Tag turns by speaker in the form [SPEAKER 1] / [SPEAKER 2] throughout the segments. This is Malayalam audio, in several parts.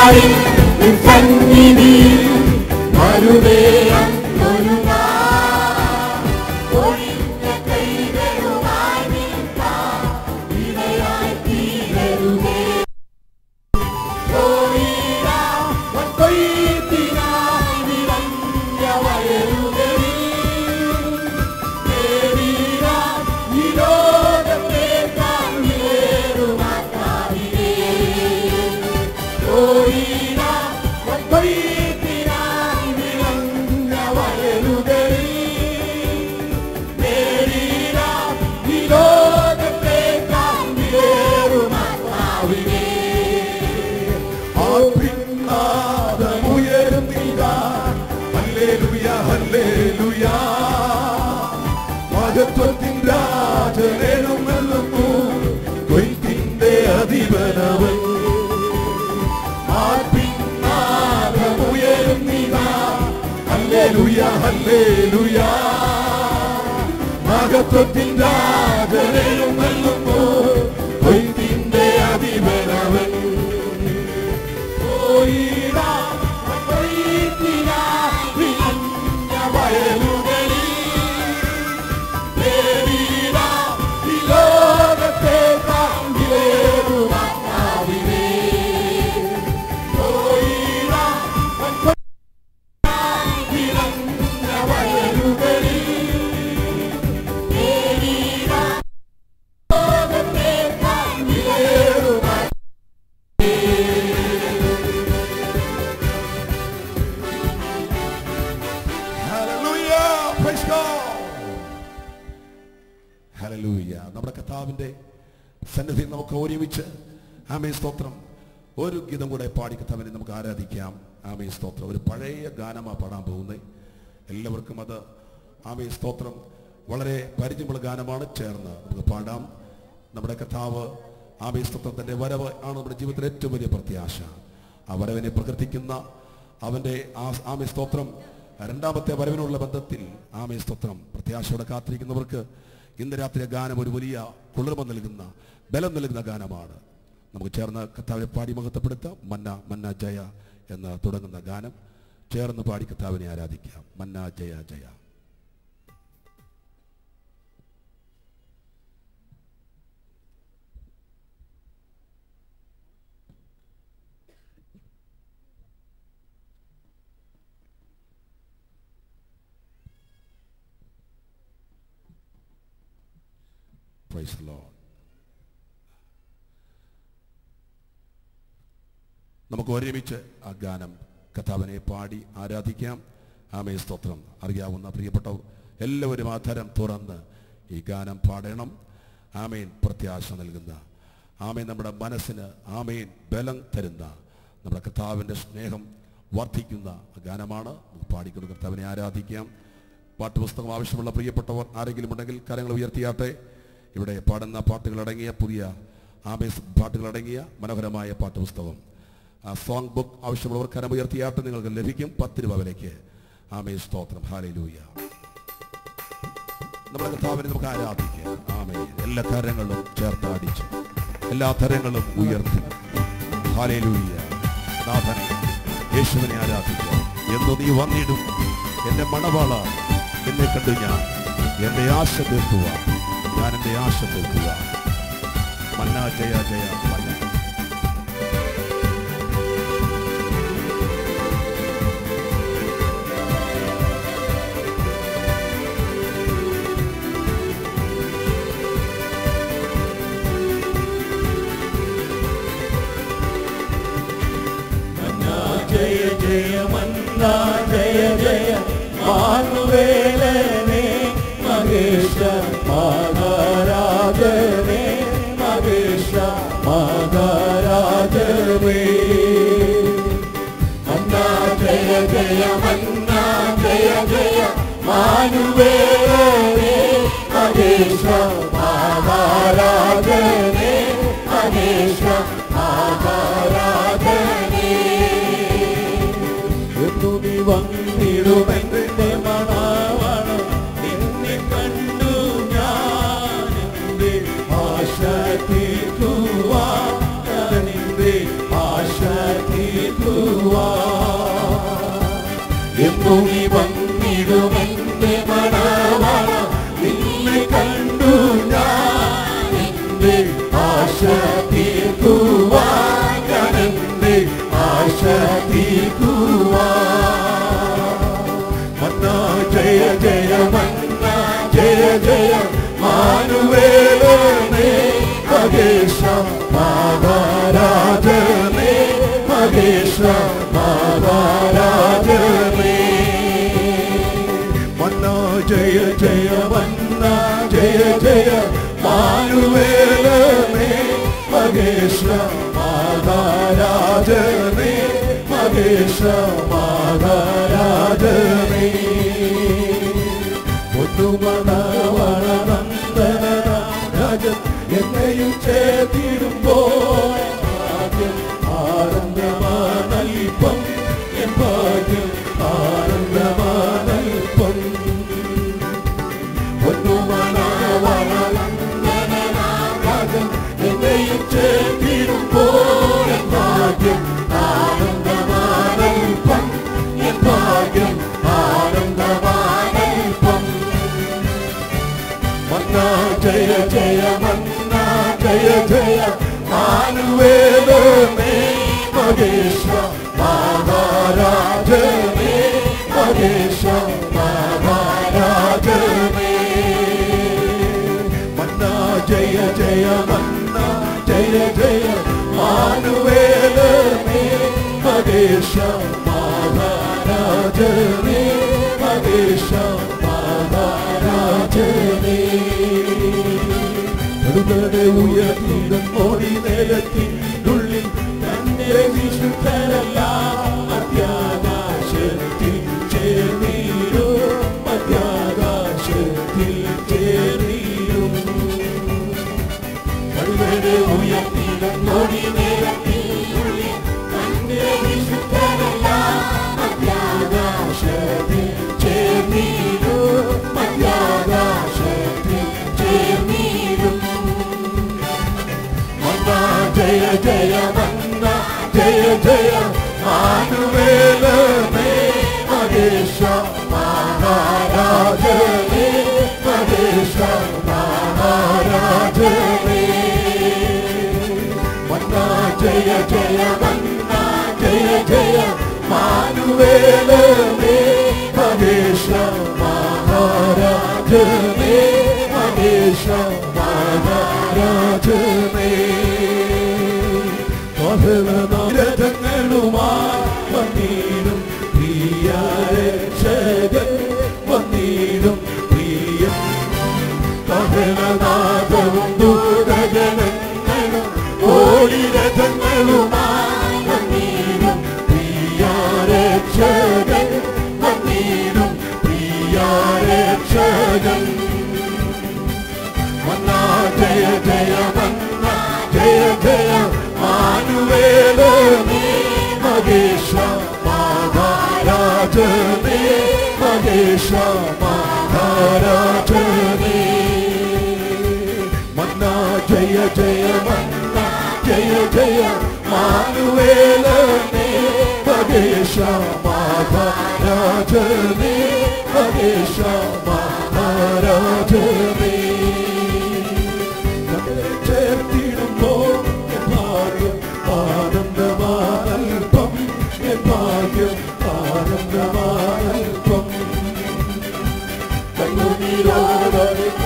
[SPEAKER 1] പാടി നിൻ സന്നിധി വരുവേ അന്നൊരു നാൾ. ഒഴിഞ്ഞ കൈകളുമായി നിൽക്കാം ഇടയായി തീരരുതേ
[SPEAKER 2] മഹത്വത്തിൻ രാജനെഴുന്നള്ളുന്നു കൊയ്ത്തിന്റെ അധിപനവൻ ആത്മീനാഥമുയരുന്നിതാ ഹല്ലേലൂയ ഹല്ലേലൂയ മഹത്വത്തിൻ രാജനെഴുന്നള്ളുന്നു കൊയ്ത്തിന്റെ അധിപനവൻ ഓയിടാ കൊയ്ത്തിനാ വിളഞ്ഞ വയലുകളിൽ പേരിടാ ഈ ലോകത്തെ കാണ്ടിലേറുമാവിനെ ഓയിടാ വിളഞ്ഞ വയലുകളിൽ ലോകത്തെ കാണ്ടിലേറുമാ Hallelujah. Praise God. Hallelujah. നമ്മുടെ കർത്താവിന്റെ സന്നിധി നമുക്ക് ഒരുമിച്ച് ആമേ സ്തോത്രം ഒരു ഗീതം കൂടെ പാടി കർത്താവിനെ നമുക്ക് ആരാധിക്കാം ആമേ സ്തോത്രം ഒരു പഴയ ഗാനമാ പാടാൻ പോകുന്നത് എല്ലാവർക്കും അത് ആമേ സ്തോത്രം വളരെ പരിചയമുള്ള ഗാനമാണ് ചേർന്ന് നമുക്ക് പാടാം നമ്മുടെ കർത്താവ് ആമേ സ്തോത്രത്തിന്റെ വരവ് ആണ് നമ്മുടെ ജീവിതത്തിലെ ഏറ്റവും വലിയ പ്രത്യാശ ആ വരവിനെ പ്രകൃതിക്കുന്ന അവന്റെ ആ ആമേ സ്തോത്രം രണ്ടാമത്തെ വരവിനുള്ള ബന്ധത്തിൽ ആമേ സ്തോത്രം പ്രത്യാശയോടെ കാത്തിരിക്കുന്നവർക്ക് ഇന്ന് രാത്രി ആ ഗാനം ഒരു വലിയ കുളിർമ നൽകുന്ന ബലം നൽകുന്ന ഗാനമാണ് നമുക്ക് ചേർന്ന് കർത്താവിനെ പാടി മഹത്വപ്പെടുത്താം മന്ന മന്ന ജയ എന്ന് തുടങ്ങുന്ന ഗാനം ചേർന്ന് പാടി കർത്താവിനെ ആരാധിക്കാം മന്ന Jaya Jaya Praise the Lord. നമുക്ക് ഒരുമിച്ച് ആ ഗാനം കഥാവിനെ പാടി ആരാധിക്കാം ആമേ സ്തോത്രം അറിയാവുന്ന പ്രിയപ്പെട്ടവർ എല്ലാവരും ആധാരം തുറന്ന് ഈ ഗാനം പാടണം ആമേൻ പ്രത്യാശ നൽകുന്ന ആമേൻ നമ്മുടെ മനസ്സിന് ആമേൻ ബലം തരുന്ന നമ്മുടെ കർത്താവിൻ്റെ സ്നേഹം വർദ്ധിക്കുന്ന ഗാനമാണ് നമുക്ക് പാടിക്കുന്ന കർത്താവിനെ ആരാധിക്കാം പാട്ടുപുസ്തകം ആവശ്യമുള്ള പ്രിയപ്പെട്ടവർ ആരെങ്കിലും ഉണ്ടെങ്കിൽ കരങ്ങൾ ഉയർത്തിയാട്ടെ ഇവിടെ പാടുന്ന പാട്ടുകളടങ്ങിയ പുതിയ ആമേസ് പാട്ടുകളടങ്ങിയ മനോഹരമായ പാട്ടുപുസ്തകം ആ സോങ് ബുക്ക് ആവശ്യമുള്ളവർ കരം ഉയർത്തിയാട്ടെ നിങ്ങൾക്ക് ലഭിക്കും പത്ത് രൂപ വിലയ്ക്ക് ആമേ സ്തോത്രം ഹാലയിലൂയ നമ്മുടെ കർത്താവിനെ നമുക്ക് ആരാധിക്കാം ആമേ എല്ലാ കരങ്ങളും ചേർത്താടിച്ച് എല്ലാ തരങ്ങളും ഉയർത്തി ഹാലയിലൂയ നാഥനെ യേശുവിനെ ആരാധിക്കാം എന്നു നീ വന്നിടും എന്റെ മണവാള എന്നെ കണ്ടു ഞാൻ എന്റെ ആശ തീർക്കുക ഞാൻ എന്റെ ആശ തീർക്കുക മന്ന ജയ ജയ മന്ന
[SPEAKER 1] ജയ ജയ മന്ന ജയ ജയ മാനുവേലനെ മഹേഷ മാതാരാജനെ മഹേഷ മാതാരാജനെ മന്ന ജയ ജയ മന്ന ജയ ജയ മാനുവേലനെ മഹേഷ മാതാരാജനെ മഹേഷ മാതാരാജനെ എന്നു നീ വന്നിടുമെന്റെ മണവണം നിന്നെ കണ്ടു ഞാൻ എന്റെ ആശ തീർക്കുവാൻ ഞാൻ എന്റെ ആശ തീർക്കുവാൻ ഭൂമി വന്നിടുമെന്റെ മണവാള നിന്നെ കണ്ടു ഞാൻ എന്റെ ആശ തീർക്കുവാൻ ഞാൻ എന്റെ ആശ തീർക്കുവാൻ മന്ന ജയ ജയ മന്ന ജയ ജയ മാനുവേലനേ മഹേശ മാതാരാജനേ മഹേശ മാതാരാജനേ മന്ന ജയ ജയ മന്ന ജയ ജയ മാനുവേലനേ മഹേശ മാതാരാജനേ മഹേശ മാതാരാജനേ രാജൻ എന്നെയും ചേർത്തിടുമ്പോൾ ഭാഗ്യം ആനന്ദമാനൽപ്പം എൻ ഭാഗ്യം ആനന്ദമാനൽപ്പം രാജൻ എന്നെയും ചേർത്തിടുമ്പോൾ എൻ ഭാഗ്യം ആനന്ദമാനൽപ്പം എൻ ഭാഗ്യം ആനന്ദമാനൽപ്പം മന്ന ജയ ജയ മന്ന ജയ ജയ മാനുവേലമേ മഹേശ മഹാരാജമേ മഹേശ മഹാരാജമേ മന്ന ജയ ജയ മന്ന ജയ ജയ മാനുവേലമേ മഹേശ മഹാരാജമേ മഹേശ മഹാരാജമേ കടുതടെ ഉയർത്തിയിടും മോടി നിരത്തിനുള്ളിൽ തന്റെ വിശുദ്ധരല്ല മധ്യാകാശത്തിൽ ചേർന്നിരും മധ്യാകാശത്തിൽ ചേർന്നിരും കടുതടെ ഉയർത്തിയിടും മോടി നിരത്തിനുള്ളിൽ തന്റെ വിശുദ്ധരല്ല മധ്യാകാശത്തിൽ ചേർന്നിരും മധ്യാകാശത്തിൽ ചേർന്നിരും മന്ന ജയ ജയ മന്ന ജയ ജയ ആനുവേലമേ മഹേശ മഹാരാജമേ മഹേശ മഹാരാജമേ മന്ന ജയ ജയ മന്ന ജയ ജയ മാനുവേലമേ മഹേശ മഹാരാജമേ മഹേശ മഹാരാജമേ രഥങ്ങളുമായി വന്നീടും പ്രിയ രക്ഷകൻ വന്നീടും പ്രിയ കഹളനാഥവും ദൂതഗണങ്ങളും ഓടി രഥങ്ങളുമായി വന്നീടും പ്രിയ രക്ഷകൻ വന്നീടും പ്രിയ രക്ഷകൻ മന്ന ജയ ജയ മന്ന ജയ ജയ മാനുവേലമേ മഹേശ മഹാരാജമേ മഹേശ മഹാരാജമേ മന്ന ജയ ജയ മന്ന ജയ ജയ മാനുവേലമേ മഹേശ മഹാരാജമേ മഹേശ മഹാരാജമേ ചേർത്തിടുമ്പോൾ ഭാഗ്യം ആനന്ദമാനൽപ്പം എൻ ഭാഗ്യം ആനന്ദമാനൽപ്പം കണ്ണുനീരോടെ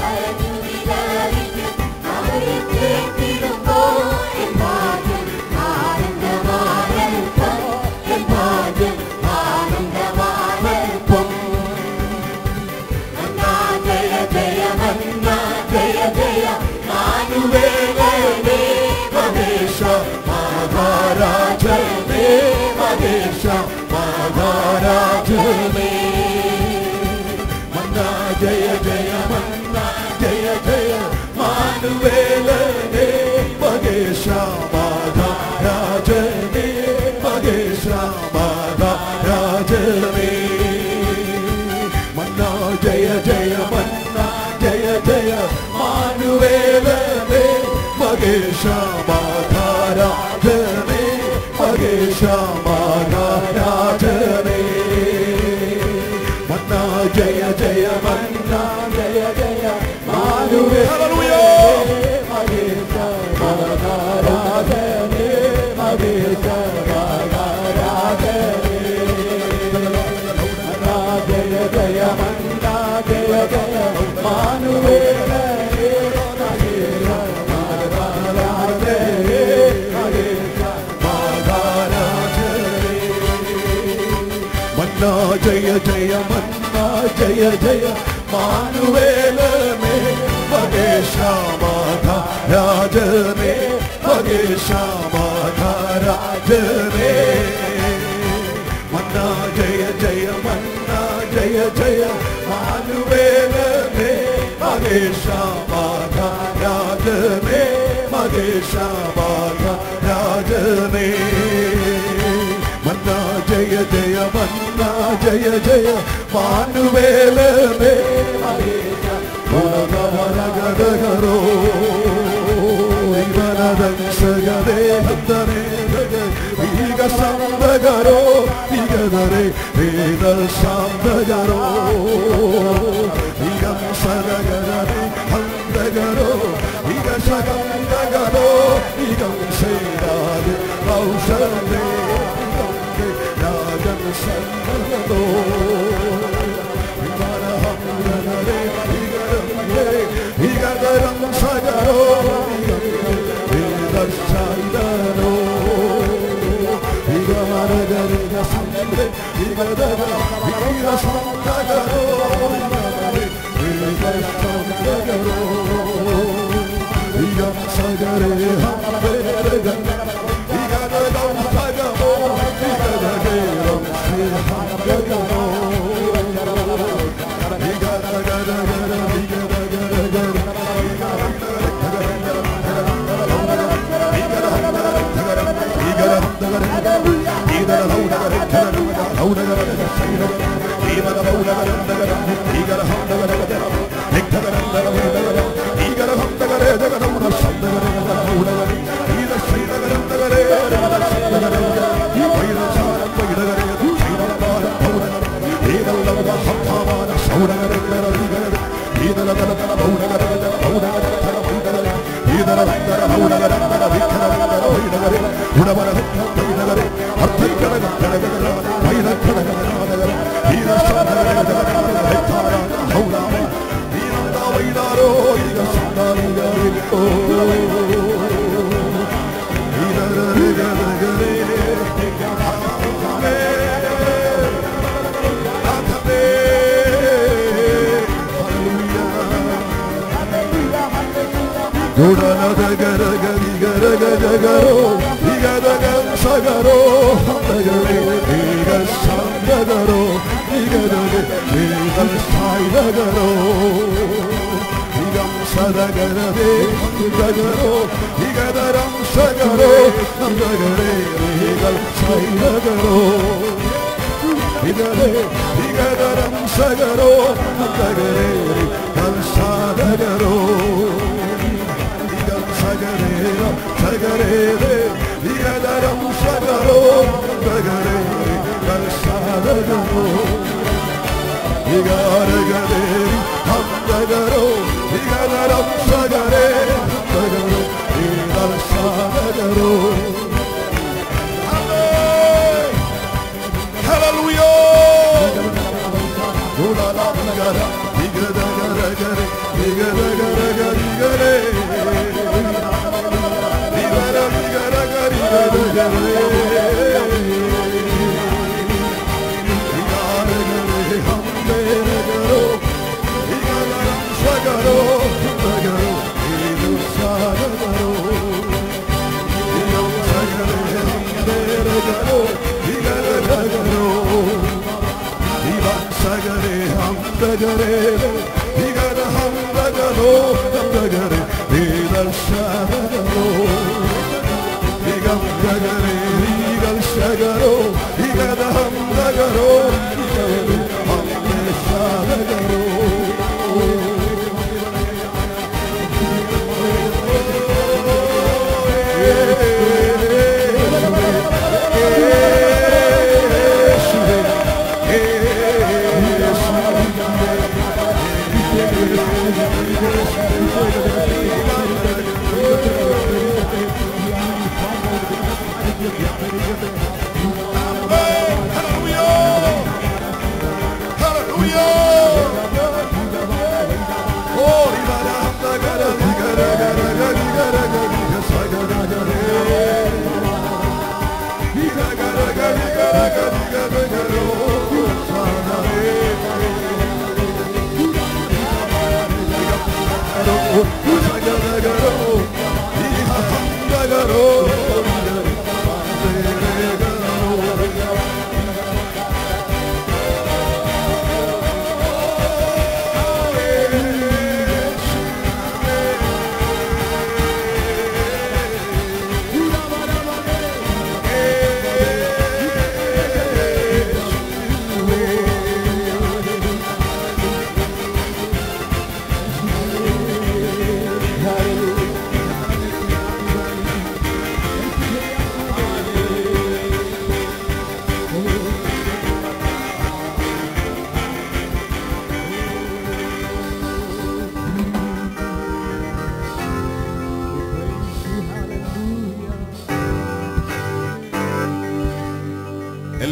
[SPEAKER 1] എൻ ഭാഗ്യം ആനന്ദമാനൽപ്പം ജയ ജയ മന്ന ജയ ജയ മാനുവേലേ മഹേശ മഹാരാജമേ മഹേശ മഹാരാജമേ മന്ന ജയ ജയ മന്ന ജയ ജയ മാനുവേലേ മഹേശ മഹാരാജമേ മഹേശ മഹാരാജമേ മന്ന ജയ ജയ മന്ന ജയ ജയ മാനുവേലേ മഹേശ മഹാരാജമേ മഹേശ മഹാരാജമേ
[SPEAKER 2] ജയ ജയ മന്ന ജയ ജയ മാനുവേലമേ മകേശാമാധ രാജനേ മകേശാമാധ രാജനേ മന്ന ജയ ജയ മന്ന ജയ ജയ മാനുവേലമേ മകേശാമാധ രാജനേ മകേശാമാധ രാജനേ മന്ന ജയ ജയ മന്ന ജയ ജയ മാനുവേലമേ ഗുണഗമനഗതകരോ ഇവനദംസഗതേ ഹന്തനേ ಈಗ ಸಂದಗರೋ ಈಗದರೆ ವೇದ ಶಾಂತಗರೋ ಈಗ ಸರಗರೇ ಹಂದಗರೋ ಈಗ ಶಗಂದಗರೋ ಈಗ ಸೇರಾದ ಔಷಧೇ ರಾಜನ ಸಂದಗರೋ ವಿಮಾನ ಹಂದಗರೇ ಈಗದರಂ ಸಗರೋ ವೇದ ಶಾಂತರೋ ഗരോ ഇഗരകം സഗരോ ഹന്തഗരേ ഏക ശാന്തഗരോ ഇഗരേ ഏക സായിഗരോ ഇഗം സദഗരേ ഹന്തഗരോ ഇഗദരം സഗരോ ഹന്തഗരേ ഏക സായിഗരോ ഇഗരേ ഇഗദരം സഗരോ ഹന്തഗരേ ഹംസാദഗരോ സഗരേര സഗരേരേ ഇഗദരം സഗരോ സഗരേ ഹംസാദഗരോ ഇഗാരഗരേ ഹംസഗരോ ഇഗദരം സഗരേ സഗരോ ഹംസാദഗരോ സഗരേ ഹംസഗരേ ഇഗര ഹംസഗരോ ഹംസഗരേ ഈദർശനഗരോ ഇഗം സഗരേ ഈഗൽ സഗരോ ഇഗര ഹംസഗരോ ഇഗര ഹംസഗരോ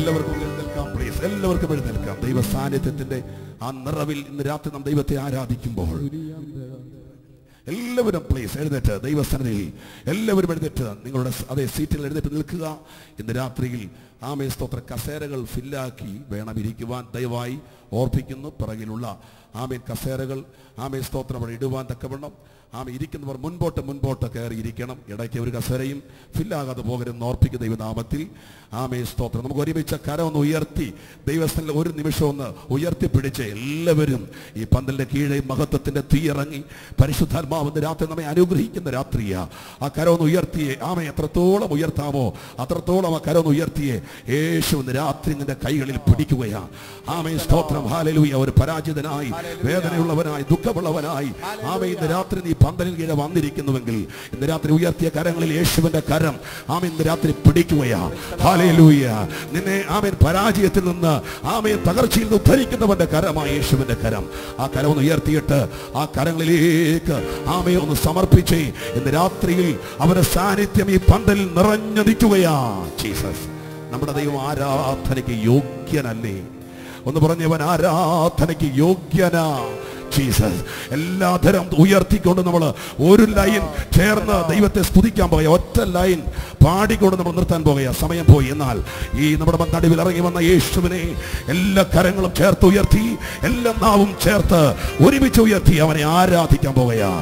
[SPEAKER 2] എല്ലാവർക്കും എഴുന്നേൽക്കാം പ്ലീസ് എല്ലാവർക്കും എഴുന്നേൽക്കാം ദൈവ സാന്നിധ്യത്തിന്റെ ആ നിറവിൽ ഇന്ന് രാത്രി നാം ദൈവത്തെ ആരാധിക്കുമ്പോൾ എല്ലാവരും പ്ലീസ് എഴുന്നേറ്റ് ദൈവസന്നിധിയിൽ എല്ലാവരും എഴുന്നേറ്റ് നിങ്ങളുടെ സ- അതേ സീറ്റിൽ എഴുന്നേറ്റ് നിൽക്കുക ഇന്ന് രാത്രിയിൽ ആമേ സ്തോത്ര കസേരകൾ ഫില്ലാക്കി വേണം ഇരിക്കുവാൻ ദയവായി ഓർപ്പിക്കുന്നു പിറകിലുള്ള ആമേൻ കസേരകൾ ആമേ സ്തോത്രം അവിടെ ഇടുവാൻ തക്കവണ്ണം ആമ ഇരിക്കുന്നവർ മുൻപോട്ട് മുൻപോട്ട് കയറി ഇരിക്കണം ഇടയ്ക്ക് ഒരു കസേരയും ഫില്ലാകാതെ പോകരുതെന്ന് ഓർപ്പിക്കുന്ന ദൈവനാമത്തിൽ ആമേ സ്തോത്രം നമുക്ക് ഒരുമിച്ച് കരം ഒന്ന് ഉയർത്തി ദൈവസ്ഥനിൽ ഒരു നിമിഷം ഒന്ന് ഉയർത്തി പിടിച്ച് എല്ലാവരും ഈ പന്തലിന്റെ കീഴെ മഹത്വത്തിന്റെ തീയിറങ്ങി പരിശുദ്ധാത്മാവിന്റെ രാത്രി നമ്മെ അനുഗ്രഹിക്കുന്ന രാത്രിയാ ആ കരം ഒന്ന് ഉയർത്തിയേ ആമ എത്രത്തോളം ഉയർത്താമോ അത്രത്തോളം ആ കരം ഒന്ന് ഉയർത്തിയേ യേശു ഇന്ന് രാത്രി നിന്റെ കൈകളിൽ പിടിക്കുകയാ ആമേ സ്തോത്രം ഹാലലൂയ ഒരു പരാജിതനായി വേദനയുള്ളവനായി ദുഃഖമുള്ളവനായി ആമ ഇന്ന് രാത്രി നീ പന്തലിൽ കീഴെ വന്നിരിക്കുന്നുവെങ്കിൽ ഇന്ന് രാത്രി ഉയർത്തിയ കരങ്ങളിൽ യേശുവിന്റെ കരം ആമ ഇന്ന് രാത്രി പിടിക്കുകയാ ഹാലലൂയ നിന്നെ ആമേൻ പരാജയത്തിൽ നിന്ന് ആമേൻ തകർച്ചയിൽ നിന്ന് ഉദ്ധരിക്കുന്നവന്റെ കരമായി യേശുവിന്റെ കരം ആ കരം ഒന്ന് ഉയർത്തിയിട്ട് ആ കരങ്ങളിലേക്ക് ആമയെ ഒന്ന് സമർപ്പിച്ചേ ഇന്ന് രാത്രിയിൽ അവന്റെ സാന്നിധ്യം ഈ പന്തലിൽ നിറഞ്ഞു നിൽക്കുകയാ ജീസസ് നമ്മുടെ ദൈവം ആരാധനയ്ക്ക് യോഗ്യനല്ലേ ഒന്ന് പറഞ്ഞവൻ ആരാധനയ്ക്ക് യോഗ്യനാ ജീസസ് എല്ലാ തരം ഉയർത്തിക്കൊണ്ട് നമ്മൾ ഒരു ലൈൻ ചേർന്ന് ദൈവത്തെ സ്തുതിക്കാൻ പോകുക ഒറ്റ ലൈൻ പാടിക്കൊണ്ട് നമ്മൾ നിർത്താൻ പോകുക സമയം പോയി എന്നാൽ ഈ നമ്മുടെ നടുവിൽ ഇറങ്ങി വന്ന യേശുവിനെ എല്ലാ കരങ്ങളും ചേർത്ത് ഉയർത്തി എല്ലാ നാവും ചേർത്ത് ഒരുമിച്ച് ഉയർത്തി അവനെ ആരാധിക്കാൻ പോകുക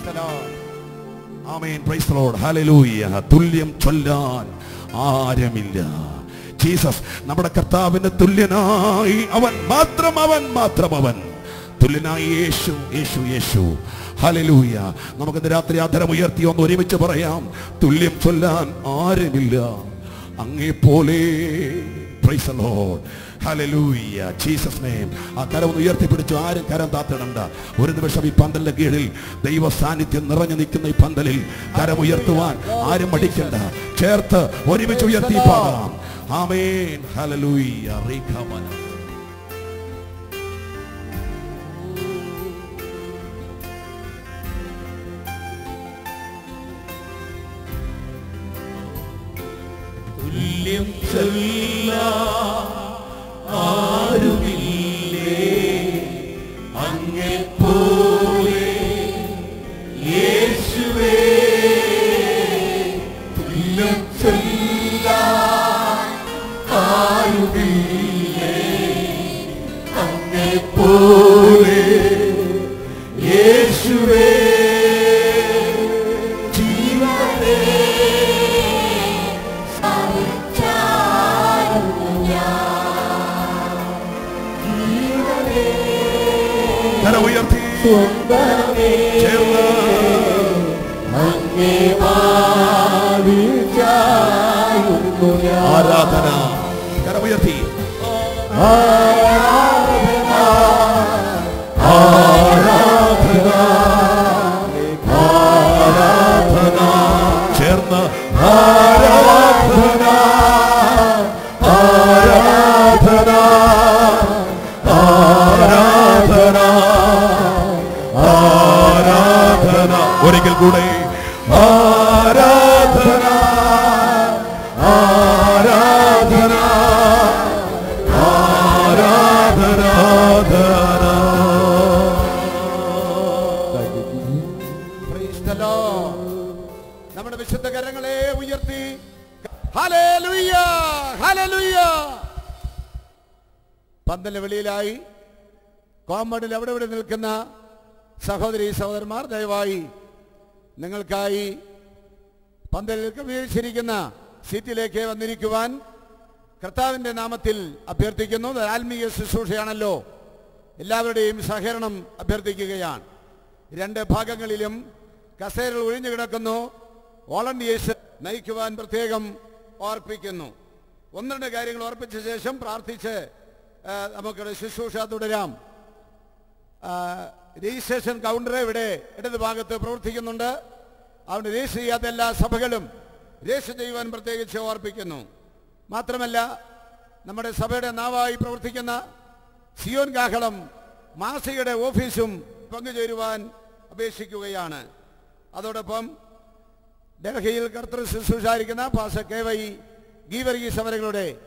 [SPEAKER 2] amen praise the Lord hallelujah തുല്യം ചൊല്ലാൻ ആരുമില്ല ജീസസ് നമ്മുടെ കർത്താവിന് തുല്യനായി അവൻ മാത്രം അവൻ മാത്രം അവൻ തുല്യനായി യേശു യേശു യേശു ഹല്ലേലൂയ നമുക്ക് രാത്രി അധരം ഉയർത്തി ഒന്ന് ഒരുമിച്ച് പറയാം തുല്യം ചൊല്ലാൻ ആരുമില്ല അങ്ങേ പോലെ praise the Lord hallelujah Jesus name ആ കരം ഒന്ന് ഉയർത്തിപ്പിടിച്ചു ആരും കരം താത്തിടണ്ട ഒരു നിമിഷം ഈ പന്തലിന്റെ കീഴിൽ ദൈവ സാന്നിധ്യം നിറഞ്ഞു നിൽക്കുന്ന ഈ പന്തലിൽ കരം ഉയർത്തുവാൻ ആരും മടിക്കണ്ട ചേർത്ത് ഒരുമിച്ച് ഉയർത്തി പാടാം ആമേൻ ഹല്ലേലൂയ റീഖമന തുല്യം ആരുമില്ലേ അങ്ങേ പോലെ യേശുവേ തുല്യം ആരുമില്ലേ അങ്ങേ പോലെ യേശുവേ ജീവനേ കരം ഉയർത്തി ചേർന്ന് ആരാധന കരം ഉയർത്തി ആരാധന ആരാധന ചേർന്ന് ആരാധന ആരാധന ആരാധന ആരാധന ഒരിക്കൽ കൂടെ ആരാധന ആരാധന ആരാധന
[SPEAKER 3] Praise the Lord. നമ്മുടെ വിശുദ്ധ കരങ്ങളെ ഉയർത്തി ഹല്ലേലൂയ ഹല്ലേലൂയ പന്തലിന് വെളിയിലായി കോമ്പൗണ്ടിൽ അവിടെ ഇവിടെ നിൽക്കുന്ന സഹോദരി സഹോദരന്മാർ ദയവായി നിങ്ങൾക്കായി പന്തലിൽ ക്രമീകരിച്ചിരിക്കുന്ന സീറ്റിലേക്ക് വന്നിരിക്കുവാൻ കർത്താവിൻ്റെ നാമത്തിൽ അഭ്യർത്ഥിക്കുന്നു ഇത് ആത്മീയ ശുശ്രൂഷയാണല്ലോ എല്ലാവരുടെയും സഹകരണം അഭ്യർത്ഥിക്കുകയാണ് രണ്ട് ഭാഗങ്ങളിലും കസേരകൾ ഒഴിഞ്ഞു കിടക്കുന്നു വോളണ്ടിയേഴ്സ് നയിക്കുവാൻ പ്രത്യേകം ഓർപ്പിക്കുന്നു ഒന്ന് രണ്ട് കാര്യങ്ങൾ ഓർപ്പിച്ച ശേഷം പ്രാർത്ഥിച്ച് ആ, നമുക്കിവിടെ ശുശ്രൂഷ തുടരാം ആ, രജിസ്ട്രേഷൻ കൗണ്ടർ ഇവിടെ ഇടത് ഭാഗത്ത് പ്രവർത്തിക്കുന്നുണ്ട് അവിടെ രജിസ്റ്റർ ചെയ്യാത്ത എല്ലാ സഭകളും രജിസ്റ്റർ ചെയ്യുവാൻ പ്രത്യേകിച്ച് ഓർപ്പിക്കുന്നു മാത്രമല്ല നമ്മുടെ സഭയുടെ നാവായി പ്രവർത്തിക്കുന്ന സിയോൻ കാഹളം മാസികയുടെ ഓഫീസും പങ്കുചേരുവാൻ അപേക്ഷിക്കുകയാണ് അതോടൊപ്പം ഡൽഹിയിൽ കർത്തൃ ശുശ്രൂഷായിരിക്കുന്ന പാസ കെ വൈ ഗീവർഗീസ് അവരുടെ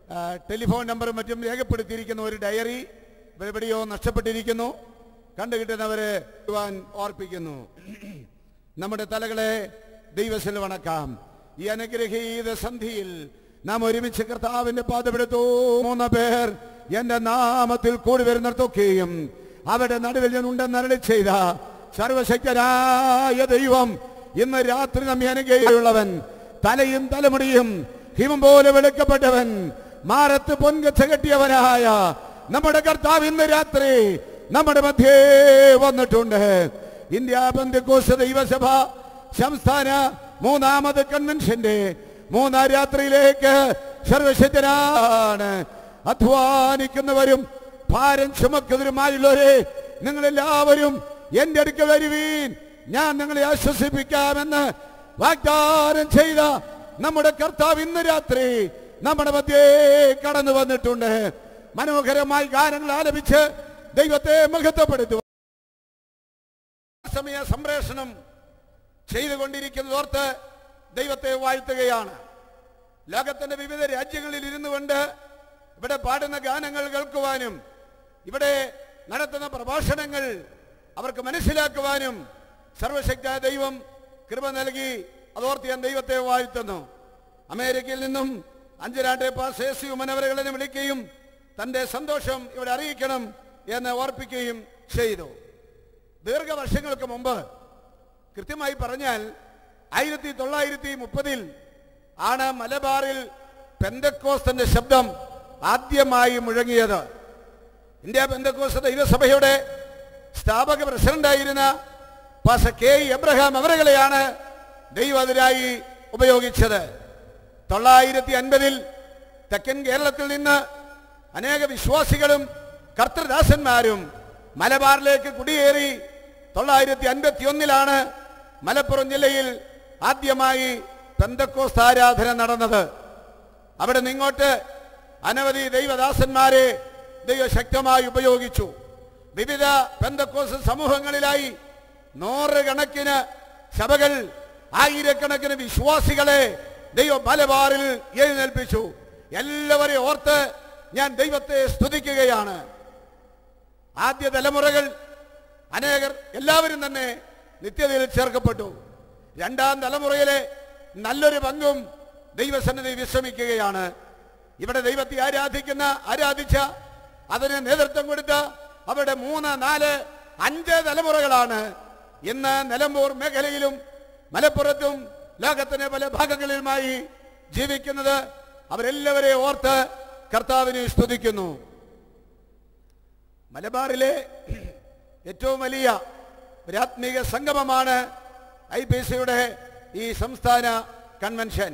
[SPEAKER 3] ആ, ടെലിഫോൺ നമ്പറും മറ്റും രേഖപ്പെടുത്തിയിരിക്കുന്ന ഒരു ഡയറി എവിടെയോ നഷ്ടപ്പെട്ടിരിക്കുന്നു കണ്ടുകിട്ടുന്നവരെ ഇവാൻ ഓർപ്പിക്കുന്നു നമ്മുടെ തലകളെ ദൈവത്തിൽ വണക്കാം ഈ അനുഗ്രഹീത സന്ധിയിൽ നാം ഒരുമിച്ച് കർത്താവിന്റെ പാതപ്പെടുത്തു മൂന്ന് പേർ എന്റെ നാമത്തിൽ കൂടി വരുന്നിടത്തൊക്കെയും അവരുടെ നടുവിൽ ഞാൻ ഉണ്ടെന്ന് അരളി ചെയ്ത സർവശക്തനായ ദൈവം ഇന്ന് രാത്രി നമ്മെ അനുഗ്രഹിയുള്ളവൻ തലയും തലമുടിയും ഹിമം പോലെ വെളുക്കപ്പെട്ടവൻ മാറത്ത് പൊൻകച്ച കെട്ടിയവനായ നമ്മുടെ കർത്താവ് ഇന്ന് രാത്രി നമ്മുടെ മധ്യേ വന്നിട്ടുണ്ട് ഇന്ത്യ ബന്ധുക്കോശ ദൈവസഭ സംസ്ഥാന മൂന്നാമത് കൺവെൻഷന്റെ മൂന്നാം രാത്രിയിലേക്ക് സർവശക്തനാണ് അധ്വാനിക്കുന്നവരും ഭാരം ചുമക്കുന്നവരുമായുള്ളവരെ നിങ്ങളെല്ലാവരും എന്റെ അടുക്കൽ വരുവീൻ ഞാൻ നിങ്ങളെ ആശ്വസിപ്പിക്കാമെന്ന് വാഗ്ദാനം ചെയ്ത നമ്മുടെ കർത്താവ് ഇന്ന് രാത്രി നമ്മുടെ മധ്യേ കടന്നു വന്നിട്ടുണ്ട് മനോഹരമായി ഗാനങ്ങൾ ആലപിച്ച് ദൈവത്തെ മഹത്വപ്പെടുത്തുക സമയ സംപ്രേഷണം ചെയ്തുകൊണ്ടിരിക്കുന്നതോർത്ത് ദൈവത്തെ വാഴ്ത്തുകയാണ് ലോകത്തിന്റെ വിവിധ രാജ്യങ്ങളിൽ ഇരുന്നു കൊണ്ട് ഇവിടെ പാടുന്ന ഗാനങ്ങൾ കേൾക്കുവാനും ഇവിടെ നടത്തുന്ന പ്രഭാഷണങ്ങൾ അവർക്ക് മനസ്സിലാക്കുവാനും സർവശക്ത ദൈവം കൃപ നൽകി അതോർത്ത് ഞാൻ ദൈവത്തെ വാഴ്ത്തുന്നു അമേരിക്കയിൽ നിന്നും അഞ്ചരാട്ടെ പാസ് എസ് യു മനവരകളെ വിളിക്കുകയും തന്റെ സന്തോഷം ഇവിടെ അറിയിക്കണം എന്ന് ഓർപ്പിക്കുകയും ചെയ്തു ദീർഘവർഷങ്ങൾക്ക് മുമ്പ് കൃത്യമായി പറഞ്ഞാൽ ആയിരത്തി തൊള്ളായിരത്തി മുപ്പതിൽ ആണ് മലബാറിൽ പെന്തക്കോസ്തന്റെ ശബ്ദം ആദ്യമായി മുഴങ്ങിയത് ഇന്ത്യ പെന്തക്കോസ്ത ദൈവസഭയുടെ സ്ഥാപക പ്രസിഡന്റായിരുന്ന പാസ കെ എബ്രഹാം അവരുകളെയാണ് ദൈവം അതിനായി ഉപയോഗിച്ചത് തൊള്ളായിരത്തി അൻപതിൽ തെക്കൻ കേരളത്തിൽ നിന്ന് അനേക വിശ്വാസികളും കർത്തൃദാസന്മാരും മലബാറിലേക്ക് കുടിയേറി തൊള്ളായിരത്തി അൻപത്തി ഒന്നിലാണ് മലപ്പുറം ജില്ലയിൽ ആദ്യമായി പെന്തക്കോസ്ത ആരാധന നടന്നത് അവിടെ നിങ്ങോട്ട് അനവധി ദൈവദാസന്മാരെ ദൈവം ശക്തമായി ഉപയോഗിച്ചു വിവിധ പെന്തക്കോസ് സമൂഹങ്ങളിലായി നൂറുകണക്കിന് സഭകൾ ആയിരക്കണക്കിന് വിശ്വാസികളെ ദൈവം മലബാറിൽ എഴുന്നേൽപ്പിച്ചു എല്ലാവരെയും ഓർത്ത് ഞാൻ ദൈവത്തെ സ്തുതിക്കുകയാണ് ആദ്യ തലമുറകൾ അനേകർ എല്ലാവരും തന്നെ നിത്യതയിൽ ചേർക്കപ്പെട്ടു രണ്ടാം തലമുറയിലെ നല്ലൊരു പങ്കും ദൈവസന്നിധി വിശ്രമിക്കുകയാണ് ഇവിടെ ദൈവത്തെ ആരാധിക്കുന്ന ആരാധിച്ച അതിന് നേതൃത്വം കൊടുത്ത അവരുടെ മൂന്ന് നാല് അഞ്ച് തലമുറകളാണ് ഇന്ന് നിലമ്പൂർ മേഖലയിലും മലപ്പുറത്തും ലോകത്തിന്റെ പല ഭാഗങ്ങളിലുമായി ജീവിക്കുന്നത് അവരെല്ലാവരെയും ഓർത്ത് കർത്താവിനെ സ്തുതിക്കുന്നു മലബാറിലെ ഏറ്റവും വലിയ ഒരു ആത്മീക സംഗമമാണ് ഐ പി സിയുടെ ഈ സംസ്ഥാന കൺവെൻഷൻ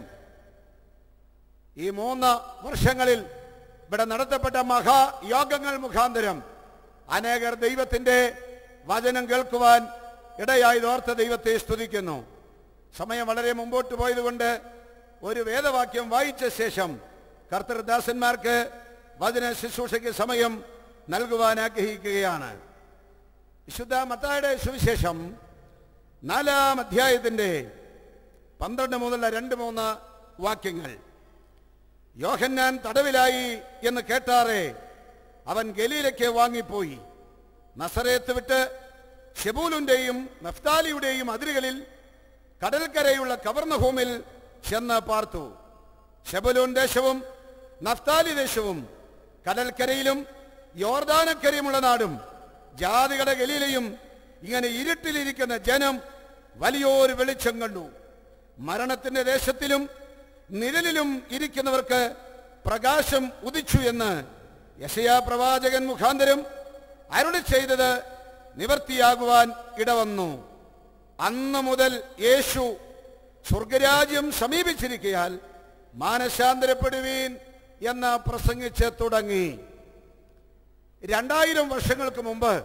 [SPEAKER 3] ഈ മൂന്ന് വർഷങ്ങളിൽ ഇവിടെ നടത്തപ്പെട്ട മഹായോഗങ്ങൾ മുഖാന്തരം അനേകർ ദൈവത്തിന്റെ വചനം കേൾക്കുവാൻ ഇടയായതോർത്ത ദൈവത്തെ സ്തുതിക്കുന്നു സമയം വളരെ മുമ്പോട്ട് പോയതുകൊണ്ട് ഒരു വേദവാക്യം വായിച്ച ശേഷം കർത്തൃദാസന്മാർക്ക് വചന ശുശ്രൂഷയ്ക്ക് സമയം നൽകുവാൻ ആഗ്രഹിക്കുകയാണ് വിശുദ്ധ മത്തായുടെ സുവിശേഷം നാലാം അധ്യായത്തിന്റെ പന്ത്രണ്ട് മുതലുള്ള രണ്ട് മൂന്ന് വാക്യങ്ങൾ യോഹന്നാൻ തടവിലായി എന്ന് കേട്ടാറെ അവൻ ഗലീലയ്ക്ക് വാങ്ങിപ്പോയി നസറേത്ത് വിട്ട് ഷെബൂലുന്റെയും നഫ്താലിയുടെയും അതിരുകളിൽ കടൽക്കരയുള്ള കവർണഭൂമിൽ ചെന്ന് പാർത്തു ഷെബുലൂൻ ദേശവും നഫ്താലി ദേശവും കടൽക്കരയിലും യോർദാനക്കരയുമുള്ള നാടും ജാതികളുടെ ഗലീലയും ഇങ്ങനെ ഇരുട്ടിലിരിക്കുന്ന ജനം വലിയൊരു വെളിച്ചം കണ്ടു മരണത്തിന്റെ ദേശത്തിലും നിഴലിലും ഇരിക്കുന്നവർക്ക് പ്രകാശം ഉദിച്ചു എന്ന് യശയാ പ്രവാചകൻ മുഖാന്തരം അരുളി ചെയ്തത് നിവർത്തിയാകുവാൻ ഇടവന്നു അന്ന് മുതൽ യേശു സ്വർഗരാജ്യം സമീപിച്ചിരിക്കയാൽ മാനശാന്തരപ്പെടുവീൻ എന്ന് പ്രസംഗിച്ച് തുടങ്ങി രണ്ടായിരം വർഷങ്ങൾക്ക് മുമ്പ്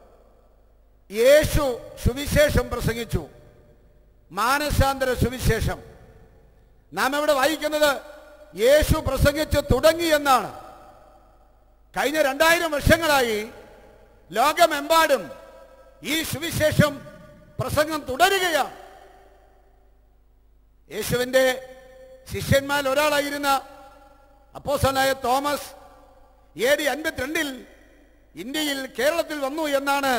[SPEAKER 3] യേശു സുവിശേഷം പ്രസംഗിച്ചു മാനസാന്തര സുവിശേഷം നാം ഇവിടെ വായിക്കുന്നത് യേശു പ്രസംഗിച്ച് തുടങ്ങി എന്നാണ് കഴിഞ്ഞ രണ്ടായിരം വർഷങ്ങളായി ലോകമെമ്പാടും ഈ സുവിശേഷം പ്രസംഗം തുടരുകയാണ് യേശുവിൻ്റെ ശിഷ്യന്മാരിൽ ഒരാളായിരുന്ന അപ്പോസനായ തോമസ് എ ഡി അൻപത്തിരണ്ടിൽ ഇന്ത്യയിൽ കേരളത്തിൽ വന്നു എന്നാണ്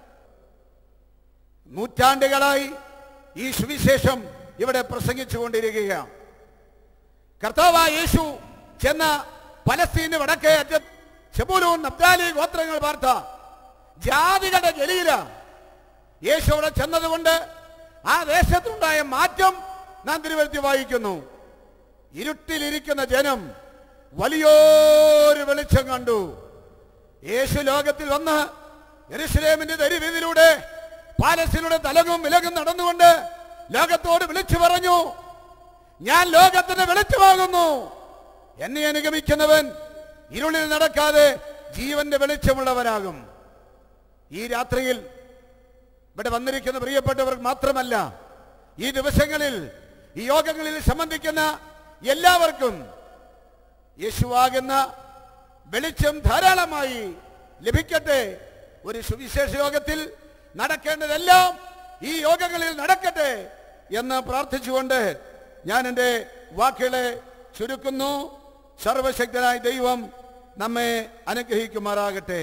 [SPEAKER 3] നൂറ്റാണ്ടുകളായി ഈ സുവിശേഷം ഇവിടെ പ്രസംഗിച്ചുകൊണ്ടിരിക്കുകയാണ് കർത്താവായ യേശു ചെന്ന പലസ്തീന് വടക്കേ അറ്റം ശബൂലൂൻ നബ്ദാലി ഗോത്രങ്ങൾ പാർത്ത ജാതികളുടെ ജലീല യേശു അവിടെ ചെന്നതുകൊണ്ട് ആ ദേശത്തുണ്ടായ മാറ്റം നാം തിരുവരുത്തി വായിക്കുന്നു ഇരുട്ടിലിരിക്കുന്ന ജനം വലിയൊരു വെളിച്ചം കണ്ടു യേശു ലോകത്തിൽ വന്ന് യെരുശലേമിന്റെ തെരുവീതിയിലൂടെ പാലസിലൂടെ തലകും വിലകും നടന്നുകൊണ്ട് ലോകത്തോട് വിളിച്ചു പറഞ്ഞു ഞാൻ ലോകത്തിന് വെളിച്ചമാകുന്നു എന്നെ അനുഗമിക്കുന്നവൻ ഇരുളിൽ നടക്കാതെ ജീവന്റെ വെളിച്ചമുള്ളവരാകും ഈ രാത്രിയിൽ ഇവിടെ വന്നിരിക്കുന്ന പ്രിയപ്പെട്ടവർക്ക് മാത്രമല്ല ഈ ദിവസങ്ങളിൽ ഈ യോഗങ്ങളിൽ സംബന്ധിക്കുന്ന എല്ലാവർക്കും യേശുവാകുന്ന വെളിച്ചം ധാരാളമായി ലഭിക്കട്ടെ ഒരു സുവിശേഷ യോഗത്തിൽ നടക്കേണ്ടതെല്ലാം ഈ യോഗങ്ങളിൽ നടക്കട്ടെ എന്ന് പ്രാർത്ഥിച്ചുകൊണ്ട് ഞാൻ എൻ്റെ വാക്കുകളെ ചുരുക്കുന്നു സർവശക്തനായ ദൈവം നമ്മെ അനുഗ്രഹിക്കുമാറാകട്ടെ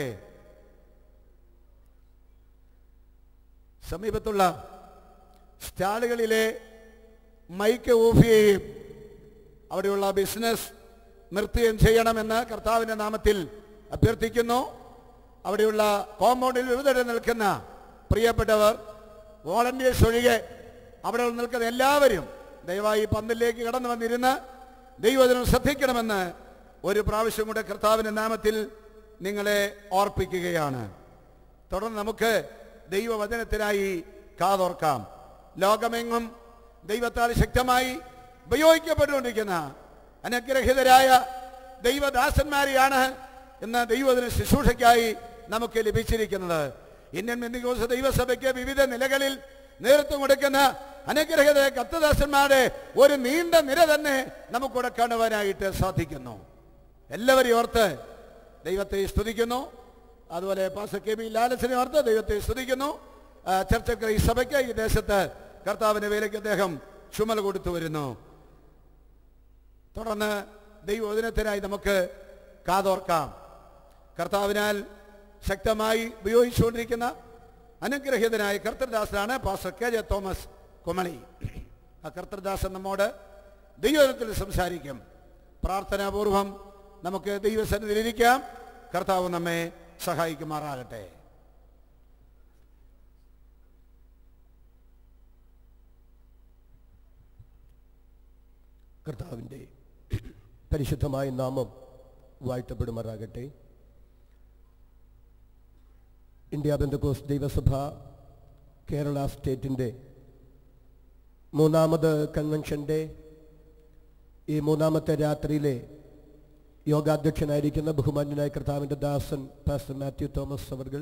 [SPEAKER 3] സമീപത്തുള്ള സ്റ്റാളുകളിലെ മൈക്ക് ഓഫ് ചെയ്യുകയും അവിടെയുള്ള ബിസിനസ് നിർത്തുകയും ചെയ്യണമെന്ന് കർത്താവിൻ്റെ നാമത്തിൽ അഭ്യർത്ഥിക്കുന്നു അവിടെയുള്ള കോമ്പൗണ്ടിൽ വിവിധ നിൽക്കുന്ന പ്രിയപ്പെട്ടവർ വോളണ്ടിയേഴ്സ് ഒഴികെ അവിടെ നിൽക്കുന്ന എല്ലാവരും ദയവായി ഈ പന്തലിലേക്ക് കടന്നു വന്നിരുന്ന് ദൈവത്തിനും ശ്രദ്ധിക്കണമെന്ന് ഒരു പ്രാവശ്യം കൂടെ കർത്താവിൻ്റെ നാമത്തിൽ നിങ്ങളെ ഓർപ്പിക്കുകയാണ് തുടർന്ന് നമുക്ക് ദൈവവചനത്തിനായി കാതോർക്കാം ലോകമെങ്ങും ദൈവത്താൽ ശക്തമായി ഉപയോഗിക്കപ്പെട്ടുകൊണ്ടിരിക്കുന്ന അനുഗ്രഹിതരായ ദൈവദാസന്മാരെയാണ് ഇന്ന് ദൈവത്തിന് ശുശ്രൂഷയ്ക്കായി നമുക്ക് ലഭിച്ചിരിക്കുന്നത് ഇന്ത്യൻ ബന്ധുക്കോസ ദൈവസഭയ്ക്ക് വിവിധ നിലകളിൽ നേതൃത്വം കൊടുക്കുന്ന അനുഗ്രഹിത കത്തദാസന്മാരുടെ ഒരു നീണ്ട നിര തന്നെ നമുക്കിവിടെ കാണുവാനായിട്ട് സാധിക്കുന്നു എല്ലാവരെയും ഓർത്ത് ദൈവത്തെ സ്തുതിക്കുന്നു അതുപോലെ പാസ കെ ബി ലാലസിനെ ഓർത്ത് ദൈവത്തെ സ്തുതിക്കുന്നു ആ, ചർച്ചക്ക് ഈ സഭയ്ക്ക് ഈ ദേശത്ത് കർത്താവിന്റെ വേലയ്ക്ക് അദ്ദേഹം ചുമല കൊടുത്തു വരുന്നു തുടർന്ന് ദൈവവചനത്തിനായി നമുക്ക് കാതോർക്കാം കർത്താവിനാൽ ശക്തമായി ഉപയോഗിച്ചുകൊണ്ടിരിക്കുന്ന അനുഗ്രഹീതനായ കർത്തൃദാസനാണ് pastor K J Thomas Kumily ആ കർത്തൃദാസൻ നമ്മോട് ദൈവത്തിൽ സംസാരിക്കും പ്രാർത്ഥനാപൂർവം നമുക്ക് ദൈവസന്നിധിയിലിരിക്കാം കർത്താവ് നമ്മെ സഹായിക്കുമാറാകട്ടെ
[SPEAKER 4] കർത്താവിൻ്റെ പരിശുദ്ധമായ നാമം വാഴ്ത്തപ്പെടുമാറാകട്ടെ ഇന്ത്യ ബന്ധുക്കോസ് ദൈവസഭ കേരള സ്റ്റേറ്റിൻ്റെ മൂന്നാമത് കൺവെൻഷൻ്റെ ഈ മൂന്നാമത്തെ രാത്രിയിലെ യോഗാധ്യക്ഷനായിരിക്കുന്ന ബഹുമാന്യനായ കർത്താവിൻ്റെ ദാസൻ പാസ്റ്റർ മാത്യു തോമസ് അവർകൾ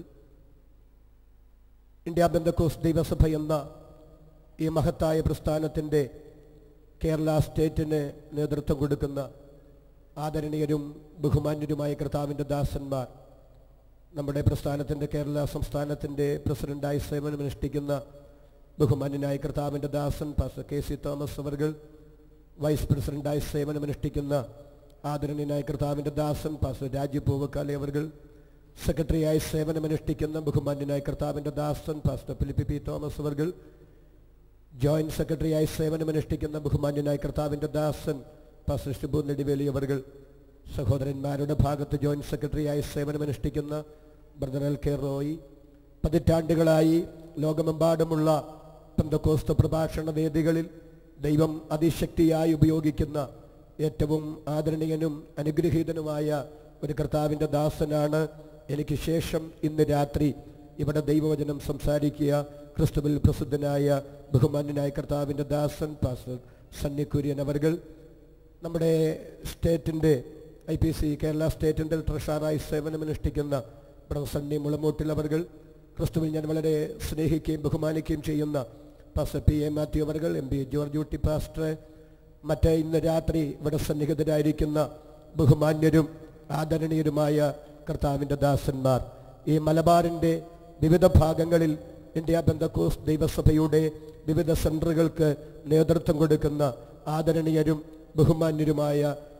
[SPEAKER 4] ഇന്ത്യ ബന്ധക്കോസ് ദൈവസഭ എന്ന ഈ മഹത്തായ പ്രസ്ഥാനത്തിൻ്റെ കേരള സ്റ്റേറ്റിന് നേതൃത്വം കൊടുക്കുന്ന ആദരണീയരും ബഹുമാന്യരുമായ കർത്താവിൻ്റെ ദാസന്മാർ നമ്മുടെ പ്രസ്ഥാനത്തിൻ്റെ കേരള സംസ്ഥാനത്തിൻ്റെ പ്രസിഡന്റായി സേവനമനുഷ്ഠിക്കുന്ന ബഹുമാന്യനായ കർത്താവിൻ്റെ ദാസൻ പാസ്റ്റർ കെ സി തോമസ് അവർകൾ വൈസ് പ്രസിഡന്റായി സേവനമനുഷ്ഠിക്കുന്ന ആദരണീയനായ കർത്താവിൻ്റെ ദാസൻ പാസ്റ്റർ രാജീവ് പൂവക്കാലെ അവർകൾ സെക്രട്ടറിയായി സേവനമനുഷ്ഠിക്കുന്ന ബഹുമാന്യനായ കർത്താവിൻ്റെ ദാസൻ പാസ്റ്റർ ഫിലിപ്പി പി തോമസ് അവർകൾ ജോയിന്റ് സെക്രട്ടറിയായി സേവനമനുഷ്ഠിക്കുന്ന ബഹുമാന്യനായ കർത്താവിൻ്റെ ദാസൻ പാസ്റ്റർ ഷിബു നെടിവേലി അവർകൾ സഹോദരന്മാരുടെ ഭാഗത്ത് ജോയിന്റ് സെക്രട്ടറിയായി സേവനമനുഷ്ഠിക്കുന്ന ബ്രദർ എൽ കെ റോയി പതിറ്റാണ്ടുകളായി ലോകമെമ്പാടുമുള്ള പന്തക്കോസ്ത പ്രഭാഷണ വേദികളിൽ ദൈവം അതിശക്തിയായി ഉപയോഗിക്കുന്ന ഏറ്റവും ആദരണീയനും അനുഗ്രഹീതനുമായ ഒരു കർത്താവിൻ്റെ ദാസനാണ് എനിക്ക് ശേഷം ഇന്ന് രാത്രി ഇവിടെ ദൈവവചനം സംസാരിക്കുക ക്രിസ്തുവിൽ പ്രസിദ്ധനായ ബഹുമാന്യനായ കർത്താവിൻ്റെ ദാസൻ പാസ്റ്റർ സണ്ണി കുര്യൻ അവർകൾ നമ്മുടെ സ്റ്റേറ്റിൻ്റെ ഐ പി സി കേരള സ്റ്റേറ്റിൻ്റെ ട്രഷറായി സേവനമനുഷ്ഠിക്കുന്ന ബ്രദർ സണ്ണി മുളമൂട്ടിൽ അവർകൾ ക്രിസ്തുവിൽ ഞാൻ വളരെ സ്നേഹിക്കുകയും ബഹുമാനിക്കുകയും ചെയ്യുന്ന പാസ്റ്റർ പി എ മാത്യു അവർകൾ M P George Ooty pastor മറ്റേ ഇന്ന് രാത്രി ഇവിടെ സന്നിഹിതരായിരിക്കുന്ന ബഹുമാന്യരും ആദരണീയരുമായ കർത്താവിൻ്റെ ദാസന്മാർ ഈ മലബാറിൻ്റെ വിവിധ ഭാഗങ്ങളിൽ ഇന്ത്യ ബന്ധക്കോസ് ദൈവസഭയുടെ വിവിധ സെൻറ്ററുകൾക്ക് നേതൃത്വം കൊടുക്കുന്ന ആദരണീയരും ബഹുമാന്യരുമായ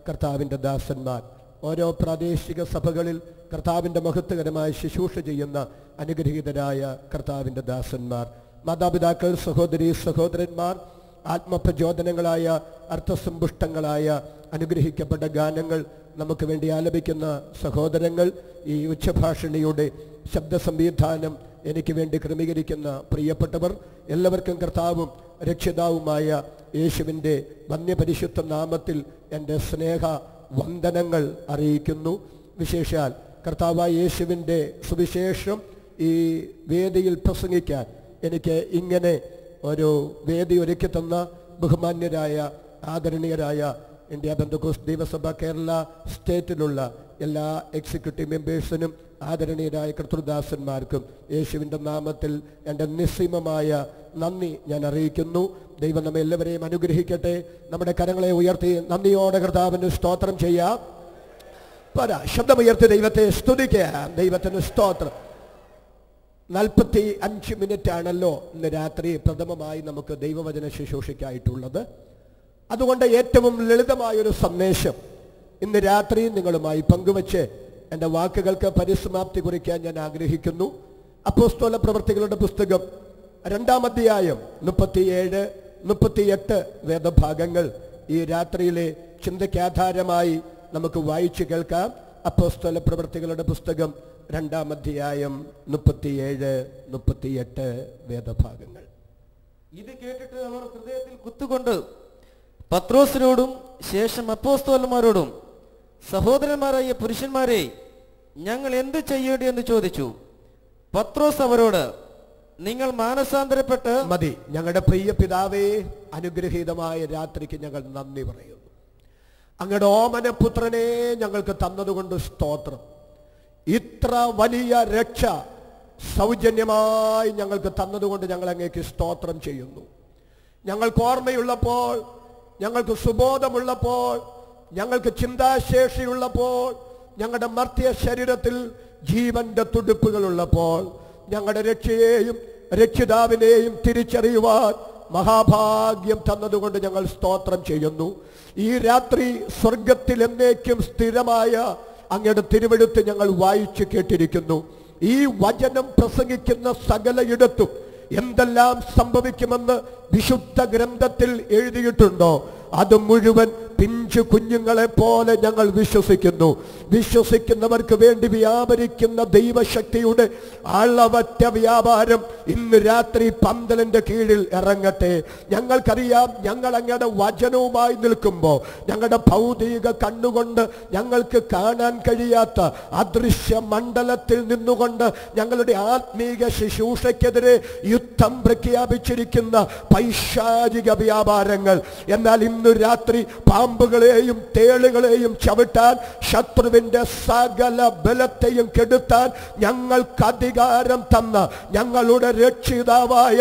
[SPEAKER 4] കർത്താവിൻ്റെ ദാസന്മാർ ഓരോ പ്രാദേശിക സഭകളിൽ കർത്താവിൻ്റെ മഹത്വകരമായ ശുശ്രൂഷ ചെയ്യുന്ന അനുഗ്രഹീതരായ കർത്താവിൻ്റെ ദാസന്മാർ മാതാപിതാക്കൾ സഹോദരി സഹോദരന്മാർ ആത്മപ്രചോദനങ്ങളായ അർത്ഥസമ്പുഷ്ടങ്ങളായ അനുഗ്രഹിക്കപ്പെട്ട ഗാനങ്ങൾ നമുക്ക് വേണ്ടി ആലപിക്കുന്ന സഹോദരങ്ങൾ ഈ ഉച്ചഭാഷിണിയുടെ ശബ്ദ സംവിധാനം എനിക്ക് വേണ്ടി ക്രമീകരിക്കുന്ന പ്രിയപ്പെട്ടവർ എല്ലാവർക്കും കർത്താവും രക്ഷിതാവുമായ യേശുവിൻ്റെ വന്യപരിശുദ്ധ നാമത്തിൽ എൻ്റെ സ്നേഹ വന്ദനങ്ങൾ അറിയിക്കുന്നു വിശേഷാൽ കർത്താവായ യേശുവിൻ്റെ സുവിശേഷം ഈ വേദിയിൽ പ്രസംഗിക്കാൻ എനിക്ക് ഇങ്ങനെ ഒരു വേദി ഒരുക്കി തന്ന ബഹുമാന്യരായ ആദരണീയരായ ഇന്ത്യ ബന്ധുക്കോസ് ദൈവസഭ കേരള സ്റ്റേറ്റിലുള്ള എല്ലാ എക്സിക്യൂട്ടീവ് മെമ്പേഴ്സിനും ആദരണീയരായ കർത്തൃദാസന്മാർക്കും യേശുവിൻ്റെ നാമത്തിൽ എൻ്റെ നിസ്സീമമായ നന്ദി ഞാൻ അറിയിക്കുന്നു ദൈവം നമ്മെ എല്ലാവരെയും അനുഗ്രഹിക്കട്ടെ നമ്മുടെ കരങ്ങളെ ഉയർത്തി നന്ദിയോടെ കർത്താവിന് സ്തോത്രം ചെയ്യാം പറ ശബ്ദമുയർത്തി ദൈവത്തെ സ്തുതിക്കാം ദൈവത്തിന് സ്തോത്രം നാൽപ്പത്തി അഞ്ച് മിനിറ്റ് ആണല്ലോ ഇന്ന് രാത്രി പ്രഥമമായി നമുക്ക് ദൈവവചന ശുശ്രൂഷയ്ക്കായിട്ടുള്ളത് അതുകൊണ്ട് ഏറ്റവും ലളിതമായൊരു സന്ദേശം ഇന്ന് രാത്രി നിങ്ങളുമായി പങ്കുവച്ച് എൻ്റെ വാക്കുകൾക്ക് പരിസമാപ്തി കുറിക്കാൻ ഞാൻ ആഗ്രഹിക്കുന്നു അപ്പോസ്തോല പ്രവർത്തികളുടെ പുസ്തകം രണ്ടാം അധ്യായം മുപ്പത്തിയേഴ് മുപ്പത്തിയെട്ട് വേദഭാഗങ്ങൾ ഈ രാത്രിയിലെ ചിന്തയ്ക്കാധാരമായി നമുക്ക് വായിച്ചു കേൾക്കാം അപ്പോസ്തോല പ്രവർത്തികളുടെ പുസ്തകം രണ്ടാം അധ്യായം മുപ്പത്തിയേഴ് മുപ്പത്തിയെട്ട് വേദഭാഗങ്ങൾ
[SPEAKER 5] ഇത് കേട്ടിട്ട് അവർ ഹൃദയത്തിൽ കുത്തുകൊണ്ട് പത്രോസിനോടും ശേഷം അപ്പോസ്തോലന്മാരോടും സഹോദരന്മാരായ പുരുഷന്മാരെ ഞങ്ങൾ എന്ത് ചെയ്യേണ്ടി എന്ന് ചോദിച്ചു പത്രോസ് അവരോട് നിങ്ങൾ മാനസാന്തരപ്പെട്ട്
[SPEAKER 4] മതി ഞങ്ങളുടെ പ്രിയ പിതാവേ അനുഗ്രഹീതമായ രാത്രിക്ക് ഞങ്ങൾ നന്ദി പറയുന്നു അങ്ങയുടെ ഓമന പുത്രനെ ഞങ്ങൾക്ക് തന്നതുകൊണ്ട് സ്തോത്രം ഇത്ര വലിയ രക്ഷ സൗജന്യമായി ഞങ്ങൾക്ക് തന്നതുകൊണ്ട് ഞങ്ങൾ അങ്ങേക്ക് സ്തോത്രം ചെയ്യുന്നു ഞങ്ങൾക്ക് ഓർമ്മയുള്ളപ്പോൾ ഞങ്ങൾക്ക് സുബോധമുള്ളപ്പോൾ ഞങ്ങൾക്ക് ചിന്താശേഷിയുള്ളപ്പോൾ ഞങ്ങളുടെ മർത്യ ശരീരത്തിൽ ജീവന്റെ തുടുപ്പുകളുള്ളപ്പോൾ ഞങ്ങളുടെ രക്ഷയെയും രക്ഷിതാവിനെയും തിരിച്ചറിയുവാൻ മഹാഭാഗ്യം തന്നതുകൊണ്ട് ഞങ്ങൾ സ്തോത്രം ചെയ്യുന്നു ഈ രാത്രി സ്വർഗത്തിൽ എന്നേക്കും സ്ഥിരമായ അങ്ങയുടെ തിരുവെടുത്ത് ഞങ്ങൾ വായിച്ചു കേട്ടിരിക്കുന്നു ഈ വചനം പ്രസംഗിക്കുന്ന സകലയിടത്തും എന്തെല്ലാം സംഭവിക്കുമെന്ന് വിശുദ്ധ ഗ്രന്ഥത്തിൽ എഴുതിയിട്ടുണ്ടോ അത് മുഴുവൻ പിഞ്ചു കുഞ്ഞുങ്ങളെ പോലെ ഞങ്ങൾ വിശ്വസിക്കുന്നു വിശ്വസിക്കുന്നവർക്ക് വേണ്ടി വ്യാപരിക്കുന്ന ദൈവശക്തിയുടെ അളവറ്റ വ്യാപാരം ഇന്ന് രാത്രി പന്തലിന്റെ കീഴിൽ ഇറങ്ങട്ടെ ഞങ്ങൾക്കറിയാം ഞങ്ങൾ അങ്ങയുടെ വചനവുമായി നിൽക്കുമ്പോൾ ഞങ്ങളുടെ ഭൗതിക കണ്ണുകൊണ്ട് ഞങ്ങൾക്ക് കാണാൻ കഴിയാത്ത അദൃശ്യ മണ്ഡലത്തിൽ നിന്നുകൊണ്ട് ഞങ്ങളുടെ ആത്മീക ശുശ്രൂഷയ്ക്കെതിരെ യുദ്ധം പ്രഖ്യാപിച്ചിരിക്കുന്ന പൈശാചിക വ്യാപാരങ്ങൾ എന്നാൽ ഇന്ന് രാത്രി പാമ്പുകളെയും തേളുകളെയും ചവിട്ടാൻ ശത്രുവിന്റെ സകല ബലത്തെയും കെടുത്താൻ ഞങ്ങൾക്ക് അധികാരം തന്ന ഞങ്ങളുടെ രക്ഷിതാവായ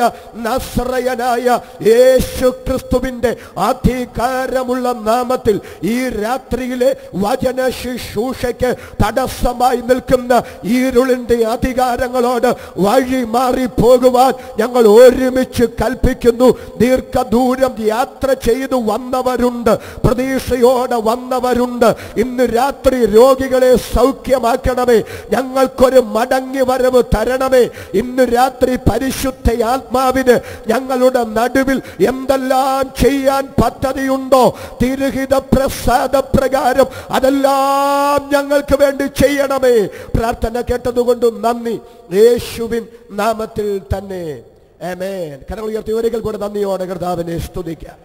[SPEAKER 4] നസ്രയനായ യേശു ക്രിസ്തുവിന്റെ അധികാരമുള്ള നാമത്തിൽ ഈ രാത്രിയിലെ വചന ശുശ്രൂഷയ്ക്ക് തടസ്സമായി നിൽക്കുന്ന ഇരുളിന്റെ അധികാരങ്ങളോട് വഴി മാറി പോകുവാൻ ഞങ്ങൾ ഒരുമിച്ച് കൽപ്പിക്കുന്നു ദീർഘദൂരം യാത്ര ചെയ്തു വന്നവരുണ്ട് പ്രതീക്ഷയോടെ വന്നവരുണ്ട് ഇന്ന് രാത്രി രോഗികളെ സൗഖ്യമാക്കണമേ ഞങ്ങൾക്കൊരു മടങ്ങി വരവ് തരണമേ ഇന്ന് രാത്രി പരിശുദ്ധ ആത്മാവിന് ഞങ്ങളുടെ നടുവിൽ എന്തെല്ലാം ചെയ്യാൻ പദ്ധതിയുണ്ടോ തിരുഹിത പ്രസാദ പ്രകാരം അതെല്ലാം ഞങ്ങൾക്ക് വേണ്ടി ചെയ്യണമേ പ്രാർത്ഥന കേട്ടതുകൊണ്ട് നന്ദി യേശുവിൻ നാമത്തിൽ തന്നെ ആമേൻ കരങ്ങൾ ഉയർത്തി ഒരിക്കൽ കൂടെ നന്ദിയോടെ കർത്താവിനെ സ്തുതിക്കാം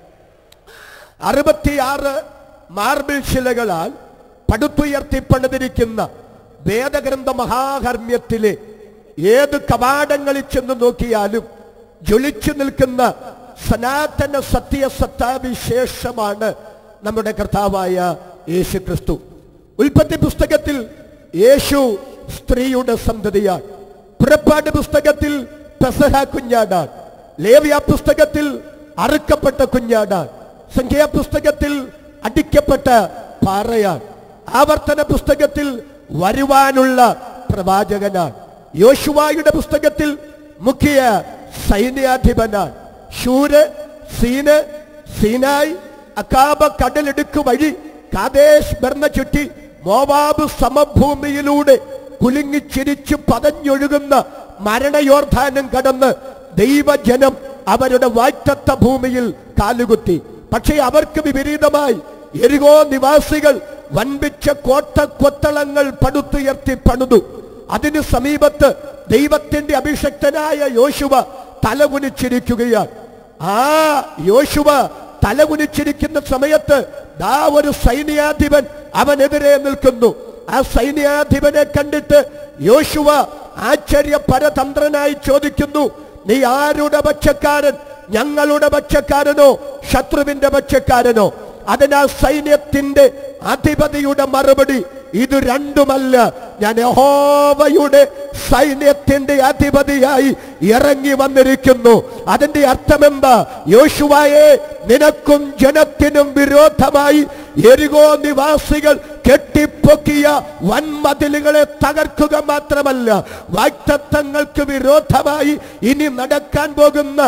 [SPEAKER 4] അറുപത്തിയാറ് മാർബിൾ ശിലകളാൽ പടുത്തുയർത്തി പണിതിരിക്കുന്ന വേദഗ്രന്ഥ മഹാകർമ്മ്യത്തിലെ ഏത് കവാടങ്ങളിൽ ചെന്ന് നോക്കിയാലും ജ്വലിച്ചു നിൽക്കുന്ന സനാതന സത്യസത്താവിശേഷമാണ് നമ്മുടെ കർത്താവായ യേശു ക്രിസ്തു ഉൽപ്പത്തി പുസ്തകത്തിൽ യേശു സ്ത്രീയുടെ സന്തതിയാണ് പുറപ്പാട് പുസ്തകത്തിൽ പെസഹ കുഞ്ഞാടാൻ ലേവ്യ പുസ്തകത്തിൽ അറുക്കപ്പെട്ട കുഞ്ഞാടാൻ സംഖ്യാ പുസ്തകത്തിൽ അടിക്കപ്പെട്ട പാറയാൻ ആവർത്തന പുസ്തകത്തിൽ വരുവാനുള്ള പ്രവാചകനാണ് യോശുവായുടെ പുസ്തകത്തിൽ മുഖ്യ സൈന്യാധിപനാണ് ശൂര് സീന് സീനായ് അക്കാബ കടലെടുക്ക് വഴി കാദേശ് ബർണ ചുറ്റി മോവാബ് സമഭൂമിയിലൂടെ കുലുങ്ങിച്ചിരിച്ച് പതഞ്ഞൊഴുകുന്ന മരണയോർധാനം കടന്ന് ദൈവജനം അവരുടെ വാറ്റത്ത ഭൂമിയിൽ കാലുകുത്തി പക്ഷേ അവർക്ക് വിപരീതമായി എരികോ നിവാസികൾ വൻപിച്ച കോട്ട കൊത്തളങ്ങൾ പടുത്തുയർത്തി പണിതു അതിനു സമീപത്ത് ദൈവത്തിന്റെ അഭിഷക്തനായ യോശുവ തലകുനിച്ചിരിക്കുകയാണ് ആ യോശുവ തലകുനിച്ചിരിക്കുന്ന സമയത്ത് ദാ ഒരു സൈന്യാധിപൻ അവനെതിരെ നിൽക്കുന്നു ആ സൈന്യാധിപനെ കണ്ടിട്ട് യോശുവ ആശ്ചര്യ പരതന്ത്രനായി ചോദിക്കുന്നു നീ ആരുടെ പക്ഷക്കാരൻ ഞങ്ങളുടെ പക്ഷക്കാരനോ ശത്രുവിന്റെ പക്ഷക്കാരനോ അതിനാൽ സൈന്യത്തിന്റെ അധിപതിയുടെ മറുപടി ഇത് രണ്ടുമല്ല ഞാൻ യഹോവയുടെ സൈന്യത്തിന്റെ അധിപതിയായി ഇറങ്ങി വന്നിരിക്കുന്നു അതിന്റെ അർത്ഥമെന്താ യോശുവായെ നിനക്കും ജനത്തിനും വിരോധമായി എരികോ നിവാസികൾ കെട്ടിപ്പൊക്കിയ വൻമതിലുകളെ തകർക്കുക മാത്രമല്ല വാക്തത്വങ്ങൾക്ക് വിരോധമായി ഇനി നടക്കാൻ പോകുന്ന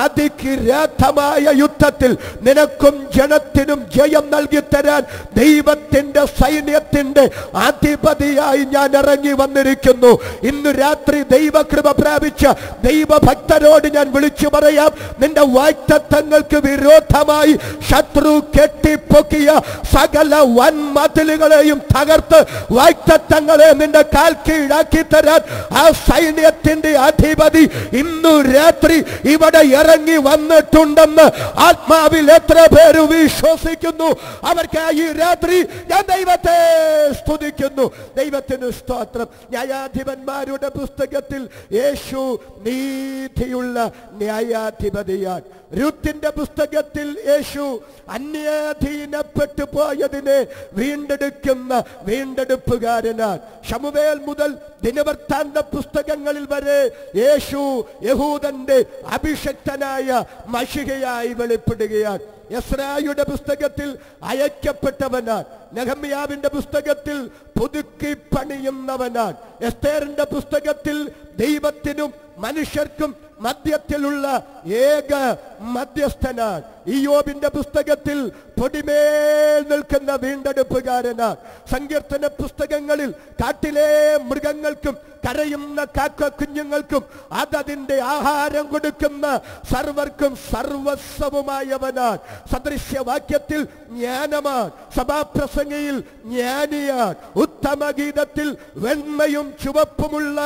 [SPEAKER 4] അതികിരാധമായ യുദ്ധത്തിൽ നിനക്കും ജനത്തിനും ജയം നൽകി തരാൻ ദൈവത്തിന്റെ സൈന്യത്തിന്റെ അധിപതിയായി ഞാൻ ഇറങ്ങി വന്നിരിക്കുന്നു ഇന്ന് രാത്രി ദൈവകൃപ പ്രാപിച്ച ദൈവഭക്തരോട് ഞാൻ വിളിച്ചു പറയാം നിന്റെ വാക്തത്വങ്ങൾക്ക് വിരോധമായി ശത്രു കെട്ടിപ്പൊക്കിയ സകല വൻമതിലുകളെയും തകർത്ത് വാക്തത്വങ്ങളെ നിന്റെ കാൽ കീഴാക്കി തരാൻ ആ സൈന്യത്തിന്റെ അധിപതി ഇന്നു രാത്രി ഇവിടെ ഇറങ്ങി വന്നിട്ടുണ്ടെന്ന് ആത്മാവിൽ എത്ര പേര് വിശ്വസിക്കുന്നു അവർക്ക് ഈ രാത്രി ഞാൻ ദൈവത്തെ സ്തുതിക്കുന്നു ദൈവത്തിന് സ്തോത്രം ന്യായാധിപന്മാരുടെ പുസ്തകത്തിൽ യേശു നീതിയുള്ള ന്യായാധിപതിയാണ് രുത്തിന്റെ പുസ്തകത്തിൽ യേശു അന്യാധീനപ്പെട്ടു പോയതിനെ വീണ്ടെടുക്കുന്ന വീണ്ടെടുപ്പുകാരനാണ് ഷമുവേൽ മുതൽ ദിനവൃത്താന്ത പുസ്തകങ്ങളിൽ വരെ യേശു യഹൂദന്റെ അഭിഷക്തനായ മഷികയായി വെളിപ്പെടുകയാണ് യസ്രായുടെ പുസ്തകത്തിൽ അയക്കപ്പെട്ടവനാണ് നെഹമ്യാവിന്റെ പുസ്തകത്തിൽ പുതുക്കി പണിയുന്നവനാണ് എസ്തേറിന്റെ പുസ്തകത്തിൽ ദൈവത്തിനും മനുഷ്യർക്കും മധ്യത്തിലുള്ള ഏക മധ്യസ്ഥനാണ് ഇയോബിന്റെ പുസ്തകത്തിൽ പൊടിമേൽ നിൽക്കുന്ന വീണ്ടെടുപ്പുകാരനാണ് സങ്കീർത്തന പുസ്തകങ്ങളിൽ കാട്ടിലെ മൃഗങ്ങൾക്കും കരയുന്ന കാക്ക കുഞ്ഞുങ്ങൾക്കും അതതിന്റെ ആഹാരം കൊടുക്കുന്ന സർവർക്കും സർവസ്വവുമായവനാണ് സദൃശ്യവാക്യത്തിൽ ജ്ഞാനമാണ് സഭാപ്രസംഗയിൽ ജ്ഞാനിയാണ് ഉത്തമഗീതത്തിൽ വെണ്മയും ചുവപ്പുമുള്ള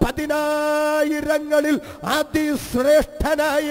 [SPEAKER 4] പതിനായിരങ്ങളിൽ അതിശ്രേഷ്ഠനായ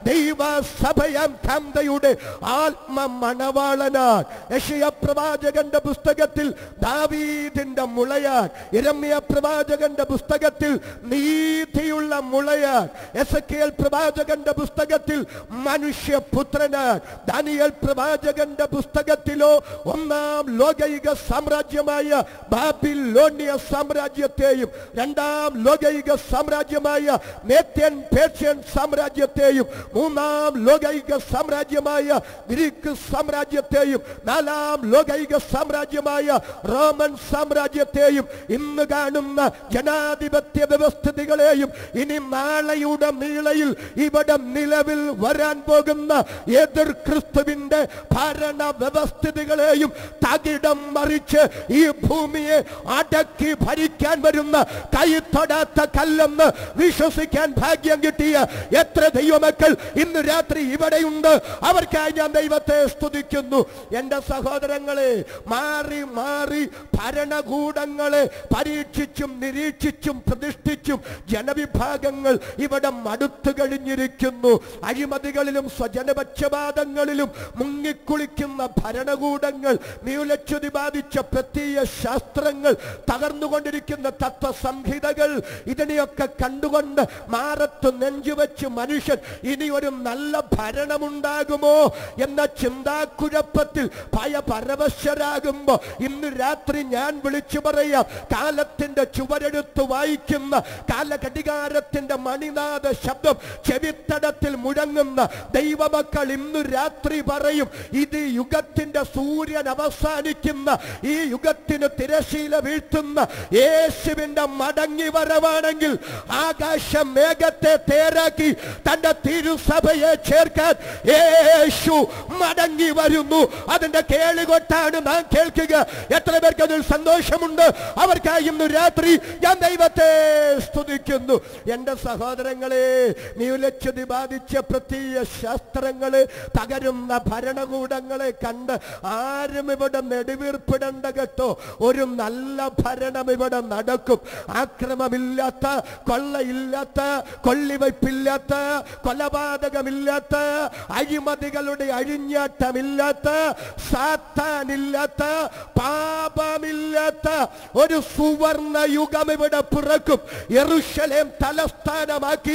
[SPEAKER 4] ദൈവസഭയം കാന്തയുടെ ആത്മ മണവാളനാണ് യശയ പ്രവാചകന്റെ പുസ്തകത്തിൽ ദാവീദിന്റെ മുളയാൻ ഇരമ്യ പ്രവാചകന്റെ പുസ്തകത്തിൽ നീതിയുള്ള മുളയാൻ എസക്കേൽ പ്രവാചകന്റെ പുസ്തകത്തിൽ മനുഷ്യപുത്രനാൻ ദാനിയൽ പ്രവാചകന്റെ പുസ്തകത്തിലോ ഒന്നാം ലോകൈക സാമ്രാജ്യമായ ബാബിലോണിയ സാമ്രാജ്യത്തെയും രണ്ടാം ലോകൈക സാമ്രാജ്യമായ മേത്യൻ പേർഷ്യൻ സാമ്രാജ്യത്തെയും മൂന്നാം ലോകൈക സാമ്രാജ്യമായ ഗ്രീക്ക് സാമ്രാജ്യത്തെയും നാലാം ലോകൈക സാമ്രാജ്യമായ റോമൻ സാമ്രാജ്യത്തെയും ഇന്ന് കാണുന്ന ജനാധിപത്യ വ്യവസ്ഥിതികളെയും ഇനി നാളെയുടെ നീളയിൽ ഇവിടെ നിലവിൽ വരാൻ പോകുന്ന എതിർ ക്രിസ്തുവിന്റെ ഭരണ വ്യവസ്ഥിതികളെയും തകിടം മറിച്ച് ഈ ഭൂമിയെ അടക്കി ഭരിക്കാൻ വരുന്ന കൈ തൊടാത്ത കല്ലെന്ന് വിശ്വസിക്കാൻ ഭാഗ്യം കിട്ടിയ എത്ര ദൈവമക്കൾ ഇന്ന് രാത്രി ഇവിടെയുണ്ട് അവർക്കായി ഞാൻ ദൈവത്തെ സ്തുതിക്കുന്നു എന്റെ സഹോദരങ്ങളെ മാറി മാറി ഭരണകൂടങ്ങളെ പരീക്ഷിച്ചും നിരീക്ഷിച്ചും പ്രതിഷ്ഠിച്ചും ജനവിഭാഗങ്ങൾ ഇവിടെ മടുത്തു കഴിഞ്ഞിരിക്കുന്നു അഴിമതികളിലും സ്വജനപക്ഷപാതങ്ങളിലും മുങ്ങിക്കുളിക്കുന്ന ഭരണകൂടങ്ങൾ ന്യൂലച്യുതി ബാധിച്ച പ്രത്യയ ശാസ്ത്രങ്ങൾ തകർന്നുകൊണ്ടിരിക്കുന്ന തത്വസംഹിതകൾ ഇതിനെയൊക്കെ കണ്ടുകൊണ്ട് മാറത്ത് നെഞ്ചുവെച്ച് മനുഷ്യൻ ഇനി ഒരു നല്ല ഭരണമുണ്ടാകുമോ എന്ന ചിന്താക്കുഴപ്പത്തിൽ ഭയപരവശരാകുമ്പോ ഇന്ന് രാത്രി ഞാൻ വിളിച്ചു പറയാം കാലത്തിന്റെ ചുവരെടുത്ത് വായിക്കുന്ന കാലഘടികാരത്തിന്റെ മണിനാഥ ശബ്ദം ചെവിത്തടത്തിൽ മുഴങ്ങുന്ന ദൈവമക്കൾ ഇന്ന് രാത്രി പറയും ഇത് യുഗത്തിന്റെ സൂര്യൻ അവസാനിക്കുന്ന ഈ യുഗത്തിന് തിരശീല വീഴ്ത്തുന്ന യേശുവിന്റെ മടങ്ങി വരവാണെങ്കിൽ ആകാശ മേഘത്തെ തേരാക്കി തന്റെ തിരുസഭയെ ചേർക്കാൻ യേശു മടങ്ങി വരുന്നു അതിന്റെ കേളുകൊട്ടാണ് നാം കേൾക്കുക എത്ര പേർക്ക് അതിൽ സന്തോഷമുണ്ട് അവർക്കായി ഇന്ന് രാത്രി ഞാൻ ദൈവത്തെ സ്തുതിക്കുന്നു എന്റെ സഹോദരങ്ങളെ നീലച്യുതി ബാധിച്ച പ്രത്യയ ശാസ്ത്രങ്ങള് തകരുന്ന ഭരണകൂടങ്ങളെ കണ്ട് ആരും ഇവിടെ നെടുവീർപ്പിടണ്ട കേട്ടോ ഒരു നല്ല ഭരണം ഇവിടെ നടക്കും ആക്രമമില്ലാത്ത കൊള്ളയില്ലാത്ത കൊള്ളിവയ്പില്ലാത്ത കൊലപാതകമില്ലാത്ത അഴിമതികളുടെ അഴിഞ്ഞാട്ടമില്ലാത്ത സാത്താനില്ലാത്ത പാപമില്ലാത്ത ഒരു സുവർണ യുഗം ഇവിടെ പിറക്കും യെറുശലേം തലസ്ഥാനമാക്കി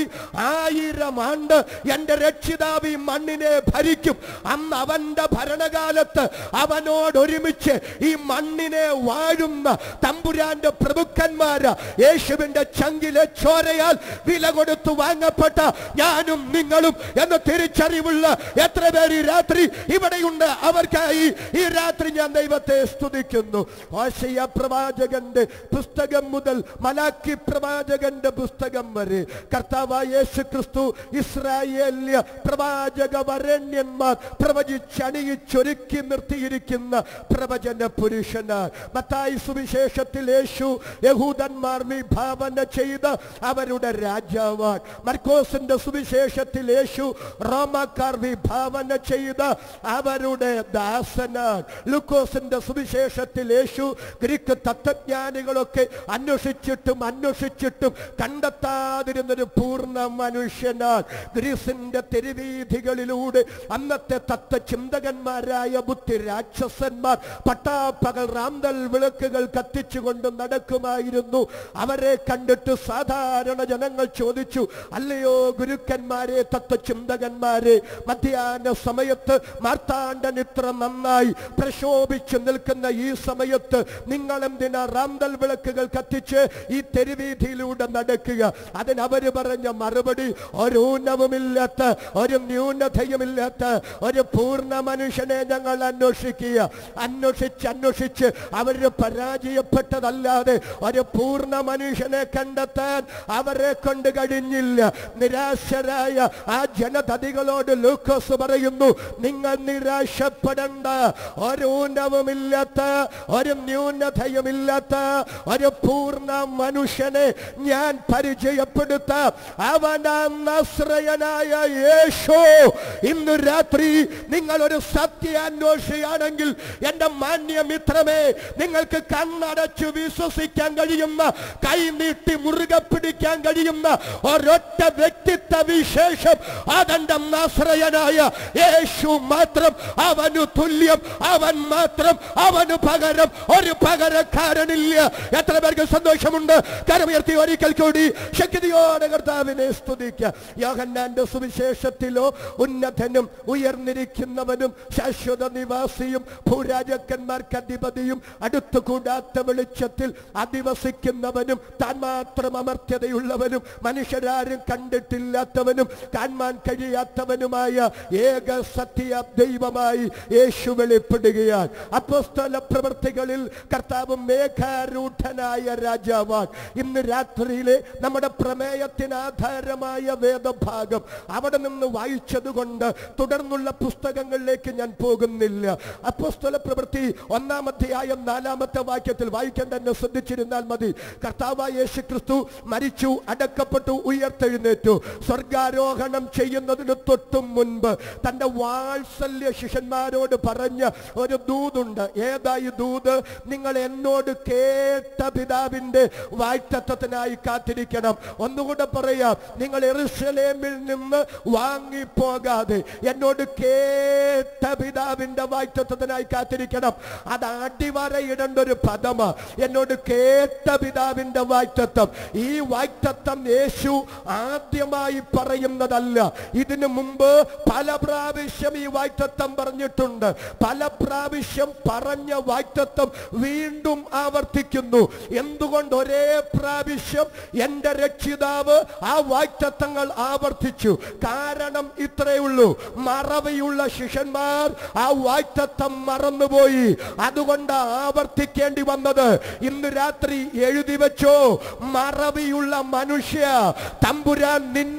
[SPEAKER 4] ആയിരം ആണ്ട് എന്റെ രക്ഷിതാവ് ഈ മണ്ണിനെ ഭരിക്കും അന്ന് അവന്റെ ഭരണകാലത്ത് അവനോട് ഒരുമിച്ച് ഈ മണ്ണിനെ വാഴുന്ന തമ്പുരാന്റെ പ്രഭുക്കന്മാര് യേശുവിന്റെ ചങ്കിലെ ചോരയാൽ വില കൊടുത്തു വാങ്ങപ്പെട്ട ഞാനും നിങ്ങളും എന്ന തിരിച്ചറിവുള്ള എത്ര പേര് ഈ രാത്രി ഇവിടെയുണ്ട് അവർക്കായി ഈ രാത്രി ഞാൻ ദൈവത്തെ സ്തുതിക്കുന്നു ഓശയ പ്രവാചകന്റെ പുസ്തകം മുതൽ മലാക്കി പ്രവാചകന്റെ പുസ്തകം വരെ കർത്താവായ യേശു ക്രിസ്തു ഇസ്രായേല്യ പ്രവാചക വരണ്യന്മാർ പ്രവചിച്ചണിയിച്ചൊരുക്കി നിർത്തിയിരിക്കുന്ന പ്രവചന പുരുഷനാർ മത്തായി സുവിശേഷത്തിൽ യേശു യഹൂദന്മാർ വിഭാവന ചെയ്ത് അവരുടെ രാജാവാൻ മർക്കോസിന്റെ സുവിശേഷത്തിൽ യേശു റോമാക്കാർ വിഭാവന ചെയ്ത് അവരുടെ ദാസനാൻ ലുക്കോസിന്റെ സുവിശേഷത്തിൽ യേശു ഗ്രീക്ക് തത്വജ്ഞാനികളൊക്കെ അന്വേഷിച്ചിട്ടും അന്വേഷിച്ചിട്ടും കണ്ടെത്താതിരുന്നൊരു പൂർണ്ണ മനുഷ്യനാൻ ഗ്രീസിന്റെ തെരുവീഥികളിലൂടെ അന്നത്തെ തത്വചിന്തകന്മാരായ ബുദ്ധി രാക്ഷസന്മാർ പട്ടാപ്പകൽ റാന്തൽ വിളക്കുകൾ കത്തിച്ചുകൊണ്ട് നടക്കുമായിരുന്നു അവരെ കണ്ടിട്ട് സാധാരണ ജനങ്ങൾ ചോദിച്ചു അല്ലയോ ഗുരുക്കന്മാരെ തത്വചിന്തകന്മാരെ മധ്യാഹ്ന സമയത്ത് മാർത്താണ്ഡൻ ഇത്ര നന്നായി പ്രശോഭിച്ചു നിൽക്കുന്ന ഈ സമയത്ത് നിങ്ങൾ എന്തിനാ റാന്തൽ വിളക്കുകൾ കത്തിച്ച് ഈ തെരുവീഥിയിലൂടെ നടക്കുക അതിനവര് പറഞ്ഞ മറുപടി ഒരു ഊനവുമില്ലാത്ത ഒരു ന്യൂനതയുമില്ലാത്ത ഒരു പൂർണ്ണ മനുഷ്യനെ ഞങ്ങൾ അന്വേഷിക്കുക അന്വേഷിച്ച് അന്വേഷിച്ച് അവര് പരാജയപ്പെട്ടതല്ലാതെ ഒരു പൂർണ്ണ മനുഷ്യനെ കണ്ടെത്താൻ അവരെ കൊണ്ട് കഴിഞ്ഞില്ല നിരാശരായ ആ ജനതതികളോട് ലൂക്കോസ് പറയുന്നു നിങ്ങൾ നിരാശപ്പെടണ്ട ഒരു ഊനവുമില്ലാത്ത ഒരു ന്യൂനതയുമില്ലാത്ത ഒരു പൂർണ്ണ മനുഷ്യനെ ഞാൻ പരിചയപ്പെടുത്താം അവനാം നസ്രയനായ യേശു ഇന്ന് രാത്രി നിങ്ങൾ ഒരു സത്യാന്വേഷിയാണെങ്കിൽ എന്റെ മാന്യമിത്രമേ നിങ്ങൾക്ക് കണ്ണടച്ചു വിശ്വസിക്കാൻ കഴിയുന്ന കൈ നീട്ടി മുറുകെ പിടിക്കാൻ കഴിയുന്ന ഒരൊറ്റ വ്യക്തിത്വ വിശേഷം അതെന്റെ നസ്രയനായ യേശു മാത്രം അവനു തുല്യം അവൻ മാത്രം അവന് പകരം ഒരു പകരക്കാരനില്ല എത്ര പേർക്ക് സന്തോഷമുണ്ട് കരമുയർത്തി ഒരിക്കൽ കൂടി ശക്തിയോടെ കർത്താവിനെ സ്തുതിക്കുക യോഹന്നാന്റെ സുവിശേഷത്തിലോ ഉന്നതനും ഉയർന്നിരിക്കുന്നവനും ശാശ്വത നിവാസിയും ഭൂരാജക്കന്മാർക്ക് അധിപതിയും അടുത്തു കൂടാത്ത വെളിച്ചത്തിൽ അധിവസിക്കുന്നവനും താൻ മാത്രം അമർത്യതയുള്ളവനും മനുഷ്യരാരും കണ്ടിട്ടില്ലാത്തവനും കാണാൻ കഴിയാത്തവനുമായ ഏക സത്യ ദൈവമായി യേശു വെളിപ്പെടുകയാണ് അപ്പോസ്തല പ്രവൃത്തികളിൽ കർത്താവ് മേഘാരൂഢനായ രാജാവാൻ ഇന്ന് രാത്രിയിലെ നമ്മുടെ പ്രമേയത്തിന് ആധാരമായ വേദഭാഗം അവിടെ നിന്ന് വായിച്ചതുകൊണ്ട് തുടർന്നുള്ള പുസ്തകങ്ങളിലേക്ക് ഞാൻ പോകുന്നില്ല അപ്പോസ്തല പ്രവൃത്തി ഒന്നാമധ്യായം നാലാമത്തെ വാക്യത്തിൽ വായിക്കാൻ തന്നെ ശ്രദ്ധിച്ചിരുന്നാൽ മതി കർത്താവായ യേശു ക്രിസ്തു മരിച്ചു അടക്കപ്പെട്ടു ഉയർത്തെഴുന്നേറ്റു സ്വർഗാരോഹണം ചെയ്യുന്നതിന് തൊട്ടും മുൻപ് തന്റെ വാത്സല്യ ശിഷ്യന്മാരോട് പറഞ്ഞ ഒരു ദൂതുണ്ട് ഏതായി ദൂത് നിങ്ങൾ എന്നോട് കേട്ട പിതാവിന്റെ വായ്ത്തത്വത്തിനായി കാത്തിരിക്കണം ഒന്നുകൂടെ പറയാം നിങ്ങൾ എറുസലേമിൽ നിന്ന് വാങ്ങിപ്പോകാതെ എന്നോട് കേട്ട പിതാവിന്റെ വായ്ത്തത്വത്തിനായി കാത്തിരിക്കണം അത് അടിവരയിടേണ്ട ഒരു പദമ എന്നോട് കേട്ട പിതാവിന്റെ വായ്ത്തത്വം ഈ വായ്ത്തത്വം യേശു ആദ്യമായി പറയുന്നതല്ല ഇതിനു മുമ്പ് പല പ്രാവശ്യം ഈ വായ്ത്തത്വം പറഞ്ഞിട്ടുണ്ട് പല പ്രാവശ്യം പറഞ്ഞ വായ്ത്തത്വം വീണ്ടും ആവർത്തിക്കുന്നു എന്തുകൊണ്ട് ഒരേ പ്രാവശ്യം എന്റെ രക്ഷിതാവ് ആ വായ്ത്തത്വങ്ങൾ ആവർത്തിച്ചു കാരണം ഇത്രയേ ഉള്ളൂ മറവിയുള്ള ശിഷ്യന്മാർ ആ വായ്ത്തത്വം മറന്നുപോയി അതുകൊണ്ട് ആവർത്തിക്കേണ്ടി വന്നത് ഇന്ന് രാത്രി എഴുതി വെച്ചോ മറവിയുള്ള മനുഷ്യ തമ്പുരാൻ നിന്നോട്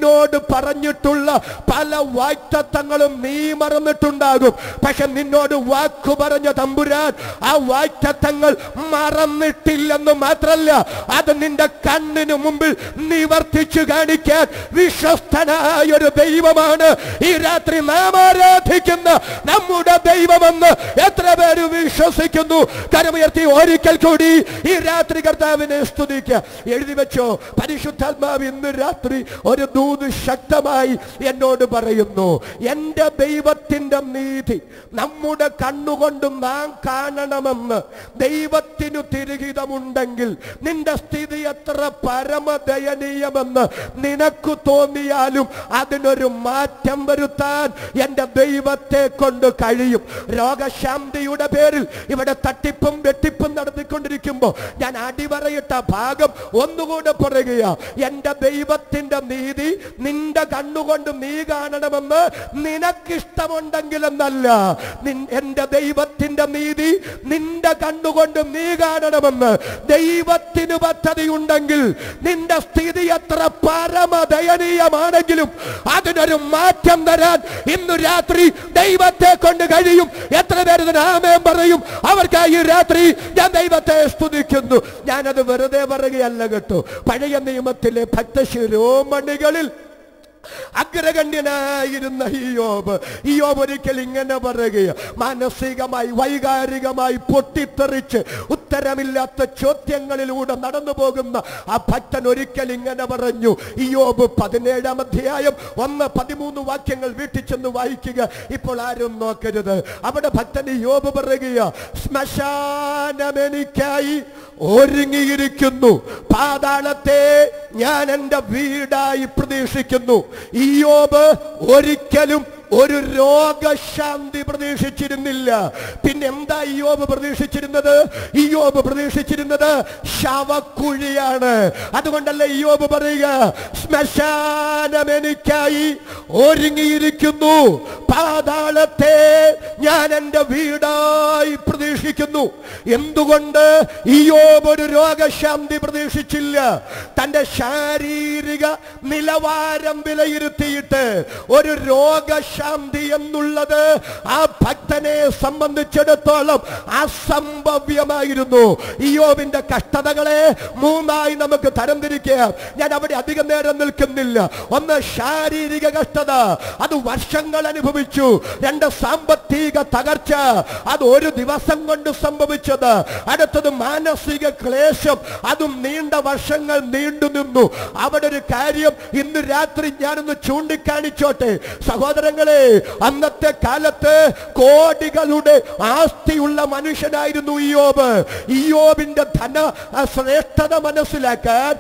[SPEAKER 4] പറഞ്ഞിട്ടുള്ള പല വാക്തത്വങ്ങളും നീ മറന്നിട്ടുണ്ടാകും പക്ഷെ നിന്നോട് വാക്കു പറഞ്ഞ തമ്പുരാൻ ആ വാക്തത്വങ്ങൾ മറന്നിട്ടില്ലെന്ന് മാത്രല്ല അത് നിന്റെ കണ്ണിന് മുമ്പിൽ നിവർത്തിച്ചു കാണിക്കാൻ വിശ്വസ്തനായ ഒരു ദൈവമാണ് ഈ രാത്രി നാം ആരാധിക്കുന്ന നമ്മുടെ ദൈവമെന്ന് എത്ര പേര് വിശ്വസിക്കുന്നു കരമുയർത്തി ഒരിക്കൽ കൂടി ഈ രാത്രി കർത്താവിനെ സ്തുതിക്കുക എഴുതി വെച്ചോ പരിശുദ്ധാത്മാവ് ഇന്ന് രാത്രി ഒരു ദൂത് ശക്തമായി എന്നോട് പറയുന്നു എന്റെ ദൈവത്തിന്റെ നീതി നമ്മുടെ കണ്ണുകൊണ്ട് നാം കാണണമെന്ന് ദൈവത്തിനു തിരുഹിതമുണ്ടെങ്കിൽ നിന്റെ സ്ഥിതി എത്ര പരമദയനീയമെന്ന് നിനക്ക് തോന്നിയാലും അതിനൊരു മാറ്റം വരുത്താൻ എന്റെ ദൈവത്തെ കൊണ്ട് കഴിയും രോഗശാന്തിയുടെ പേരിൽ ഇവിടെ തട്ടിപ്പും വെട്ടിപ്പും നടത്തിക്കൊണ്ടിരിക്കുമ്പോൾ ഞാൻ അടിവരയിട്ട ഭാഗം ഒന്നുകൂടെ പറയുക എന്റെ ദൈവത്തിന്റെ നീതി നിന്റെ കണ്ണുകൊണ്ട് നീ കാണണമെന്ന് നിനക്കിഷ്ടമുണ്ടെങ്കിലെന്നല്ല നിൻ- എന്റെ ദൈവത്തിന്റെ നീതി നിന്റെ കണ്ണുകൊണ്ട് നീ കാണണമെന്ന് ദൈവത്തിന് പദ്ധതിയുണ്ടെങ്കിൽ നിന്റെ സ്ഥിതി എത്ര പരമദയനീയമാണെങ്കിലും അതിനൊരു മാറ്റം തരാൻ ഇന്ന് രാത്രി ദൈവത്തെ കൊണ്ട് കഴിയും എത്ര പേര് ഇതിന് ആമേൻ പറയും അവർക്കായി ഈ രാത്രി ഞാൻ ദൈവത്തെ സ്തുതിക്കുന്നു ഞാനത് വെറുതെ പറയുകയല്ല കേട്ടോ പഴയ നിയമത്തിലെ ഭക്തശിരോമണികളിൽ അഗ്രഗണ്യനായിരുന്ന ഈ യോബ് ഈ യോബ് ഒരിക്കൽ ഇങ്ങനെ പറയുക മാനസികമായി വൈകാരികമായി പൊട്ടിത്തെറിച്ച് ഉത്തരമില്ലാത്ത ചോദ്യങ്ങളിലൂടെ നടന്നു പോകുന്ന ആ ഭക്തൻ ഒരിക്കൽ ഇങ്ങനെ പറഞ്ഞു ഈ യോബ് പതിനേഴാം അധ്യായം ഒന്ന് പതിമൂന്ന് വാക്യങ്ങൾ വീട്ടിൽ ചെന്ന് വായിക്കുക ഇപ്പോൾ ആരും നോക്കരുത് അവിടെ ഭക്തൻ ഈ യോബ് പറയുക ശ്മശാനമെനിക്കായി ഒരുങ്ങിയിരിക്കുന്നു പാതാളത്തെ ഞാൻ എൻ്റെ വീടായി പ്രതീക്ഷിക്കുന്നു ഇയോബ് ഒരിക്കലും ഒരു രോഗശാന്തി പ്രതീക്ഷിച്ചിരുന്നില്ല പിന്നെ എന്താ ഇയോബ് പ്രതീക്ഷിച്ചിരുന്നത് ഇയോബ് പ്രതീക്ഷിച്ചിരുന്നത് ശവക്കുഴിയാണ് അതുകൊണ്ടല്ല ഇയോബ് പറയുക ശ്മശാനം എനിക്കായി ഒരുങ്ങിയിരിക്കുന്നു പാതാളത്തെ ഞാൻ എൻ്റെ വീടായി പ്രതീക്ഷിക്കുന്നു എന്തുകൊണ്ട് ഇയോബ് ഒരു രോഗശാന്തി പ്രതീക്ഷിച്ചില്ല തന്റെ ശാരീരിക നിലവാരം വിലയിരുത്തിയിട്ട് ഒരു രോഗശാന്തി എന്നുള്ളത് ആ ഭക്തനെ സംബന്ധിച്ചിടത്തോളം അസംഭവ്യമായിരുന്നു ഇയോബിന്റെ കഷ്ടതകളെ മൂന്നായി നമുക്ക് തരംതിരിക്കാം ഞാൻ അവിടെ അധികം നേരം നിൽക്കുന്നില്ല ഒന്ന് ശാരീരിക കഷ്ടത അത് വർഷങ്ങൾ അനുഭവിച്ചു രണ്ട് സാമ്പത്തിക തകർച്ച അത് ഒരു ദിവസം കൊണ്ട് സംഭവിച്ചത് അടുത്തത് മാനസിക ക്ലേശം അതും നീണ്ട വർഷങ്ങൾ നീണ്ടു നിന്നു അവിടെ ഒരു കാര്യം ഇന്ന് രാത്രി ഞാനൊന്ന് ചൂണ്ടിക്കാണിച്ചോട്ടെ സഹോദരങ്ങളെ അന്നത്തെ കാലത്ത് കോടികളുടെ ആസ്തിയുള്ള മനുഷ്യനായിരുന്നു ഇയോബ് ഇയോബിന്റെ ധന ആ ശ്രേഷ്ഠത മനസ്സിലാക്കാൻ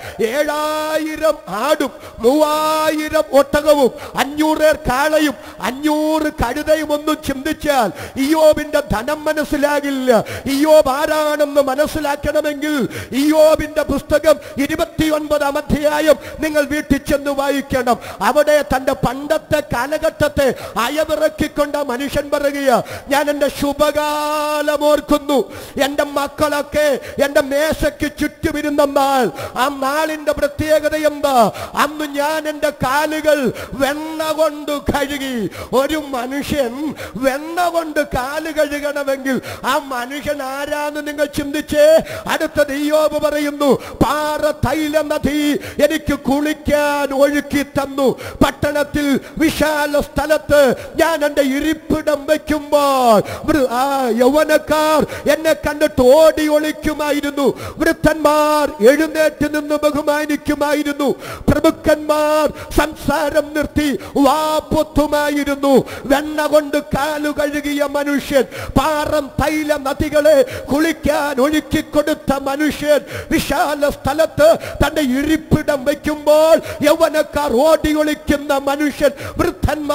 [SPEAKER 4] ഏഴായിരം ആടും മൂവായിരം ഒട്ടകവും അഞ്ഞൂറ് കാളയും അഞ്ഞൂറ് കഴുതയും ഒന്നും ചിന്തിച്ചാൽ ഇയോബിന്റെ ധനം മനസ്സിലാകില്ല ഇയോബ് ആരാണെന്ന് മനസ്സിലാക്കണമെങ്കിൽ ഇയോബിന്റെ പുസ്തകം ഇരുപത്തിയൊൻപതാം അധ്യായം നിങ്ങൾ വീട്ടിൽ ചെന്ന് വായിക്കണം അവിടെ തന്റെ പണ്ടത്തെ കാലഘട്ടത്തെ അയവിറക്കിക്കൊണ്ട മനുഷ്യൻ പറയുക ഞാൻ എന്റെ ശുഭകാലം ഓർക്കുന്നു എന്റെ മക്കളൊക്കെ എന്റെ മേശയ്ക്ക് ചുറ്റുമിരുന്ന നാൾ ആ നാളിന്റെ പ്രത്യേകത എന്താ അന്ന് ഞാൻ എന്റെ കാലുകൾ വെണ്ണ കൊണ്ട് കഴുകി ഒരു മനുഷ്യൻ വെണ്ണ കൊണ്ട് കാല് കഴുകണമെങ്കിൽ ആ മനുഷ്യൻ ആരാന്ന് നിങ്ങൾ ചിന്തിച്ചേ അടുത്ത ദൈയോബ് പറയുന്നു പാറ തൈല നദി എനിക്ക് കുളിക്കാൻ ഒഴുക്കി തന്നു പട്ടണത്തിൽ വിശാല സ്ഥലത്ത് ഞാൻ എന്റെ ഇരിപ്പിടം വെക്കുമ്പോൾ വൃ- ആ യൗവനക്കാർ എന്നെ കണ്ടിട്ട് ഓടി ഒളിക്കുമായിരുന്നു വൃദ്ധന്മാർ എഴുന്നേറ്റ് നിന്ന് ബഹുമാനിക്കുമായിരുന്നു പ്രഭുക്കന്മാർ സംസാരം നിർത്തി വാപ്പൊത്തുമായിരുന്നു വെണ്ണ കൊണ്ട് കാലു കഴുകിയ മനുഷ്യൻ പാറം തൈല നദികളെ കുളിക്കാൻ ഒഴുക്കിക്കൊടുത്ത മനുഷ്യൻ വിശാല സ്ഥലത്ത് തന്റെ ഇരിപ്പിടം വയ്ക്കുമ്പോൾ യൗവനക്കാർ ഓടി ഒളിക്കുന്ന മനുഷ്യൻ വൃദ്ധന്മാർ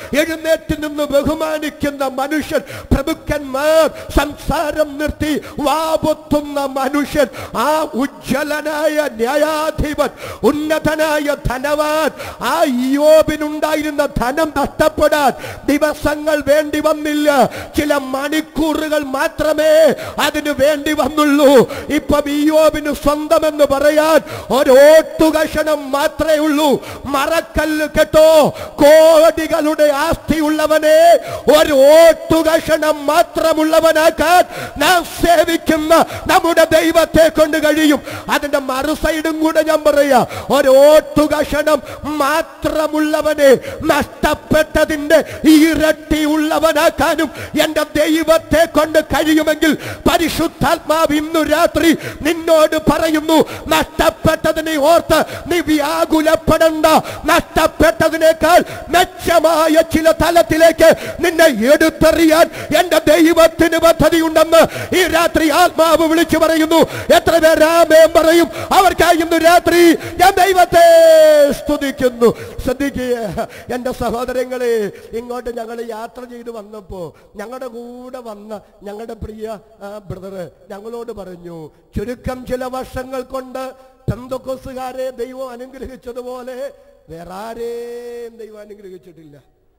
[SPEAKER 4] എഴുന്നേറ്റ് നിന്ന് ബഹുമാനിക്കുന്ന മനുഷ്യൻ പ്രഭുക്കന്മാർ സംസാരം നിർത്തി വാപൊത്തുന്ന മനുഷ്യൻ ആ ഉജ്ജ്വലനായ ന്യായാധിപൻ ഉന്നതനായ ധനവാൻ ആ ഇയോബിനുണ്ടായിരുന്ന ധനം നഷ്ടപ്പെടാൻ ദിവസങ്ങൾ വേണ്ടി വന്നില്ല ചില മണിക്കൂറുകൾ മാത്രമേ അതിന് വേണ്ടി വന്നുള്ളൂ ഇപ്പം ഇയോബിന് സ്വന്തമെന്ന് പറയാൻ ഒരോട്ടുകഷണം മാത്രമേ ഉള്ളൂ മറക്കല്ല് കേട്ടോ കോടികളുടെ ആസ്തിയുള്ളവനെ ഒരു ഓട്ടുകഷണം മാത്രമുള്ളവനാക്കാൻ നാം സേവിക്കുന്ന നമ്മുടെ ദൈവത്തെ കൊണ്ട് കഴിയും അതിന്റെ മറു സൈഡും കൂടെ ഞാൻ പറയാ ഒരു ഓട്ടുകഷണം മാത്രമുള്ളവനെ നഷ്ടപ്പെട്ടതിന്റെ ഇരട്ടി ഉള്ളവനാക്കാനും എന്റെ ദൈവത്തെ കൊണ്ട് കഴിയുമെങ്കിൽ പരിശുദ്ധാത്മാവ് ഇന്നു രാത്രി നിന്നോട് പറയുന്നു നഷ്ടപ്പെട്ടതിനെ ഓർത്ത് നീ വ്യാകുലപ്പെടണ്ട നഷ്ടപ്പെട്ടതിനേക്കാൾ മെച്ചമായ ചില തലത്തിലേക്ക് നിന്നെ എടുത്തെറിയാൻ എന്റെ ദൈവത്തിന് പദ്ധതിയുണ്ടെന്ന് ഈ രാത്രി ആത്മാവ് വിളിച്ചു പറയുന്നു എത്ര പേർ രാമേം പറയും അവർക്കായി ഇന്ന് രാത്രി ഞാൻ ദൈവത്തെ സ്തുതിക്കുന്നു ശ്രദ്ധിക്കുക എന്റെ സഹോദരങ്ങളെ ഇങ്ങോട്ട് ഞങ്ങൾ യാത്ര ചെയ്ത് വന്നപ്പോ ഞങ്ങളുടെ കൂടെ വന്ന ഞങ്ങളുടെ പ്രിയ ബ്രദറ് ഞങ്ങളോട് പറഞ്ഞു ചുരുക്കം ചില വർഷങ്ങൾ കൊണ്ട് പെന്തക്കൊസുകാരെ ദൈവം അനുഗ്രഹിച്ചതുപോലെ വേറെ ആരെയും ദൈവം അനുഗ്രഹിച്ചിട്ടില്ല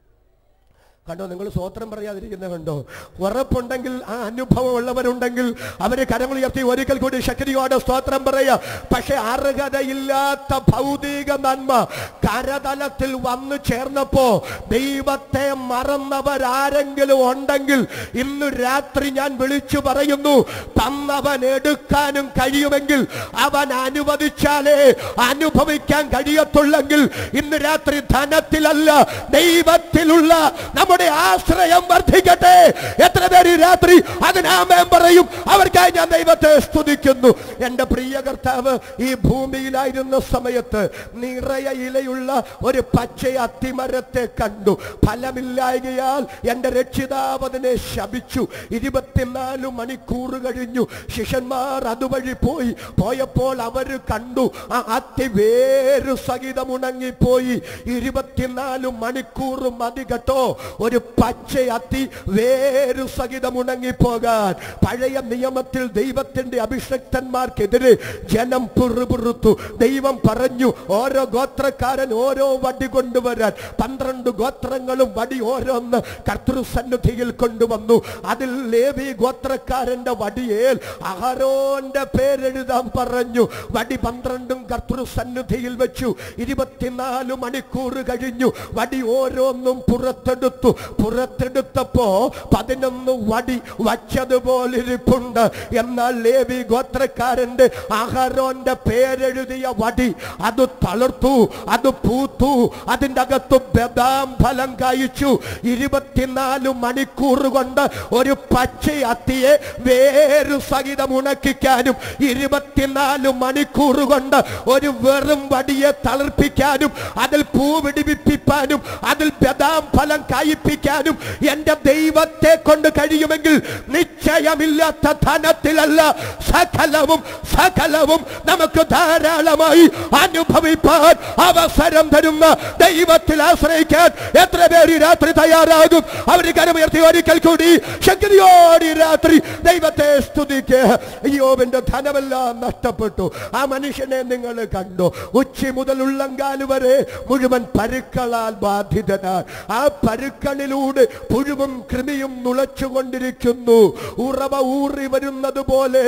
[SPEAKER 4] കണ്ടോ നിങ്ങൾ സ്വോത്രം പറയാതിരിക്കുന്ന കണ്ടോ ഉറപ്പുണ്ടെങ്കിൽ ആ അനുഭവം ഉള്ളവരുണ്ടെങ്കിൽ അവര് കരങ്ങൾ ഉയർത്തി ഒരിക്കൽ കൂടി ശക്തിയോടെ സ്തോത്രം പറയാ പക്ഷെ അർഹതയില്ലാത്ത ഭൗതിക നന്മ കരതലത്തിൽ വന്നു ചേർന്നപ്പോ ദൈവത്തെ മറന്നവരാരെങ്കിലും ഉണ്ടെങ്കിൽ ഇന്ന് രാത്രി ഞാൻ വിളിച്ചു പറയുന്നു തന്നവൻ എടുക്കാനും കഴിയുമെങ്കിൽ അവൻ അനുവദിച്ചാലേ അനുഭവിക്കാൻ കഴിയത്തുള്ളെങ്കിൽ ഇന്ന് രാത്രി ധനത്തിലല്ല ദൈവത്തിലുള്ള നമ്മുടെ ആശ്രയം വർദ്ധിക്കട്ടെ എത്ര പേര് ഈ രാത്രി അതിനാമേം പറയും അവർക്കായി ഞാൻ ദൈവത്തെ സ്തുതിക്കുന്നു എന്റെ പ്രിയ കർത്താവ് ഈ ഭൂമിയിലായിരുന്ന സമയത്ത് നിറയെ ഇലയുള്ള ഒരു പച്ച അത്തിമരത്തെ കണ്ടു ഫലമില്ലായകയാൽ എന്റെ രക്ഷിതാവ് അതിനെ ശപിച്ചു ഇരുപത്തിനാല് മണിക്കൂർ കഴിഞ്ഞു ശിഷ്യന്മാർ അതുവഴി പോയി പോയപ്പോൾ അവര് കണ്ടു ആ അത്തി വേരു സഹിതം ഉണങ്ങിപ്പോയി ഇരുപത്തിനാല് മണിക്കൂർ മതി കേട്ടോ ഒരു പച്ച അത്തി വേരു സഹിതം ഉണങ്ങിപ്പോകാൻ പഴയ നിയമത്തിൽ ദൈവത്തിന്റെ അഭിഷക്തന്മാർക്കെതിരെ ജനം പിറുപിറുത്തു ദൈവം പറഞ്ഞു ഓരോ ഗോത്രക്കാരൻ ഓരോ വടി കൊണ്ടുവരാൻ പന്ത്രണ്ട് ഗോത്രങ്ങളും വടി ഓരോന്ന് കർത്തൃസന്നിധിയിൽ കൊണ്ടുവന്നു അതിൽ ലേവി ഗോത്രക്കാരന്റെ വടിയേൽ അഹരോന്റെ പേരെഴുതാൻ പറഞ്ഞു വടി പന്ത്രണ്ടും കർത്തൃസന്നിധിയിൽ വെച്ചു ഇരുപത്തിനാല് മണിക്കൂർ കഴിഞ്ഞു വടി ഓരോന്നും പുറത്തെടുത്തു പുറത്തെടുത്തപ്പോ പതിനൊന്ന് വടി വച്ചതുപോലെ ഇരിപ്പുണ്ട് എന്നാൽ ലേവി ഗോത്രക്കാരന്റെ അഹരോന്റെ പേരെഴുതിയ വടി അത് തളർത്തു അത് പൂത്തു അതിന്റെ അകത്ത് ബദാം ഫലം കായ്ച്ചു ഇരുപത്തിനാല് മണിക്കൂർ കൊണ്ട് ഒരു പച്ച അത്തിയെ വേരു സഹിതം ഉണക്കിക്കാനും ഇരുപത്തിനാല് മണിക്കൂർ കൊണ്ട് ഒരു വെറും വടിയെ തളർപ്പിക്കാനും അതിൽ പൂ പിടിപ്പിപ്പാനും അതിൽ ബദാം ഫലം കായിപ്പിക്കാനും എന്റെ ദൈവത്തെ കൊണ്ട് കഴിയുമെങ്കിൽ നിശ്ചയമില്ലാത്ത ധനത്തിലല്ല സകലവും സകലവും നമുക്ക് ധാരാളമായി അനുഭവിപ്പാൻ അവസരം തരുന്ന ദൈവത്തിൽ ആശ്രയിക്കാൻ എത്ര പേര് ഈ രാത്രി തയ്യാറാകും അവർ കരമുയർത്തി ഒരിക്കൽ കൂടി ശക്തിയോട് ഈ രാത്രി ദൈവത്തെ സ്തുതിക്കുക യോബിന്റെ ധനമെല്ലാം നഷ്ടപ്പെട്ടു ആ മനുഷ്യനെ നിങ്ങൾ കണ്ടു ഉച്ചി മുതൽ ഉള്ളങ്കാല് വരെ മുഴുവൻ പരുക്കളാൽ ബാധിതനാണ് ആ പരുക്കളിലൂടെ പുഴുവും കൃമിയും നുളച്ചുകൊണ്ടിരിക്കുന്നു ഉറവ ഊറി വരുന്നത് പോലെ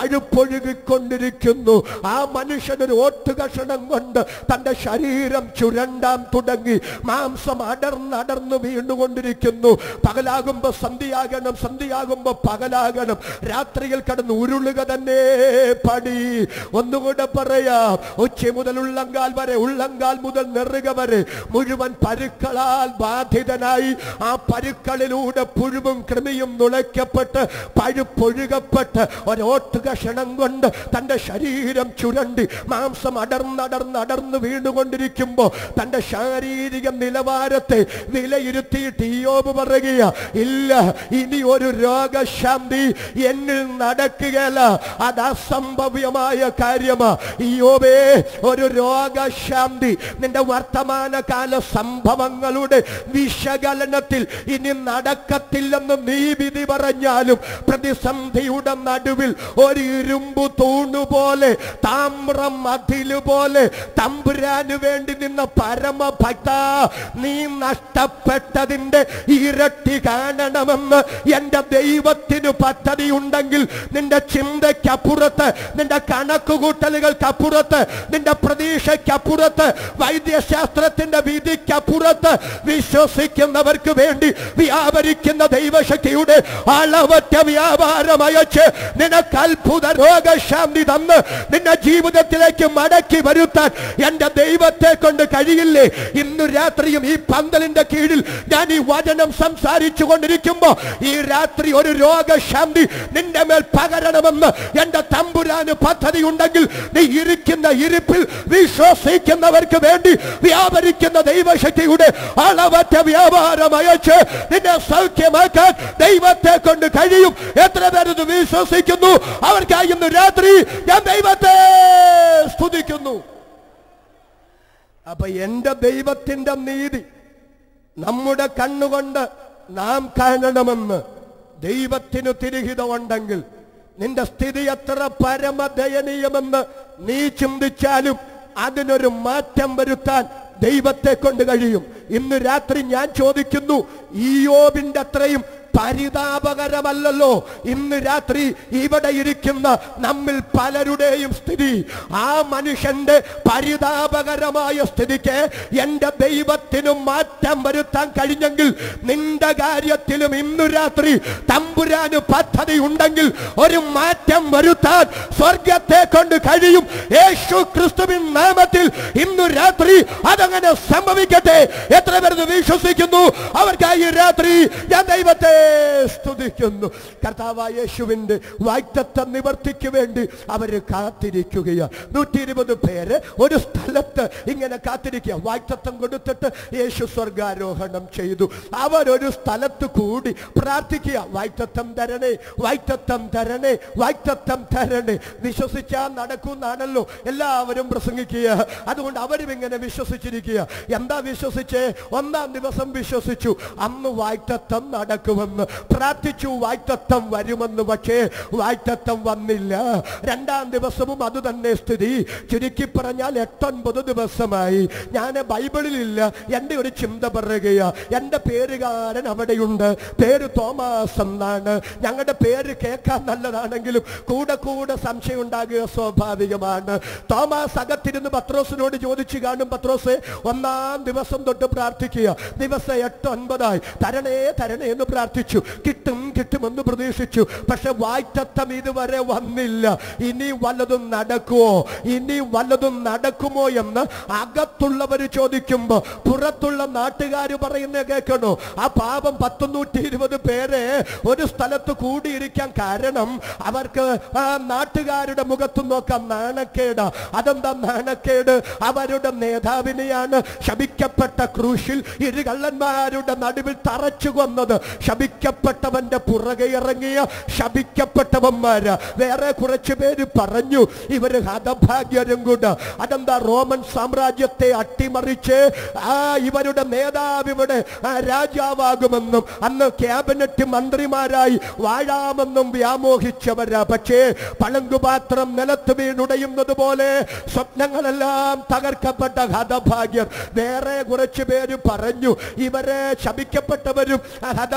[SPEAKER 4] പഴുപ്പൊഴുകിക്കൊണ്ടിരിക്കുന്നു ആ മനുഷ്യനൊരു ഓട്ടുകഷണം കൊണ്ട് തന്റെ ശരീരം ചുരണ്ടാൻ തുടങ്ങി മാംസം അടർന്നടർന്ന് വീണുകൊണ്ടിരിക്കുന്നു പകലാകുമ്പോ സന്ധ്യയാകണം സന്ധ്യയാകുമ്പോ പകലാകണം രാത്രിയിൽ കടന്ന് ഉരുളുക തന്നെ പടി ഒന്നുകൂടെ പറയാം ഉച്ച മുതൽ ഉള്ളങ്കാൽ വരെ ഉള്ളങ്കാൽ മുതൽ നെറുക വരെ മുഴുവൻ പരുക്കളാൽ ബാധിതനായി ആ പരുക്കളിലൂടെ പുഴുവും കൃമിയും നുളയ്ക്കപ്പെട്ട് പഴുപ്പൊഴുകപ്പെട്ട് ഒരോട്ടുക ക്ഷണം കൊണ്ട് തന്റെ ശരീരം ചുരണ്ടി മാംസം അടർന്നടർന്ന് അടർന്ന് വീണുകൊണ്ടിരിക്കുമ്പോ തന്റെ ശാരീരിക നിലവാരത്തെ വിലയിരുത്തിയിട്ട് ഇയോബ് പറയുക ഇല്ല ഇനി ഒരു രോഗശാന്തി എന്നിൽ നടക്കുകയല്ല അത് അസംഭവ്യമായ കാര്യമാ ഇയോബേ ഒരു രോഗശാന്തി നിന്റെ വർത്തമാനകാല സംഭവങ്ങളുടെ വിശകലനത്തിൽ ഇനി നടക്കത്തില്ലെന്ന് നീ വിധി പറഞ്ഞാലും പ്രതിസന്ധിയുടെ നടുവിൽ ഒരു ഇരുമ്പു തൂണുപോലെ താമ്രം മതില് പോലെ തമ്പുരാന് വേണ്ടി നിന്ന പരമഭക്ത നീ നഷ്ടപ്പെട്ടതിന്റെ ഇരട്ടി കാണണമെന്ന് എന്റെ ദൈവത്തിന് പദ്ധതി ഉണ്ടെങ്കിൽ നിന്റെ ചിന്തയ്ക്കപ്പുറത്ത് നിന്റെ കണക്കുകൂട്ടലുകൾക്കപ്പുറത്ത് നിന്റെ പ്രതീക്ഷയ്ക്കപ്പുറത്ത് വൈദ്യശാസ്ത്രത്തിന്റെ വിധിക്കപ്പുറത്ത് വിശ്വസിക്കുന്നവർക്ക് വേണ്ടി വ്യാപരിക്കുന്ന ദൈവശക്തിയുടെ അളവറ്റ വ്യാപാരം അയച്ച് നിനക്ക് അത്ഭുത രോഗശാന്തി തന്ന് നിന്റെ ജീവിതത്തിലേക്ക് മടക്കി വരുത്താൻ എന്റെ ദൈവത്തെ കൊണ്ട് കഴിയില്ലേ ഇന്നു രാത്രിയും ഈ പന്തലിന്റെ കീഴിൽ ഞാൻ ഈ വചനം സംസാരിച്ചു കൊണ്ടിരിക്കുമ്പോ ഈ രാത്രി ഒരു രോഗശാന്തി നിന്റെ മേൽ പകരണമെന്ന് എന്റെ തമ്പുരാന് പദ്ധതി ഉണ്ടെങ്കിൽ നീ ഇരിക്കുന്ന ഇരിപ്പിൽ വിശ്വസിക്കുന്നവർക്ക് വേണ്ടി വ്യാപരിക്കുന്ന ദൈവശക്തിയുടെ അളവറ്റ വ്യാപാരം അയച്ച് നിന്നെ സൗഖ്യമാക്കാൻ ദൈവത്തെ കൊണ്ട് കഴിയും എത്ര പേരത് വിശ്വസിക്കുന്നു അവർക്കായി ഇന്ന് രാത്രി ഞാൻ ദൈവത്തെ സ്തുതിക്കുന്നു അപ്പൊ എന്റെ ദൈവത്തിന്റെ നീതി നമ്മുടെ കണ്ണുകൊണ്ട് നാം കാണണമെന്ന് ദൈവത്തിന് തിരിഹിതമുണ്ടെങ്കിൽ നിന്റെ സ്ഥിതി എത്ര പരമദയനീയമെന്ന് നീ ചിന്തിച്ചാലും അതിനൊരു മാറ്റം വരുത്താൻ ദൈവത്തെ കൊണ്ട് കഴിയും ഇന്ന് രാത്രി ഞാൻ ചോദിക്കുന്നു ഈയോബിന്റെ അത്രയും പരിതാപകരമല്ലല്ലോ ഇന്ന് രാത്രി ഇവിടെ ഇരിക്കുന്ന നമ്മിൽ പലരുടെയും സ്ഥിതി ആ മനുഷ്യന്റെ പരിതാപകരമായ സ്ഥിതിക്ക് എന്റെ ദൈവത്തിനും മാറ്റം വരുത്താൻ കഴിഞ്ഞെങ്കിൽ നിന്റെ കാര്യത്തിലും ഇന്നു രാത്രി തമ്പുരാന് പദ്ധതി ഉണ്ടെങ്കിൽ ഒരു മാറ്റം വരുത്താൻ സ്വർഗത്തെ കൊണ്ട് കഴിയും യേശു ക്രിസ്തുവിൻ നാമത്തിൽ ഇന്നു രാത്രി അതങ്ങനെ സംഭവിക്കട്ടെ എത്ര പേർ ഇത് വിശ്വസിക്കുന്നു അവർക്കായി ഈ രാത്രി ഞാൻ ദൈവത്തെ സ്തുതിക്കുന്നു കർത്താവായ യേശുവിന്റെ വായ്ത്തത്വ നിവർത്തിക്ക് വേണ്ടി അവര് കാത്തിരിക്കുകയാ നൂറ്റി ഇരുപത് പേര് ഒരു സ്ഥലത്ത് ഇങ്ങനെ കാത്തിരിക്കുക വായ്ത്തത്വം കൊടുത്തിട്ട് യേശു സ്വർഗാരോഹണം ചെയ്തു അവരൊരു സ്ഥലത്ത് കൂടി പ്രാർത്ഥിക്കുക വായ്ത്തത്വം തരണേ വായ്ത്തത്വം തരണേ വായ്ത്തത്വം തരണേ വിശ്വസിച്ചാൽ നടക്കുന്നാണല്ലോ എല്ലാവരും പ്രസംഗിക്കുക അതുകൊണ്ട് അവരും ഇങ്ങനെ വിശ്വസിച്ചിരിക്കുക എന്താ വിശ്വസിച്ചേ ഒന്നാം ദിവസം വിശ്വസിച്ചു അന്ന് വായ്ത്തത്വം നടക്കുമെന്ന് പ്രാർത്ഥിച്ചു വായ്ത്തത്വം വരുമെന്ന് പക്ഷേ വായ്ത്തത്വം വന്നില്ല രണ്ടാം ദിവസവും അത് തന്നെ സ്ഥിതി ചുരുക്കി പറഞ്ഞാൽ എട്ടൊൻപത് ദിവസമായി ഞാൻ ബൈബിളിലില്ല എൻ്റെ ഒരു ചിന്ത പറയുകയാ എൻ്റെ പേരുകാരൻ അവിടെയുണ്ട് പേര് തോമാസ് എന്നാണ് ഞങ്ങളുടെ പേര് കേൾക്കാൻ നല്ലതാണെങ്കിലും കൂടെ കൂടെ സംശയം ഉണ്ടാകുക സ്വാഭാവികമാണ് തോമാസ് അകത്തിരുന്ന് പത്രോസിനോട് ചോദിച്ചു കാണും പത്രോസ് ഒന്നാം ദിവസം തൊട്ട് പ്രാർത്ഥിക്കുക ദിവസം എട്ട് ഒൻപതായി തരണേ തരണേ എന്ന് പ്രാർത്ഥിച്ചു കിട്ടും കിട്ടുമെന്ന് പ്രതീക്ഷിച്ചു പക്ഷെ വായ്ത്തത്തം ഇതുവരെ വന്നില്ല ഇനി വല്ലതും നടക്കുമോ ഇനി വല്ലതും നടക്കുമോ എന്ന് അകത്തുള്ളവർ ചോദിക്കുമ്പോ പുറത്തുള്ള നാട്ടുകാർ പറയുന്ന കേൾക്കണോ ആ പാപം പത്തുനൂറ്റി ഇരുപത് പേരെ ഒരു സ്ഥലത്ത് കൂടിയിരിക്കാൻ കാരണം അവർക്ക് ആ നാട്ടുകാരുടെ മുഖത്ത് നോക്കാം നാണക്കേട് അതെന്താ നാണക്കേട് അവരുടെ നേതാവിനെയാണ് ശപിക്കപ്പെട്ട ക്രൂശിൽ ഇരു കള്ളന്മാരുടെ നടുവിൽ തറച്ചു കൊന്നത് ശപിക്കപ്പെട്ടവന്റെ പുറകെ ഇറങ്ങിയ ശപിക്കപ്പെട്ടവന്മാര് വേറെ കുറച്ചു പേര് പറഞ്ഞു ഇവര് ഹതഭാഗ്യരും കൂടെ അതെന്താ റോമൻ സാമ്രാജ്യത്തെ അട്ടിമറിച്ച് ആ ഇവരുടെ നേതാവ് ഇവിടെ ആ, രാജാവാകുമെന്നും അന്ന് ക്യാബിനറ്റ് മന്ത്രിമാരായി വാഴാമെന്നും വ്യാമോഹിച്ചവരാ പക്ഷേ പളങ്കുപാത്രം നിലത്ത് വീണുടയുന്നത് പോലെ സ്വപ്നങ്ങളെല്ലാം തകർക്കപ്പെട്ട ഹതഭാഗ്യർ വേറെ കുറച്ചു പേര് പറഞ്ഞു ഇവരെ ശപിക്കപ്പെട്ടവരും ആ, ഹതഭാഗ്യരും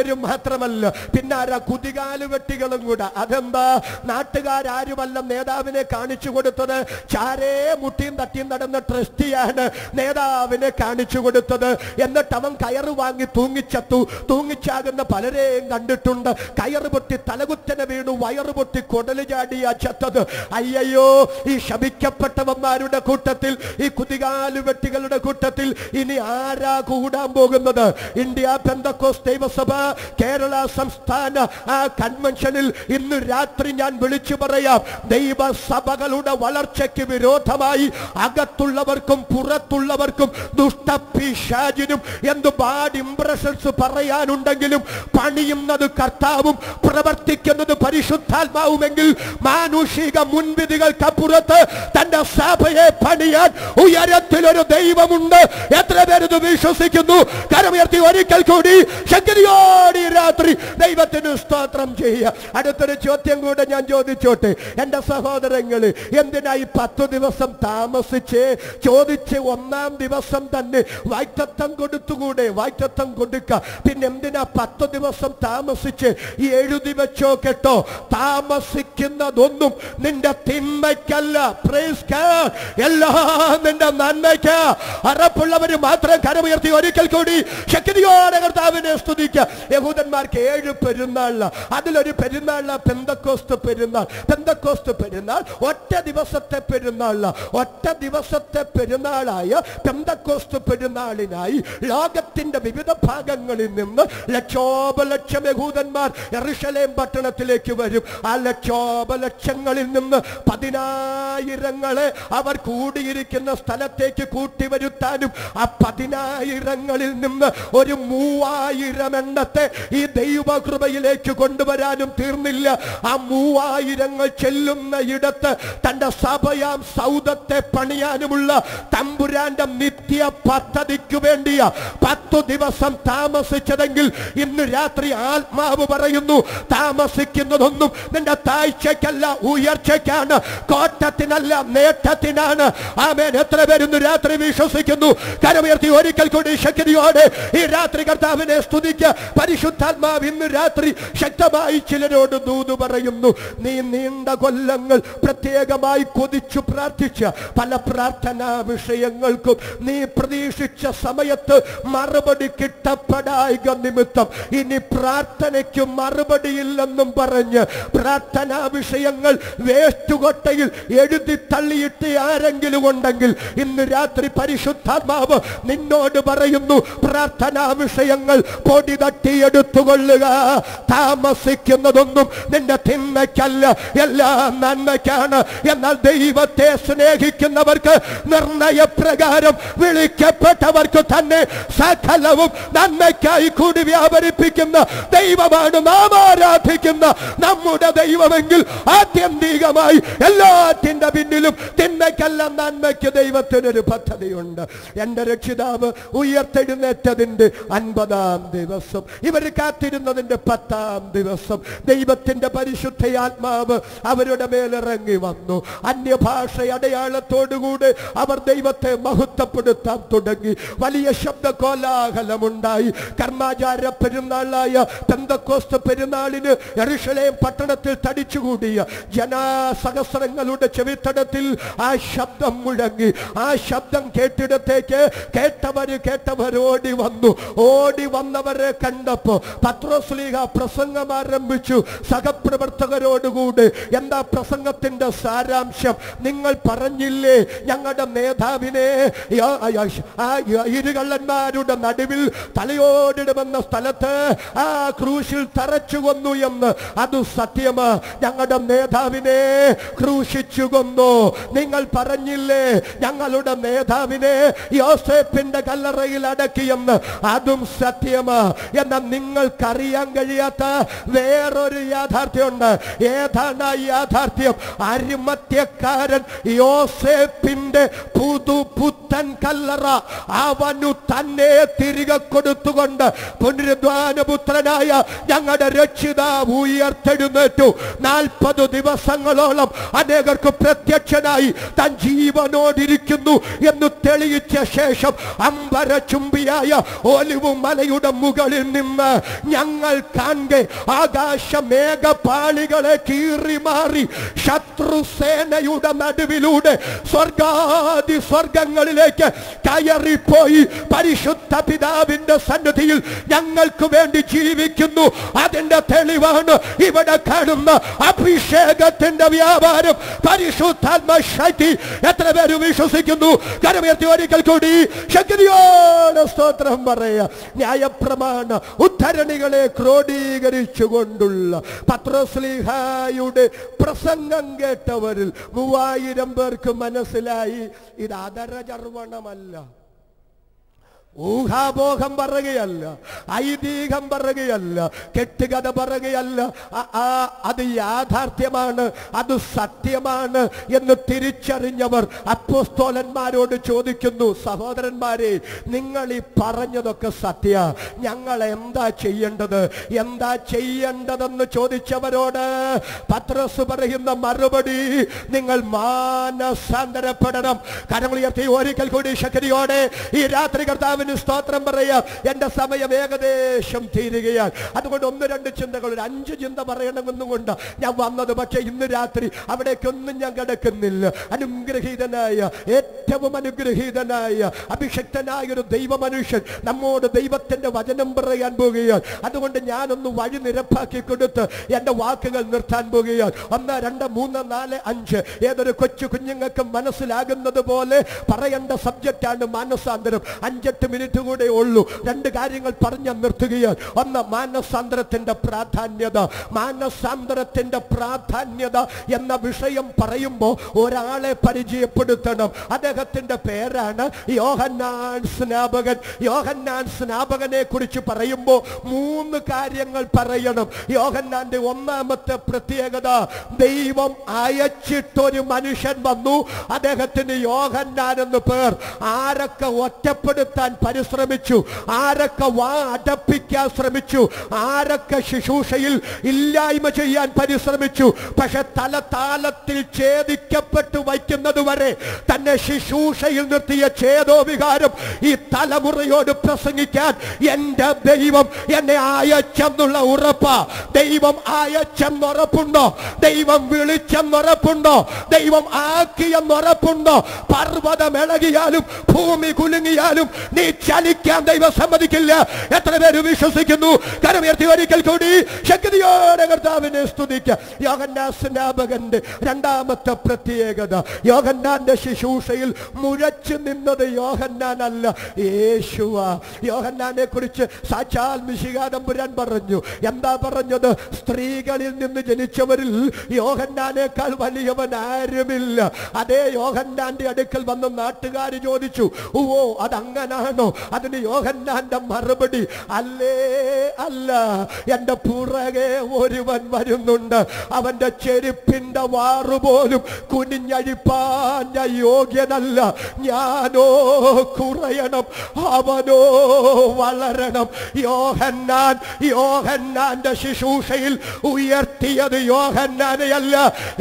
[SPEAKER 4] ഭൂമാന്യരും മാത്രമല്ല പിന്നാരാ കുതികാല് വെട്ടികളും കൂടെ അതെന്താ നാട്ടുകാരാരുമല്ല നേതാവിനെ കാണിച്ചു കൊടുത്തത് ചാരേ മുട്ടിയും തട്ടിയും നടന്ന ട്രസ്റ്റിയാണ് നേതാവിനെ കാണിച്ചു കൊടുത്തത് എന്നിട്ട് അവൻ കയറ് വാങ്ങി തൂങ്ങിച്ചത്തു തൂങ്ങിച്ചാകുന്ന പലരെയും കണ്ടിട്ടുണ്ട് കയറ് പൊട്ടി തലകുത്തനെ വീണു വയറ് പൊട്ടി കൊടല് ചാടിയാ ചത്തത് അയ്യയ്യോ ഈ ശപിക്കപ്പെട്ടവന്മാരുടെ കൂട്ടത്തിൽ ഈ കുതികാലു വെട്ടികളുടെ കൂട്ടത്തിൽ ഇനി ആരാ കൂടാൻ പോകുന്നത് ഇന്ത്യ പെന്തക്കോസ് ദൈവസഭ കേരള സംസ്ഥാന ആ കൺവെൻഷനിൽ ഇന്ന് രാത്രി ഞാൻ വിളിച്ചു പറയാം ദൈവസഭകളുടെ വളർച്ചയ്ക്ക് വിരോധമായി അകത്തുള്ളവർക്കും പുറത്തുള്ളവർക്കും ദുഷ്ടപിശാചിനും എന്ത് ബാഡ് ഇംപ്രഷൻസ് പറയാനുണ്ടെങ്കിലും പണിയുന്നത് കർത്താവും പ്രവർത്തിക്കുന്നത് പരിശുദ്ധാത്മാവുമെങ്കിൽ മാനുഷിക മുൻവിധികൾക്കപ്പുറത്ത് തന്റെ സഭയെ പണിയാൻ ഉയരത്തിലൊരു ദൈവമുണ്ട് എത്ര പേര് ഇത് വിശ്വസിക്കുന്നു കരമുയർത്തി ഒരിക്കൽ കൂടി ശക്തിയോടെ ഈ രാത്രി ദൈവത്തിന് സ്തോത്രം ചെയ്യുക അടുത്തൊരു ചോദ്യം കൂടെ ഞാൻ ചോദിച്ചോട്ടെ എന്റെ സഹോദരങ്ങള് എന്തിനായി പത്ത് ദിവസം താമസിച്ച് ചോദിച്ച് ഒന്നാം ദിവസം തന്നെ വായ്ത്തത്വം കൊടുത്തുകൂടെ വായ്ത്തത്വം കൊടുക്ക പിന്നെ എന്തിനാ പത്ത് ദിവസം താമസിച്ച് ഈ എഴുതി വെച്ചോ കേട്ടോ താമസിക്കുന്നതൊന്നും നിന്റെ തിന്മയ്ക്കല്ല Praise God. എല്ലാം നിന്റെ നന്മയ്ക്ക് അറപ്പുള്ളവര് മാത്രം കരമുയർത്തി ഒരിക്കൽ കൂടി ശക്തിയോടെ കർത്താവിനെ സ്തുതിക്ക യഹൂദന്മാർക്ക് ഏഴ് പെരുന്നാളില് അതിലൊരു പെരുന്നാളില് പെന്തക്കോസ്ത് പെരുന്നാൾ പെന്തക്കോസ്ത് പെരുന്നാൾ ഒറ്റ ദിവസത്തെ പെരുന്നാളില് ഒറ്റ ദിവസത്തെ പെരുന്നാളായ പെന്തക്കോസ്ത് പെരുന്നാളിനായി ലോകത്തിന്റെ വിവിധ ഭാഗങ്ങളിൽ നിന്ന് ലക്ഷോപലക്ഷം യഹൂദന്മാർ എറുഷലേം പട്ടണത്തിലേക്ക് വരും ആ ലക്ഷോപലക്ഷങ്ങളിൽ നിന്ന് പതിനായിരങ്ങളെ അവർ കൂടിയിരിക്കുന്ന സ്ഥലത്തേക്ക് കൂട്ടിവരുത്താനും ആ പതിനായിരങ്ങളിൽ നിന്ന് ഒരു മൂവായിരം എണ്ണത്തെ ഈ ദൈവകൃപയിലേക്ക് കൊണ്ടുവരാനും തീർന്നില്ല ആ മൂവായിരങ്ങൾ ചെല്ലുന്ന ഇടത്ത് തന്റെ സഭയാം സൗദത്തെ പണിയാനുമുള്ള തമ്പുരാന്റെ നിത്യ പദ്ധതിക്ക് വേണ്ടിയ പത്തു ദിവസം താമസിച്ചതെങ്കിൽ ഇന്ന് രാത്രി ആത്മാവ് പറയുന്നു താമസിക്കുന്നതൊന്നും നിന്റെ താഴ്ചയ്ക്കല്ല ഉയർച്ചയ്ക്കാണ് കോട്ടത്തിനല്ല നേട്ടത്തിനാണ് ആമേൻ എത്ര പേരുന്നു രാത്രി വിശ്വസിക്കുന്നു കരമുയർത്തി ഒരിക്കൽ കൂടി ശക്തിയോടെ ഈ രാത്രി കർത്താവിനെ സ്തുതിക്ക പരിശുദ്ധാത്മാവ് ഇന്ന് രാത്രി ശക്തമായി ചിലരോട് ദൂത് പറയുന്നു നീ നീണ്ട കൊല്ലങ്ങൾ പ്രത്യേകമായി കൊതിച്ചു പ്രാർത്ഥിച്ച പല പ്രാർത്ഥനാ വിഷയങ്ങൾക്കും നീ പ്രതീക്ഷിച്ച സമയത്ത് മറുപടി കിട്ടപ്പെടായിക നിമിത്തം ഇനി പ്രാർത്ഥനയ്ക്ക് മറുപടിയില്ലെന്നും പറഞ്ഞ് പ്രാർത്ഥനാ വിഷയങ്ങൾ വേസ്റ്റുകൊട്ടയിൽ എഴുതി തള്ളിയിട്ട് ആരെങ്കിലും ഉണ്ടെങ്കിൽ ഇന്ന് രാത്രി പരിശുദ്ധാത്മാവ് നിന്നോട് പറയുന്നു പ്രാർത്ഥനാ വിഷയങ്ങൾ പൊടി തട്ടിയെടുത്തുകൊള്ളുക താമസിക്കുന്നതൊന്നും നിന്റെ തിന്മയ്ക്കല്ല എല്ലാം നന്മയ്ക്കാണ് എന്നാൽ ദൈവത്തെ സ്നേഹിക്കുന്നവർക്ക് നിർണയപ്രകാരം വിളിക്കപ്പെട്ടവർക്ക് തന്നെ സകലവും നന്മയ്ക്കായി കൂടി വ്യാപരിപ്പിക്കുന്ന ദൈവമാണ് നാം ആരാധിക്കുന്ന നമ്മുടെ ദൈവമെങ്കിൽ ആത്യന്തികമായി എല്ലാറ്റിന്റെ പിന്നിലും തിന്മയ്ക്കല്ല നന്മയ്ക്ക് ദൈവത്തിനൊരു പദ്ധതിയുണ്ട് എന്റെ രക്ഷിതാവ് ഉയർത്തെഴുന്നേറ്റതിന്റെ അൻപതാം ദിവസം ഇവർ കാത്തിരുന്നതിന്റെ പത്താം ദിവസം ദൈവത്തിന്റെ പരിശുദ്ധയാത്മാവ് അവരുടെ മേലിറങ്ങി വന്നു അന്യഭാഷ അടയാളത്തോടുകൂടെ അവർ ദൈവത്തെ മഹത്വപ്പെടുത്താൻ തുടങ്ങി വലിയ ശബ്ദ കോലാഹലമുണ്ടായി കർമാചാര പെരുന്നാളായ പെന്തക്കോസ്ത് പെരുന്നാളിന് എറുഷലേം പട്ടണത്തിൽ തടിച്ചുകൂടിയ ജനാസഹസ്രങ്ങളുടെ ചെവിത്തടത്തിൽ ആ ശബ്ദം മുഴങ്ങി ആ ശബ്ദം കേട്ടിടത്തേക്ക് കേട്ടവര് കേട്ടവർ ഓടി വന്നു ഓടി വന്നവരെ കണ്ടപ്പോ പത്രോസ്ലീഹ പ്രസംഗം ആരംഭിച്ചു സഹപ്രവർത്തകരോടുകൂടി എന്താ പ്രസംഗത്തിന്റെ സാരാംശം നിങ്ങൾ പറഞ്ഞില്ലേ ഞങ്ങളുടെ നേതാവിനെ യ- യ- ആ യ- ഇരുകള്ളന്മാരുടെ നടുവിൽ തലയോടിടുമെന്ന സ്ഥലത്ത് ആ ക്രൂശിൽ തറച്ചു കൊന്നു എന്ന് അത് സത്യമാ ഞങ്ങളുടെ നേതാവിനെ ക്രൂശിച്ചു കൊന്നു നിങ്ങൾ പറഞ്ഞില്ലേ ഞങ്ങളുടെ നേതാവിനെ യോസേപ്പിന്റെ കല്ലറയിൽ അടക്കിയെന്ന് അതും സത്യമാ എന്നാൽ നിങ്ങൾക്കറിയാൻ കഴിയാത്ത വേറൊരു യാഥാർത്ഥ്യമുണ്ട് ഏതാണ് ആ യാഥാർത്ഥ്യം അരിമത്യക്കാരൻ യോസേപ്പിന്റെ പുതു പുത്തൻ കല്ലറ അവനു തന്നെ തിരികെ കൊടുത്തുകൊണ്ട് പുനരുദ്ധാനപുത്രനായ ഞങ്ങളുടെ രക്ഷിതാവ് ഉയർത്തെഴുന്നേറ്റു നാൽപ്പത് ദിവസങ്ങളോളം അനേകർക്ക് പ്രത്യക്ഷനായി താൻ ജീവനോടിരിക്കുന്നു എന്ന് തെളിയിച്ച ശേഷം അമ്പര ചുംബിയായ ഒലിവു മലയുടെ മുകളിൽ നിന്ന് എന്ന് ഞങ്ങൾ കാണെ ആകാശ മേഘപാളികളെ കീറി മാറി ശത്രുസേനയുടെ നടുവിലൂടെ സ്വർഗാദി സ്വർഗങ്ങളിലേക്ക് കയറിപ്പോയി പരിശുദ്ധ പിതാവിന്റെ സന്നിധിയിൽ ഞങ്ങൾക്ക് വേണ്ടി ജീവിക്കുന്നു അതിന്റെ തെളിവാണ് ഇവിടെ കാണുന്ന അഭിഷേകത്തിന്റെ വ്യാപാരം പരിശുദ്ധാത്മ ശക്തി എത്ര പേര് വിശ്വസിക്കുന്നു കരമുയർത്തി ഒരിക്കൽ കൂടി ശക്തിയോടെ സ്തോത്രം പറയാ ന്യായപ്രമാണ ഉദ്ധരണികളെ ക്രോഡീകരിച്ചുകൊണ്ടുള്ള പത്രസ്ലിഹായുടെ പ്രസംഗം കേട്ടവരിൽ മൂവായിരം പേർക്ക് മനസ്സിലായി ഇത് അതരചർവണമല്ല ഊഹാബോഹം പറയുകയല്ല ഐതിഹ്യം പറയുകയല്ല കെട്ടുകഥ പറയുകയല്ല ആ- ആ അത് യാഥാർത്ഥ്യമാണ് അത് സത്യമാണ് എന്ന് തിരിച്ചറിഞ്ഞവർ അപ്പോസ്തോലന്മാരോട് ചോദിക്കുന്നു സഹോദരന്മാരെ നിങ്ങൾ ഈ പറഞ്ഞതൊക്കെ സത്യ ഞങ്ങൾ എന്താ ചെയ്യേണ്ടത് എന്താ ചെയ്യേണ്ടതെന്ന് ചോദിച്ചവരോട് പത്രസ് പറയുന്ന മറുപടി നിങ്ങൾ മാനസാന്തരപ്പെടണം കരങ്ങൾ ഉയർത്തി ഒരിക്കൽ കൂടി ശക്തിയോടെ ഈ രാത്രി കർത്താവിന് സ്തോത്രം പറയാം എന്റെ സമയം ഏകദേശം തീരുകയാണ് അതുകൊണ്ട് ഒന്ന് രണ്ട് ചിന്തകൾ ഒരു അഞ്ച് ചിന്ത പറയണമെന്നും കൊണ്ട് ഞാൻ വന്നത് പക്ഷേ ഇന്ന് രാത്രി അവിടേക്കൊന്നും ഞാൻ കിടക്കുന്നില്ല അനുഗ്രഹീതനായ ഏറ്റവും അനുഗ്രഹീതനായ അഭിഷക്തനായ ഒരു ദൈവ മനുഷ്യൻ നമ്മോട് ദൈവത്തിന്റെ വചനം പറയാൻ പോകുകയാണ് അതുകൊണ്ട് ഞാനൊന്ന് വഴി നിരപ്പാക്കി കൊടുത്ത് എന്റെ വാക്കുകൾ നിർത്താൻ പോകുകയാണ് ഒന്ന് രണ്ട് മൂന്ന് നാല് അഞ്ച് ഏതൊരു കൊച്ചു കുഞ്ഞുങ്ങൾക്ക് മനസ്സിലാകുന്നത് പോലെ പറയേണ്ട സബ്ജക്റ്റാണ് മാനസാന്തരം അഞ്ചെട്ട് മിനിറ്റ് കൂടെ ഉള്ളൂ രണ്ട് കാര്യങ്ങൾ പറഞ്ഞ് നിർത്തുകയാണ് ഒന്ന് മാനസാന്തരത്തിന്റെ പ്രാധാന്യത മാനസാന്തരത്തിന്റെ പ്രാധാന്യത എന്ന വിഷയം പറയുമ്പോൾ ഒരാളെ പരിചയപ്പെടുത്തണം അദ്ദേഹത്തിന്റെ പേരാണ് യോഹന്നാൻ സ്നാപകൻ യോഹന്നാൻ സ്നാപകനെ കുറിച്ച് പറയുമ്പോൾ മൂന്ന് കാര്യങ്ങൾ പറയണം യോഹന്നാന്റെ ഒന്നാമത്തെ പ്രത്യേകത ദൈവം അയച്ചിട്ടൊരു മനുഷ്യൻ വന്നു അദ്ദേഹത്തിന് യോഹന്നാൻ എന്ന് പേർ ആരൊക്കെ ഒറ്റപ്പെടുത്താൻ പരിശ്രമിച്ചു ആരൊക്കെ വാ അടപ്പിക്കാൻ ശ്രമിച്ചു ആരൊക്കെ ശുശ്രൂഷയിൽ ഇല്ലായ്മ ചെയ്യാൻ പരിശ്രമിച്ചു പക്ഷെ തലതാലത്തിൽ ഛേദിക്കപ്പെട്ടു വയ്ക്കുന്നത് വരെ തന്നെ ശുശ്രൂഷയിൽ നിർത്തിയ ഛേദോ വികാരം ഈ തലമുറയോട് പ്രസംഗിക്കാൻ എന്റെ ദൈവം എന്നെ അയച്ചെന്നുള്ള ഉറപ്പാ ദൈവം അയച്ചെന്നുറപ്പുണ്ടോ ദൈവം വിളിച്ചെന്നുറപ്പുണ്ടോ ദൈവം ആക്കിയെന്നുറപ്പുണ്ടോ പർവ്വതം ഇളകിയാലും ഭൂമി കുലുങ്ങിയാലും നീ ചലിക്കാൻ ദൈവം സമ്മതിക്കില്ല എത്ര പേര് വിശ്വസിക്കുന്നു കരമുയർത്തി ഒരിക്കൽ കൂടി ശക്തിയോടെ കർത്താവിനെ സ്തുതിക്കുക യോഹന്നാ സ്നാപകന്റെ രണ്ടാമത്തെ പ്രത്യേകത യോഹന്നാന്റെ ശുശ്രൂഷയിൽ മുഴച്ചു നിന്നത് യോഹന്നാനല്ല യേശുവ യോഹന്നാനെ കുറിച്ച് സാക്ഷാൽ മിശികാതമ്പുരാൻ പറഞ്ഞു എന്താ പറഞ്ഞത് സ്ത്രീകളിൽ നിന്ന് ജനിച്ചവരിൽ യോഹന്നാനേക്കാൾ വലിയവൻ ആരുമില്ല അതേ യോഹന്നാന്റെ അടുക്കൽ വന്ന് നാട്ടുകാർ ചോദിച്ചു ഓ അതങ്ങനാണോ അതിന് യോഹന്നാന്റെ മറുപടി അല്ലേ അല്ല എന്റെ പുറകെ ഒരുവൻ വരുന്നുണ്ട് അവന്റെ ചെരുപ്പിന്റെ വാറുപോലും കുനിഞ്ഞഴിപ്പാൻ ഞാൻ യോഗ്യനല്ല ഞാനോ കുറയണം അവനോ വളരണം യോഹന്നാൻ യോഹന്നാന്റെ ശുശ്രൂഷയിൽ ഉയർത്തിയത് യോഹന്നാനെയല്ല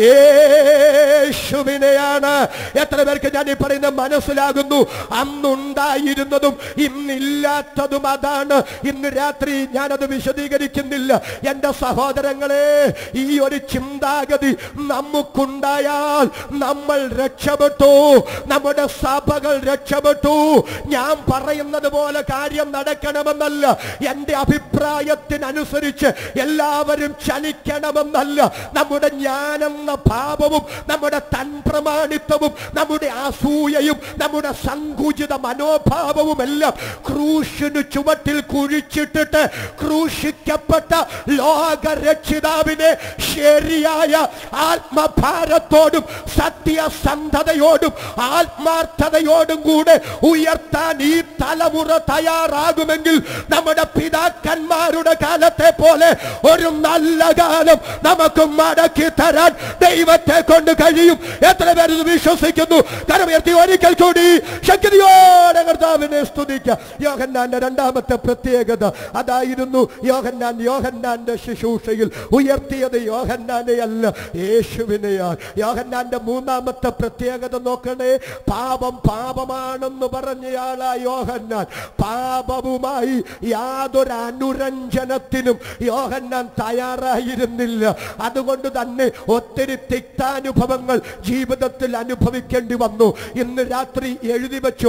[SPEAKER 4] യേശുവിനെയാണ് എത്ര പേർക്ക് ഞാൻ ഈ പറയുന്നത് മനസ്സിലാകുന്നു അന്നുണ്ടായിരുന്നതും ഇന്നില്ലാത്തതും അതാണ് ഇന്ന് രാത്രി ഞാനത് വിശദീകരിക്കുന്നില്ല എന്റെ സഹോദരങ്ങളെ ഈ ഒരു ചിന്താഗതി നമുക്കുണ്ടായാൽ നമ്മൾ രക്ഷപ്പെട്ടു നമ്മുടെ സഭകൾ രക്ഷപ്പെട്ടു ഞാൻ പറയുന്നത് പോലെ കാര്യം നടക്കണമെന്നല്ല എന്റെ അഭിപ്രായത്തിനനുസരിച്ച് എല്ലാവരും ചലിക്കണമെന്നല്ല നമ്മുടെ ജ്ഞാനെന്ന ഭാവവും നമ്മുടെ തൻപ്രമാണിത്വവും നമ്മുടെ അസൂയയും നമ്മുടെ സങ്കുചിത മനോഭാവവും എല്ലാം ക്രൂശിന് ചുവട്ടിൽ കുഴിച്ചിട്ടിട്ട് ക്രൂശിക്കപ്പെട്ട ലോകരക്ഷിതാവിനെ ശരിയായ ആത്മഭാരത്തോടും സത്യസന്ധതയോടും ആത്മാർത്ഥതയോടും കൂടെ ഉയർത്താൻ ഈ തലമുറ തയ്യാറാകുമെങ്കിൽ നമ്മുടെ പിതാക്കന്മാരുടെ കാലത്തെ പോലെ ഒരു നല്ല കാലം നമുക്ക് മടക്കി തരാൻ ദൈവത്തെ കൊണ്ട് കഴിയും എത്ര പേര് ഇത് വിശ്വസിക്കുന്നു കരമുയർത്തി ഒരിക്കൽ കൂടി ശക്തിയോടെ കർത്താവിനെ സ്തുതിക്കുക യോഹന്നാന്റെ രണ്ടാമത്തെ പ്രത്യേകത അതായിരുന്നു യോഹന്നാൻ യോഹന്നാന്റെ ശുശ്രൂഷയിൽ ഉയർത്തിയത് യോഹന്നാനെ അല്ല യേശുവിനെയാണ് യോഹന്നാന്റെ മൂന്നാമത്തെ പ്രത്യേകത നോക്കണേ പാപം പാപമാണെന്ന് പറഞ്ഞയാളാ യോഹന്നാൻ പാപവുമായി യാതൊരു അനുരഞ്ജനത്തിനും യോഹന്നാൻ തയ്യാറായിരുന്നില്ല അതുകൊണ്ട് തന്നെ ഒത്തിരി തിക്താനുഭവങ്ങൾ ജീവിതത്തിൽ അനുഭവിക്കേണ്ടി വന്നു ഇന്ന് രാത്രി എഴുതി വെച്ചു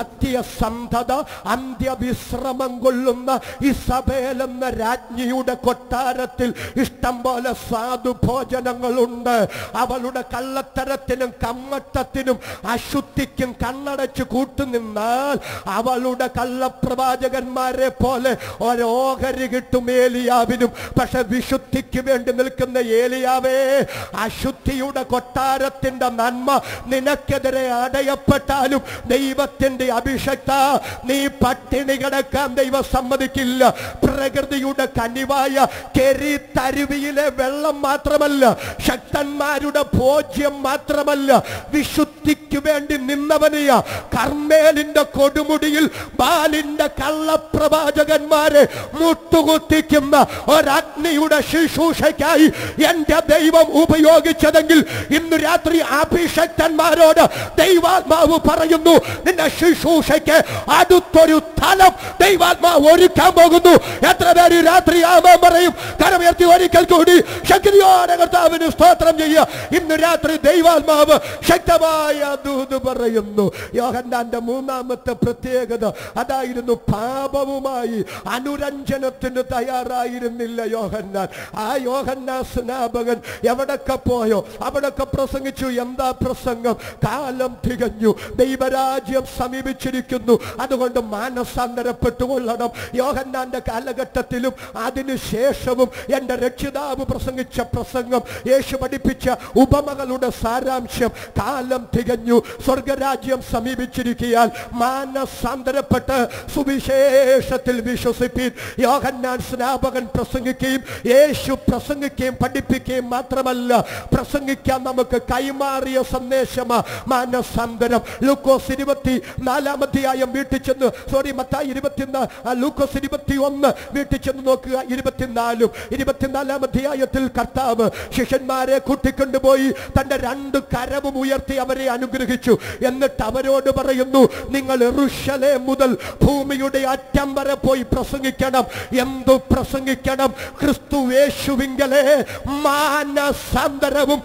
[SPEAKER 4] സത്യസന്ധത അന്ത്യവിശ്രമം കൊള്ളുന്ന ഇസബേൽ എന്ന രാജ്ഞിയുടെ കൊട്ടാരത്തിൽ ഇഷ്ടം പോലെ സാധു ഭോജനങ്ങളുണ്ട് അവളുടെ കള്ളത്തരത്തിനും കമ്മട്ടത്തിനും അശുദ്ധിക്കും കണ്ണടച്ച് കൂട്ടുനിന്നാൽ അവളുടെ കള്ളപ്രവാചകന്മാരെ പോലെ ഒരോഹരി കിട്ടും ഏലിയാവിനും പക്ഷെ വിശുദ്ധിക്ക് വേണ്ടി നിൽക്കുന്ന ഏലിയാവേ അശുദ്ധിയുടെ കൊട്ടാരത്തിന്റെ നന്മ നിനക്കെതിരെ അടയപ്പെട്ടാലും ദൈവത്തിന്റെ അഭിഷക്ത നീ പട്ടിണി കിടക്കാൻ ദൈവം സമ്മതിക്കില്ല പ്രകൃതിയുടെ കനിവായ കെരി തരുവിയിലെ വെള്ളം മാത്രമല്ല ശക്തന്മാരുടെ ഭോജ്യം മാത്രമല്ല വിശുദ്ധിക്ക് വേണ്ടി നിന്നവനെയ കർമ്മേലിന്റെ കൊടുമുടിയിൽ ബാലിന്റെ കള്ളപ്രവാചകന്മാരെ മുട്ടുകുത്തിക്കുന്ന ഒരഗ്നിയുടെ ശുശ്രൂഷയ്ക്കായി എന്റെ ദൈവം ഉപയോഗിച്ചതെങ്കിൽ ഇന്ന് രാത്രി അഭിഷക്തന്മാരോട് ദൈവാത്മാവ് പറയുന്നു നിന്റെ ശുശ്രൂഷയ്ക്ക് അടുത്തൊരു തലം ദൈവാത്മാവ് ഒരുക്കാൻ പോകുന്നു എത്ര പേര് ഈ രാത്രി ആമ പറയും കരമുയർത്തി ഒരിക്കൽ കൂടി ശക്തിയോടെ കർത്താവിന് സ്തോത്രം ചെയ്യുക ഇന്ന് രാത്രി ദൈവാത്മാവ് ശക്തമായ ദൂത് പറയുന്നു യോഹന്നാന്റെ മൂന്നാമത്തെ പ്രത്യേകത അതായിരുന്നു പാപവുമായി അനുരഞ്ജനത്തിന് തയ്യാറായിരുന്നില്ല യോഹന്നാൻ ആ യോഹന്നാ സ്നാപകൻ എവിടൊക്കെ പോയോ അവിടൊക്കെ പ്രസംഗിച്ചു എന്താ പ്രസംഗം കാലം തികഞ്ഞു ദൈവരാജ്യം സമീപിച്ചിരിക്കുന്നു അതുകൊണ്ട് മാനസാന്തരപ്പെട്ടുകൊള്ളണം യോഹന്നാന്റെ കാലഘട്ടത്തിലും അതിനുശേഷവും എൻ്റെ രക്ഷിതാവ് പ്രസംഗിച്ച പ്രസംഗം യേശു പഠിപ്പിച്ച ഉപമകളുടെ സാരാംശം കാലം തികഞ്ഞു സ്വർഗരാജ്യം സമീപിച്ചിരിക്കാൻ മാനസാന്തരപ്പെട്ട് സുവിശേഷത്തിൽ വിശ്വസിപ്പീൻ യോഹന്നാൻ സ്നാപകൻ പ്രസംഗിക്കുകയും യേശു പ്രസംഗിക്കുകയും പഠിപ്പിക്കുകയും മാത്രമല്ല പ്രസംഗിക്കാൻ നമുക്ക് കൈമാറിയ സന്ദേശമാ മാനസാന്തരം ലൂക്കോസ് ഇരുപത്തി നാലാം അധ്യായം വീട്ടിൽ ചെന്ന് സോറി മത്തായി ഇരുപത്തിനാ ലൂക്കോസ് ഇരുപത്തി ഒന്ന് വീട്ടിൽ ചെന്ന് നോക്കുക ഇരുപത്തിനാലും ഇരുപത്തിനാലാം അധ്യായത്തിൽ കർത്താവ് ശിഷ്യന്മാരെ കൂട്ടിക്കൊണ്ടുപോയി തന്റെ രണ്ട് കരവും ഉയർത്തി അവരെ അനുഗ്രഹിച്ചു എന്നിട്ട് അവരോട് പറയുന്നു നിങ്ങൾ റുഷലെ മുതൽ ഭൂമിയുടെ അറ്റം വരെ പോയി പ്രസംഗിക്കണം എന്തു പ്രസംഗിക്കണം ക്രിസ്തു യേശുവിങ്കലെ മാനസാന്തരവും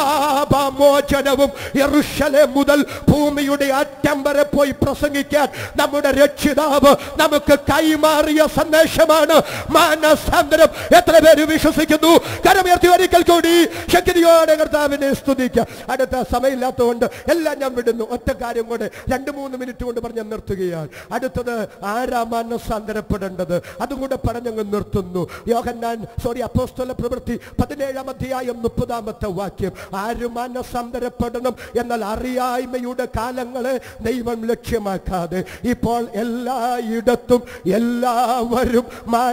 [SPEAKER 4] പാപമോചനവും യെരൂശലേം മുതൽ ഭൂമിയുടെ അറ്റം വരെ പോയി പ്രസംഗിക്കാൻ നമ്മുടെ രക്ഷിതാവ് നമുക്ക് കൈമാറിയ സന്ദേശമാണ് മാനസാന്തരം എത്ര പേര് വിശ്വസിക്കുന്നു കരമുയർത്തി ഒരിക്കൽ കൂടി ശക്തിയോടെ കർത്താവിനെ സ്തുതിക്കാം അടുത്ത സമയമില്ലാത്തതുകൊണ്ട് എല്ലാം ഞാൻ വിടുന്നു ഒറ്റ കാര്യം കൊണ്ട് രണ്ട് മൂന്ന് മിനിറ്റ് കൊണ്ട് പറഞ്ഞ് നിർത്തുകയാണ് അടുത്തത് ആരാ മാനസാന്തരപ്പെടേണ്ടത് അതും കൂടെ പറഞ്ഞങ്ങ് നിർത്തുന്നു യോഹന്നാൻ സോറി അപ്പോസ്തല പ്രവൃത്തി പതിനേഴാം അധ്യായം മുപ്പതാമത്തെ വാക്യം ആരും മാനസാന്തരപ്പെടണം എന്നാൽ അറിയായ്മയുടെ കാലങ്ങളെ ദൈവം ലക്ഷ്യമാക്കാതെ ഇപ്പോൾ എല്ലായിടത്തും എല്ലാവരും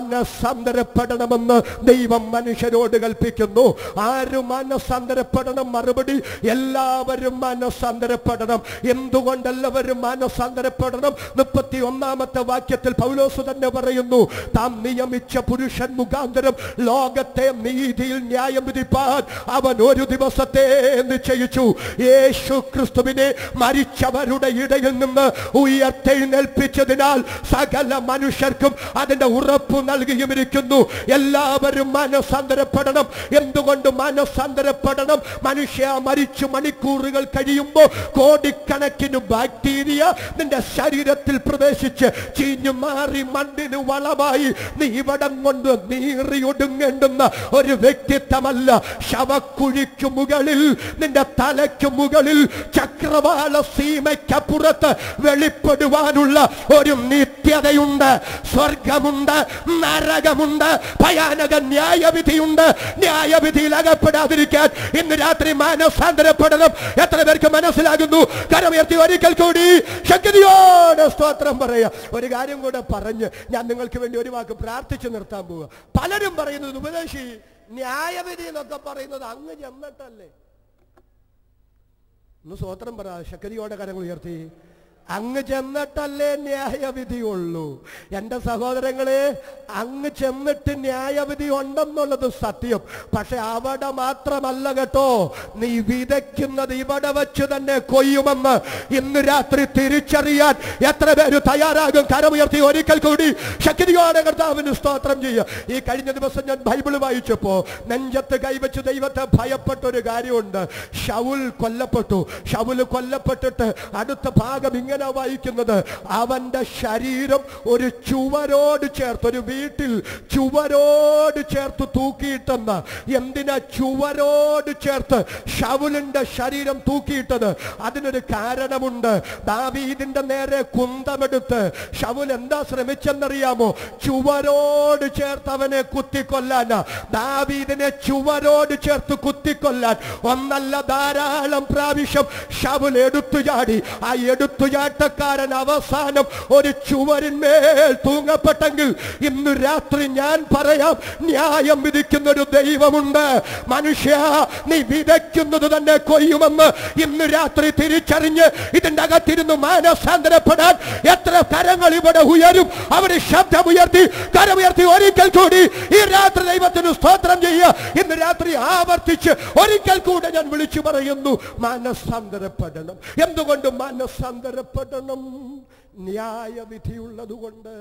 [SPEAKER 4] മാനസാന്തരപ്പെടണമെന്ന് ദൈവം മനുഷ്യരോട് കൽപ്പിക്കുന്നു ആരും മാനസാന്തരപ്പെടണം മറുപടി എല്ലാവരും മാനസാന്തരപ്പെടണം എന്തുകൊണ്ടെല്ലാവരും മാനസാന്തരപ്പെടണം മുപ്പത്തി ഒന്നാമത്തെ വാക്യത്തിൽ പൗലോസ് തന്നെ പറയുന്നു താൻ നിയമിച്ച പുരുഷൻ മുഖാന്തരം ലോകത്തെ നീതിയിൽ ന്യായം വിധിപ്പാൻ അവൻ ഒരു ദിവസത്തെ നിശ്ചയിച്ചു യേശു ക്രിസ്തുവിനെ മരിച്ചവരുടെ ഇടയിൽ നിന്ന് ഉയർത്തെഴുന്നേൽപ്പിച്ചതിനാൽ സകല മനുഷ്യർക്കും അതിന്റെ ഉറപ്പ് നൽകിയുമിരിക്കുന്നു എല്ലാവരും മാനസാന്തരപ്പെടണം എന്തുകൊണ്ട് മാനസാന്തരപ്പെടണം മനുഷ്യ മരിച്ചു മണിക്കൂറുകൾ കഴിയുമ്പോൾ കോടിക്കണക്കിന് ബാക്ടീരിയ നിന്റെ ശരീരത്തിൽ പ്രവേശിച്ച് ചീഞ്ഞു മാറി മണ്ണിന് വളമായി നീ ഇവിടം കൊണ്ട് നീറിയൊടുങ്ങേണ്ടുന്ന ഒരു വ്യക്തിത്വമല്ല ശവക്കുഴിക്കു മുകളിൽ നിന്റെ തലയ്ക്ക് മുകളിൽ ചക്രവാള സീമയ്ക്കപ്പുറത്ത് വെളിപ്പെടുവാനുള്ള ഒരു നിത്യതയുണ്ട് സ്വർഗമുണ്ട് നരകമുണ്ട് ഭയാനക ന്യായവിധിയുണ്ട് ന്യായവിധിയിൽ അകപ്പെടാതിരിക്കാൻ ഇന്ന് രാത്രി മാനസാന്തരപ്പെടണം എത്ര പേർക്ക് മനസ്സിലാകുന്നു കരമുയർത്തി ഒരിക്കൽ കൂടി ശക്തിയോടെ സ്തോത്രം പറയാ ഒരു കാര്യം കൂടെ പറഞ്ഞ് ഞാൻ നിങ്ങൾക്ക് വേണ്ടി ഒരു വാക്ക് പ്രാർത്ഥിച്ചു നിർത്താൻ പോവുക പലരും പറയുന്നത് ഉപദേശി ന്യായവിധി എന്നൊക്കെ പറയുന്നത് അങ്ങ് ചെന്നിട്ടല്ലേ ഒന്ന് സ്വോത്രം പറ ശക്തിയോടെ കരങ്ങൾ ഉയർത്തി അങ്ങ് ചെന്നിട്ടല്ലേ ന്യായവിധിയുള്ളൂ എൻ്റെ സഹോദരങ്ങളെ അങ്ങ് ചെന്നിട്ട് ന്യായവിധി ഉണ്ടെന്നുള്ളത് സത്യം പക്ഷെ അവിടെ മാത്രമല്ല കേട്ടോ നീ വിതയ്ക്കുന്നത് ഇവിടെ വെച്ച് തന്നെ കൊയ്യുമെന്ന് ഇന്ന് രാത്രി തിരിച്ചറിയാൻ എത്ര പേര് തയ്യാറാകും കരമുയർത്തി ഒരിക്കൽ കൂടി ശക്തിയോടെ കർത്താവിന് സ്തോത്രം ചെയ്യുക ഈ കഴിഞ്ഞ ദിവസം ഞാൻ ബൈബിൾ വായിച്ചപ്പോ നെഞ്ചത്ത് കൈവച്ച് ദൈവത്തെ ഭയപ്പെട്ട ഒരു കാര്യമുണ്ട് ഷൗൽ കൊല്ലപ്പെട്ടു ഷൗൽ കൊല്ലപ്പെട്ടിട്ട് അടുത്ത ഭാഗം ഇങ്ങനെ വായിക്കുന്നത് അവന്റെ ശരീരം ഒരു ചുവരോട് ചേർത്ത് ഒരു വീട്ടിൽ ചുവരോട് ചേർത്ത് തൂക്കിയിട്ടെന്ന് എന്തിനാ ചുവരോട് ചേർത്ത് ഷൗലിന്റെ ശരീരം തൂക്കിയിട്ടത് അതിനൊരു കാരണമുണ്ട് ദാവീദിന്റെ നേരെ കുന്തമെടുത്ത് ഷൗൽ എന്താ ശ്രമിച്ചെന്നറിയാമോ ചുവരോട് ചേർത്ത് അവനെ കുത്തിക്കൊല്ലാൻ ദാവീദിനെ ചുവരോട് ചേർത്ത് കുത്തിക്കൊല്ലാൻ ഒന്നല്ല ധാരാളം പ്രാവശ്യം ഷൗൽ എടുത്തു ചാടി ആ എടുത്തു ചാട്ടക്കാരൻ അവസാനം ഒരു ചുവരിന്മേൽ തൂങ്ങപ്പെട്ടെങ്കിൽ ഇന്ന് രാത്രി ഞാൻ പറയാം ന്യായം വിധിക്കുന്ന ഒരു ദൈവമുണ്ട് മനുഷ്യ നീ വിതയ്ക്കുന്നത് തന്നെ കൊയ്യുമെന്ന് ഇന്ന് രാത്രി തിരിച്ചറിഞ്ഞ് ഇതിന്റെ അകത്തിരുന്ന് മാനസാന്തരപ്പെടാൻ എത്ര കരങ്ങൾ ഇവിടെ ഉയരും അവര് ശബ്ദമുയർത്തി കരമുയർത്തി ഒരിക്കൽ കൂടി ഈ രാത്രി ദൈവത്തിന് സ്തോത്രം ചെയ്യുക ഇന്ന് രാത്രി ആവർത്തിച്ച് ഒരിക്കൽ കൂടെ ഞാൻ വിളിച്ചു പറയുന്നു മാനസാന്തരപ്പെടണം എന്തുകൊണ്ട് മാനസാന്തരപ്പെടണം ന്യായവിധിയുള്ളത് കൊണ്ട്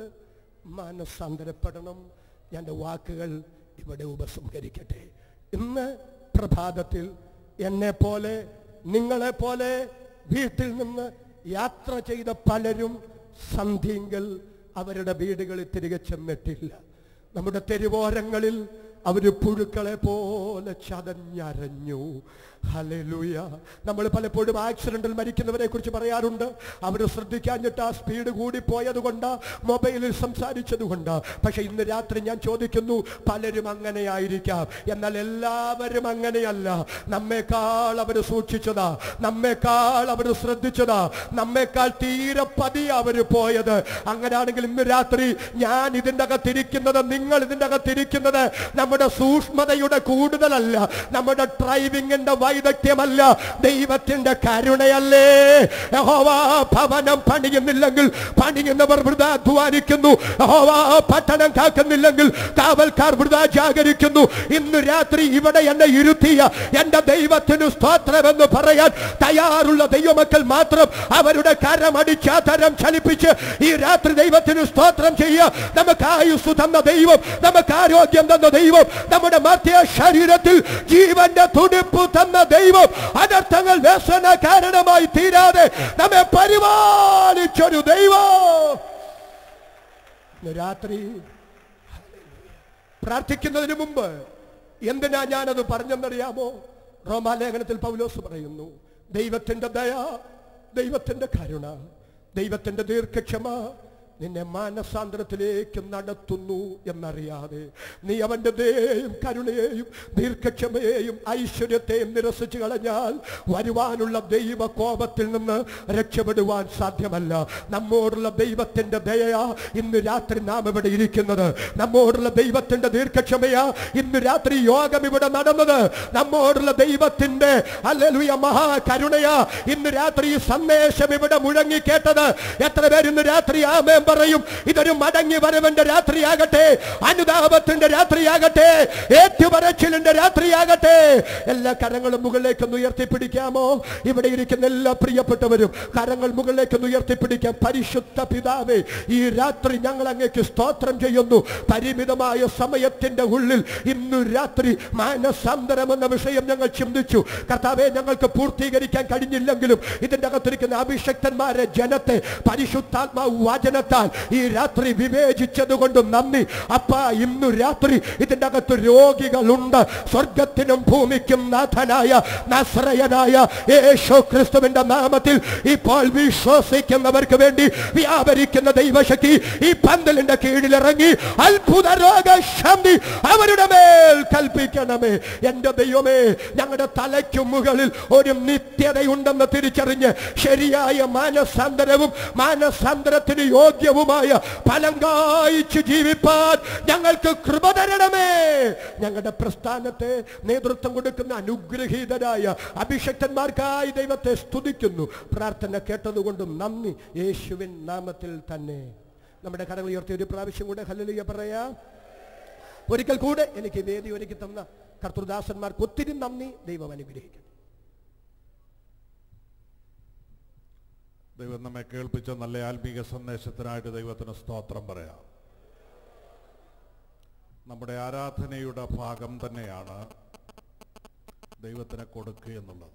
[SPEAKER 4] മാനസാന്തരപ്പെടണം എൻ്റെ വാക്കുകൾ ഇവിടെ ഉപസംഹരിക്കട്ടെ ഇന്ന് പ്രഭാതത്തിൽ എന്നെ പോലെ നിങ്ങളെ പോലെ വീട്ടിൽ നിന്ന് യാത്ര ചെയ്ത പലരും സന്ധിങ്കൽ അവരുടെ വീടുകളിൽ തിരികെ ചെന്നിട്ടില്ല നമ്മുടെ തെരുവോരങ്ങളിൽ അവര് പുഴുക്കളെ പോലെ ചതഞ്ഞരഞ്ഞു ഹല്ലേലൂയ നമ്മൾ പലപ്പോഴും ആക്സിഡന്റിൽ മരിക്കുന്നവരെ കുറിച്ച് പറയാറുണ്ട് അവർ ശ്രദ്ധിക്കാഞ്ഞിട്ട് ആ സ്പീഡ് കൂടി പോയത് കൊണ്ട് മൊബൈലിൽ സംസാരിച്ചത് കൊണ്ട് പക്ഷെ ഇന്ന് രാത്രി ഞാൻ ചോദിക്കുന്നു പലരും അങ്ങനെയായിരിക്കാം എന്നാൽ എല്ലാവരും അങ്ങനെയല്ല നമ്മെക്കാൾ അവർ സൂക്ഷിച്ചതാ നമ്മെക്കാൾ അവർ ശ്രദ്ധിച്ചതാ നമ്മെക്കാൾ തീരെ പതി അവർ പോയത് അങ്ങനെയാണെങ്കിൽ ഇന്ന് രാത്രി ഞാൻ ഇതിൻ്റെ അകത്തിരിക്കുന്നത് നിങ്ങൾ ഇതിൻ്റെ അകത്തിരിക്കുന്നത് നമ്മുടെ സൂക്ഷ്മതയുടെ കൂടുതലല്ല നമ്മുടെ ഡ്രൈവിങ്ങിന്റെ വൈദഗ്ധ്യമല്ല ദൈവത്തിന്റെ കരുണയല്ലേ യഹോവ ഭവനം പണിയുന്നില്ലെങ്കിൽ പണിയുന്നവർ വൃത അധ്വാനിക്കുന്നു യഹോവ പട്ടണം കാക്കുന്നില്ലെങ്കിൽ കാവൽക്കാർ വൃത ജാഗരിക്കുന്നു ഇന്ന് രാത്രി ഇവിടെ എന്നെ ഇരുത്തിയ എന്റെ ദൈവത്തിന് സ്തോത്രമെന്ന് പറയാൻ തയ്യാറുള്ള ദൈവമക്കൾ മാത്രം അവരുടെ കരമടിച്ചാതരം ചലിപ്പിച്ച് ഈ രാത്രി ദൈവത്തിന് സ്തോത്രം ചെയ്യുക നമുക്ക് ആയുസ് തന്ന ദൈവം നമുക്ക് ആരോഗ്യം തന്ന ദൈവം നമ്മുടെ മധ്യ ശരീരത്തിൽ ജീവന്റെ തുടിപ്പ് തന്ന ദൈവം അനർത്ഥങ്ങൾ വ്യസന കാരണമായി തീരാതെ നമ്മെ പരിപാലിച്ചൊരു ദൈവം ഇന്ന് രാത്രി പ്രാർത്ഥിക്കുന്നതിന് മുമ്പ് എന്തിനാ ഞാനത് പറഞ്ഞെന്നറിയാമോ റോമാലേഖനത്തിൽ പൗലോസ് പറയുന്നു ദൈവത്തിന്റെ ദയ ദൈവത്തിന്റെ കരുണ ദൈവത്തിന്റെ ദീർഘക്ഷമ നിന്നെ മാനസാന്തരത്തിലേക്ക് നടത്തുന്നു എന്നറിയാതെ നീ അവന്റെ ദയും കരുണയെയും ദീർഘക്ഷമയെയും ഐശ്വര്യത്തെയും നിരസിച്ചു കളഞ്ഞാൽ വരുവാനുള്ള ദൈവ കോപത്തിൽ നിന്ന് രക്ഷപ്പെടുവാൻ സാധ്യമല്ല നമ്മോടുള്ള ദൈവത്തിന്റെ ദയയാ ഇന്ന് രാത്രി നാം ഇവിടെ ഇരിക്കുന്നത് നമ്മോടുള്ള ദൈവത്തിന്റെ ദീർഘക്ഷമയാ ഇന്ന് രാത്രി യോഗം ഇവിടെ നടന്നത് നമ്മോടുള്ള ദൈവത്തിന്റെ അല്ലേലുയ മഹാകരുണയാ ഇന്ന് രാത്രി ഈ സന്ദേശം ഇവിടെ മുഴങ്ങി കേട്ടത് എത്ര പേര് ഇന്ന് രാത്രി ആമേൻ പറയും ഇതൊരു മടങ്ങി വരവന്റെ രാത്രിയാകട്ടെ അനുതാപത്തിന്റെ രാത്രിയാകട്ടെ ഏറ്റുപറച്ചിലിന്റെ രാത്രിയാകട്ടെ എല്ലാ കരങ്ങളും മുകളിലേക്ക് ഒന്ന് ഉയർത്തിപ്പിടിക്കാമോ ഇവിടെ ഇരിക്കുന്ന എല്ലാ പ്രിയപ്പെട്ടവരും കരങ്ങൾ മുകളിലേക്ക് ഒന്ന് ഉയർത്തിപ്പിടിക്കാം പരിശുദ്ധ പിതാവേ ഈ രാത്രി ഞങ്ങൾ അങ്ങേക്ക് സ്തോത്രം ചെയ്യുന്നു പരിമിതമായ സമയത്തിന്റെ ഉള്ളിൽ ഇന്നു രാത്രി മാനസാന്തരം എന്ന വിഷയം ഞങ്ങൾ ചിന്തിച്ചു കർത്താവെ ഞങ്ങൾക്ക് പൂർത്തീകരിക്കാൻ കഴിഞ്ഞില്ലെങ്കിലും ഇതിന്റെ അകത്തിരിക്കുന്ന അഭിഷക്തന്മാരെ ജനത്തെ പരിശുദ്ധാത്മാവ് വചനത്താൽ ഈ രാത്രി വിവേചിച്ചത് കൊണ്ട് നന്ദി അപ്പ ഇന്നു രാത്രി ഇതിന്റെ അകത്ത് രോഗികളുണ്ട് സ്വർഗത്തിനും ഭൂമിക്കും നാഥനായ നസ്രയനായ യേശു ക്രിസ്തുവിന്റെ നാമത്തിൽ ഇപ്പോൾ വിശ്വസിക്കുന്നവർക്ക് വേണ്ടി വ്യാപരിക്കുന്ന ദൈവശക്തി ഈ പന്തലിന്റെ കീഴിലിറങ്ങി അത്ഭുത രോഗശാന്തി അവരുടെ മേൽ കൽപ്പിക്കണമേ എന്റെ ദൈവമേ ഞങ്ങളുടെ തലയ്ക്കു മുകളിൽ ഒരു നിത്യതയുണ്ടെന്ന് തിരിച്ചറിഞ്ഞ് ശരിയായ മാനസാന്തരവും മാനസാന്തരത്തിന് യോഗ്യ നിത്യവുമായ ഫലം കായ്ച്ചു ജീവിപ്പാൻ ഞങ്ങൾക്ക് കൃപ തരണമേ ഞങ്ങളുടെ പ്രസ്ഥാനത്തെ നേതൃത്വം കൊടുക്കുന്ന അനുഗ്രഹീതരായ അഭിഷക്തന്മാർക്കായി ദൈവത്തെ സ്തുതിക്കുന്നു പ്രാർത്ഥന കേട്ടതുകൊണ്ടും നന്ദി യേശുവിൻ നാമത്തിൽ തന്നെ നമ്മുടെ കരങ്ങൾ ഉയർത്തി ഒരു പ്രാവശ്യം കൂടെ ഹല്ലേലൂയ പറയാം ഒരിക്കൽ കൂടെ എനിക്ക് വേദി ഒരുക്കി തന്ന കർത്തൃദാസന്മാർക്ക് ഒത്തിരി നന്ദി ദൈവം അനുഗ്രഹിക്കട്ടെ
[SPEAKER 6] ദൈവം നമ്മെ കേൾപ്പിച്ച നല്ല ആത്മീക സന്ദേശത്തിനായിട്ട് ദൈവത്തിന് സ്തോത്രം പറയാം നമ്മുടെ ആരാധനയുടെ ഭാഗം തന്നെയാണ് ദൈവത്തിന് കൊടുക്കുക എന്നുള്ളത്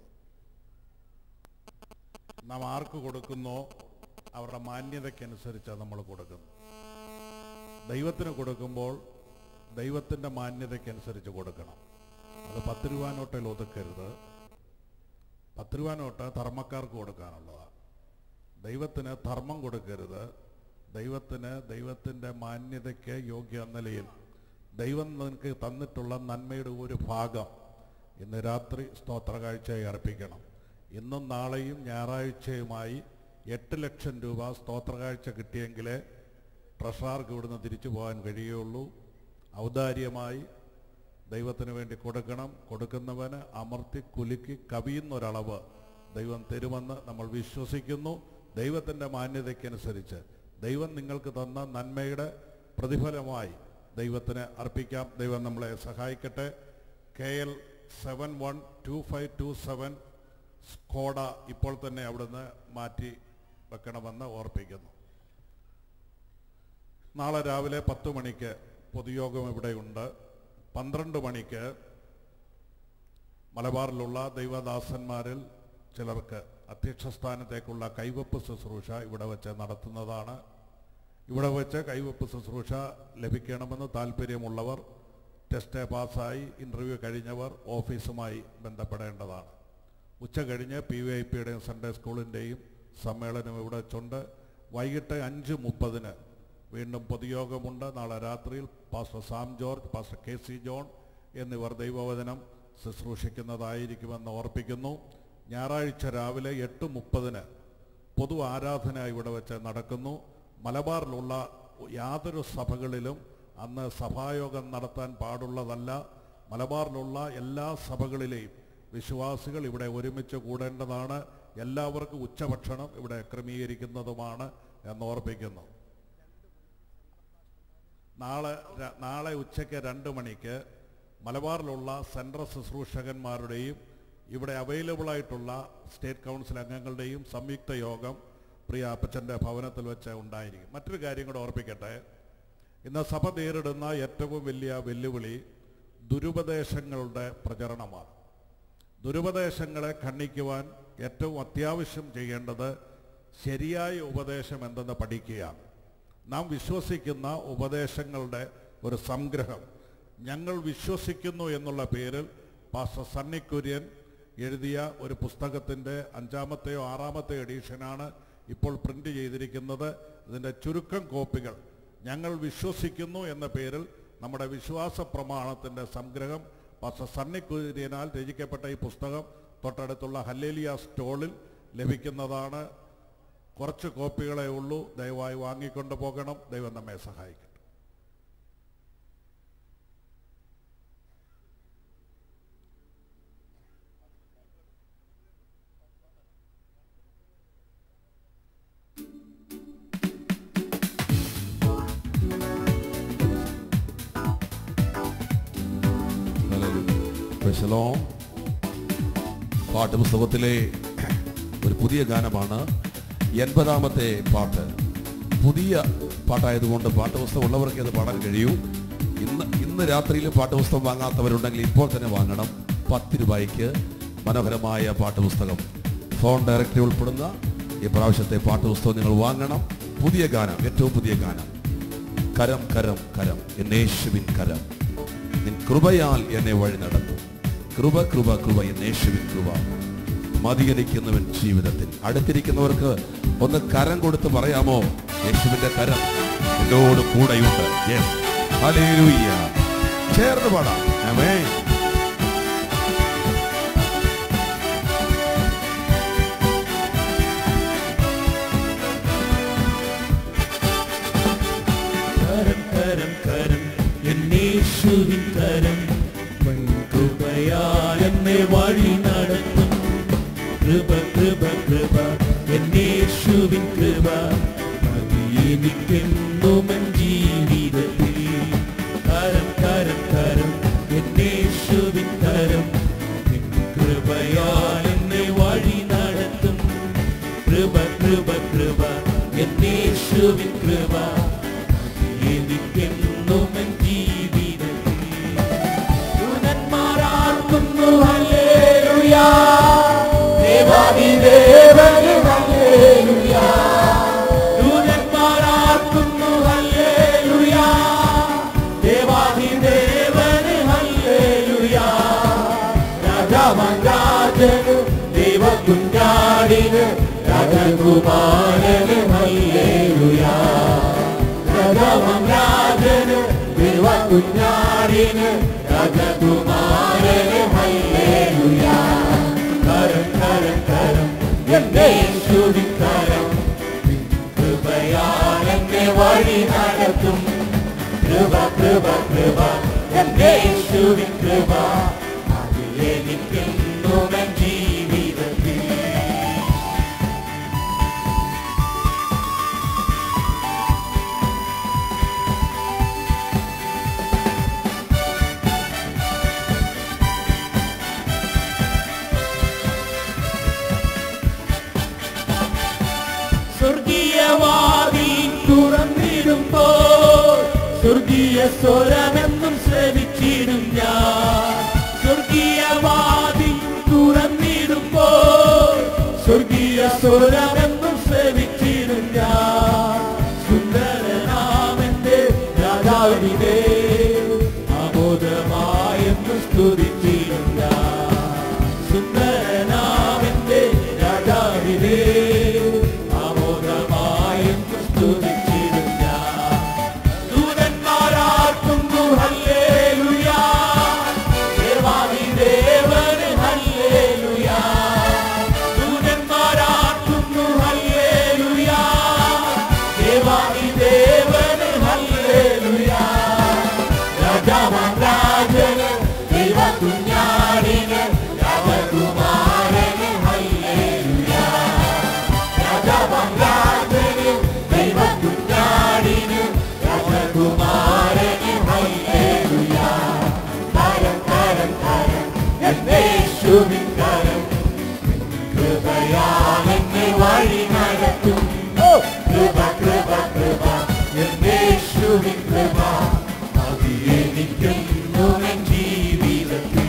[SPEAKER 6] നാം ആർക്ക് കൊടുക്കുന്നോ അവരുടെ മാന്യതയ്ക്കനുസരിച്ചാണ് നമ്മൾ കൊടുക്കുന്നത് ദൈവത്തിന് കൊടുക്കുമ്പോൾ ദൈവത്തിൻ്റെ മാന്യതയ്ക്കനുസരിച്ച് കൊടുക്കണം അത് പത്ത് രൂപ നോട്ടിൽ ഒതുക്കരുത് പത്ത് രൂപ നോട്ട് ധർമ്മക്കാർക്ക് കൊടുക്കാനുള്ളതാണ് ദൈവത്തിന് ധർമ്മം കൊടുക്കരുത് ദൈവത്തിന് ദൈവത്തിൻ്റെ മാന്യതയ്ക്ക് യോഗ്യ നിലയിൽ ദൈവം നിനക്ക് തന്നിട്ടുള്ള നന്മയുടെ ഒരു ഭാഗം ഇന്ന് രാത്രി സ്തോത്ര കാഴ്ചയായി അർപ്പിക്കണം ഇന്നും നാളെയും ഞായറാഴ്ചയുമായി എട്ട് ലക്ഷം രൂപ സ്തോത്ര കാഴ്ച കിട്ടിയെങ്കിലേ ട്രഷറാർക്ക് ഇവിടുന്ന് തിരിച്ചു പോകാൻ കഴിയുള്ളൂ ഔദാര്യമായി ദൈവത്തിന് വേണ്ടി കൊടുക്കണം കൊടുക്കുന്നവന് അമർത്തി കുലുക്കി കവിയുന്നൊരളവ് ദൈവം തരുമെന്ന് നമ്മൾ വിശ്വസിക്കുന്നു ദൈവത്തിൻ്റെ മാന്യതയ്ക്കനുസരിച്ച് ദൈവം നിങ്ങൾക്ക് തന്ന നന്മയുടെ പ്രതിഫലമായി ദൈവത്തിന് അർപ്പിക്കാം ദൈവം നമ്മളെ സഹായിക്കട്ടെ K L seven one two five two seven Skoda ഇപ്പോൾ തന്നെ അവിടുന്ന് മാറ്റി വെക്കണമെന്ന് ഓർപ്പിക്കുന്നു നാളെ രാവിലെ പത്ത് മണിക്ക് പൊതുയോഗം ഇവിടെയുണ്ട് പന്ത്രണ്ട് മണിക്ക് മലബാറിലുള്ള ദൈവദാസന്മാരിൽ ചിലർക്ക് അധ്യക്ഷ സ്ഥാനത്തേക്കുള്ള കൈവപ്പ് ശുശ്രൂഷ ഇവിടെ വെച്ച് നടത്തുന്നതാണ് ഇവിടെ വെച്ച് കൈവപ്പ് ശുശ്രൂഷ ലഭിക്കണമെന്ന് താല്പര്യമുള്ളവർ ടെസ്റ്റ് പാസ്സായി ഇൻ്റർവ്യൂ കഴിഞ്ഞവർ ഓഫീസുമായി ബന്ധപ്പെടേണ്ടതാണ് ഉച്ച കഴിഞ്ഞ് പി വി ഐ പിയുടെയും സൺഡേ സ്കൂളിൻ്റെയും സമ്മേളനം ഇവിടെ വെച്ചുണ്ട് വൈകിട്ട് അഞ്ച് മുപ്പതിന് വീണ്ടും പൊതുയോഗമുണ്ട് നാളെ രാത്രിയിൽ pastor Sam George pastor K C John എന്നിവർ ദൈവവചനം ശുശ്രൂഷിക്കുന്നതായിരിക്കുമെന്ന് ഓർപ്പിക്കുന്നു ഞായറാഴ്ച രാവിലെ എട്ട് മുപ്പതിന് പൊതു ആരാധന ഇവിടെ വെച്ച് നടക്കുന്നു മലബാറിലുള്ള യാതൊരു സഭകളിലും അന്ന് സഭായോഗം നടത്താൻ പാടുള്ളതല്ല മലബാറിലുള്ള എല്ലാ സഭകളിലെയും വിശ്വാസികൾ ഇവിടെ ഒരുമിച്ച് കൂടേണ്ടതാണ് എല്ലാവർക്കും ഉച്ചഭക്ഷണം ഇവിടെ ക്രമീകരിക്കുന്നതുമാണ് എന്ന് ഓർപ്പിക്കുന്നു നാളെ ര- നാളെ ഉച്ചയ്ക്ക് രണ്ട് മണിക്ക് മലബാറിലുള്ള സെൻട്രൽ ശുശ്രൂഷകന്മാരുടെയും ഇവിടെ അവൈലബിൾ ആയിട്ടുള്ള സ്റ്റേറ്റ് കൗൺസിൽ അംഗങ്ങളുടെയും സംയുക്ത യോഗം പ്രിയ അപ്പച്ചൻ്റെ ഭവനത്തിൽ വെച്ച് ഉണ്ടായിരിക്കും മറ്റൊരു കാര്യം കൂടെ ഓർപ്പിക്കട്ടെ ഇന്ന് സഭ നേരിടുന്ന ഏറ്റവും വലിയ വെല്ലുവിളി ദുരുപദേശങ്ങളുടെ പ്രചരണമാണ് ദുരുപദേശങ്ങളെ ഖണ്ഡിക്കുവാൻ ഏറ്റവും അത്യാവശ്യം ചെയ്യേണ്ടത് ശരിയായ ഉപദേശം എന്തെന്ന് പഠിക്കുകയാണ് നാം വിശ്വസിക്കുന്ന ഉപദേശങ്ങളുടെ ഒരു സംഗ്രഹം ഞങ്ങൾ വിശ്വസിക്കുന്നു എന്നുള്ള പേരിൽ പാസ്റ്റർ സണ്ണി കുര്യൻ എഴുതിയ ഒരു പുസ്തകത്തിൻ്റെ അഞ്ചാമത്തെയോ ആറാമത്തെയോ എഡീഷനാണ് ഇപ്പോൾ പ്രിന്റ് ചെയ്തിരിക്കുന്നത് ഇതിൻ്റെ ചുരുക്കം കോപ്പികൾ ഞങ്ങൾ വിശ്വസിക്കുന്നു എന്ന പേരിൽ നമ്മുടെ വിശ്വാസ പ്രമാണത്തിൻ്റെ സംഗ്രഹം പാസ്റ്റർ സണ്ണി കുര്യനാൽ രചിക്കപ്പെട്ട ഈ പുസ്തകം തൊട്ടടുത്തുള്ള ഹല്ലേലിയ സ്റ്റോളിൽ ലഭിക്കുന്നതാണ് കുറച്ച് കോപ്പികളേ ഉള്ളൂ ദയവായി വാങ്ങിക്കൊണ്ട് പോകണം ദൈവം നമ്മെ സഹായിക്കട്ടെ
[SPEAKER 2] Praise the Lord. പാഠപുസ്തകത്തിലെ ഒരു പുതിയ ഗാനമാണ് എൺപതാമത്തെ പാട്ട് പുതിയ പാട്ടായതുകൊണ്ട് പാഠപുസ്തകം ഉള്ളവർക്ക് അത് പാടാൻ കഴിയൂ ഇന്ന് ഇന്ന് രാത്രിയിൽ പാഠപുസ്തകം വാങ്ങാത്തവരുണ്ടെങ്കിൽ ഇപ്പോൾ തന്നെ വാങ്ങണം പത്ത് രൂപയ്ക്ക് മനോഹരമായ പാഠപുസ്തകം ഫോൺ ഡയറക്ടറി ഉൾപ്പെടുന്ന ഈ പ്രാവശ്യത്തെ പാഠപുസ്തകം നിങ്ങൾ വാങ്ങണം പുതിയ ഗാനം ഏറ്റവും പുതിയ ഗാനം കരം കരം കരം എന്നേശുവിൻ കരം നിൻ കൃപയാൽ എന്നെ വഴി നടത്തും കൃപ കൃപ കൃപ എന്നേശുവിൻ കൃപ മതിയടിക്കുന്നവൻ ജീവിതത്തിൽ അടുത്തിരിക്കുന്നവർക്ക് ഒന്ന് കരം കൊടുത്ത് പറയാമോ യേശുവിന്റെ കരം എന്നോട് കൂടെയുണ്ട് Yes. Hallelujah. ചേർന്ന് പാടാം Amen.
[SPEAKER 7] കൃപ കൃപ കൃപ എന്നേശുവിൻ കൃപ എനിക്കെന്നുമൻ ജീവിതത്തിൽ കരം കരം കരം എന്നേശുവിൻ കരം നിൻ കൃപയാൽ എന്നെ വഴി നടത്തും കൃപ കൃപ കൃപ എന്നേശുവിൻ കൃപ എനിക്കെന്നുമൻ ജീവിതത്തിൽ ദൂതന്മാരാർക്കുന്നു ഹല്ലേലൂയാ ദേവാദിദേവന് ഹല്ലേലൂയാ ദൂതന്മാരാർക്കുന്നു ഹല്ലേലൂയാ ദേവാദിദേവന് ഹല്ലേലൂയാ രാജാവാൻ രാജന് ദൈവകുഞ്ഞാടിന് രാജകുമാരന് ഹല്ലേലൂയാ രാജാവാൻ രാജന് ദൈവകുഞ്ഞാടിന് രാജകുമാരന് ഹല്ലേലൂയാ കരം കരം കരം എന്റെ കരം കൃപയാൽ എന്നെ വഴി നടത്തും കൃപ കൃപ കൃപ എന്റെ യേശുവിൻ കൃപ അതിൽ എനിക്കെന്നും ജീവിതത്തിൽ സ്വർഗീയവാതി തുറന്നിടുമ്പോൾ സ്വർഗീയ സ്വരമെന്നും ശ്രവിച്ചിടും ഞാൻ സ്വർഗീയവാതി തുറന്നിടുമ്പോൾ സ്വർഗീയ സ്വരമെന്നും ശ്രവിച്ചിടും ഞാൻ സുന്ദരനാമെന്റെ രാജാവിനെ ആമോദമായെന്ന് സ്തുതിച്ചിടും ഞാൻ സുന്ദരനാമെന്റെ രാജാവിനെ ആമോദമായെന്ന് സ്തുതിച്ചിടും ഞാൻ ദൂതന്മാരാർക്കുന്നു ഹല്ലേലൂയാ ദേവാദിദേവന് ഹല്ലേലൂയാ ദൂതന്മാരാർക്കുന്നു ഹല്ലേലൂയാ ദേവാദിദേവന് ഹല്ലേലൂയാ രാജാവാം രാജന് ദൈവകുഞ്ഞാടിന് രാജകുമാരന് ഹല്ലേലൂയാ രാജാവാം രാജന് ദൈവകുഞ്ഞാടിന് രാജകുമാരന് ഹല്ലേലൂയാ കരം കരം കരം എന്റെ യേശുവിൻ കരം കൃപയാൽ എന്നെ വഴി നടത്തും കൃപ കൃപ കൃപ എന്റെ യേശുവിൻ കൃപ അത് എനിക്കെന്നും എൻ ജീവിതത്തിൽ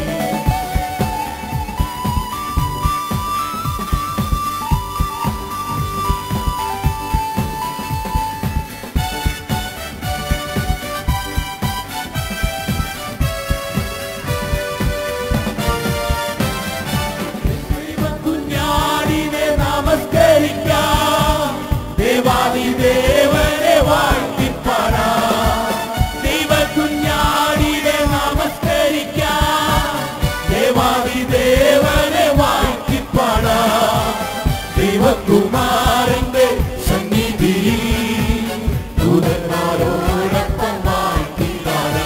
[SPEAKER 7] കുഞ്ഞാടിനെ നമസ്കരിക്കാം ദേവാദി ദേവനെ വാഴ്ത്തിപ്പാടാം ദൈവകുഞ്ഞാടിനെ നമസ്കരിക്കാം ദേവാദി ദേവനെ വാഴ്ത്തിപ്പാടാം ദൈവകുമാരന്റെ സന്നിധിയിൽ ദൂതന്മാരോടൊപ്പം വാഴ്ത്തിപ്പാടാം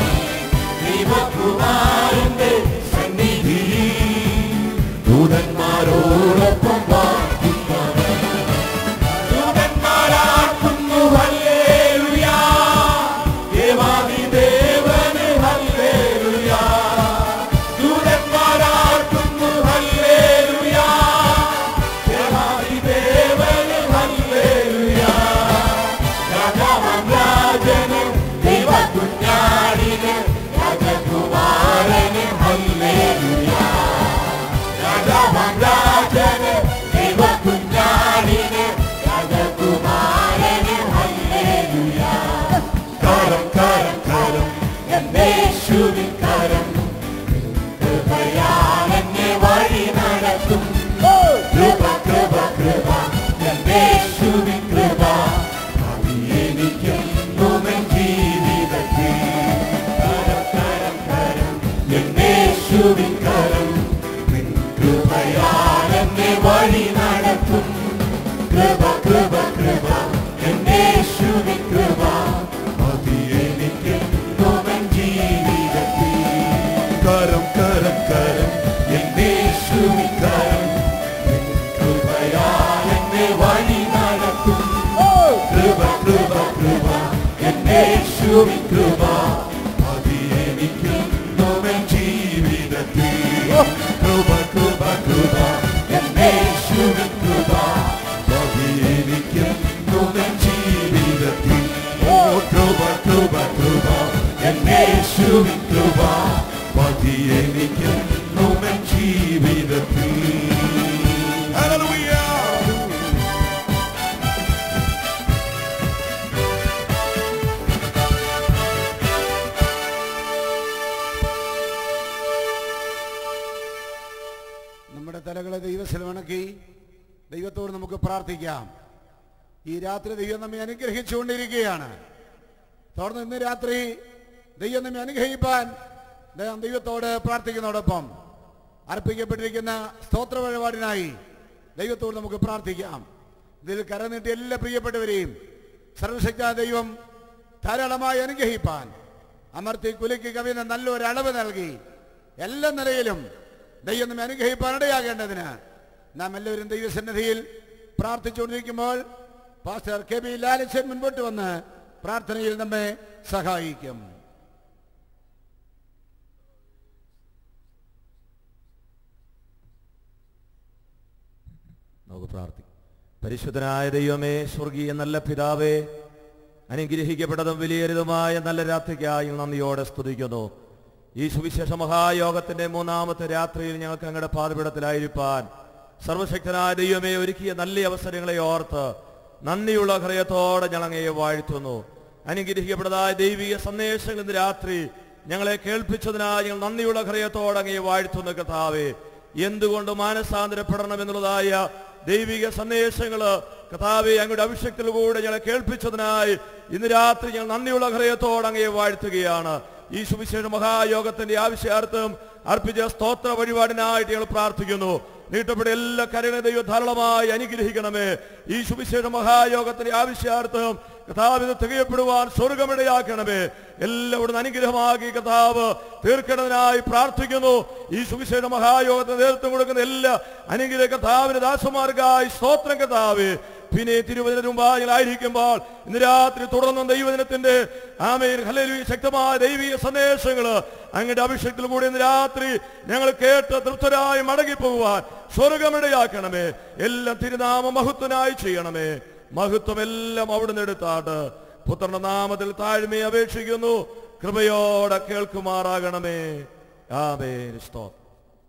[SPEAKER 7] ദൈവകുമാരന്റെ സന്നിധിയിൽ ദൂതന്മാരോടൊപ്പം വാഴ്ത്തിപ്പാടാം ദൂതന്മാരാക്കുന്നു ഹല്ലേലൂയാ ദേവാദിദേവന് ഹല്ലേലൂയാ ദൂതന്മാരാക്കുന്നു ഹല്ലേലൂയാ ദേവാദിദേവന് ഹല്ലേലൂയാ രാജാവാം രാജന് ദൈവകുഞ്ഞാടിന് രാജകുമാരന് ഹല്ലേലൂയാ രാജാവാം രാജന് ദൈവകുഞ്ഞാടിന് രാജകുമാരന് ഹല്ലേലൂയാ കരം കരം കരം എന്റെ യേശുവിൻ കരം കൃപയാൽ എന്നെ വഴി നടത്തും കൃപ കൃപ കൃപ എന്റെ യേശുവിൻ കൃപ അത് എനിക്കെന്നും എൻ ജീവിതത്തിൽ കരം കരം കരം എന്റെ യേശുവിൻ കരം നിൻ കൃപയാൽ എന്നെ വഴി നടത്തും കൃപ കൃപ കൃപ എന്റെ യേശുവിൻ കൃപ അത് എനിക്കെന്നും എൻ ജീവിതത്തിൽ കരം കരം കരം എന്റെ യേശുവിൻ കരം യേശുവിൻ കൃപ മതി എനിക്കെന്നുമെൻ ജീവിതത്തിൽ കൃപ കൃപ കൃപ എന്നേശുവിൻ കൃപ മതി എനിക്കെന്നുമെൻ ജീവിതത്തിൽ ഓ കൃപ കൃപ കൃപ എന്നേശുവിൻ കൃപ മതി എനിക്കെന്നുമെൻ ജീവിതത്തിൽ Hallelujah!
[SPEAKER 3] നമ്മുടെ തലകളെ ദൈവസ്ഥലമണക്കി ദൈവത്തോട് നമുക്ക് പ്രാർത്ഥിക്കാം ഈ രാത്രി ദൈവം നമ്മെ അനുഗ്രഹിച്ചുകൊണ്ടിരിക്കുകയാണ് തുടർന്ന് ഇന്ന് രാത്രി ദൈവം നമ്മെ അനുഗ്രഹിപ്പാൻ ദൈവം ദൈവത്തോട് പ്രാർത്ഥിക്കുന്നതോടൊപ്പം അർപ്പിക്കപ്പെട്ടിരിക്കുന്ന സ്തോത്ര വഴിപാടിനായി ദൈവത്തോട് നമുക്ക് പ്രാർത്ഥിക്കാം ഇതിൽ കരനീട്ടി എല്ലാ പ്രിയപ്പെട്ടവരെയും സർവശക്ത ദൈവം ധാരാളമായി അനുഗ്രഹിപ്പാൻ അമർത്തി കുലുക്കി കവിയുന്ന നല്ലൊരു അളവ് നൽകി എല്ലാ നിലയിലും ദൈവം നമ്മെ അനുഗ്രഹിപ്പാൻ ഇടയാകേണ്ടതിന് നാം എല്ലാവരും ദൈവസന്നിധിയിൽ പ്രാർത്ഥിച്ചുകൊണ്ടിരിക്കുമ്പോൾ പാസ്റ്റർ കെ ബി ലാലച്ചൻ മുൻപോട്ട് വന്ന് പ്രാർത്ഥനയിൽ നമ്മെ സഹായിക്കും
[SPEAKER 5] നമുക്ക് പ്രാർത്ഥിക്കാം പരിശുദ്ധനായ ദൈവമേ സ്വർഗീയ നല്ല പിതാവേ അനുഗ്രഹിക്കപ്പെട്ടതും വിലയേറിയതുമായ നല്ല രാത്രിക്കായി നന്ദിയോടെ സ്തുതിക്കുന്നു ഈ സുവിശേഷ മഹായോഗത്തിന്റെ മൂന്നാമത്തെ രാത്രിയിൽ ഞങ്ങൾക്ക് അങ്ങയുടെ പാതപിടത്തിലായിരിക്കാൻ സർവശക്തനായ ദൈവമേ ഒരുക്കിയ നല്ല അവസരങ്ങളെ ഓർത്ത് നന്ദിയുള്ള ഹൃദയത്തോടെ ഞങ്ങൾ അങ്ങയെ വാഴ്ത്തുന്നു അനുഗ്രഹിക്കപ്പെട്ടതായ ദൈവിക സന്ദേശങ്ങൾ ഇന്ന് രാത്രി ഞങ്ങളെ കേൾപ്പിച്ചതിനായി ഞങ്ങൾ നന്ദിയുള്ള ഹൃദയത്തോടെ അങ്ങയെ വാഴ്ത്തുന്നു കഥാവേ എന്തുകൊണ്ട് മാനസാന്തരപ്പെടണം എന്നുള്ളതായ ദൈവിക സന്ദേശങ്ങള് കഥാവെ അങ്ങയുടെ അഭിഷേകത്തിലൂടെ ഞങ്ങളെ കേൾപ്പിച്ചതിനായി ഇന്ന് രാത്രി ഞങ്ങൾ നന്ദിയുള്ള ഹൃദയത്തോടെ അങ്ങയെ വാഴ്ത്തുകയാണ് ഈ സുവിശേഷ മഹായോഗത്തിന്റെ ആവശ്യാർത്ഥം അർപ്പിച്ച സ്തോത്ര വഴിപാടിനായിട്ട് ഞങ്ങൾ പ്രാർത്ഥിക്കുന്നു നീട്ടപ്പെട്ട എല്ലാ കരുണ ദൈവം ധാരാളമായി അനുഗ്രഹിക്കണമേ ഈ സുവിശേഷ മഹായോഗത്തിന്റെ ആവശ്യാർത്ഥം കഥാവ് ഇത് തികയപ്പെടുവാൻ സ്വർഗമിടയാക്കണമേ എല്ലാവരും അനുഗ്രഹമാക്കി കഥാവ് തീർക്കണതിനായി പ്രാർത്ഥിക്കുന്നു ഈ സുവിശേഷ മഹായോഗത്തിന് നേതൃത്വം കൊടുക്കുന്ന എല്ലാ അനുഗ്രഹ കഥാവിന് ദാസമാർഗായി സ്തോത്രം കഥാവ് പിന്നെ തിരുവചന മുമ്പായിരിക്കുമ്പോൾ ഇന്ന് രാത്രി തുടർന്നും ദൈവദിനത്തിന്റെ ആമേൻ ഹല്ലേലൂയ ശക്തമായ ദൈവിക സന്ദേശങ്ങൾ അങ്ങയുടെ അഭിഷേകത്തിൽ കൂടി ഇന്ന് രാത്രി ഞങ്ങൾ കേട്ട് തൃപ്തരായി മടങ്ങിപ്പോകുവാൻ സ്വർഗമിടയാക്കണമേ എല്ലാം തിരുനാമ മഹത്വനായി ചെയ്യണമേ മഹത്വം എല്ലാം അവിടുന്ന് എടുത്താട്ട് പുത്രന്റെ നാമത്തിൽ താഴ്മയെ അപേക്ഷിക്കുന്നു കൃപയോടെ കേൾക്കുമാറാകണമേ ആമേൻ സ്തോത്രം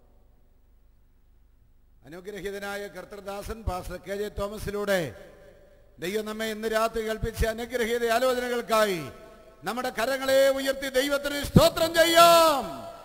[SPEAKER 3] അനുഗ്രഹീതനായ കർത്തൃദാസൻ പാസ്റ്റർ കെ ജെ തോമസിലൂടെ ദൈവം നമ്മെ ഇന്ന് രാത്രി കൽപ്പിച്ച അനുഗ്രഹീത ആലോചനകൾക്കായി നമ്മുടെ കരങ്ങളെ ഉയർത്തി ദൈവത്തിന് സ്തോത്രം ചെയ്യാം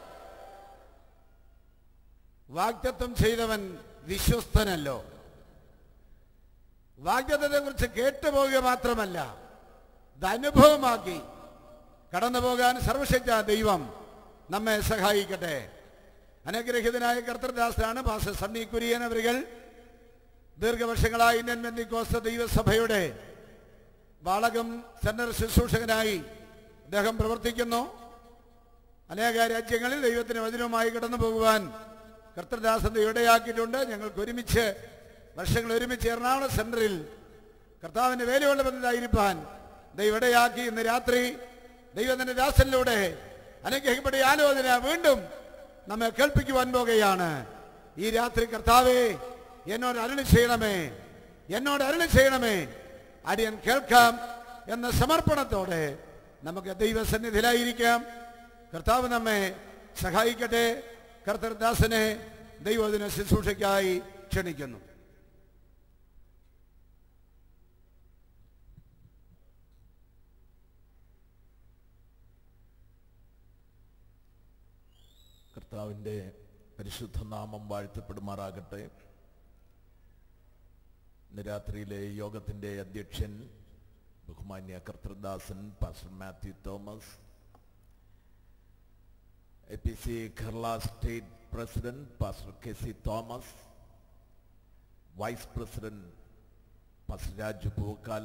[SPEAKER 3] വാഗ്ദത്വം ചെയ്തവൻ വിശ്വസ്തനല്ലോ വാഗ്ദത്തത്തെ കുറിച്ച് കേട്ടുപോവുക മാത്രമല്ല ഇത് അനുഭവമാക്കി കടന്നു പോകാൻ സർവശക്ത ദൈവം നമ്മെ സഹായിക്കട്ടെ അനുഗ്രഹീതനായ കർത്തൃദാസനാണ് പാസ്റ്റർ സണ്ണി കുര്യൻ അവരുകൾ ദീർഘവർഷങ്ങളായി ഇന്ത്യൻ ബന്ദിക്കോസ്ത ദൈവസഭയുടെ ബാളകം സെന്റർ ശുശ്രൂഷകനായി അദ്ദേഹം പ്രവർത്തിക്കുന്നു അനേക രാജ്യങ്ങളിൽ ദൈവത്തിന് വചനവുമായി കടന്നു പോകുവാൻ കർത്തൃദാസൻ ഇടയാക്കിയിട്ടുണ്ട് ഞങ്ങൾക്ക് ഒരുമിച്ച് വർഷങ്ങൾ ഒരുമിച്ച് എറണാകുളം സെന്ററിൽ കർത്താവിന്റെ വേലയുള്ള ബന്ധമായിരിക്കാൻ ദൈവം ഇടയാക്കി ഇന്ന് രാത്രി ദൈവത്തിന്റെ ദാസനിലൂടെ അനുഗ്രഹിക്കപ്പെട്ട ഈ ആലോചന വീണ്ടും നമ്മെ കേൾപ്പിക്കുവാൻ പോകുകയാണ് ഈ രാത്രി കർത്താവേ എന്നോട് അരുളി ചെയ്യണമേ എന്നോട് അരുളി ചെയ്യണമേ അടിയൻ കേൾക്കാം എന്ന സമർപ്പണത്തോടെ നമുക്ക് ദൈവസന്നിധിയിലായിരിക്കാം കർത്താവ് നമ്മെ സഹായിക്കട്ടെ കർത്തർദാസനെ ദൈവദിന ശുശ്രൂഷയ്ക്കായി ക്ഷണിക്കുന്നു
[SPEAKER 2] കർത്താവിൻ്റെ പരിശുദ്ധ നാമം വാഴ്ത്തപ്പെടുമാറാകട്ടെ ഇന്ന് രാത്രിയിലെ യോഗത്തിൻ്റെ അധ്യക്ഷൻ ബഹുമാന്യ കർത്തൃദാസൻ pastor Mathew Thomas A P C Kerala state president pastor K C Thomas vice president pastor Raju Pookkala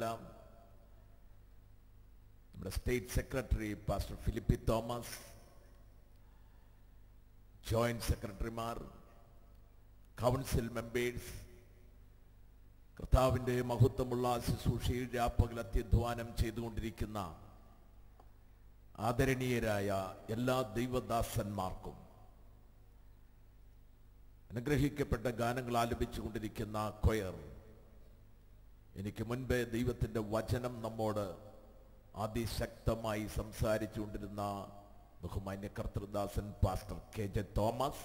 [SPEAKER 2] നമ്മുടെ state secretary pastor Philip Thomas joint സെക്രട്ടറിമാർ കൗൺസിൽ മെമ്പേഴ്സ് കർത്താവിൻ്റെ മഹത്വമുള്ള ശുശ്രൂഷയിൽ രാപ്പകൽ അത്യധ്വാനം ചെയ്തുകൊണ്ടിരിക്കുന്ന ആദരണീയരായ എല്ലാ ദൈവദാസന്മാർക്കും അനുഗ്രഹിക്കപ്പെട്ട ഗാനങ്ങൾ ആലപിച്ചുകൊണ്ടിരിക്കുന്ന കൊയർ എനിക്ക് മുൻപേ ദൈവത്തിൻ്റെ വചനം നമ്മോട് അതിശക്തമായി സംസാരിച്ചുകൊണ്ടിരുന്ന ബഹുമാന്യ കർത്തൃദാസൻ പാസ്റ്റർ കെ ജെ തോമസ്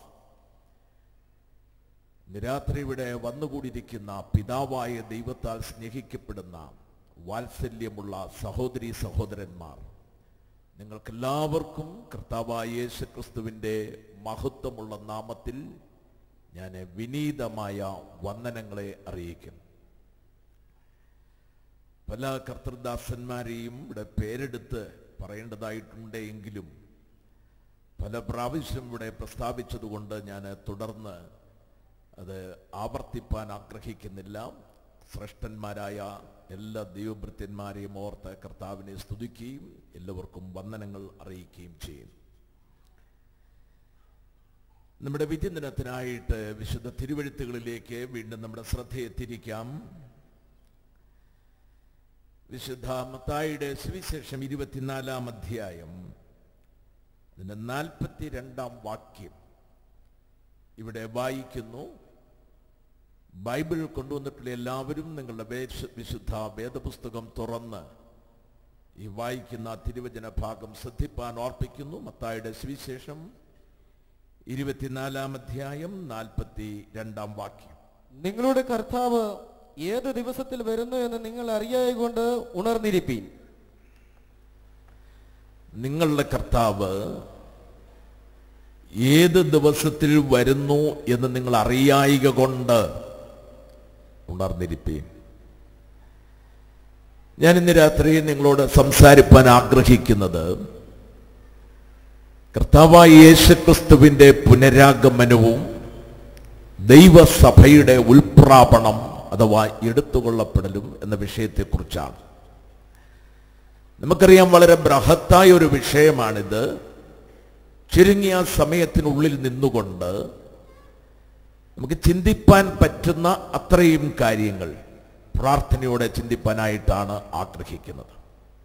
[SPEAKER 2] ഇന്ന് രാത്രി ഇവിടെ വന്നുകൂടിയിരിക്കുന്ന പിതാവായ ദൈവത്താൽ സ്നേഹിക്കപ്പെടുന്ന വാത്സല്യമുള്ള സഹോദരി സഹോദരന്മാർ നിങ്ങൾക്കെല്ലാവർക്കും കർത്താവായ യേശു ക്രിസ്തുവിൻ്റെ മഹത്വമുള്ള നാമത്തിൽ ഞാൻ വിനീതമായ വന്ദനങ്ങളെ അറിയിക്കുന്നു പല കർത്തൃദാസന്മാരെയും ഇവിടെ പേരെടുത്ത് പറയേണ്ടതായിട്ടുണ്ട് എങ്കിലും പല പ്രാവശ്യം ഇവിടെ പ്രസ്താവിച്ചതുകൊണ്ട് ഞാൻ തുടർന്ന് അത് ആവർത്തിപ്പാൻ ആഗ്രഹിക്കുന്നില്ല ശ്രേഷ്ഠന്മാരായ എല്ലാ ദൈവഭൃത്യന്മാരെയും ഓർത്ത് കർത്താവിനെ സ്തുതിക്കുകയും എല്ലാവർക്കും വന്ദനങ്ങൾ അറിയിക്കുകയും ചെയ്യും നമ്മുടെ വിദ്യദിനത്തിനായിട്ട് വിശുദ്ധ തിരുവഴുത്തുകളിലേക്ക് വീണ്ടും നമ്മുടെ ശ്രദ്ധയെ തിരിക്കാം വിശുദ്ധ മത്തായിയുടെ സുവിശേഷം ഇരുപത്തിനാലാം അധ്യായം അതിൻ്റെ നാൽപ്പത്തി രണ്ടാം വാക്യം ഇവിടെ വായിക്കുന്നു ബൈബിൾ കൊണ്ടുവന്നിട്ടുള്ള എല്ലാവരും നിങ്ങളുടെ വേശ- വിശുദ്ധ വേദപുസ്തകം തുറന്ന് ഈ വായിക്കുന്ന തിരുവചന ഭാഗം ശ്രദ്ധിപ്പാൻ ഓർപ്പിക്കുന്നു മത്തായുടെ സുവിശേഷം ഇരുപത്തിനാലാം അധ്യായം നാൽപ്പത്തി രണ്ടാം വാക്യം
[SPEAKER 8] നിങ്ങളുടെ കർത്താവ് ഏത് ദിവസത്തിൽ വരുന്നു എന്ന് നിങ്ങൾ അറിയായ കൊണ്ട് ഉണർന്നിരിപ്പീൻ
[SPEAKER 2] നിങ്ങളുടെ കർത്താവ് ഏത് ദിവസത്തിൽ വരുന്നു എന്ന് നിങ്ങൾ അറിയായിക കൊണ്ട് ഉണർന്നിരിപ്പീൻ ഞാൻ ഇന്ന് രാത്രി നിങ്ങളോട് സംസാരിപ്പാൻ ആഗ്രഹിക്കുന്നത് കർത്താവായ യേശുക്രിസ്തുവിന്റെ പുനരാഗമനവും ദൈവസഭയുടെ ഉൽപ്രാപണം അഥവാ എടുത്തുകൊള്ളപ്പെടലും എന്ന വിഷയത്തെക്കുറിച്ചാണ് നമുക്കറിയാം വളരെ ബൃഹത്തായ ഒരു വിഷയമാണിത് ചുരുങ്ങിയ സമയത്തിനുള്ളിൽ നിന്നുകൊണ്ട് നമുക്ക് ചിന്തിപ്പാൻ പറ്റുന്ന അത്രയും കാര്യങ്ങൾ പ്രാർത്ഥനയോടെ ചിന്തിപ്പാനായിട്ടാണ് ആഗ്രഹിക്കുന്നത്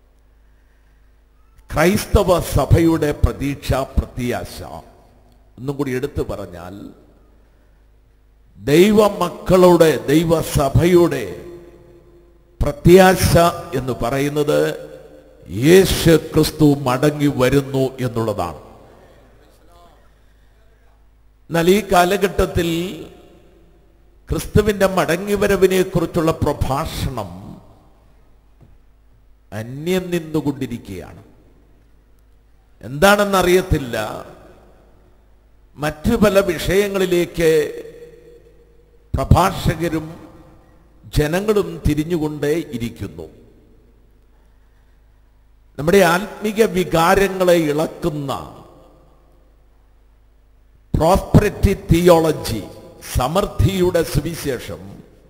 [SPEAKER 2] ക്രൈസ്തവ സഭയുടെ പ്രതീക്ഷ പ്രത്യാശ ഒന്നും കൂടി എടുത്തു പറഞ്ഞാൽ ദൈവമക്കളുടെ ദൈവസഭയുടെ പ്രത്യാശ എന്ന് പറയുന്നത് യേശു ക്രിസ്തു മടങ്ങി വരുന്നു എന്നുള്ളതാണ് എന്നാൽ ഈ കാലഘട്ടത്തിൽ ക്രിസ്തുവിന്റെ മടങ്ങിവരവിനെ കുറിച്ചുള്ള പ്രഭാഷണം അന്യം നിന്നുകൊണ്ടിരിക്കുകയാണ് എന്താണെന്നറിയത്തില്ല മറ്റു പല വിഷയങ്ങളിലേക്ക് പ്രഭാഷകരും ജനങ്ങളും തിരിഞ്ഞുകൊണ്ടേ ഇരിക്കുന്നു നമ്മുടെ ആത്മീക വികാരങ്ങളെ ഇളക്കുന്ന പ്രോസ്പെരിറ്റി തിയോളജി സമൃദ്ധിയുടെ സുവിശേഷം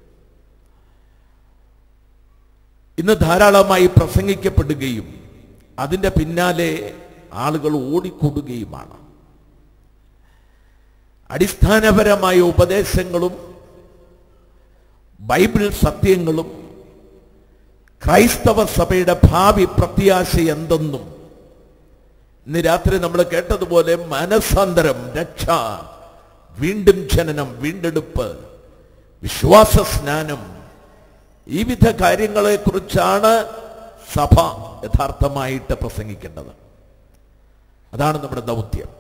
[SPEAKER 2] ഇന്ന് ധാരാളമായി പ്രസംഗിക്കപ്പെടുകയും അതിൻ്റെ പിന്നാലെ ആളുകൾ ഓടിക്കൂടുകയുമാണ് അടിസ്ഥാനപരമായ ഉപദേശങ്ങളും ബൈബിൾ സത്യങ്ങളും ക്രൈസ്തവ സഭയുടെ ഭാവി പ്രത്യാശ എന്തെന്നും ഇന്ന് രാത്രി നമ്മൾ കേട്ടതുപോലെ മനസാന്തരം രക്ഷ വീണ്ടും ജനനം വീണ്ടെടുപ്പ് വിശ്വാസ സ്നാനം ഈ വിധ കാര്യങ്ങളെ കുറിച്ചാണ് സഭ യഥാർത്ഥമായിട്ട് പ്രസംഗിക്കേണ്ടത് അതാണ് നമ്മുടെ ദൗത്യം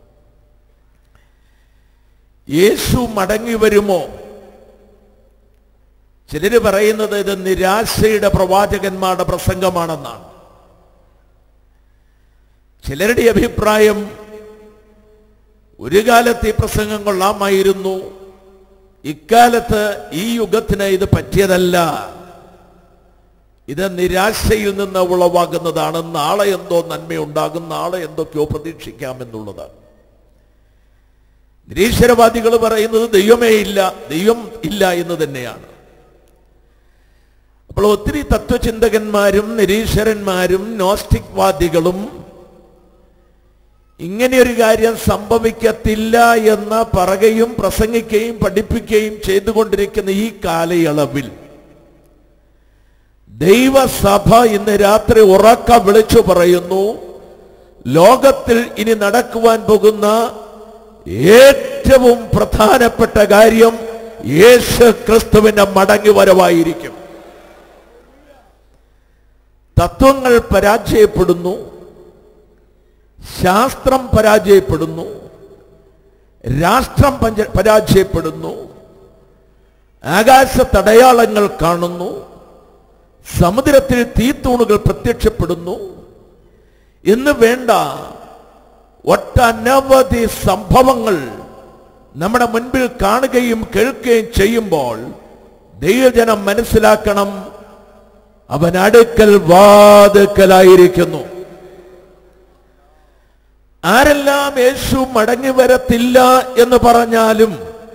[SPEAKER 2] യേശു മടങ്ങി വരുമോ ചിലര് പറയുന്നത് ഇത് നിരാശയുടെ പ്രവാചകന്മാരുടെ പ്രസംഗമാണെന്നാണ് ചിലരുടെ അഭിപ്രായം ഒരു കാലത്ത് ഈ പ്രസംഗം കൊള്ളാമായിരുന്നു ഇക്കാലത്ത് ഈ യുഗത്തിന് ഇത് പറ്റിയതല്ല ഇത് നിരാശയിൽ നിന്ന് ഉളവാകുന്നതാണ് നാളെ എന്തോ നന്മയുണ്ടാകും നാളെ എന്തൊക്കെയോ പ്രതീക്ഷിക്കാമെന്നുള്ളത് നിരീശ്വരവാദികൾ പറയുന്നത് ദൈവമേ ഇല്ല ദൈവം ഇല്ല എന്ന് തന്നെയാണ് അപ്പോൾ ഒത്തിരി തത്വചിന്തകന്മാരും നിരീശ്വരന്മാരും നോസ്റ്റിക് വാദികളും ഇങ്ങനെ ഒരു കാര്യം സംഭവിക്കത്തില്ല എന്ന് പറയുകയും പ്രസംഗിക്കുകയും പഠിപ്പിക്കുകയും ചെയ്തുകൊണ്ടിരിക്കുന്ന ഈ കാലയളവിൽ ദൈവസഭ ഇന്ന് രാത്രി ഉറക്ക വിളിച്ചു പറയുന്നു
[SPEAKER 5] ലോകത്തിൽ ഇനി നടക്കുവാൻ പോകുന്ന ഏറ്റവും പ്രധാനപ്പെട്ട കാര്യം യേശു ക്രിസ്തുവിന്റെ മടങ്ങി വരവായിരിക്കും തത്വങ്ങൾ പരാജയപ്പെടുന്നു ശാസ്ത്രം പരാജയപ്പെടുന്നു രാഷ്ട്രം പഞ്ച- പരാജയപ്പെടുന്നു ആകാശ തടയാളങ്ങൾ കാണുന്നു സമുദ്രത്തിൽ തീത്തൂണുകൾ പ്രത്യക്ഷപ്പെടുന്നു എന്ന് വേണ്ട ഒട്ടനവധി സംഭവങ്ങൾ നമ്മുടെ മുൻപിൽ കാണുകയും കേൾക്കുകയും ചെയ്യുമ്പോൾ ദൈവജനം മനസ്സിലാക്കണം അവൻ അടുക്കൽ വാതുക്കലായിരിക്കുന്നു ആരെല്ലാം യേശു മടങ്ങി വരത്തില്ല എന്ന് പറഞ്ഞാലും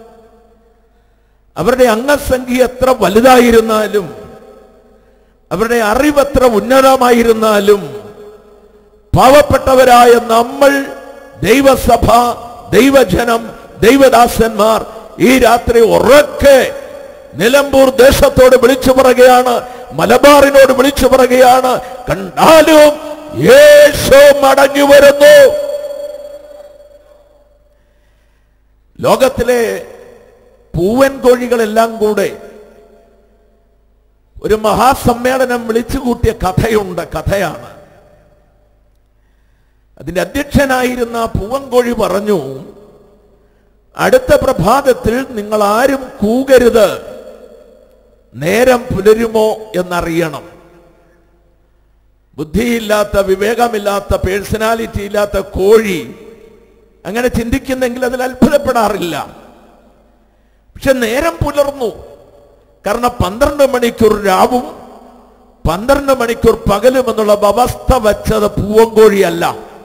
[SPEAKER 5] അവരുടെ അംഗസംഖ്യ എത്ര വലുതായിരുന്നാലും അവരുടെ അറിവ് എത്ര ഉന്നതമായിരുന്നാലും പാവപ്പെട്ടവരായ നമ്മൾ ദൈവസഭ ദൈവജനം ദൈവദാസന്മാർ ഈ രാത്രി ഉറക്കെ നിലമ്പൂർ ദേശത്തോട് വിളിച്ചു പറയുകയാണ് മലബാറിനോട് വിളിച്ചു പറയുകയാണ് കണ്ടാലും യേശു മടങ്ങി വരുന്നു ലോകത്തിലെ പൂവൻ കോഴികളെല്ലാം കൂടെ ഒരു മഹാസമ്മേളനം വിളിച്ചു കൂട്ടിയ കഥയുണ്ട് കഥയാണ് അതിന്റെ അധ്യക്ഷനായിരുന്ന പൂവൻകോഴി പറഞ്ഞു അടുത്ത പ്രഭാതത്തിൽ നിങ്ങൾ ആരും കൂകരുത് നേരം പുലരുമോ എന്നറിയണം ബുദ്ധിയില്ലാത്ത വിവേകമില്ലാത്ത പേഴ്സണാലിറ്റി ഇല്ലാത്ത കോഴി അങ്ങനെ ചിന്തിക്കുന്നെങ്കിൽ അതിൽ അത്ഭുതപ്പെടാറില്ല പക്ഷെ നേരം പുലർന്നു കാരണം പന്ത്രണ്ട് മണിക്കൂർ രാവും പന്ത്രണ്ട് മണിക്കൂർ പകലും എന്നുള്ള അവസ്ഥ വച്ചത് പൂവങ്കോഴിയല്ല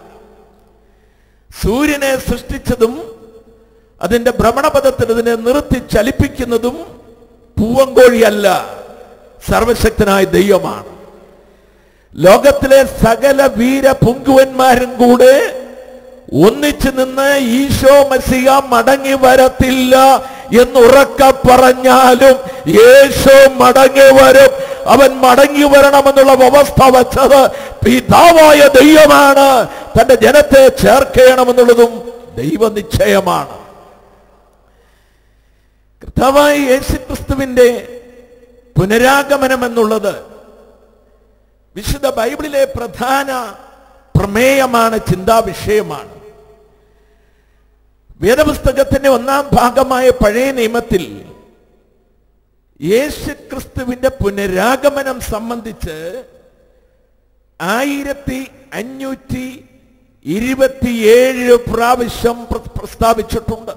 [SPEAKER 5] സൂര്യനെ സൃഷ്ടിച്ചതും അതിന്റെ ഭ്രമണപഥത്തിൽ ഇതിനെ നിർത്തി ചലിപ്പിക്കുന്നതും പൂവങ്കോഴിയല്ല സർവശക്തനായ ദൈവമാണ് ലോകത്തിലെ സകല വീര പുങ്കുവന്മാരും കൂടെ ഒന്നിച്ചു നിന്ന് ഈശോ മസിക മടങ്ങി വരത്തില്ല എന്നുറക്ക പറഞ്ഞാലും യേശു മടങ്ങി വരും അവൻ മടങ്ങി വരണമെന്നുള്ള വ്യവസ്ഥ വച്ചത് പിതാവായ ദൈവമാണ് തന്റെ ജനത്തെ ചേർക്കണമെന്നുള്ളതും ദൈവനിശ്ചയമാണ് കർത്താവായ യേശുക്രിസ്തുവിന്റെ പുനരാഗമനം എന്നുള്ളത് വിശുദ്ധ ബൈബിളിലെ പ്രധാന പ്രമേയമാണ് ചിന്താ വിഷയമാണ് വേദപുസ്തകത്തിന്റെ ഒന്നാം ഭാഗമായ പഴയ നിയമത്തിൽ യേശുക്രിസ്തുവിന്റെ പുനരാഗമനം സംബന്ധിച്ച് ആയിരത്തി അഞ്ഞൂറ്റി ഇരുപത്തിയേഴ് പ്രാവശ്യം പ്ര- പ്രസ്താവിച്ചിട്ടുണ്ട്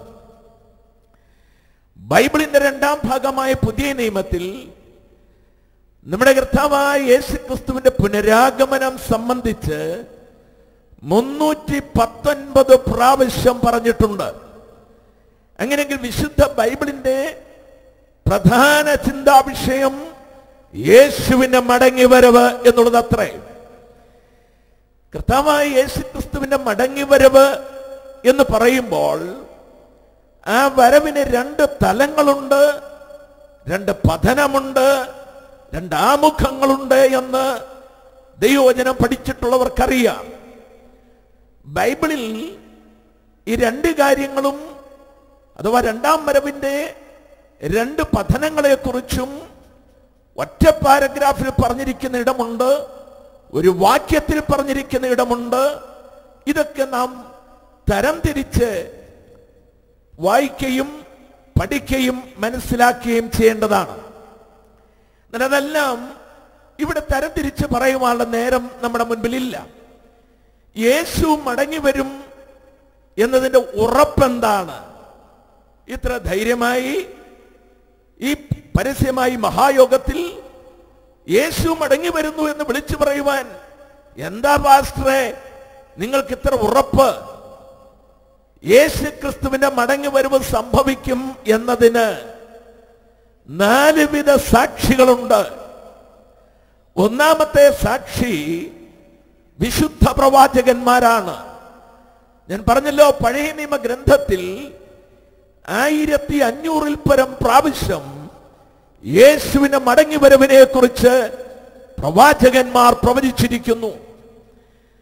[SPEAKER 5] ബൈബിളിന്റെ രണ്ടാം ഭാഗമായ പുതിയ നിയമത്തിൽ നമ്മുടെ കർത്താവായ യേശു ക്രിസ്തുവിന്റെ പുനരാഗമനം സംബന്ധിച്ച് മുന്നൂറ്റി പത്തൊൻപത് പ്രാവശ്യം പറഞ്ഞിട്ടുണ്ട് അങ്ങനെയെങ്കിൽ വിശുദ്ധ ബൈബിളിന്റെ പ്രധാന ചിന്താ വിഷയം യേശുവിന്റെ മടങ്ങി വരവ് എന്നുള്ളത് അത്രേ കർത്താവായ യേശു ക്രിസ്തുവിന്റെ മടങ്ങി വരവ് എന്ന് പറയുമ്പോൾ ആ വരവിന് രണ്ട് തലങ്ങളുണ്ട് രണ്ട് പതനമുണ്ട് രണ്ട് ആമുഖങ്ങളുണ്ട് എന്ന് ദൈവവചനം പഠിച്ചിട്ടുള്ളവർക്കറിയാം ബൈബിളിൽ ഈ രണ്ട് കാര്യങ്ങളും അഥവാ രണ്ടാം വരവിന്റെ രണ്ട് പതനങ്ങളെ കുറിച്ചും ഒറ്റ പാരഗ്രാഫിൽ പറഞ്ഞിരിക്കുന്ന ഇടമുണ്ട് ഒരു വാക്യത്തിൽ പറഞ്ഞിരിക്കുന്ന ഇടമുണ്ട് ഇതൊക്കെ നാം തരംതിരിച്ച് വായിക്കുകയും പഠിക്കുകയും മനസ്സിലാക്കുകയും ചെയ്യേണ്ടതാണ് എന്നാൽ അതെല്ലാം ഇവിടെ തരംതിരിച്ച് പറയുവാനുള്ള നേരം നമ്മുടെ മുൻപിലില്ല യേശു മടങ്ങി വരും എന്നതിന്റെ ഉറപ്പെന്താണ് ഇത്ര ധൈര്യമായി ഈ പരസ്യമായി മഹായോഗത്തിൽ യേശു മടങ്ങി വരുന്നു എന്ന് വിളിച്ചു പറയുവാൻ എന്താ പാസ്റ്ററെ നിങ്ങൾക്ക് ഇത്ര ഉറപ്പ് യേശു ക്രിസ്തുവിന്റെ മടങ്ങി വരവ് സംഭവിക്കും എന്നതിന് നാലുവിധ സാക്ഷികളുണ്ട് ഒന്നാമത്തെ സാക്ഷി വിശുദ്ധ പ്രവാചകന്മാരാണ് ഞാൻ പറഞ്ഞല്ലോ പഴയ നിയമ ഗ്രന്ഥത്തിൽ ആയിരത്തി അഞ്ഞൂറിൽ പരം പ്രാവശ്യം യേശുവിന്റെ മടങ്ങി വരവിനെ കുറിച്ച് പ്രവാചകന്മാർ പ്രവചിച്ചിരിക്കുന്നു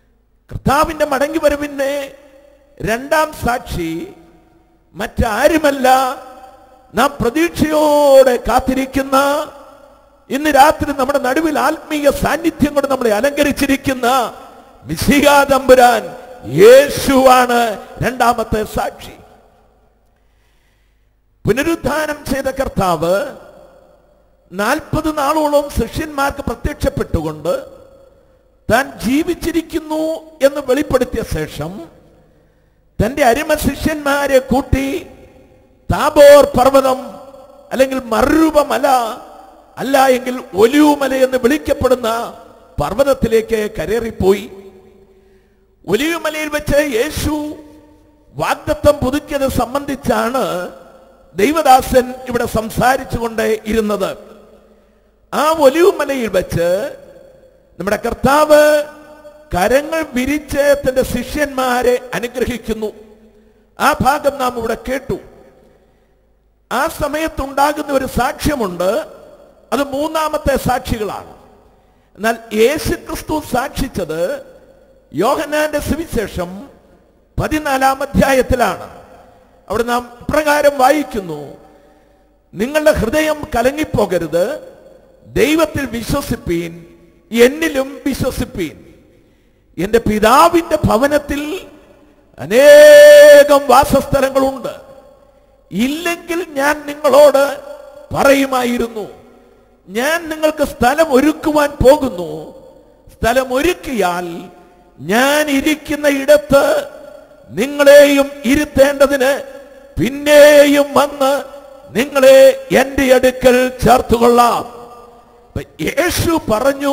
[SPEAKER 2] കർത്താവിന്റെ മടങ്ങി വരവിന്റെ രണ്ടാം സാക്ഷി മറ്റാരുമല്ല നാം പ്രതീക്ഷയോടെ കാത്തിരിക്കുന്ന ഇന്ന് രാത്രി നമ്മുടെ നടുവിൽ ആത്മീയ സാന്നിധ്യം കൊണ്ട് നമ്മളെ അലങ്കരിച്ചിരിക്കുന്ന മിശിഹാ തമ്പുരാൻ യേശുവാണ് രണ്ടാമത്തെ സാക്ഷി പുനരുദ്ധാനം ചെയ്ത കർത്താവ് നാൽപ്പത് നാളോളം ശിഷ്യന്മാർക്ക് പ്രത്യക്ഷപ്പെട്ടുകൊണ്ട് താൻ ജീവിച്ചിരിക്കുന്നു എന്ന് വെളിപ്പെടുത്തിയ ശേഷം തന്റെ അരിമ ശിഷ്യന്മാരെ കൂട്ടി താബോർ പർവ്വതം അല്ലെങ്കിൽ മറുരൂപമല അല്ല എങ്കിൽ ഒലിവുമല എന്ന് വിളിക്കപ്പെടുന്ന പർവ്വതത്തിലേക്ക് കരേറിപ്പോയി ഒലിവുമലയിൽ വെച്ച് യേശു വാഗ്ദത്തം പുതുക്കിയത് സംബന്ധിച്ചാണ് ദൈവദാസൻ ഇവിടെ സംസാരിച്ചുകൊണ്ട് ഇരുന്നത് ആ ഒലിവുമലയിൽ വെച്ച് നമ്മുടെ കർത്താവ് കരങ്ങൾ വിരിച്ച് തന്റെ ശിഷ്യന്മാരെ അനുഗ്രഹിക്കുന്നു ആ ഭാഗം നാം ഇവിടെ കേട്ടു ആ സമയത്തുണ്ടാകുന്ന ഒരു സാക്ഷ്യമുണ്ട് അത് മൂന്നാമത്തെ സാക്ഷികളാണ് എന്നാൽ യേശു ക്രിസ്തു സാക്ഷിച്ചത് യോഹനാന്റെ സുവിശേഷം പതിനാലാം അധ്യായത്തിലാണ് അവിടെ നാം ഇപ്രകാരം വായിക്കുന്നു നിങ്ങളുടെ ഹൃദയം കലങ്ങിപ്പോകരുത് ദൈവത്തിൽ വിശ്വസിപ്പീൻ എന്നിലും വിശ്വസിപ്പീൻ എന്റെ പിതാവിന്റെ ഭവനത്തിൽ അനേകം വാസസ്ഥലങ്ങളുണ്ട് ഇല്ലെങ്കിൽ ഞാൻ നിങ്ങളോട് പറയുമായിരുന്നു ഞാൻ നിങ്ങൾക്ക് സ്ഥലം ഒരുക്കുവാൻ പോകുന്നു സ്ഥലം ഒരുക്കിയാൽ ഞാൻ ഇരിക്കുന്ന ഇടത്ത് നിങ്ങളെയും ഇരുത്തേണ്ടതിന് പിന്നെയും വന്ന് നിങ്ങളെ എന്റെ അടുക്കൽ ചേർത്തുകൊള്ളാം അപ്പൊ യേശു പറഞ്ഞു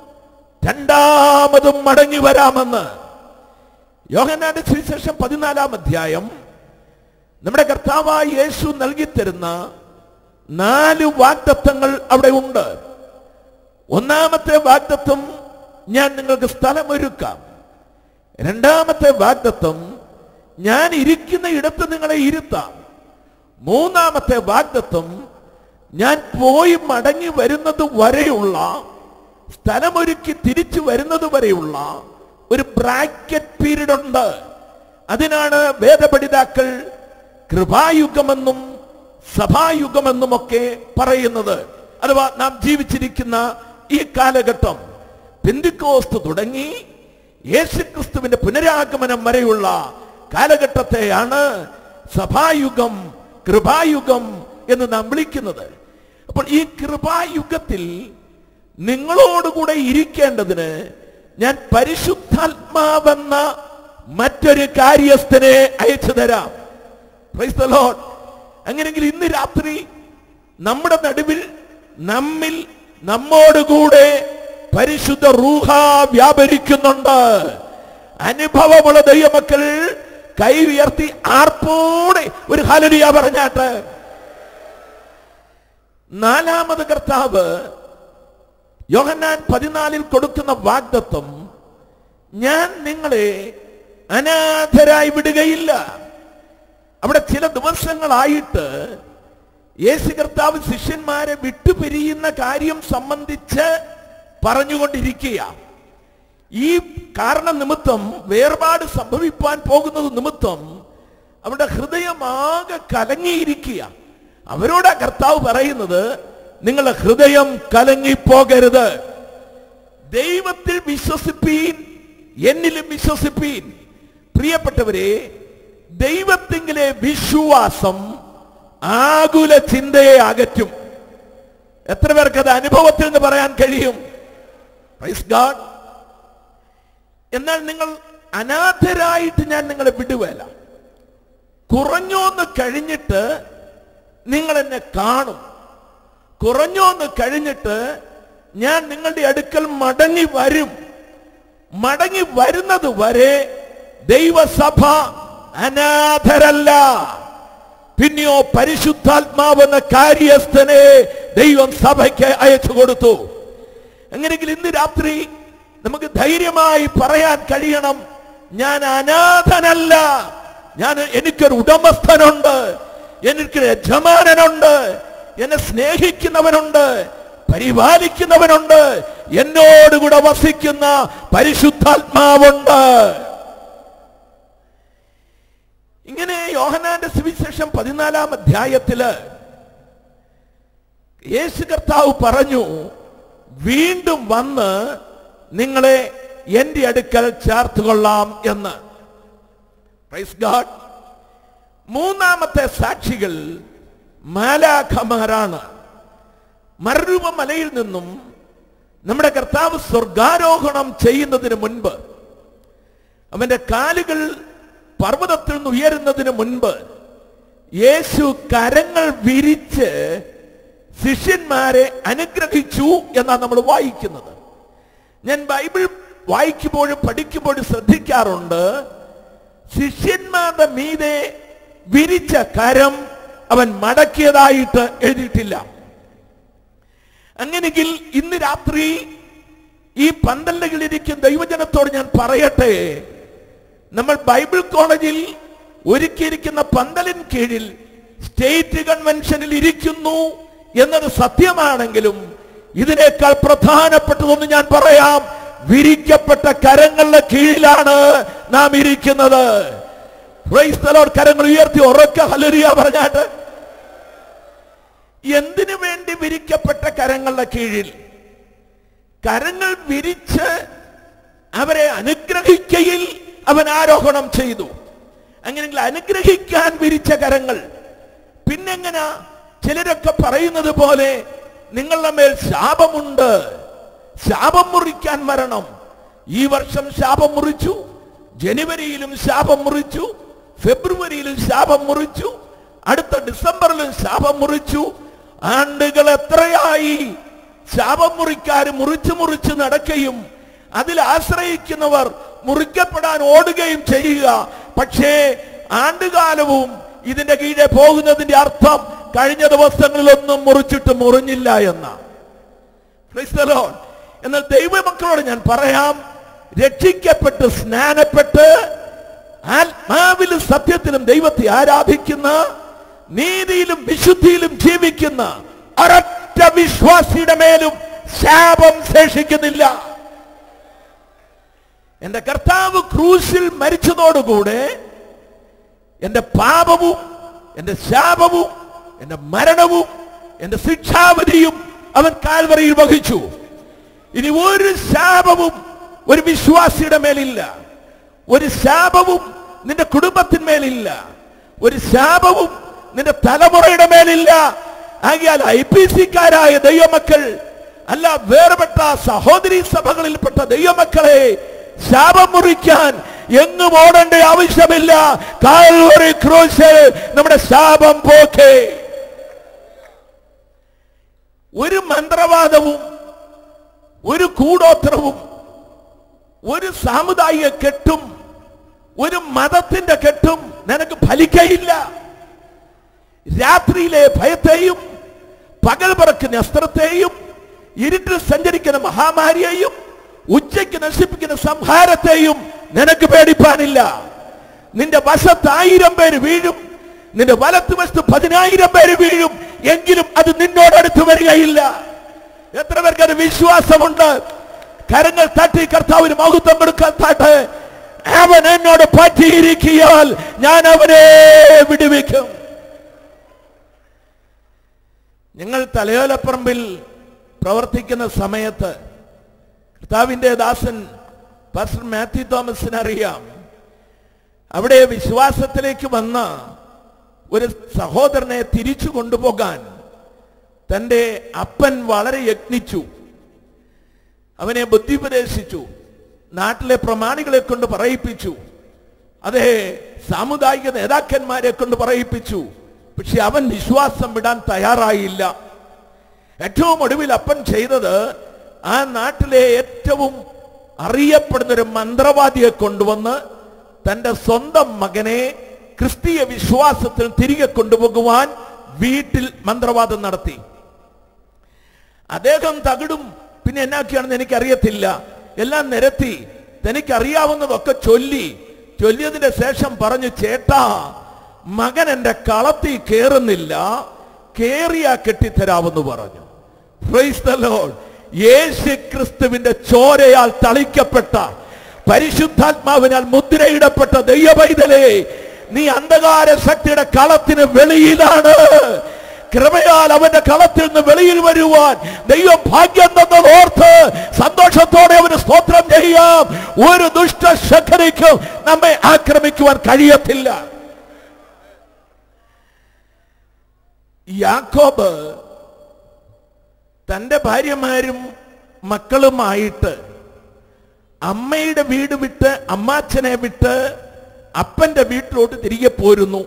[SPEAKER 2] രണ്ടാമതും മടങ്ങി വരാമെന്ന് യോഹന്നാന്റെ സുവിശേഷം പതിനാലാം അധ്യായം നമ്മുടെ കർത്താവായ യേശു നൽകിത്തരുന്ന നാല് വാഗ്ദത്തങ്ങൾ അവിടെ ഉണ്ട് ഒന്നാമത്തെ വാഗ്ദത്വം ഞാൻ നിങ്ങൾക്ക് സ്ഥലമൊരുക്കാം രണ്ടാമത്തെ വാഗ്ദത്വം ഞാൻ ഇരിക്കുന്ന ഇടത്ത് നിങ്ങളെ ഇരുത്താം മൂന്നാമത്തെ വാഗ്ദത്വം ഞാൻ പോയി മടങ്ങി വരുന്നത് വരെയുള്ള സ്ഥലമൊരുക്കി തിരിച്ചു വരുന്നത് വരെയുള്ള ഒരു ബ്രാക്കറ്റ് പീരീഡ് ഉണ്ട് അതിനാണ് വേദപഠിതാക്കൾ കൃപായുഗമെന്നും സഭായുഗമെന്നും ഒക്കെ പറയുന്നത് അഥവാ നാം ജീവിച്ചിരിക്കുന്ന ഈ കാലഘട്ടം പെന്തിക്കോസ്ത് തുടങ്ങി യേശുക്രിസ്തുവിന്റെ പുനരാഗമനം വരെയുള്ള കാലഘട്ടത്തെയാണ് സഭായുഗം കൃപായുഗം എന്ന് നാം വിളിക്കുന്നത് അപ്പോൾ ഈ കൃപായുഗത്തിൽ നിങ്ങളോടുകൂടെ ഇരിക്കേണ്ടതിന് ഞാൻ പരിശുദ്ധാത്മാവെന്ന മറ്റൊരു കാര്യസ്ഥനെ അയച്ചു തരാം Praise the Lord. അങ്ങനെയെങ്കിൽ ഇന്ന് രാത്രി നമ്മുടെ നടുവിൽ നമ്മിൽ നമ്മോടുകൂടെ പരിശുദ്ധ റൂഹ വ്യാപരിക്കുന്നുണ്ട് അനുഭവമുള്ള ദൈവമക്കൾ കൈ ഉയർത്തി ആർപ്പോടെ ഒരു ഹലരിയ പറഞ്ഞാട്ട് നാലാമത് കർത്താവ് യോഹന്നാൻ പതിനാലിൽ കൊടുക്കുന്ന വാഗ്ദത്വം ഞാൻ നിങ്ങളെ അനാഥരായി വിടുകയില്ല അവിടെ ചില ദിവസങ്ങളായിട്ട് യേശു കർത്താവ് ശിഷ്യന്മാരെ വിട്ടുപിരിയുന്ന കാര്യം സംബന്ധിച്ച് പറഞ്ഞുകൊണ്ടിരിക്കുക ഈ കാരണം നിമിത്തം വേർപാട് സംഭവിപ്പാൻ പോകുന്നത് നിമിത്തം അവരുടെ ഹൃദയമാകെ കലങ്ങിയിരിക്കുക അവരോട് കർത്താവ് പറയുന്നത് നിങ്ങളുടെ ഹൃദയം കലങ്ങിപ്പോകരുത് ദൈവത്തിൽ വിശ്വസിപ്പീൻ എന്നിലും വിശ്വസിപ്പീൻ പ്രിയപ്പെട്ടവരെ ദൈവത്തിങ്കിലെ വിശ്വാസം ആകുല ചിന്തയെ അകറ്റും എത്ര പേർക്ക് അത് അനുഭവത്തിൽ നിന്ന് പറയാൻ കഴിയും Praise God. എന്നാൽ നിങ്ങൾ അനാഥരായിട്ട് ഞാൻ നിങ്ങളെ വിടുവേല കുറഞ്ഞോന്ന് കഴിഞ്ഞിട്ട് നിങ്ങൾ എന്നെ കാണും കുറഞ്ഞോന്ന് കഴിഞ്ഞിട്ട് ഞാൻ നിങ്ങളുടെ അടുക്കൽ മടങ്ങി വരും മടങ്ങി വരുന്നത് വരെ ദൈവസഭ അനാഥരല്ല പിന്നെയോ പരിശുദ്ധാത്മാവെന്ന കാര്യസ്ഥനെ ദൈവം സഭയ്ക്ക് അയച്ചു കൊടുത്തു അങ്ങനെയെങ്കിൽ ഇന്ന് രാത്രി നമുക്ക് ധൈര്യമായി പറയാൻ കഴിയണം ഞാൻ അനാഥനല്ല ഞാൻ എനിക്കൊരു ഉടമസ്ഥനുണ്ട് എനിക്കൊരു യജമാനനുണ്ട് എന്നെ സ്നേഹിക്കുന്നവനുണ്ട് പരിപാലിക്കുന്നവനുണ്ട് എന്നോടുകൂടെ വസിക്കുന്ന പരിശുദ്ധാത്മാവുണ്ട് ഇങ്ങനെ യോഹനാന്റെ സുവിശേഷം പതിനാലാം അധ്യായത്തില് യേശു കർത്താവ് പറഞ്ഞു വീണ്ടും വന്ന് നിങ്ങളെ എന്റെ അടുക്കൽ ചേർത്തുകൊള്ളാം എന്ന് Praise God. മൂന്നാമത്തെ സാക്ഷികൾ മാലാഖമാരാണ് മറുരൂപ മലയിൽ നിന്നും നമ്മുടെ കർത്താവ് സ്വർഗാരോഹണം ചെയ്യുന്നതിന് മുൻപ് അവന്റെ കാലുകൾ പർവ്വതത്തിൽ നിന്ന് ഉയരുന്നതിന് മുൻപ് യേശു കരങ്ങൾ വിരിച്ച് ശിഷ്യന്മാരെ അനുഗ്രഹിച്ചു എന്നാണ് നമ്മൾ വായിക്കുന്നത് ഞാൻ ബൈബിൾ വായിക്കുമ്പോഴും പഠിക്കുമ്പോഴും ശ്രദ്ധിക്കാറുണ്ട് ശിഷ്യന്മാരുടെ മീതെ വിരിച്ച കരം അവൻ മടക്കിയതായിട്ട് എഴുതിയിട്ടില്ല അങ്ങനെങ്കിൽ ഇന്ന് രാത്രി ഈ പന്തലുകളിരിക്കുന്ന ദൈവജനത്തോട് ഞാൻ പറയട്ടെ നമ്മൾ ബൈബിൾ കോളേജിൽ ഒരുക്കിയിരിക്കുന്ന പന്തലിൻ കീഴിൽ സ്റ്റേറ്റ് കൺവെൻഷനിൽ ഇരിക്കുന്നു എന്നത് സത്യമാണെങ്കിലും ഇതിനേക്കാൾ പ്രധാനപ്പെട്ടതൊന്ന് ഞാൻ പറയാം വിരിക്കപ്പെട്ട കരങ്ങളുടെ കീഴിലാണ് നാം ഇരിക്കുന്നത് Praise the Lord. കരങ്ങൾ ഉയർത്തി ഉറക്ക ഹലരിയ പറഞ്ഞാട്ട് എന്തിനു വേണ്ടി വിരിക്കപ്പെട്ട കരങ്ങളുടെ കീഴിൽ കരങ്ങൾ വിരിച്ച് അവരെ അനുഗ്രഹിക്കയിൽ അവൻ ആരോഹണം ചെയ്തു അങ്ങനെയെങ്കിൽ അനുഗ്രഹിക്കാൻ വിരിച്ച കരങ്ങൾ പിന്നെങ്ങനാ ചിലരൊക്കെ പറയുന്നത് പോലെ നിങ്ങളുടെ മേൽ ശാപമുണ്ട് ശാപം മുറിക്കാൻ വരണം ഈ വർഷം ശാപം മുറിച്ചു ജനുവരിയിലും ശാപം മുറിച്ചു ഫെബ്രുവരിയിലും ശാപം മുറിച്ചു അടുത്ത ഡിസംബറിലും ശാപം മുറിച്ചു ആണ്ടുകൾ എത്രയായി ശാപം മുറിക്കാർ മുറിച്ചു മുറിച്ച് നടക്കുകയും അതിൽ ആശ്രയിക്കുന്നവർ മുറിക്കപ്പെടാൻ ഓടുകയും ചെയ്യുക പക്ഷേ ആണ്ടുകാലവും ഇതിന്റെ കീഴെ പോകുന്നതിന്റെ അർത്ഥം കഴിഞ്ഞ ദിവസങ്ങളിലൊന്നും മുറിച്ചിട്ട് മുറിഞ്ഞില്ല എന്നാണ് Praise the Lord. എന്നാൽ ദൈവമക്കളോട് ഞാൻ പറയാം രക്ഷിക്കപ്പെട്ട് സ്നാനപ്പെട്ട് ആത്മാവിലും സത്യത്തിലും ദൈവത്തെ ആരാധിക്കുന്ന നീതിയിലും വിശുദ്ധിയിലും ജീവിക്കുന്ന ഒരൊറ്റ വിശ്വാസിയുടെ മേലും ശാപം ശേഷിക്കുന്നില്ല എന്റെ കർത്താവ് ക്രൂശിൽ മരിച്ചതോടുകൂടെ എന്റെ പാപവും എന്റെ ശാപവും എന്റെ മരണവും എന്റെ ശിക്ഷാവധിയും അവൻ കാൽവറിയിൽ വഹിച്ചു ഇനി ഒരു ശാപവും ഒരു വിശ്വാസിയുടെ മേലില്ല ഒരു ശാപവും നിന്റെ കുടുംബത്തിന്മേലില്ല ഒരു ശാപവും നിന്റെ തലമുറയുടെ മേലില്ല ആകിയാൽ ഐ പി സിക്കാരായ ദൈവമക്കൾ അല്ല വേർപെട്ട സഹോദരി സഭകളിൽപ്പെട്ട ദൈവമക്കളെ ശാപം മുറിക്കാൻ എങ്ങും ഓടേണ്ട ആവശ്യമില്ല കാൽവറി ക്രൂശിൽ നമ്മുടെ ശാപം പോക്കേ ഒരു മന്ത്രവാദവും ഒരു കൂടോത്രവും ഒരു സാമുദായിക കെട്ടും ഒരു മതത്തിന്റെ കെട്ടും നിനക്ക് ഫലിക്കയില്ല രാത്രിയിലെ ഭയത്തെയും പകൽ പറക്കുന്ന അസ്ത്രത്തെയും ഇരുട്ടിൽ സഞ്ചരിക്കുന്ന മഹാമാരിയെയും ഉച്ചയ്ക്ക് നശിപ്പിക്കുന്ന സംഹാരത്തെയും നിനക്ക് പേടിപ്പാനില്ല നിന്റെ വശത്ത് ആയിരം പേര് വീഴും നിന്റെ വലത്ത് വശത്ത് പതിനായിരം പേര് വീഴും എങ്കിലും അത് നിന്നോടടുത്ത് വരികയില്ല എത്ര പേർക്ക് അത് വിശ്വാസമുണ്ട് കരങ്ങൾ തട്ടി കർത്താവിന് മഹത്വം കൊടുക്കാൻ താട്ടെ അവൻ എന്നോട് പറ്റിയിരിക്കിയാൽ ഞാൻ അവനെ വിടുവിക്കും ഞങ്ങൾ തലയോലപ്പറമ്പിൽ പ്രവർത്തിക്കുന്ന സമയത്ത് കർത്താവിന്റെ ദാസൻ പാസ്റ്റർ മാത്യു തോമസിന് അറിയാം അവിടെ വിശ്വാസത്തിലേക്ക് വന്ന ഒരു സഹോദരനെ തിരിച്ചു കൊണ്ടുപോകാൻ തൻ്റെ അപ്പൻ വളരെ യത്നിച്ചു അവനെ ബുദ്ധിപദേശിച്ചു നാട്ടിലെ പ്രമാണികളെ കൊണ്ട് പറയിപ്പിച്ചു അതെ സാമുദായിക നേതാക്കന്മാരെ കൊണ്ട് പറയിപ്പിച്ചു പക്ഷെ അവൻ വിശ്വാസം വിടാൻ തയ്യാറായില്ല ഏറ്റവും ഒടുവിൽ അപ്പൻ ചെയ്തത് ആ നാട്ടിലെ ഏറ്റവും അറിയപ്പെടുന്ന ഒരു മന്ത്രവാദിയെ കൊണ്ടുവന്ന് തന്റെ സ്വന്തം മകനെ ക്രിസ്തീയ വിശ്വാസത്തിൽ തിരികെ കൊണ്ടുപോകുവാൻ വീട്ടിൽ മന്ത്രവാദം നടത്തി അദ്ദേഹം തകിടും പിന്നെ എന്നാക്കിയാണെന്ന് എനിക്കറിയത്തില്ല എല്ലാം നിരത്തി തനിക്കറിയാവുന്നതൊക്കെ ചൊല്ലി ചൊല്ലിയതിന്റെ ശേഷം പറഞ്ഞു ചേട്ടാ മകൻ എന്റെ കളത്തിൽ കേറുന്നില്ല കേറിയാ കെട്ടിത്തരാമെന്ന് പറഞ്ഞു Praise the Lord. യേശു ക്രിസ്തുവിന്റെ ചോരയാൽ തളിക്കപ്പെട്ട പരിശുദ്ധാത്മാവിനാൽ മുദ്രയിടപ്പെട്ട ദൈവപൈതലേ നീ അന്ധകാര ശക്തിയുടെ കളത്തിന് വെളിയിലാണ് കൃപയാൽ അവന്റെ കളത്തിൽ നിന്ന് വെളിയിൽ വരുവാൻ ദൈവം ഭാഗ്യം തന്നത് ഓർത്ത് സന്തോഷത്തോടെ അവന് സ്തോത്രം ചെയ്യാം ഒരു ദുഷ്ട ശക്തിക്കും നമ്മെ ആക്രമിക്കുവാൻ കഴിയത്തില്ല യാക്കോബ് തന്റെ ഭാര്യമാരും മക്കളുമായിട്ട് അമ്മയുടെ വീട് വിട്ട് അമ്മാച്ചനെ വിട്ട് അപ്പന്റെ വീട്ടിലോട്ട് തിരികെ പോരുന്നു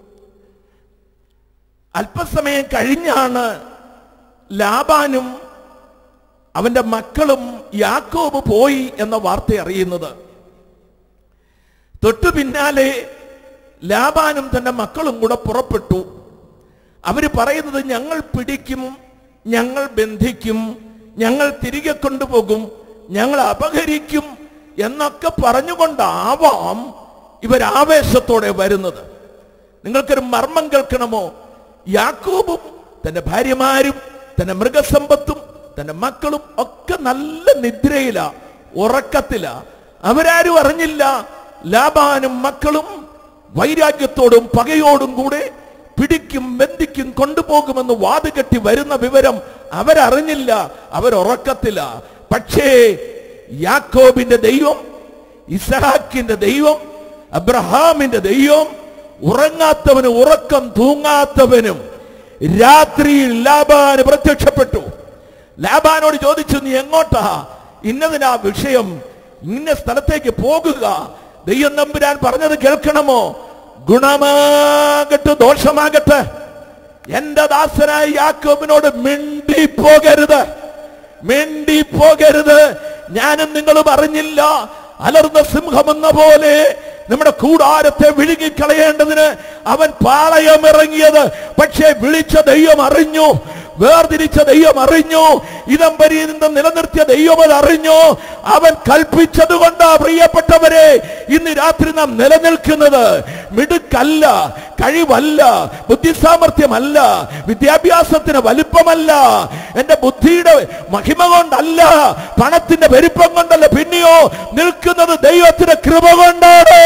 [SPEAKER 2] അല്പസമയം കഴിഞ്ഞാണ് ലാബാനും അവന്റെ മക്കളും യാക്കോബ് പോയി എന്ന വാർത്ത അറിയുന്നത് തൊട്ടു പിന്നാലെ ലാബാനും തന്റെ മക്കളും കൂടെ പുറപ്പെട്ടു അവര് പറയുന്നത് ഞങ്ങൾ പിടിക്കും ഞങ്ങൾ ബന്ധിക്കും ഞങ്ങൾ തിരികെ കൊണ്ടുപോകും ഞങ്ങൾ അപഹരിക്കും എന്നൊക്കെ പറഞ്ഞുകൊണ്ടാവാം ഇവരാവേശത്തോടെ വരുന്നത് നിങ്ങൾക്കൊരു മർമ്മം കേൾക്കണമോ യാക്കോബും തന്റെ ഭാര്യമാരും തന്റെ മൃഗസമ്പത്തും തന്റെ മക്കളും ഒക്കെ നല്ല നിദ്രയില ഉറക്കത്തില അവരാരും അറിഞ്ഞില്ല ലാബാനും മക്കളും വൈരാഗ്യത്തോടും പകയോടും കൂടെ പിടിക്കും ബന്ധിക്കും കൊണ്ടുപോകുമെന്ന് വാതുകെട്ടി വരുന്ന വിവരം അവരറിഞ്ഞില്ല അവരുറക്കത്തില്ല പക്ഷേ യാക്കോബിന്റെ ദൈവം ഇസഹാക്കിന്റെ ദൈവം അബ്രഹാമിന്റെ ദൈവം ഉറങ്ങാത്തവനും ഉറക്കം തൂങ്ങാത്തവനും രാത്രിയിൽ ലാബാന് പ്രത്യക്ഷപ്പെട്ടു ലാബാനോട് ചോദിച്ചു നീ എങ്ങോട്ടാ ഇന്നതിനാ വിഷയം ഇന്ന സ്ഥലത്തേക്ക് പോകുക ദൈവം നമ്പുരാൻ പറഞ്ഞത് കേൾക്കണമോ ഗുണമാകട്ടെ ദോഷമാകട്ടെ എന്റെ ദാസനായ യാക്കോബിനോട് മിണ്ടി പോകരുത് മിണ്ടി പോകരുത് ഞാനും നിങ്ങളും അറിഞ്ഞില്ല അലർന്ന സിംഹമെന്ന പോലെ നമ്മുടെ കൂടാരത്തെ വിഴുങ്ങിക്കളയേണ്ടതിന് അവൻ പാളയമിറങ്ങിയത് പക്ഷേ വിളിച്ച ദൈവം അറിഞ്ഞു വേർതിരിച്ച ദൈവം അറിഞ്ഞു ഇതം പര്യന്തം നിലനിർത്തിയ ദൈവം അത് അറിഞ്ഞു അവൻ കൽപ്പിച്ചത് കൊണ്ടാ പ്രിയപ്പെട്ടവരെ ഇന്ന് രാത്രി നാം നിലനിൽക്കുന്നത് മിടുക്കല്ല കഴിവല്ല ബുദ്ധിസാമർഥ്യമല്ല വിദ്യാഭ്യാസത്തിന് വലിപ്പമല്ല എന്റെ ബുദ്ധിയുടെ മഹിമ കൊണ്ടല്ല പണത്തിന്റെ പെരുപ്പം കൊണ്ടല്ല പിന്നെയോ നിൽക്കുന്നത് ദൈവത്തിന്റെ കൃപ കൊണ്ടാണ്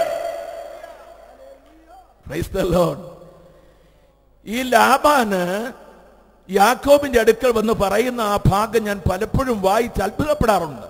[SPEAKER 2] Praise the Lord. ഈ ലാബാന് യാക്കോബിന്റെ അടുക്കൽ വന്ന് പറയുന്ന ആ ഭാഗം ഞാൻ പലപ്പോഴും വായിച്ച് അത്ഭുതപ്പെടാറുണ്ട്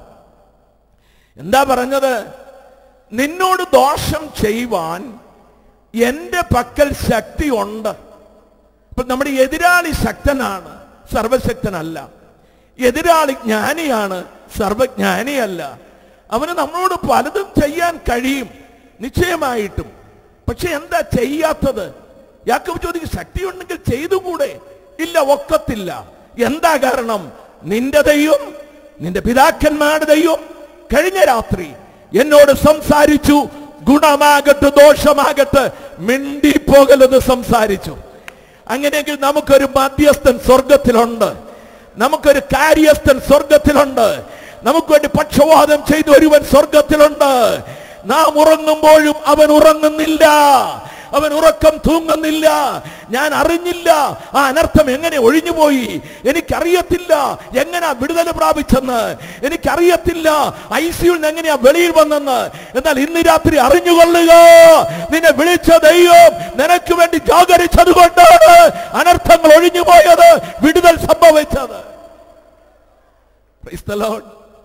[SPEAKER 2] എന്താ പറഞ്ഞത് നിന്നോട് ദോഷം ചെയ്യുവാൻ എന്റെ പക്കൽ ശക്തി ഉണ്ട് അപ്പൊ നമ്മുടെ എതിരാളി ശക്തനാണ് സർവശക്തനല്ല എതിരാളി ജ്ഞാനിയാണ് സർവജ്ഞാനിയല്ല അവന് നമ്മളോട് പലതും ചെയ്യാൻ കഴിയും നിശ്ചയമായിട്ടും പക്ഷെ എന്താ ചെയ്യാത്തത് യാക്കോബ് ചോദിക്കും ശക്തി ഉണ്ടെങ്കിൽ ചെയ്തുകൂടെ ഇല്ല ഒക്കത്തില്ല എന്താ കാരണം നിന്റെ ദൈവം നിന്റെ പിതാക്കന്മാരുടെ ദൈവം കഴിഞ്ഞ രാത്രി എന്നോട് സംസാരിച്ചു ഗുണമാകട്ടെ ദോഷമാകട്ടെ മിണ്ടിപ്പോകലെന്ന് സംസാരിച്ചു അങ്ങനെയെങ്കിൽ നമുക്കൊരു മധ്യസ്ഥൻ സ്വർഗത്തിലുണ്ട് നമുക്കൊരു കാര്യസ്ഥൻ സ്വർഗത്തിലുണ്ട് നമുക്ക് വേണ്ടി പക്ഷവാദം ചെയ്ത ഒരുവൻ സ്വർഗത്തിലുണ്ട് നാം ഉറങ്ങുമ്പോഴും അവൻ ഉറങ്ങുന്നില്ല അവൻ ഉറക്കം തൂങ്ങുന്നില്ല ഞാൻ അറിഞ്ഞില്ല ആ അനർത്ഥം എങ്ങനെ ഒഴിഞ്ഞുപോയി എനിക്കറിയത്തില്ല എങ്ങനെയാ വിടുതൽ പ്രാപിച്ചെന്ന് എനിക്കറിയത്തില്ല ഐ സിയുൽ നിന്ന് എങ്ങനെയാ വെളിയിൽ വന്നെന്ന് എന്നാൽ ഇന്ന് രാത്രി അറിഞ്ഞുകൊള്ളുക നിന്നെ വിളിച്ച ദൈവം നിനക്ക് വേണ്ടി ജാഗരിച്ചത് കൊണ്ടാണ് അനർത്ഥങ്ങൾ ഒഴിഞ്ഞു പോയത് വിടുതൽ സംഭവിച്ചത് Praise the Lord.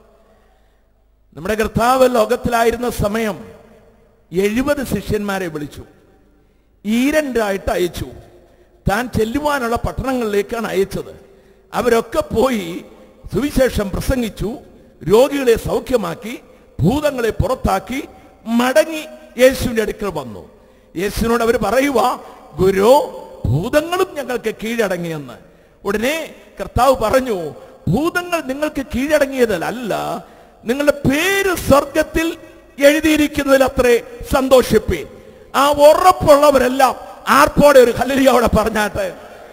[SPEAKER 2] നമ്മുടെ കർത്താവ് ലോകത്തിലായിരുന്ന സമയം എഴുപത് ശിഷ്യന്മാരെ വിളിച്ചു ഈരണ്ടായിട്ട് അയച്ചു താൻ ചെല്ലുവാനുള്ള പട്ടണങ്ങളിലേക്കാണ് അയച്ചത് അവരൊക്കെ പോയി സുവിശേഷം പ്രസംഗിച്ചു രോഗികളെ സൗഖ്യമാക്കി ഭൂതങ്ങളെ പുറത്താക്കി മടങ്ങി യേശുവിന്റെ അടുക്കൽ വന്നു യേശുവിനോട് അവർ പറയുക ഗുരു ഭൂതങ്ങളും ഞങ്ങൾക്ക് കീഴടങ്ങിയെന്ന് ഉടനെ കർത്താവ് പറഞ്ഞു ഭൂതങ്ങൾ നിങ്ങൾക്ക് കീഴടങ്ങിയതല്ല നിങ്ങളുടെ പേര് സ്വർഗത്തിൽ എഴുതിയിരിക്കുന്നതിൽ അത്രേ സന്തോഷിപ്പി ആ ഉറപ്പുള്ളവരെല്ലാം ആർപ്പോടെ ഒരു ഹല്ലേലൂയ പറഞ്ഞാട്ടെ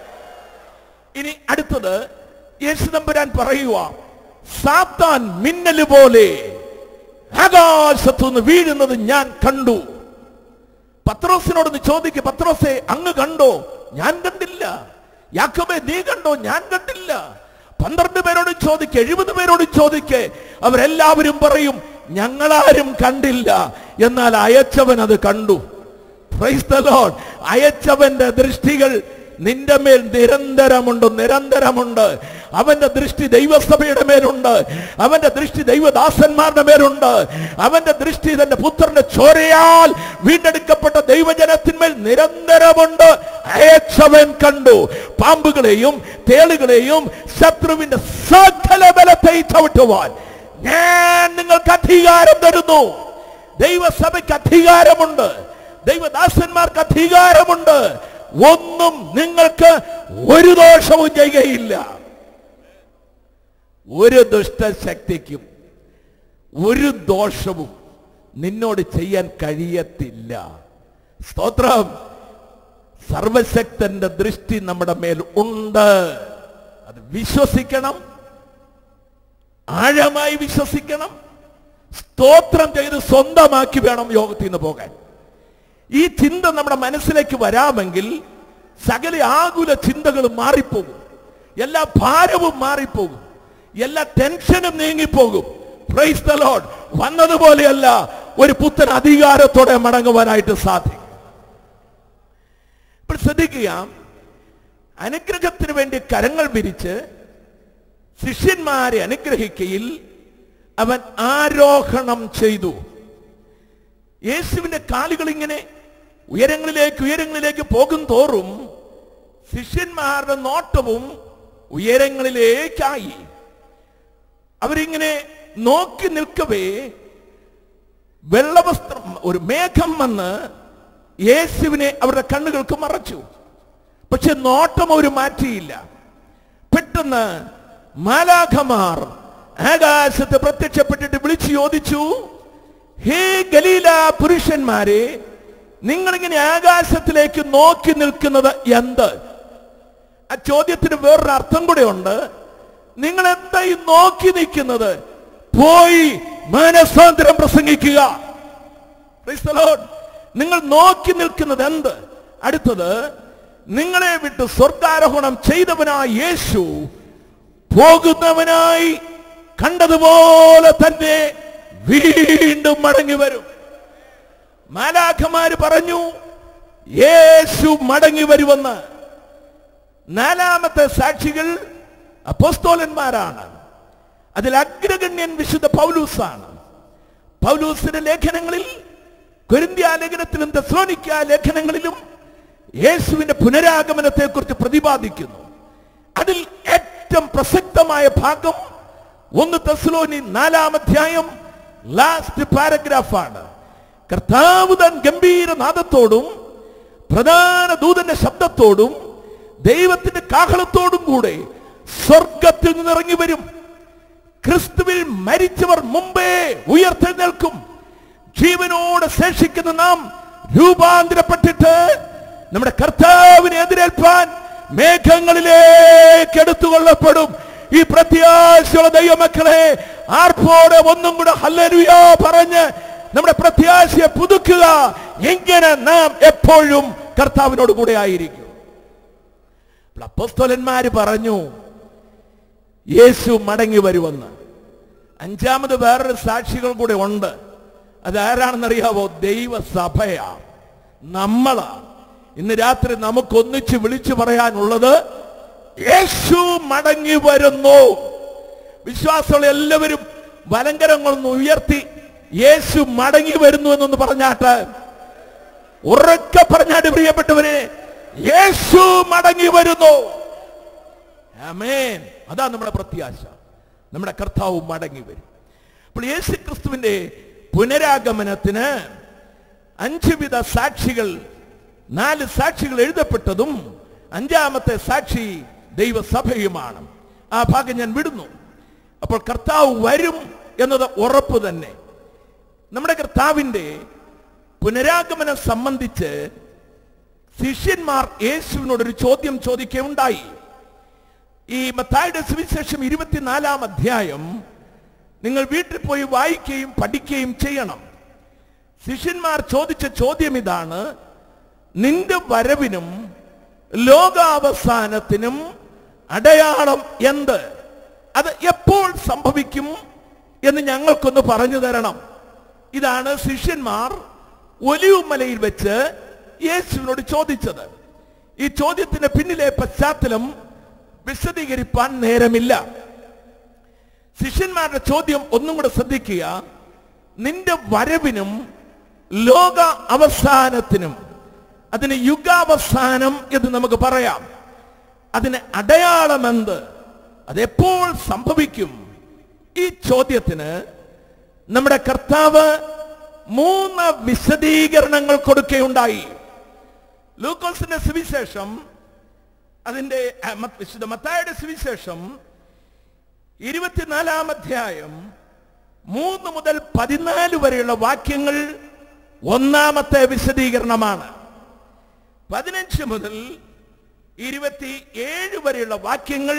[SPEAKER 2] ഇനി അടുത്തത് യേശു തമ്പുരാൻ പറയുക സാത്താൻ മിന്നല് പോലെ ആകാശത്തുനിന്ന് വീഴുന്നത് ഞാൻ കണ്ടു പത്രോസിനോടൊന്ന് ചോദിക്കുക പത്രോസെ അങ്ങ് കണ്ടോ ഞാൻ കണ്ടില്ല യാക്കോബെ നീ കണ്ടോ ഞാൻ കണ്ടില്ല പന്ത്രണ്ട് പേരോട് ചോദിക്ക് എഴുപത് പേരോട് ചോദിക്ക് അവരെല്ലാവരും പറയും ഞങ്ങളാരും കണ്ടില്ല എന്നാൽ അയച്ചവൻ അത് കണ്ടു Praise the Lord. അയച്ചവന്റെ ദൃഷ്ടികൾ നിന്റെ മേൽ നിരന്തരമുണ്ട് നിരന്തരമുണ്ട് അവന്റെ ദൃഷ്ടി ദൈവസഭയുടെ മേലുണ്ട് അവന്റെ ദൃഷ്ടി ദൈവദാസന്മാരുടെ മേലുണ്ട് അവന്റെ ദൃഷ്ടി തന്റെ പുത്രന്റെ ചോരയാൽ വീണ്ടെടുക്കപ്പെട്ട ദൈവജനത്തിന്മേൽ നിരന്തരമുണ്ട് അയച്ചവൻ കണ്ടു പാമ്പുകളെയും തേളുകളെയും ശത്രുവിന്റെ സകല ബലത്തെയും ചവിട്ടുവാൻ ഞാൻ നിങ്ങൾക്ക് അധികാരം തരുന്നു ദൈവസഭയ്ക്ക് അധികാരമുണ്ട് ദൈവദാസന്മാർക്ക് അധികാരമുണ്ട് ഒന്നും നിങ്ങൾക്ക് ഒരു ദോഷവും ചെയ്യുകയില്ല ഒരു ദുഷ്ടശക്തിക്കും ഒരു ദോഷവും നിന്നോട് ചെയ്യാൻ കഴിയത്തില്ല സ്തോത്രം സർവശക്തന്റെ ദൃഷ്ടി നമ്മുടെ മേൽ ഉണ്ട് അത് വിശ്വസിക്കണം ആഴമായി വിശ്വസിക്കണം സ്തോത്രം ചെയ്ത് സ്വന്തമാക്കി വേണം യോഗത്തിൽ നിന്ന് പോകാൻ ഈ ചിന്ത നമ്മുടെ മനസ്സിലേക്ക് വരാമെങ്കിൽ സകല ആകുല ചിന്തകളും മാറിപ്പോകും എല്ലാ ഭാരവും മാറിപ്പോകും എല്ലാ ടെൻഷനും നീങ്ങിപ്പോകും പ്രൈസ് ദ ലോഡ് വന്നതുപോലെയല്ല ഒരു പുത്തൻ അധികാരത്തോടെ മടങ്ങുവാനായിട്ട് സാധിക്കും ഇപ്പോൾ ശ്രദ്ധിക്കുക അനുഗ്രഹത്തിന് വേണ്ടി കരങ്ങൾ വിരിച്ച് ശിഷ്യന്മാരെ അനുഗ്രഹിക്കയിൽ അവൻ ആരോഹണം ചെയ്തു യേശുവിന്റെ കാലുകൾ ഇങ്ങനെ ഉയരങ്ങളിലേക്ക് ഉയരങ്ങളിലേക്ക് പോകും തോറും ശിഷ്യന്മാരുടെ നോട്ടവും ഉയരങ്ങളിലേക്കായി അവരിങ്ങനെ നോക്കി നിൽക്കവേ വെള്ളവസ്ത്രം ഒരു മേഘം വന്ന് യേശുവിനെ അവരുടെ കണ്ണുകൾക്ക് മറച്ചു പക്ഷെ നോട്ടം ഒരു മാറ്റിയില്ല പെട്ടെന്ന് മാലാഖമാർ ആകാശത്ത് പ്രത്യക്ഷപ്പെട്ടിട്ട് വിളിച്ചു ചോദിച്ചു ഹേ ഗലീല പുരുഷന്മാരെ നിങ്ങളിങ്ങനെ ആകാശത്തിലേക്ക് നോക്കി നിൽക്കുന്നത് എന്ത് ആ ചോദ്യത്തിന് വേറൊരു അർത്ഥം കൂടെ ഉണ്ട് നിങ്ങൾ എന്തായി നോക്കി നിൽക്കുന്നത് പോയി മനസാന്തരം പ്രസംഗിക്കുക Praise the Lord. നിങ്ങൾ നോക്കി നിൽക്കുന്നത് എന്ത് അടുത്തത് നിങ്ങളെ വിട്ട് സ്വർഗാരോഹണം ചെയ്തവനായ യേശു പോകുന്നവനായി കണ്ടതുപോലെ തന്നെ വീണ്ടും മടങ്ങി വരും മാലാഖമാര് പറഞ്ഞു യേശു മടങ്ങി വരുമെന്ന് നാലാമത്തെ സാക്ഷികൾ അപ്പോസ്തോലന്മാരാണ് അതിൽ അഗ്രഗണ്യൻ വിശുദ്ധ പൗലൂസാണ് പൗലൂസിന്റെ ലേഖനങ്ങളിൽ കൊരിന്ത്യ ലേഖനത്തിലും തെസ്ലോനിക്ക ലേഖനങ്ങളിലും യേശുവിന്റെ പുനരാഗമനത്തെ കുറിച്ച് പ്രതിപാദിക്കുന്നു അതിൽ ഏറ്റവും പ്രസക്തമായ ഭാഗം ഒന്ന് തെസ്ലോനി നാലാം അധ്യായം ലാസ്റ്റ് പാരഗ്രാഫാണ് കർത്താവ് താൻ ഗംഭീര നാദത്തോടും പ്രധാന ദൂതന്റെ ശബ്ദത്തോടും ദൈവത്തിന്റെ കാഹളത്തോടും കൂടെ സ്വർഗത്തിൽ നിന്ന് ഇറങ്ങി വരും ക്രിസ്തുവിൽ മരിച്ചവർ മുമ്പേ ഉയർത്തെഴുന്നേൽക്കും ജീവനോടെ ശേഷിക്കുന്ന നാം രൂപാന്തരപ്പെട്ടിട്ട് നമ്മുടെ കർത്താവിനെ എതിരേൽപ്പാൻ മേഘങ്ങളിലേക്ക് എടുത്തുകൊള്ളപ്പെടും ഈ പ്രത്യാശയുള്ള ദൈവമക്കളെ ആർപ്പോടെ ഒന്നും കൂടെ ഹല്ലരുയോ പറഞ്ഞ് നമ്മുടെ പ്രത്യാശയെ പുതുക്കുക എങ്ങനെ നാം എപ്പോഴും കർത്താവിനോട് കൂടെ ആയിരിക്കും അപ്പോൾ അപ്പോസ്തലന്മാര് പറഞ്ഞു യേശു മടങ്ങി വരുമെന്ന് അഞ്ചാമത് വേറൊരു സാക്ഷികൾ കൂടെ ഉണ്ട് അതാരാണെന്നറിയാവോ ദൈവസഭയാ നമ്മളാ ഇന്ന് രാത്രി നമുക്ക് ഒന്നിച്ച് വിളിച്ചു പറയാനുള്ളത് യേശു മടങ്ങി വരുന്നു വിശ്വാസമുള്ള എല്ലാവരും വലങ്കരങ്ങളൊന്ന് ഉയർത്തി യേശു മടങ്ങി വരുന്നു എന്നൊന്ന് പറഞ്ഞാട്ട് ഉറക്കെ പറഞ്ഞാട്ട് പ്രിയപ്പെട്ടവരെ യേശു മടങ്ങി വരുന്നു ആമേൻ അതാ നമ്മുടെ പ്രത്യാശ നമ്മുടെ കർത്താവ് മടങ്ങി വരും അപ്പോൾ യേശു ക്രിസ്തുവിന്റെ പുനരാഗമനത്തിന് അഞ്ച് വിധ സാക്ഷികൾ നാല് സാക്ഷികൾ എഴുതപ്പെട്ടതും അഞ്ചാമത്തെ സാക്ഷി ദൈവസഭയുമാണ് ആ ഭാഗം ഞാൻ വിടുന്നു അപ്പോൾ കർത്താവ് വരും എന്നത് ഉറപ്പ് തന്നെ നമ്മുടെ കർത്താവിന്റെ പുനരാഗമനം സംബന്ധിച്ച് ശിഷ്യന്മാർ യേശുവിനോട് ഒരു ചോദ്യം ചോദിക്കുകയുണ്ടായി ഈ മത്തായുടെ സുവിശേഷം ഇരുപത്തിനാലാം അധ്യായം നിങ്ങൾ വീട്ടിൽ പോയി വായിക്കുകയും പഠിക്കുകയും ചെയ്യണം ശിഷ്യന്മാർ ചോദിച്ച ചോദ്യം ഇതാണ് നിന്റെ വരവിനും ലോകാവസാനത്തിനും അടയാളം എന്ത്
[SPEAKER 9] അത് എപ്പോൾ സംഭവിക്കും എന്ന് ഞങ്ങൾക്കൊന്ന് പറഞ്ഞു തരണം ഇതാണ് ശിഷ്യന്മാർ ഒലിവുമലയിൽ വെച്ച് യേശുവിനോട് ചോദിച്ചത് ഈ ചോദ്യത്തിന് പിന്നിലെ പശ്ചാത്തലം വിശദീകരിപ്പാൻ നേരമില്ല ശിഷ്യന്മാരുടെ ചോദ്യം ഒന്നും കൂടെ ശ്രദ്ധിക്കുക നിന്റെ വരവിനും ലോക അവസാനത്തിനും അതിന് യുഗാവസാനം എന്ന് നമുക്ക് പറയാം അതിന് അടയാളമെന്ത് അതെപ്പോൾ സംഭവിക്കും ഈ ചോദ്യത്തിന് നമ്മുടെ കർത്താവ് മൂന്ന് വിശദീകരണങ്ങൾ കൊടുക്കുകയുണ്ടായി ലൂക്കോസിന്റെ സുവിശേഷം അതിന്റെ ആ, മ- വിശുദ്ധ മത്തായുടെ സുവിശേഷം ഇരുപത്തിനാലാം അധ്യായം മൂന്ന് മുതൽ പതിനാല് വരെയുള്ള വാക്യങ്ങൾ ഒന്നാമത്തെ വിശദീകരണമാണ് പതിനഞ്ച് മുതൽ ഇരുപത്തി ഏഴ് വരെയുള്ള വാക്യങ്ങൾ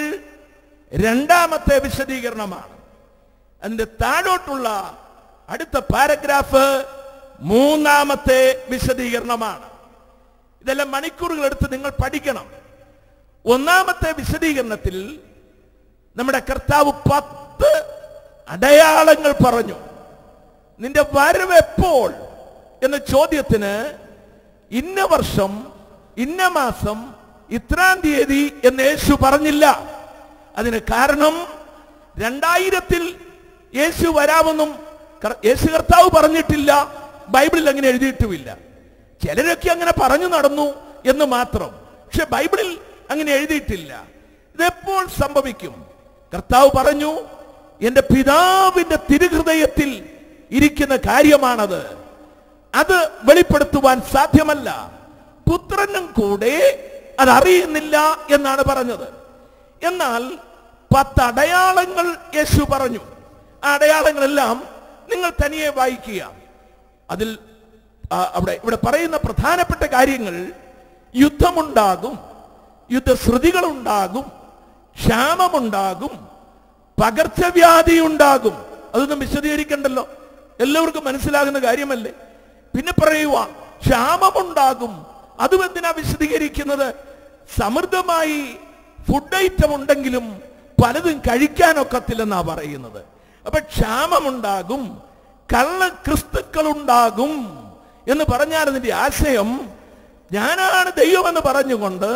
[SPEAKER 9] രണ്ടാമത്തെ വിശദീകരണമാണ് അതിന്റെ താഴോട്ടുള്ള അടുത്ത പാരഗ്രാഫ് മൂന്നാമത്തെ വിശദീകരണമാണ് ഇതെല്ലാം മണിക്കൂറുകൾ എടുത്ത് നിങ്ങൾ പഠിക്കണം ഒന്നാമത്തെ വിശദീകരണത്തിൽ നമ്മുടെ കർത്താവ് പത്ത് അടയാളങ്ങൾ പറഞ്ഞു നിന്റെ വരവ് എപ്പോൾ എന്ന ചോദ്യത്തിന് ഇന്ന വർഷം ഇന്ന മാസം ഇത്രാം തീയതി എന്ന് യേശു പറഞ്ഞില്ല അതിന് കാരണം രണ്ടായിരത്തിൽ യേശു വരാമെന്നും കർ- യേശു കർത്താവ് പറഞ്ഞിട്ടില്ല ബൈബിളിൽ അങ്ങനെ എഴുതിയിട്ടുമില്ല ചിലരൊക്കെ അങ്ങനെ പറഞ്ഞു നടന്നു എന്ന് മാത്രം പക്ഷെ ബൈബിളിൽ അങ്ങനെ എഴുതിയിട്ടില്ല ഇതെപ്പോൾ സംഭവിക്കും കർത്താവ് പറഞ്ഞു എന്റെ പിതാവിന്റെ തിരുഹൃദയത്തിൽ ഇരിക്കുന്ന കാര്യമാണത് അത് വെളിപ്പെടുത്തുവാൻ സാധ്യമല്ല പുത്രനും കൂടെ അത് അറിയുന്നില്ല എന്നാണ് പറഞ്ഞത് എന്നാൽ പത്ത് അടയാളങ്ങൾ യേശു പറഞ്ഞു ആ അടയാളങ്ങളെല്ലാം നിങ്ങൾ തനിയെ വായിക്കുക അതിൽ ആ, അവിടെ ഇവിടെ പറയുന്ന പ്രധാനപ്പെട്ട കാര്യങ്ങൾ യുദ്ധമുണ്ടാകും യുദ്ധശ്രുതികൾ ഉണ്ടാകും ക്ഷാമമുണ്ടാകും പകർച്ചവ്യാധി ഉണ്ടാകും അതൊന്നും വിശദീകരിക്കണ്ടല്ലോ എല്ലാവർക്കും മനസ്സിലാകുന്ന കാര്യമല്ലേ പിന്നെ പറയുക ക്ഷാമമുണ്ടാകും അതും എന്തിനാ വിശദീകരിക്കുന്നത് സമൃദ്ധമായി ഫുഡ് ഐറ്റം ഉണ്ടെങ്കിലും പലതും കഴിക്കാനൊക്കത്തില്ലെന്നാ പറയുന്നത് അപ്പൊ ക്ഷാമമുണ്ടാകും കള്ള ക്രിസ്തുക്കൾ ഉണ്ടാകും എന്ന് പറഞ്ഞാൽ അതിന്റെ ആശയം ഞാനാണ് ദൈവമെന്ന് പറഞ്ഞുകൊണ്ട്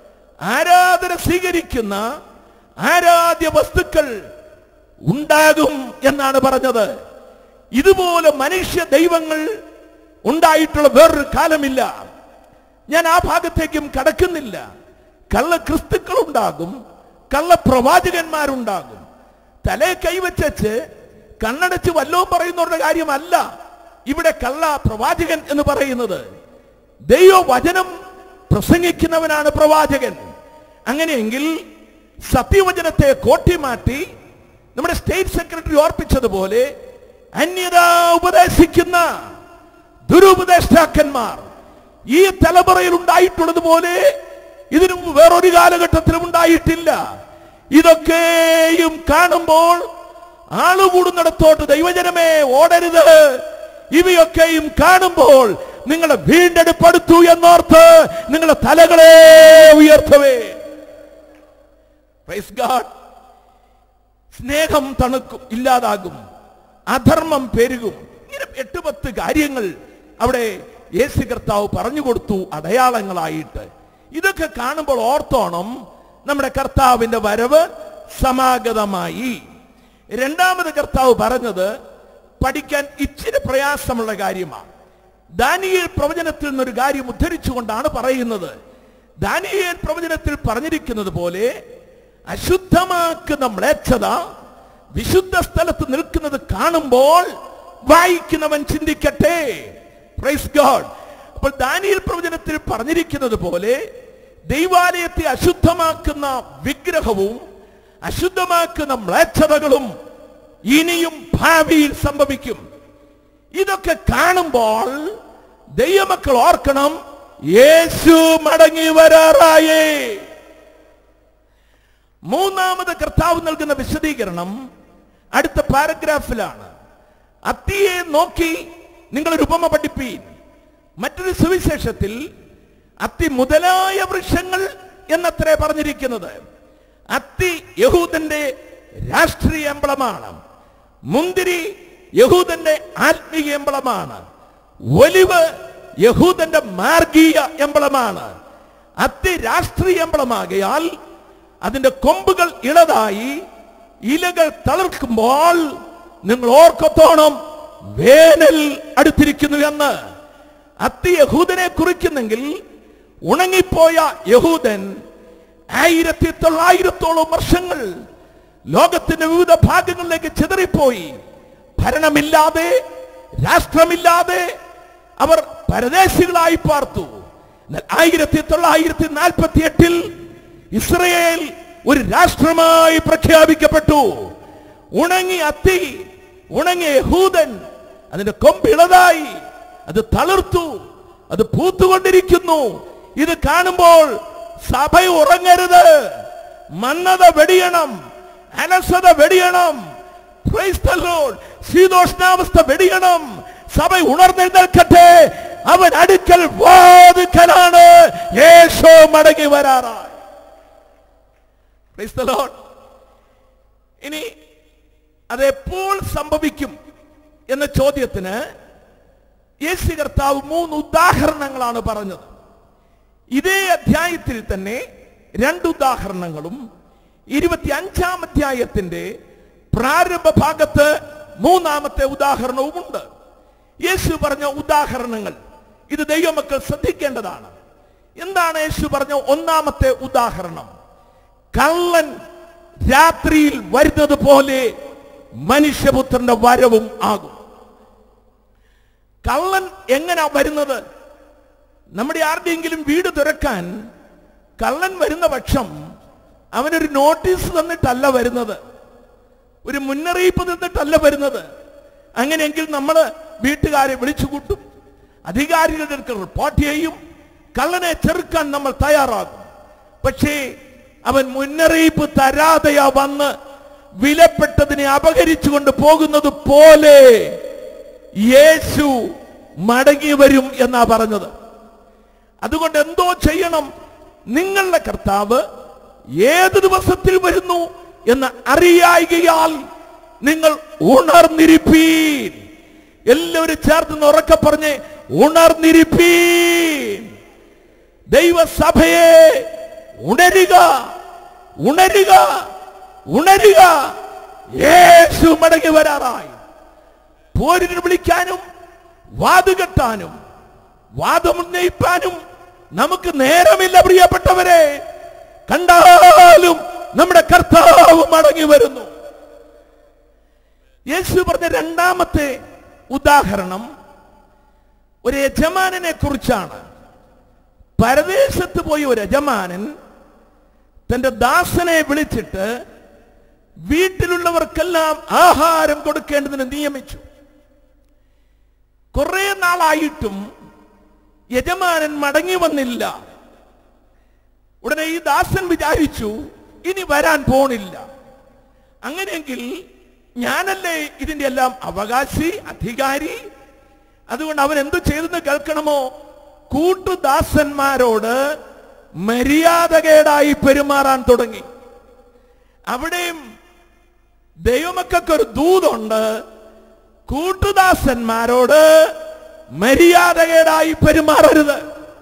[SPEAKER 9] ആരാധന സ്വീകരിക്കുന്ന ആരാധ്യ വസ്തുക്കൾ ഉണ്ടാകും എന്നാണ് പറഞ്ഞത് ഇതുപോലെ മനുഷ്യ ദൈവങ്ങൾ ഉണ്ടായിട്ടുള്ള വേറൊരു കാലമില്ല ഞാൻ ആ ഭാഗത്തേക്കും കടക്കുന്നില്ല കള്ള ക്രിസ്തുക്കൾ ഉണ്ടാകും കള്ള പ്രവാചകന്മാരുണ്ടാകും തലേ കൈവച്ചു കണ്ണടച്ച് വല്ലവും പറയുന്നവരുടെ കാര്യമല്ല ഇവിടെ കള്ള പ്രവാചകൻ എന്ന് പറയുന്നത് ദൈവവചനം പ്രസംഗിക്കുന്നവനാണ് പ്രവാചകൻ അങ്ങനെയെങ്കിൽ സത്യവചനത്തെ കോട്ടിമാറ്റി നമ്മുടെ സ്റ്റേറ്റ് സെക്രട്ടറി ഓർപ്പിച്ചതുപോലെ അന്യത ഉപദേശിക്കുന്ന ദുരുപദേഷ്ടാക്കന്മാർ ഈ തലമുറയിൽ ഉണ്ടായിട്ടുള്ളതുപോലെ ഇതിനു മുമ്പ് വേറൊരു കാലഘട്ടത്തിലും ഉണ്ടായിട്ടില്ല ഇതൊക്കെയും കാണുമ്പോൾ ആള് കൂടുന്നിടത്തോട്ട് ദൈവജനമേ ഓടരുത് ഇവയൊക്കെയും കാണുമ്പോൾ നിങ്ങളെ വീണ്ടെടുപ്പെടുത്തു എന്നോർത്ത് നിങ്ങളുടെ തലകളെ ഉയർത്തവേ Praise God. സ്നേഹം തണുക്കും ഇല്ലാതാകും അധർമ്മം പെരുകും ഇങ്ങനെ എട്ട് പത്ത് കാര്യങ്ങൾ അവിടെ യേശു കർത്താവ് പറഞ്ഞു കൊടുത്തു അടയാളങ്ങളായിട്ട് ഇതൊക്കെ കാണുമ്പോൾ ഓർത്തോണം നമ്മുടെ കർത്താവിന്റെ വരവ് സമാഗതമായി രണ്ടാമത് കർത്താവ് പറഞ്ഞത് പഠിക്കാൻ ഇച്ചിരി പ്രയാസമുള്ള കാര്യമാണ് ദാനിയേൽ പ്രവചനത്തിൽ നിന്നൊരു കാര്യം ഉദ്ധരിച്ചുകൊണ്ടാണ് പറയുന്നത് ദാനിയേൽ പ്രവചനത്തിൽ പറഞ്ഞിരിക്കുന്നത് പോലെ അശുദ്ധമാക്കുന്ന മ്ലേച്ഛത വിശുദ്ധ സ്ഥലത്ത് നിൽക്കുന്നത് കാണുമ്പോൾ വായിക്കുന്നവൻ ചിന്തിക്കട്ടെ പ്രൈസ് ഗോഡ് അപ്പോൾ ദാനിയൽ പ്രവചനത്തിൽ പറഞ്ഞിരിക്കുന്നത് പോലെ ദൈവാലയത്തെ അശുദ്ധമാക്കുന്ന വിഗ്രഹവും അശുദ്ധമാക്കുന്ന മ്ലേച്ഛതകളും ഇനിയും ഭാവിയിൽ സംഭവിക്കും ഇതൊക്കെ കാണുമ്പോൾ ദൈവമക്കൾ ഓർക്കണം യേശു മടങ്ങി വരാറായേ മൂന്നാമത് കർത്താവ് നൽകുന്ന വിശദീകരണം അടുത്ത പാരഗ്രാഫിലാണ് അത്തിയെ നോക്കി നിങ്ങളൊരു ഉപമ പഠിപ്പീൻ മറ്റൊരു സുവിശേഷത്തിൽ അത്തി മുതലായ വൃക്ഷങ്ങൾ എന്നത്രേ പറഞ്ഞിരിക്കുന്നത് അത്തി യഹൂദന്റെ രാഷ്ട്രീയ എംബ്ലമാണ് മുന്തിരി യഹൂദന്റെ ആത്മീയ എംബ്ലമാണ് ഒലിവ് യഹൂദന്റെ മാർഗീയ എംബ്ലമാണ് അത്തി രാഷ്ട്രീയ എംബ്ലമാകയാൽ അതിന്റെ കൊമ്പുകൾ ഇളതായി ഇലകൾ തളിർക്കുമ്പോൾ നിങ്ങൾ ഓർക്കത്തോണം വേനൽ അടുത്തിരിക്കുന്നു എന്ന് അത്തി യഹൂദനെ കുറിക്കുന്നെങ്കിൽ ഉണങ്ങിപ്പോയ യഹൂദൻ ആയിരത്തി തൊള്ളായിരത്തോളം വർഷങ്ങൾ ലോകത്തിന്റെ വിവിധ ഭാഗങ്ങളിലേക്ക് ചിതറിപ്പോയി ഭരണമില്ലാതെ രാഷ്ട്രമില്ലാതെ അവർ പരദേശികളായി പാർത്തു എന്നാൽ ആയിരത്തി തൊള്ളായിരത്തി നാൽപ്പത്തി എട്ടിൽ ഇസ്രയേൽ ഒരു രാഷ്ട്രമായി പ്രഖ്യാപിക്കപ്പെട്ടു ഉണങ്ങി അത്തി ഉണങ്ങിയ യഹൂദൻ അതിന്റെ കൊമ്പിളതായി അത് തളിർത്തു അത് പൂത്തുകൊണ്ടിരിക്കുന്നു ഇത് കാണുമ്പോൾ സഭ ഉറങ്ങരുത് മന്നത വെടിയണം അലസത വെടിയണം Praise the Lord. ശീതോഷ്ണാവസ്ഥ വെടിയണം സഭ ഉണർന്നെഴുന്നേൽക്കട്ടെ അവൻ അടുക്കൽ വാതുക്കലാണ് യേശോ മടങ്ങി വരാറായി Praise the Lord. ഇനി അതെപ്പോൾ സംഭവിക്കും എന്ന ചോദ്യത്തിന് യേശു കർത്താവ് മൂന്ന് ഉദാഹരണങ്ങളാണ് പറഞ്ഞത് ഇതേ അധ്യായത്തിൽ തന്നെ രണ്ട് ഉദാഹരണങ്ങളും ഇരുപത്തി അഞ്ചാം അധ്യായത്തിന്റെ പ്രാരംഭ ഭാഗത്ത് മൂന്നാമത്തെ ഉദാഹരണവുമുണ്ട് യേശു പറഞ്ഞ ഉദാഹരണങ്ങൾ ഇത് ദൈവമക്കൾ ശ്രദ്ധിക്കേണ്ടതാണ് എന്താണ് യേശു പറഞ്ഞ ഒന്നാമത്തെ ഉദാഹരണം കള്ളൻ രാത്രിയിൽ വരുന്നത് പോലെ മനുഷ്യപുത്രന്റെ വരവും ആകും കള്ളൻ എങ്ങനാ വരുന്നത് നമ്മുടെ ആരുടെയെങ്കിലും വീട് തുറക്കാൻ കള്ളൻ വരുന്ന പക്ഷം അവനൊരു നോട്ടീസ് തന്നിട്ടല്ല വരുന്നത് ഒരു മുന്നറിയിപ്പ് തന്നിട്ടല്ല വരുന്നത് അങ്ങനെയെങ്കിൽ നമ്മൾ വീട്ടുകാരെ വിളിച്ചു കൂട്ടും അധികാരികൾക്ക് റിപ്പോർട്ട് ചെയ്യും കള്ളനെ ചെറുക്കാൻ നമ്മൾ തയ്യാറാകും പക്ഷേ അവൻ മുന്നറിയിപ്പ് തരാതെയാ വന്ന് വിലപ്പെട്ടതിനെ അപഹരിച്ചുകൊണ്ട് പോകുന്നത് പോലെ യേശു മടങ്ങി വരും എന്നാ പറഞ്ഞത് അതുകൊണ്ട് എന്തോ ചെയ്യണം നിങ്ങളുടെ കർത്താവ് ഏത് ദിവസത്തിൽ വരുന്നു എന്ന് അറിയായികയാൽ നിങ്ങൾ ഉണർന്നിരിപ്പീൻ എല്ലാവരും ചേർത്ത് നിന്ന് ഉറക്കെ പറഞ്ഞ് ഉണർന്നിരിപ്പീൻ ദൈവസഭയെ ഉണരുക ഉണരുക ഉണരുക യേശു മടങ്ങി വരാറായി പോരിന് വിളിക്കാനും വാതുകെട്ടാനും വാദമുന്നയിപ്പാനും നമുക്ക് നേരമില്ല പ്രിയപ്പെട്ടവരെ കണ്ടാലും നമ്മുടെ കർത്താവ് മടങ്ങി വരുന്നു യേശു പറഞ്ഞ രണ്ടാമത്തെ ഉദാഹരണം ഒരു യജമാനനെ കുറിച്ചാണ് പരദേശത്ത് പോയ ഒരു യജമാനൻ തന്റെ ദാസനെ വിളിച്ചിട്ട് വീട്ടിലുള്ളവർക്കെല്ലാം ആഹാരം കൊടുക്കേണ്ടതിന് നിയമിച്ചു കുറെ നാളായിട്ടും യജമാനൻ മടങ്ങി വന്നില്ല ഉടനെ ഈ ദാസൻ വിചാരിച്ചു ഇനി വരാൻ പോണില്ല അങ്ങനെയെങ്കിൽ ഞാനല്ലേ ഇതിന്റെ എല്ലാം അവകാശി അധികാരി അതുകൊണ്ട് അവൻ എന്തു ചെയ്തെന്ന് കേൾക്കണമോ കൂട്ടുദാസന്മാരോട് മര്യാദകേടായി പെരുമാറാൻ തുടങ്ങി അവിടെയും ദൈവമക്കൾക്ക് ഒരു ദൂതുണ്ട് കൂട്ടുദാസന്മാരോട് മര്യാദകേടായി പെരുമാറരുത്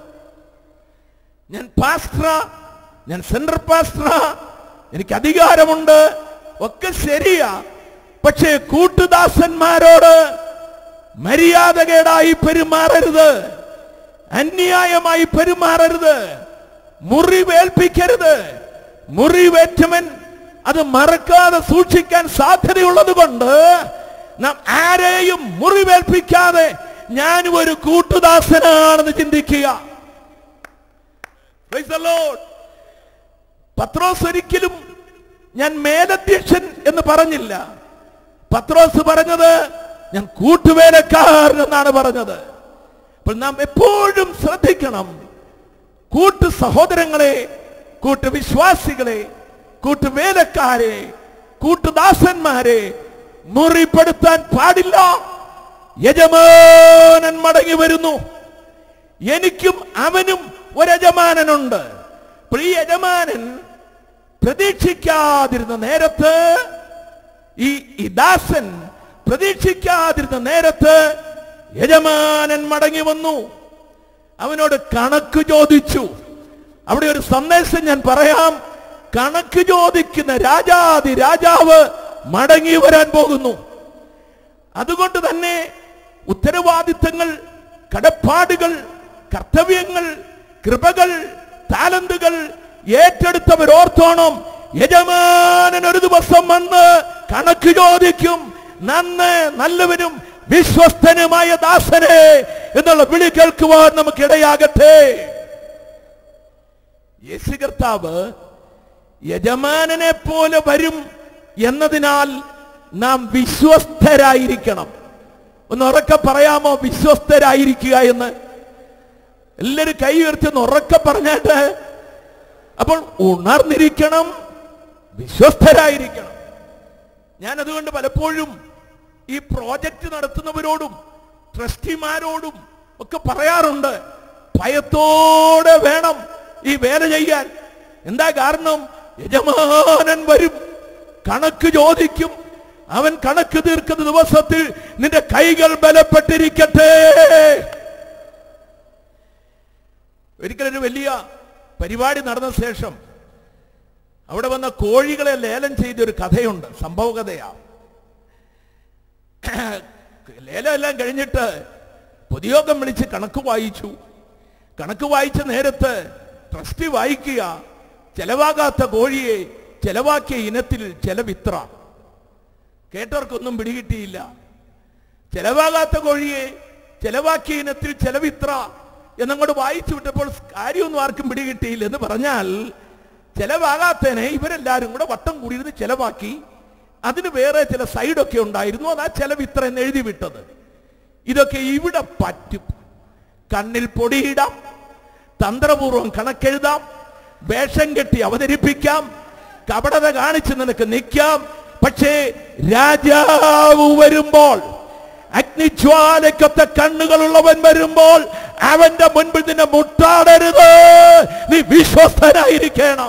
[SPEAKER 9] ഞാൻ പാസ്റ്ററ ഞാൻ സെൻട്രൽ പാസ്റ്ററ എനിക്ക് അധികാരമുണ്ട് ഒക്കെ ശരിയാ പക്ഷേ കൂട്ടുദാസന്മാരോട് മര്യാദകേടായി പെരുമാറരുത് അന്യായമായി പെരുമാറരുത് മുറിവേൽപ്പിക്കരുത് മുറിവേറ്റവൻ അത് മറക്കാതെ സൂക്ഷിക്കാൻ സാധ്യതയുള്ളത് കൊണ്ട് നാം ആരെയും മുറിവേൽപ്പിക്കാതെ ഞാനും ഒരു കൂട്ടുദാസനാണെന്ന് ചിന്തിക്കുക Praise the Lord. പത്രോസ് ഒരിക്കലും ഞാൻ മേലധ്യക്ഷൻ എന്ന് പറഞ്ഞില്ല പത്രോസ് പറഞ്ഞത് ഞാൻ കൂട്ടുവേലക്കാരൻ എന്നാണ് പറഞ്ഞത് അപ്പോൾ നാം എപ്പോഴും ശ്രദ്ധിക്കണം കൂട്ടു സഹോദരങ്ങളെ കൂട്ടുവിശ്വാസികളെ കൂട്ടുവേലക്കാരെ കൂട്ടുദാസന്മാരെ മുറിപ്പെടുത്താൻ പാടില്ല യജമാനൻ മടങ്ങി വരുന്നു എനിക്കും അവനും ഒരു യജമാനനുണ്ട് അപ്പോൾ ഈ യജമാനൻ പ്രതീക്ഷിക്കാതിരുന്ന നേരത്ത് ഈ ഈ ദാസൻ പ്രതീക്ഷിക്കാതിരുന്ന നേരത്ത് യജമാനൻ മടങ്ങി വന്നു അവനോട് കണക്ക് ചോദിച്ചു അവിടെ ഒരു സന്ദേശം ഞാൻ പറയാം കണക്ക് ചോദിക്കുന്ന രാജാതി രാജാവ് മടങ്ങി വരാൻ പോകുന്നു അതുകൊണ്ട് തന്നെ ഉത്തരവാദിത്തങ്ങൾ കടപ്പാടുകൾ കർത്തവ്യങ്ങൾ കൃപകൾ താലന്തുകൾ ഏറ്റെടുത്തവർ ഓർത്തോണം യജമാനൻ ഒരു ദിവസം വന്ന് കണക്ക് ചോദിക്കും നന്ന് നല്ലവനും വിശ്വസ്തനുമായ ദാസനെ എന്നുള്ള വിളി കേൾക്കുവാൻ നമുക്ക് ഇടയാകട്ടെ യേശു കർത്താവ് യജമാനനെ പോലെ വരും എന്നതിനാൽ നാം വിശ്വസ്തരായിരിക്കണം ഒന്ന് ഉറക്കെ പറയാമോ വിശ്വസ്തരായിരിക്കുക എന്ന് എല്ലാവരും കൈ ഉയർത്തി ഒന്ന് ഉറക്കെ പറഞ്ഞിട്ട് അപ്പോൾ ഉണർന്നിരിക്കണം വിശ്വസ്തരായിരിക്കണം ഞാൻ അതുകൊണ്ട് പലപ്പോഴും ഈ പ്രോജക്റ്റ് നടത്തുന്നവരോടും ട്രസ്റ്റിമാരോടും ഒക്കെ പറയാറുണ്ട് ഭയത്തോടെ വേണം ഈ വേല ചെയ്യാൻ എന്താ കാരണം യജമാനൻ വരും കണക്ക് ചോദിക്കും അവൻ കണക്ക് തീർക്കുന്ന ദിവസത്തിൽ നിന്റെ കൈകൾ ബലപ്പെട്ടിരിക്കട്ടെ ഒരിക്കലൊരു വലിയ പരിപാടി നടന്ന ശേഷം അവിടെ വന്ന കോഴികളെ ലേലം ചെയ്ത ഒരു കഥയുണ്ട് സംഭവ കഥയാ ലേലം എല്ലാം കഴിഞ്ഞിട്ട് പൊതുയോഗം വിളിച്ച് കണക്ക് വായിച്ചു കണക്ക് വായിച്ച നേരത്ത് ട്രസ്റ്റി വായിക്കുക ചെലവാകാത്ത കോഴിയെ ചെലവാക്കിയ ഇനത്തിൽ ചെലവിത്ര കേട്ടവർക്കൊന്നും പിടികിട്ടിയില്ല ചെലവാകാത്ത കോഴിയെ ചെലവാക്കിയ ഇനത്തിൽ ചെലവിത്ര എന്നങ്ങോട്ട് വായിച്ചു വിട്ടപ്പോൾ കാര്യമൊന്നും ആർക്കും പിടികിട്ടിയില്ല എന്ന് പറഞ്ഞാൽ ചെലവാകാത്തതിനെ ഇവരെല്ലാരും കൂടെ വട്ടം കൂടിയിരുന്ന് ചെലവാക്കി അതിന് വേറെ ചില സൈഡൊക്കെ ഉണ്ടായിരുന്നു അതാ ചെലവിത്ര എന്ന് എഴുതി വിട്ടത് ഇതൊക്കെ ഇവിടെ പറ്റും കണ്ണിൽ പൊടിയിടാം തന്ത്രപൂർവം കണക്കെഴുതാം വേഷം കെട്ടി അവതരിപ്പിക്കാം കപടത കാണിച്ച് നിനക്ക് നിൽക്കാം പക്ഷേ രാജാവ് വരുമ്പോൾ അഗ്നിജ്വാലയ്ക്കൊത്ത കണ്ണുകളുള്ളവൻ വരുമ്പോൾ അവന്റെ മുൻപിൽ നിന്നെ മുട്ടാടരുത് നീ വിശ്വസ്തനായിരിക്കണം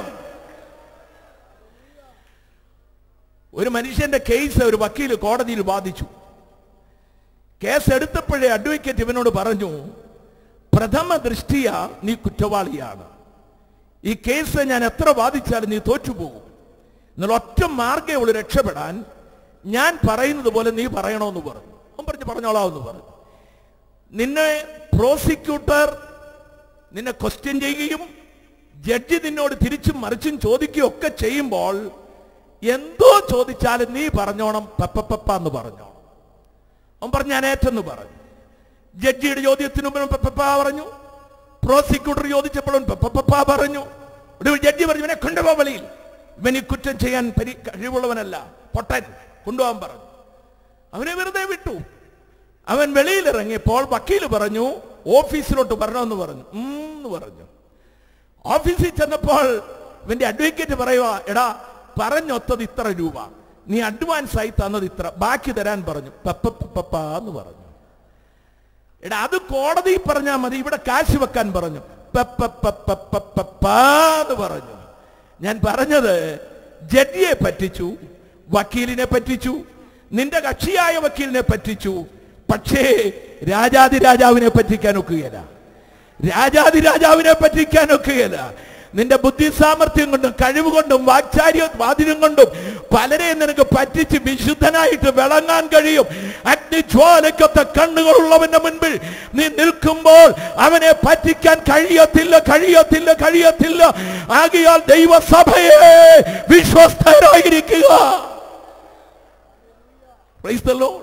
[SPEAKER 9] ഒരു മനുഷ്യന്റെ കേസ് ഒരു വക്കീൽ കോടതിയിൽ വാദിച്ചു കേസ് എടുത്തപ്പോഴേ അഡ്വക്കേറ്റ് ഇവനോട് പറഞ്ഞു പ്രഥമ ദൃഷ്ടിയ നീ കുറ്റവാളിയാണ് ഈ കേസ് ഞാൻ എത്ര വാദിച്ചാലും നീ തോറ്റുപോകും എന്നാൽ ഒറ്റ മാർഗേ ഉള്ളൂ രക്ഷപ്പെടാൻ ഞാൻ പറയുന്നത് പോലെ നീ പറയണമെന്ന് പറഞ്ഞു അവൻ പറഞ്ഞു പറഞ്ഞോളാമെന്ന് പറഞ്ഞു നിന്നെ പ്രോസിക്യൂട്ടർ നിന്നെ ക്വസ്റ്റ്യൻ ചെയ്യുകയും ജഡ്ജി നിന്നോട് തിരിച്ചും മറിച്ചും ചോദിക്കുകയും ഒക്കെ ചെയ്യുമ്പോൾ എന്തോ ചോദിച്ചാലും നീ പറഞ്ഞോണം പപ്പപ്പ എന്ന് പറഞ്ഞോണം അവൻ പറഞ്ഞു ഞാൻ ഏറ്റെന്ന് പറഞ്ഞു ജഡ്ജിയുടെ ചോദ്യത്തിന് മുമ്പ് പപ്പപ്പ പറഞ്ഞു പ്രോസിക്യൂട്ടർ ചോദിച്ചപ്പോഴും പപ്പപ്പ പറഞ്ഞു ഒടുവിൽ ജഡ്ജി പറഞ്ഞു ഇവനെ കൊണ്ടുപോ വെളിയിൽ ഇവൻ ഈ കുറ്റം ചെയ്യാൻ പരി കഴിവുള്ളവനല്ല പൊട്ടൻ കൊണ്ടുപോകാൻ പറഞ്ഞു അവനെ വെറുതെ വിട്ടു അവൻ വെളിയിലിറങ്ങിയപ്പോൾ വക്കീൽ പറഞ്ഞു ഓഫീസിലോട്ട് വരണമെന്ന് പറഞ്ഞു ഉം എന്ന് പറഞ്ഞു ഓഫീസിൽ ചെന്നപ്പോൾ ഇവന്റെ അഡ്വക്കേറ്റ് പറയുക എടാ പറഞ്ഞൊത്തത് ഇത്ര രൂപ നീ അഡ്വാൻസ് ആയി തന്നത് ഇത്ര ബാക്കി തരാൻ പറഞ്ഞു പപ്പ പപ്പ എന്ന് പറഞ്ഞു എടാ അത് കോടതി പറഞ്ഞാൽ മതി ഇവിടെ കാശ് വെക്കാൻ പറഞ്ഞു പപ്പ പപ്പ പപ്പ എന്ന് പറഞ്ഞു ഞാൻ പറഞ്ഞത് ജഡ്ജിയെ പറ്റിച്ചു വക്കീലിനെ പറ്റിച്ചു നിന്റെ കക്ഷിയായ വക്കീലിനെ പറ്റിച്ചു പക്ഷേ രാജാതി രാജാവിനെ പറ്റിക്കാൻ ഒക്കുകയില്ല രാജാതി രാജാവിനെ പറ്റിക്കാൻ ഒക്കുകയില്ല നിന്റെ ബുദ്ധി സാമർഥ്യം കൊണ്ടും കഴിവ് കൊണ്ടും വാക്ചാര്യ വാതിലും കൊണ്ടും പലരെയും നിനക്ക് പറ്റിച്ച് വിശുദ്ധനായിട്ട് വിളങ്ങാൻ കഴിയും അഗ്നിജ്വാലയ്ക്കൊത്ത കണ്ണുകളുള്ളവന്റെ മുൻപിൽ നീ നിൽക്കുമ്പോൾ അവനെ പറ്റിക്കാൻ കഴിയത്തില്ല കഴിയത്തില്ല കഴിയത്തില്ല ആകിയാൽ ദൈവസഭയെ വിശ്വസ്തരായിരിക്കുക Praise the Lord.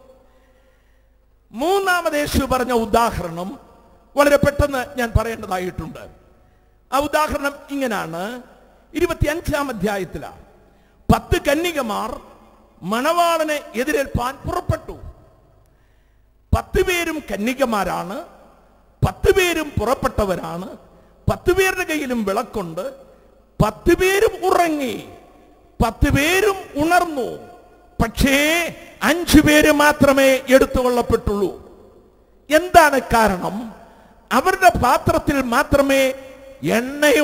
[SPEAKER 9] മൂന്നാമത് യേശു പറഞ്ഞ ഉദാഹരണം വളരെ പെട്ടെന്ന് ഞാൻ പറയേണ്ടതായിട്ടുണ്ട് ആ ഉദാഹരണം ഇങ്ങനാണ് ഇരുപത്തിയഞ്ചാം അധ്യായത്തിലാണ് പത്ത് കന്യകമാർ മണവാളനെ എതിരേൽപ്പാൻ പുറപ്പെട്ടു പത്ത് പേരും കന്യകമാരാണ് പത്ത് പേരും പുറപ്പെട്ടവരാണ് പത്ത് പേരുടെ കയ്യിലും വിളക്കുണ്ട് പത്ത് പേരും ഉറങ്ങി പത്ത് പേരും ഉണർന്നു പക്ഷേ അഞ്ചു പേര് മാത്രമേ എടുത്തുകൊള്ളപ്പെട്ടുള്ളൂ എന്താണ് കാരണം അവരുടെ പാത്രത്തിൽ മാത്രമേ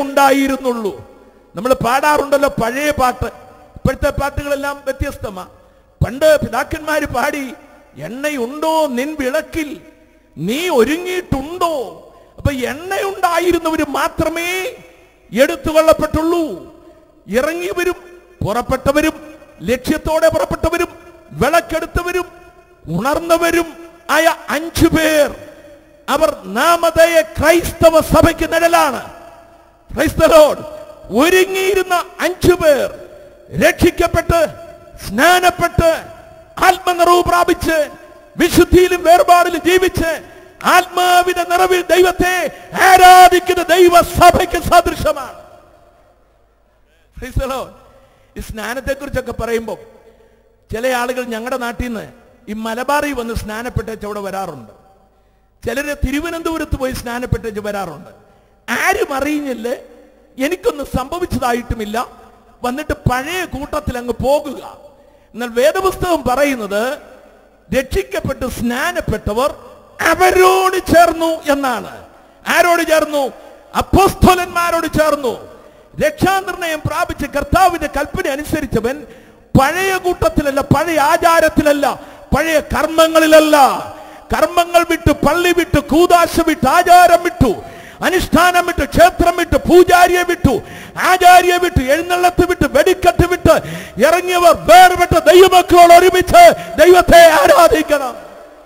[SPEAKER 9] എണ്ണയുണ്ടായിരുന്നുള്ളൂ നമ്മൾ പാടാറുണ്ടല്ലോ പഴയ പാട്ട് ഇപ്പോഴത്തെ പാട്ടുകളെല്ലാം വ്യത്യസ്തമാ പണ്ട് പിതാക്കന്മാര് പാടി എണ്ണയുണ്ടോ നിൻ വിളക്കിൽ നീ ഒരുങ്ങിയിട്ടുണ്ടോ അപ്പൊ എണ്ണയുണ്ടായിരുന്നവര് മാത്രമേ എടുത്തുകൊള്ളപ്പെട്ടുള്ളൂ ഇറങ്ങിയവരും പുറപ്പെട്ടവരും ലക്ഷ്യത്തോടെ പുറപ്പെട്ടവരും വിളക്കെടുത്തവരും ഉണർന്നവരും ആയ അഞ്ചു പേർ അവർ നാമധേയ ക്രൈസ്തവ സഭയ്ക്ക് നിഴലാണ് Praise the Lord. ഒരുങ്ങിയിരുന്ന അഞ്ചു പേർ രക്ഷിക്കപ്പെട്ട് സ്നാനപ്പെട്ട് ആത്മനിറവ് പ്രാപിച്ച് വിശുദ്ധിയിലും വേർപാടിലും ജീവിച്ച് ആത്മാവിന്റെ നിറവിൽ ദൈവത്തെ ആരാധിക്കുന്ന ദൈവസഭയ്ക്ക് സദൃശമാണ് Praise the Lord. ഈ സ്നാനത്തെ കുറിച്ചൊക്കെ പറയുമ്പോൾ ചില ആളുകൾ ഞങ്ങളുടെ നാട്ടിൽ നിന്ന് ഈ മലബാറിൽ വന്ന് സ്നാനപ്പെട്ടേച്ച് അവിടെ വരാറുണ്ട് ചിലര് തിരുവനന്തപുരത്ത് പോയി സ്നാനപ്പെട്ടേച്ച് വരാറുണ്ട് ആരും അറിയുന്നില്ല എനിക്കൊന്നും സംഭവിച്ചതായിട്ടുമില്ല വന്നിട്ട് പഴയ കൂട്ടത്തിൽ അങ്ങ് പോകുക എന്നാൽ വേദപുസ്തകം പറയുന്നത് രക്ഷിക്കപ്പെട്ട് സ്നാനപ്പെട്ടവർ അവരോട് ചേർന്നു എന്നാണ് ആരോട് ചേർന്നു അപ്പോസ്തോലന്മാരോട് ചേർന്നു രക്ഷാനിർണയം പ്രാപിച്ച കർത്താവിന്റെ കൽപ്പന അനുസരിച്ചവൻ പഴയ കൂട്ടത്തിലല്ല പഴയ ആചാരത്തിലല്ല പഴയ കർമ്മങ്ങളിലല്ല കർമ്മങ്ങൾ വിട്ടു പള്ളി വിട്ടു കൂതാശ വിട്ടു ആചാരം വിട്ടു അനുഷ്ഠാനം വിട്ടു ക്ഷേത്രം വിട്ടു പൂജാരിയെ വിട്ടു ആചാര്യെ വിട്ടു എഴുന്നള്ളത്ത് വിട്ടു വെടിക്കെട്ട് വിട്ട് ഇറങ്ങിയവർ വേർപെട്ട ദൈവമക്കളോട് ഒരുമിച്ച് ദൈവത്തെ ആരാധിക്കണം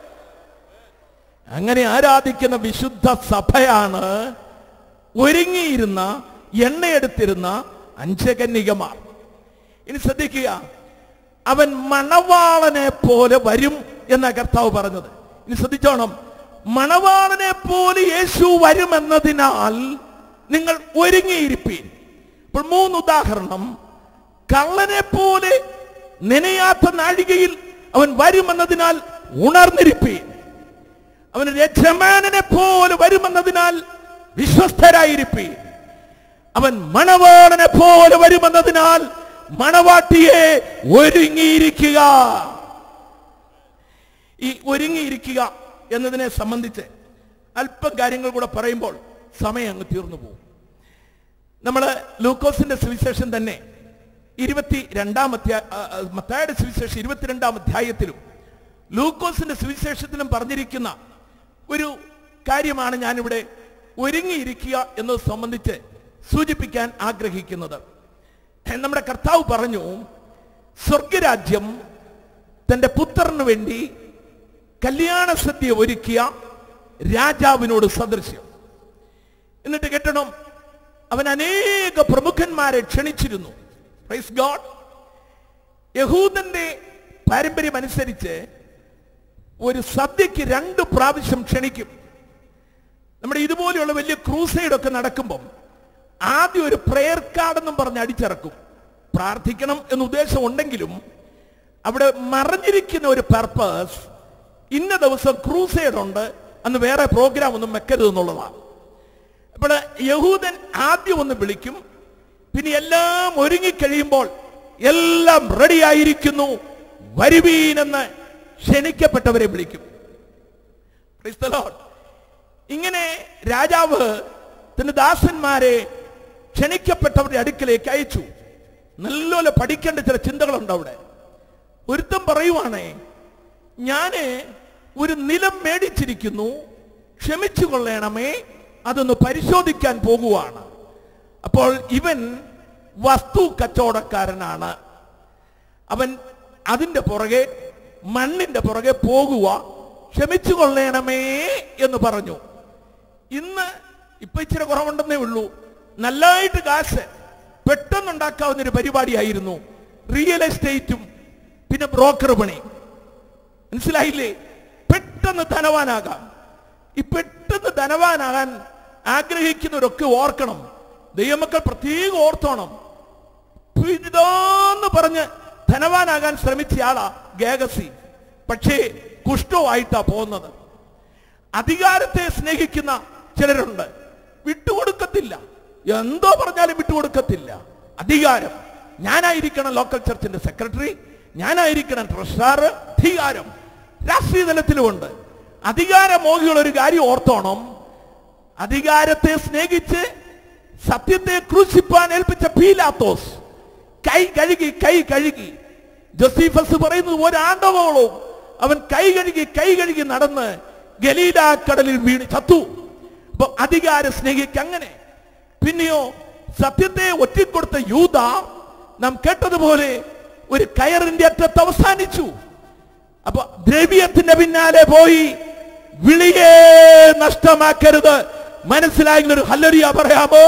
[SPEAKER 9] അങ്ങനെ ആരാധിക്കുന്ന വിശുദ്ധ സഭയാണ് ഒരുങ്ങിയിരുന്ന എണ്ണയെടുത്തിരുന്ന അഞ്ചകന്യകമാർ ഇനി ശ്രദ്ധിക്കുക അവൻ മണവാളനെ പോലെ വരും എന്ന കർത്താവ് പറഞ്ഞത് ഇനി ശ്രദ്ധിച്ചോണം മണവാളനെ പോലെ യേശു വരുമെന്നതിനാൽ നിങ്ങൾ ഒരുങ്ങിയിരിപ്പീൻ ഇപ്പോൾ മൂന്ന് ഉദാഹരണം കള്ളനെ പോലെ നനയാത്ത നാഴികയിൽ അവൻ വരുമെന്നതിനാൽ ഉണർന്നിരിപ്പീൻ അവൻ യജമാനനെ പോലെ വരുമെന്നതിനാൽ വിശ്വസ്തരായിരിപ്പീൻ അവൻ മണവാളനെ പോലെ വരുമെന്നതിനാൽ മണവാട്ടിയെ ഒരുങ്ങിയിരിക്കുക ഈ ഒരുങ്ങിയിരിക്കുക എന്നതിനെ സംബന്ധിച്ച് അല്പം കാര്യങ്ങൾ കൂടെ പറയുമ്പോൾ സമയം അങ്ങ് തീർന്നു പോകും നമ്മൾ ലൂക്കോസിന്റെ സുവിശേഷം തന്നെ ഇരുപത്തി രണ്ടാം അധ്യായ ആ, ആ, മത്തായുടെ സുവിശേഷം ഇരുപത്തിരണ്ടാം അധ്യായത്തിലും ലൂക്കോസിന്റെ സുവിശേഷത്തിലും പറഞ്ഞിരിക്കുന്ന ഒരു കാര്യമാണ് ഞാനിവിടെ ഒരുങ്ങിയിരിക്കുക എന്നത് സംബന്ധിച്ച് സൂചിപ്പിക്കാൻ ആഗ്രഹിക്കുന്നത് നമ്മുടെ കർത്താവ് പറഞ്ഞു സ്വർഗരാജ്യം തന്റെ പുത്രന് വേണ്ടി കല്യാണ സദ്യ ഒരുക്കിയ രാജാവിനോട് സദൃശ്യം എന്നിട്ട് കേട്ടണം അവൻ അനേക പ്രമുഖന്മാരെ ക്ഷണിച്ചിരുന്നു പ്രൈസ് ഗോഡ് യഹൂദന്റെ പാരമ്പര്യം അനുസരിച്ച് ഒരു സദ്യക്ക് രണ്ട് പ്രാവശ്യം ക്ഷണിക്കും നമ്മുടെ ഇതുപോലെയുള്ള വലിയ ക്രൂസൈഡ് ഒക്കെ നടക്കുമ്പം ആദ്യം ഒരു പ്രെയർ കാർഡ് എന്നും പറഞ്ഞ് അടിച്ചിറക്കും പ്രാർത്ഥിക്കണം എന്ന ഉദ്ദേശം ഉണ്ടെങ്കിലും അവിടെ മറഞ്ഞിരിക്കുന്ന ഒരു പർപ്പസ് ഇന്ന ദിവസം ക്രൂസൈഡ് ഉണ്ട് അന്ന് വേറെ പ്രോഗ്രാം ഒന്നും വെക്കരുത് എന്നുള്ളതാണ് അപ്പോൾ യഹൂദൻ ആദ്യം ഒന്ന് വിളിക്കും പിന്നെ എല്ലാം ഒരുങ്ങിക്കഴിയുമ്പോൾ എല്ലാം റെഡിയായിരിക്കുന്നു വരുവീനെന്ന് ക്ഷണിക്കപ്പെട്ടവരെ വിളിക്കും Praise the Lord. ഇങ്ങനെ രാജാവ് തന്റെ ദാസന്മാരെ ക്ഷണിക്കപ്പെട്ടവരുടെ അടുക്കലേക്ക് അയച്ചു നല്ലപോലെ പഠിക്കേണ്ട ചില ചിന്തകളുണ്ട് അവിടെ ഒരുത്തം പറയുവാണേ ഞാന് ഒരു നിലം മേടിച്ചിരിക്കുന്നു ക്ഷമിച്ചു കൊള്ളണമേ അതൊന്ന് പരിശോധിക്കാൻ പോകുവാണ് അപ്പോൾ ഇവൻ വസ്തു കച്ചവടക്കാരനാണ് അവൻ അതിന്റെ പുറകെ മണ്ണിന്റെ പുറകെ പോകുക ക്ഷമിച്ചു കൊള്ളണമേ എന്ന് പറഞ്ഞു ഇന്ന് ഇപ്പൊ ഇച്ചിരി കുറവുണ്ടെന്നേ ഉള്ളൂ നല്ലതായിട്ട് കാശ് പെട്ടെന്നുണ്ടാക്കാവുന്ന ഒരു പരിപാടിയായിരുന്നു റിയൽ എസ്റ്റേറ്റും പിന്നെ ബ്രോക്കർ പണി മനസ്സിലായില്ലേ പെട്ടെന്ന് ധനവാനാകാം ഈ പെട്ടെന്ന് ധനവാനാകാൻ ആഗ്രഹിക്കുന്നവരൊക്കെ ഓർക്കണം ദൈവമക്കൾ പ്രത്യേകം ഓർത്തോണം ഇതാന്ന് പറഞ്ഞ് ധനവാനാകാൻ ശ്രമിച്ചയാളാ ഗേഗസി പക്ഷേ കുഷ്ഠവുമായിട്ടാ പോകുന്നത് അധികാരത്തെ സ്നേഹിക്കുന്ന ചിലരുണ്ട് വിട്ടുകൊടുക്കത്തില്ല എന്തോ പറഞ്ഞാലും വിട്ടുകൊടുക്കത്തില്ല അധികാരം ഞാനായിരിക്കണം ലോക്കൽ ചർച്ചിന്റെ സെക്രട്ടറി ഞാനായിരിക്കണം ട്രഷറർ അധികാരം രാഷ്ട്രീയ തലത്തിലുമുണ്ട് അധികാരമോഹിയുള്ള ഒരു കാര്യം ഓർത്തോണം അധികാരത്തെ സ്നേഹിച്ച് സത്യത്തെ ക്രൂശിപ്പാൻ ഏൽപ്പിച്ച പീലാത്തോസ് കൈ കഴുകി കൈ കഴുകി ജോസീഫസ് പറയുന്നത് ഒരാണ്ടവോളവും അവൻ കൈ കഴുകി കൈ കഴുകി നടന്ന് ഗലീല കടലിൽ വീണ് ചത്തു അപ്പൊ അധികാര സ്നേഹിക്ക് അങ്ങനെ പിന്നെയോ സത്യത്തെ ഒറ്റിക്കൊടുത്ത യൂത നാം കേട്ടതുപോലെ ഒരു കയറിന്റെ അറ്റത്ത് അവസാനിച്ചു അപ്പൊ ദ്രവ്യത്തിന്റെ പിന്നാലെ പോയി വിളിയെ നഷ്ടമാക്കരുത് മനസ്സിലായെങ്കിൽ ഒരു ഹല്ലരിയ പറയാമോ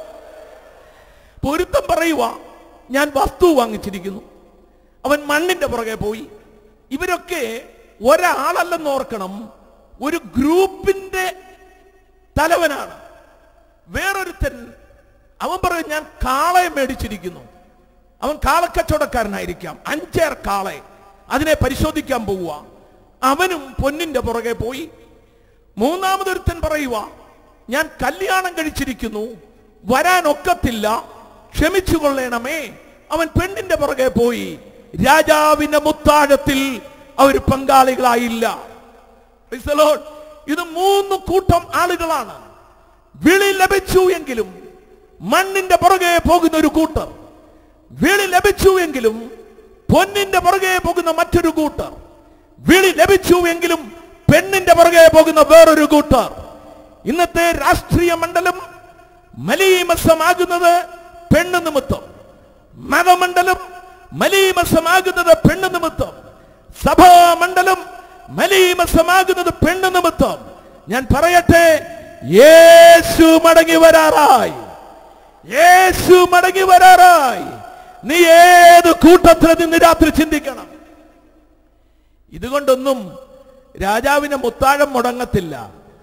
[SPEAKER 9] പൊരുത്തം പറയുക ഞാൻ വസ്തു വാങ്ങിച്ചിരിക്കുന്നു അവൻ മണ്ണിന്റെ പുറകെ പോയി ഇവരൊക്കെ ഒരാളല്ലെന്ന് ഓർക്കണം ഒരു ഗ്രൂപ്പിന്റെ തലവനാണ് വേറൊരുത്തൻ അവൻ പറയും ഞാൻ കാളയെ മേടിച്ചിരിക്കുന്നു അവൻ കാളക്കച്ചവടക്കാരനായിരിക്കാം അഞ്ചേർ കാളെ അതിനെ പരിശോധിക്കാൻ പോവുക അവനും പൊന്നിന്റെ പുറകെ പോയി മൂന്നാമതൊരുത്തൻ പറയുക ഞാൻ കല്യാണം കഴിച്ചിരിക്കുന്നു വരാൻ ഒക്കത്തില്ല ക്ഷമിച്ചു കൊള്ളണമേ അവൻ പെണ്ണിന്റെ പുറകെ പോയി രാജാവിന്റെ മുത്താഴത്തിൽ അവർ പങ്കാളികളായില്ല Praise the Lord. ഇത് മൂന്ന് കൂട്ടം ആളുകളാണ് വിളി ലഭിച്ചു എങ്കിലും മണ്ണിന്റെ പുറകെ പോകുന്ന ഒരു കൂട്ടർ വിളി ലഭിച്ചു എങ്കിലും പൊന്നിന്റെ പുറകെ പോകുന്ന മറ്റൊരു കൂട്ടർ വിളി ലഭിച്ചു എങ്കിലും പെണ്ണിന്റെ പുറകെ പോകുന്ന വേറൊരു കൂട്ടർ ഇന്നത്തെ രാഷ്ട്രീയ മണ്ഡലം മലീമസമാകുന്നത് പെണ്ണ് നിമിത്തം മതമണ്ഡലം മലീമസമാകുന്നത് പെണ്ണ് നിമിത്തം സഭാമണ്ഡലം മലീമസമാകുന്നത് പെണ്ണ് നിമിത്തം ഞാൻ പറയട്ടെ യേശു മടങ്ങി വരാറായി യേശു മടങ്ങി വരാറായി നീ ഏത് കൂട്ടത്തിൽ നിന്ന് രാത്രി ചിന്തിക്കണം ഇതുകൊണ്ടൊന്നും രാജാവിന് മുത്താഴം മുടങ്ങത്തില്ല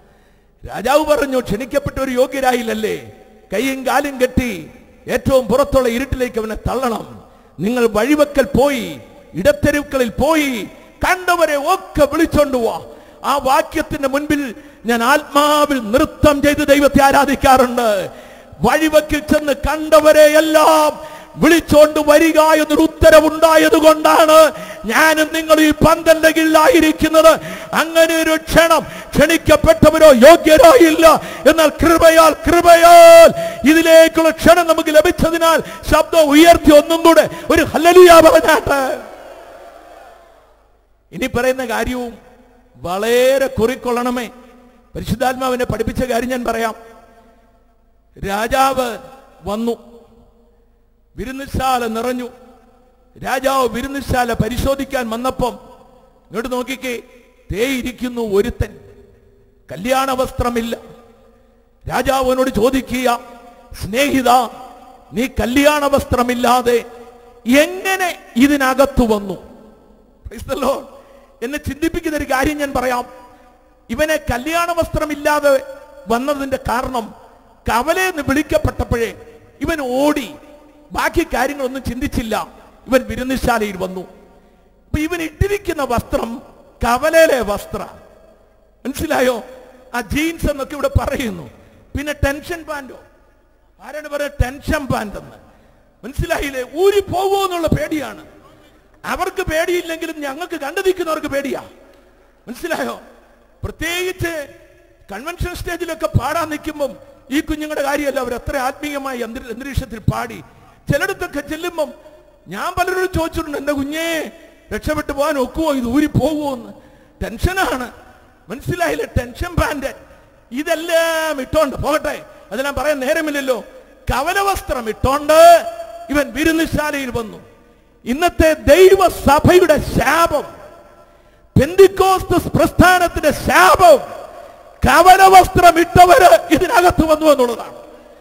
[SPEAKER 9] രാജാവ് പറഞ്ഞു ക്ഷണിക്കപ്പെട്ട ഒരു യോഗ്യരായില്ലല്ലേ കൈയും കാലും കെട്ടി ഏറ്റവും പുറത്തുള്ള ഇരുട്ടിലേക്ക് അവനെ തള്ളണം നിങ്ങൾ വഴിവക്കൽ പോയി ഇടത്തെരുക്കളിൽ പോയി കണ്ടവരെ ഒക്കെ വിളിച്ചോണ്ട് പോവാ ആ വാക്യത്തിന്റെ മുൻപിൽ ഞാൻ ആത്മാവിൽ നൃത്തം ചെയ്ത് ദൈവത്തെ ആരാധിക്കാറുണ്ട് വഴിവക്കിൽ ചെന്ന് കണ്ടവരെ എല്ലാം വിളിച്ചോണ്ട് വരിക എന്നൊരു ഉത്തരവുണ്ടായത് കൊണ്ടാണ് ഞാനും നിങ്ങൾ ഈ പന്തലിന്റെ കീഴിലായിരിക്കുന്നത് അങ്ങനെ ഒരു ക്ഷണം ക്ഷണിക്കപ്പെട്ടവരോ യോഗ്യരോ ഇല്ല എന്നാൽ കൃപയാൽ കൃപയാൽ ഇതിലേക്കുള്ള ക്ഷണം നമുക്ക് ലഭിച്ചതിനാൽ ശബ്ദം ഉയർത്തി ഒന്നും കൂടെ ഒരു ഹല്ലലിയ പറഞ്ഞാട്ട് ഇനി പറയുന്ന കാര്യവും വളരെ കുറിക്കൊള്ളണമേ പരിശുദ്ധാത്മാവിനെ പഠിപ്പിച്ച കാര്യം ഞാൻ പറയാം രാജാവ് വന്നു വിരുന്നുശാല നിറഞ്ഞു രാജാവ് വിരുന്നുശാല പരിശോധിക്കാൻ വന്നപ്പം ഇങ്ങോട്ട് നോക്കിക്കേ തേയിരിക്കുന്നു ഒരുത്തൻ കല്യാണ വസ്ത്രമില്ല രാജാവിനോട് ചോദിക്കുക സ്നേഹിത നീ കല്യാണ വസ്ത്രമില്ലാതെ എങ്ങനെ ഇതിനകത്തു വന്നു Praise the Lord. എന്നെ ചിന്തിപ്പിക്കുന്ന ഒരു കാര്യം ഞാൻ പറയാം ഇവനെ കല്യാണ വസ്ത്രമില്ലാതെ വന്നതിന്റെ കാരണം കവലെന്ന് വിളിക്കപ്പെട്ടപ്പോഴേ ഇവൻ ഓടി ബാക്കി കാര്യങ്ങളൊന്നും ചിന്തിച്ചില്ല ഇവൻ വിരുന്നുശാലയിൽ വന്നു അപ്പൊ ഇവൻ ഇട്ടിരിക്കുന്ന വസ്ത്രം കവലയിലെ വസ്ത്ര മനസ്സിലായോ ആ ജീൻസ് എന്നൊക്കെ ഇവിടെ പറയുന്നു പിന്നെ ടെൻഷൻ പാൻറ്റോ ആരാണ് പറയുക ടെൻഷൻ പാൻറ് എന്ന് മനസ്സിലായില്ലേ ഊരി പോവോ എന്നുള്ള പേടിയാണ് അവർക്ക് പേടിയില്ലെങ്കിലും ഞങ്ങൾക്ക് കണ്ടു നിൽക്കുന്നവർക്ക് പേടിയാ മനസ്സിലായോ പ്രത്യേകിച്ച് കൺവെൻഷൻ സ്റ്റേജിലൊക്കെ പാടാൻ നിൽക്കുമ്പം ഈ കുഞ്ഞുങ്ങളുടെ കാര്യമല്ല അവർ എത്ര ആത്മീയമായി അന്തരീ- അന്തരീക്ഷത്തിൽ പാടി ചിലയിടത്തൊക്കെ ചെല്ലുമ്പം ഞാൻ പലരോടും ചോദിച്ചിട്ടുണ്ട് എന്റെ കുഞ്ഞേ രക്ഷപ്പെട്ടു പോകാൻ ഒക്കുവോ ഇത് ഊരി പോവുമോ എന്ന് ടെൻഷനാണ് മനസ്സിലായില്ലേ ടെൻഷൻ പാൻറ് ഇതെല്ലാം ഇട്ടോണ്ട് പോകട്ടെ അതെല്ലാം പറയാൻ നേരമില്ലല്ലോ കവലവസ്ത്രം ഇട്ടോണ്ട് ഇവൻ വിരുന്നുശാലയിൽ വന്നു ഇന്നത്തെ ദൈവസഭയുടെ ശാപം പെന്തിക്കോസ്തസ് പ്രസ്ഥാനത്തിന്റെ ശാപം കവലവസ്ത്രം ഇട്ടവര് ഇതിനകത്ത് വന്നു എന്നുള്ളതാണ്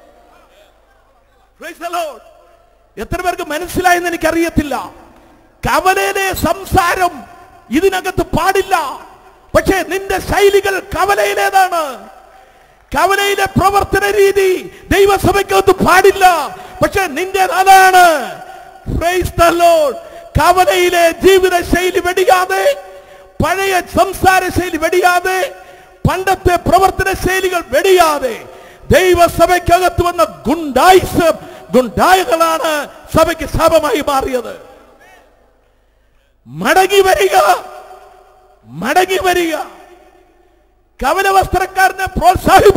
[SPEAKER 9] Praise the Lord. എത്ര പേർക്ക് മനസ്സിലായെന്ന് എനിക്കറിയത്തില്ല കവലയിലെ സംസാരം ഇതിനകത്ത് പാടില്ല പക്ഷേ നിന്റെ ശൈലികൾ കവലയിലേതാണ് കവലയിലെ പ്രവർത്തന രീതി ദൈവസഭയ്ക്കകത്ത് പാടില്ല പക്ഷെ നിന്റെ അതാണ് Praise the Lord. കവലയിലെ ജീവിത ശൈലി വെടിയാതെ പഴയ സംസാര ശൈലി വെടിയാതെ പണ്ടത്തെ പ്രവർത്തന ശൈലികൾ വെടിയാതെ ദൈവസഭയ്ക്കകത്ത് വന്ന ഗുണ്ടായിസം ഗുണ്ടായകളാണ് സഭയ്ക്ക് ശാപമായി മാറിയത് മടങ്ങി വരിക മടങ്ങി വരിക കവല വസ്ത്രക്കാരനെ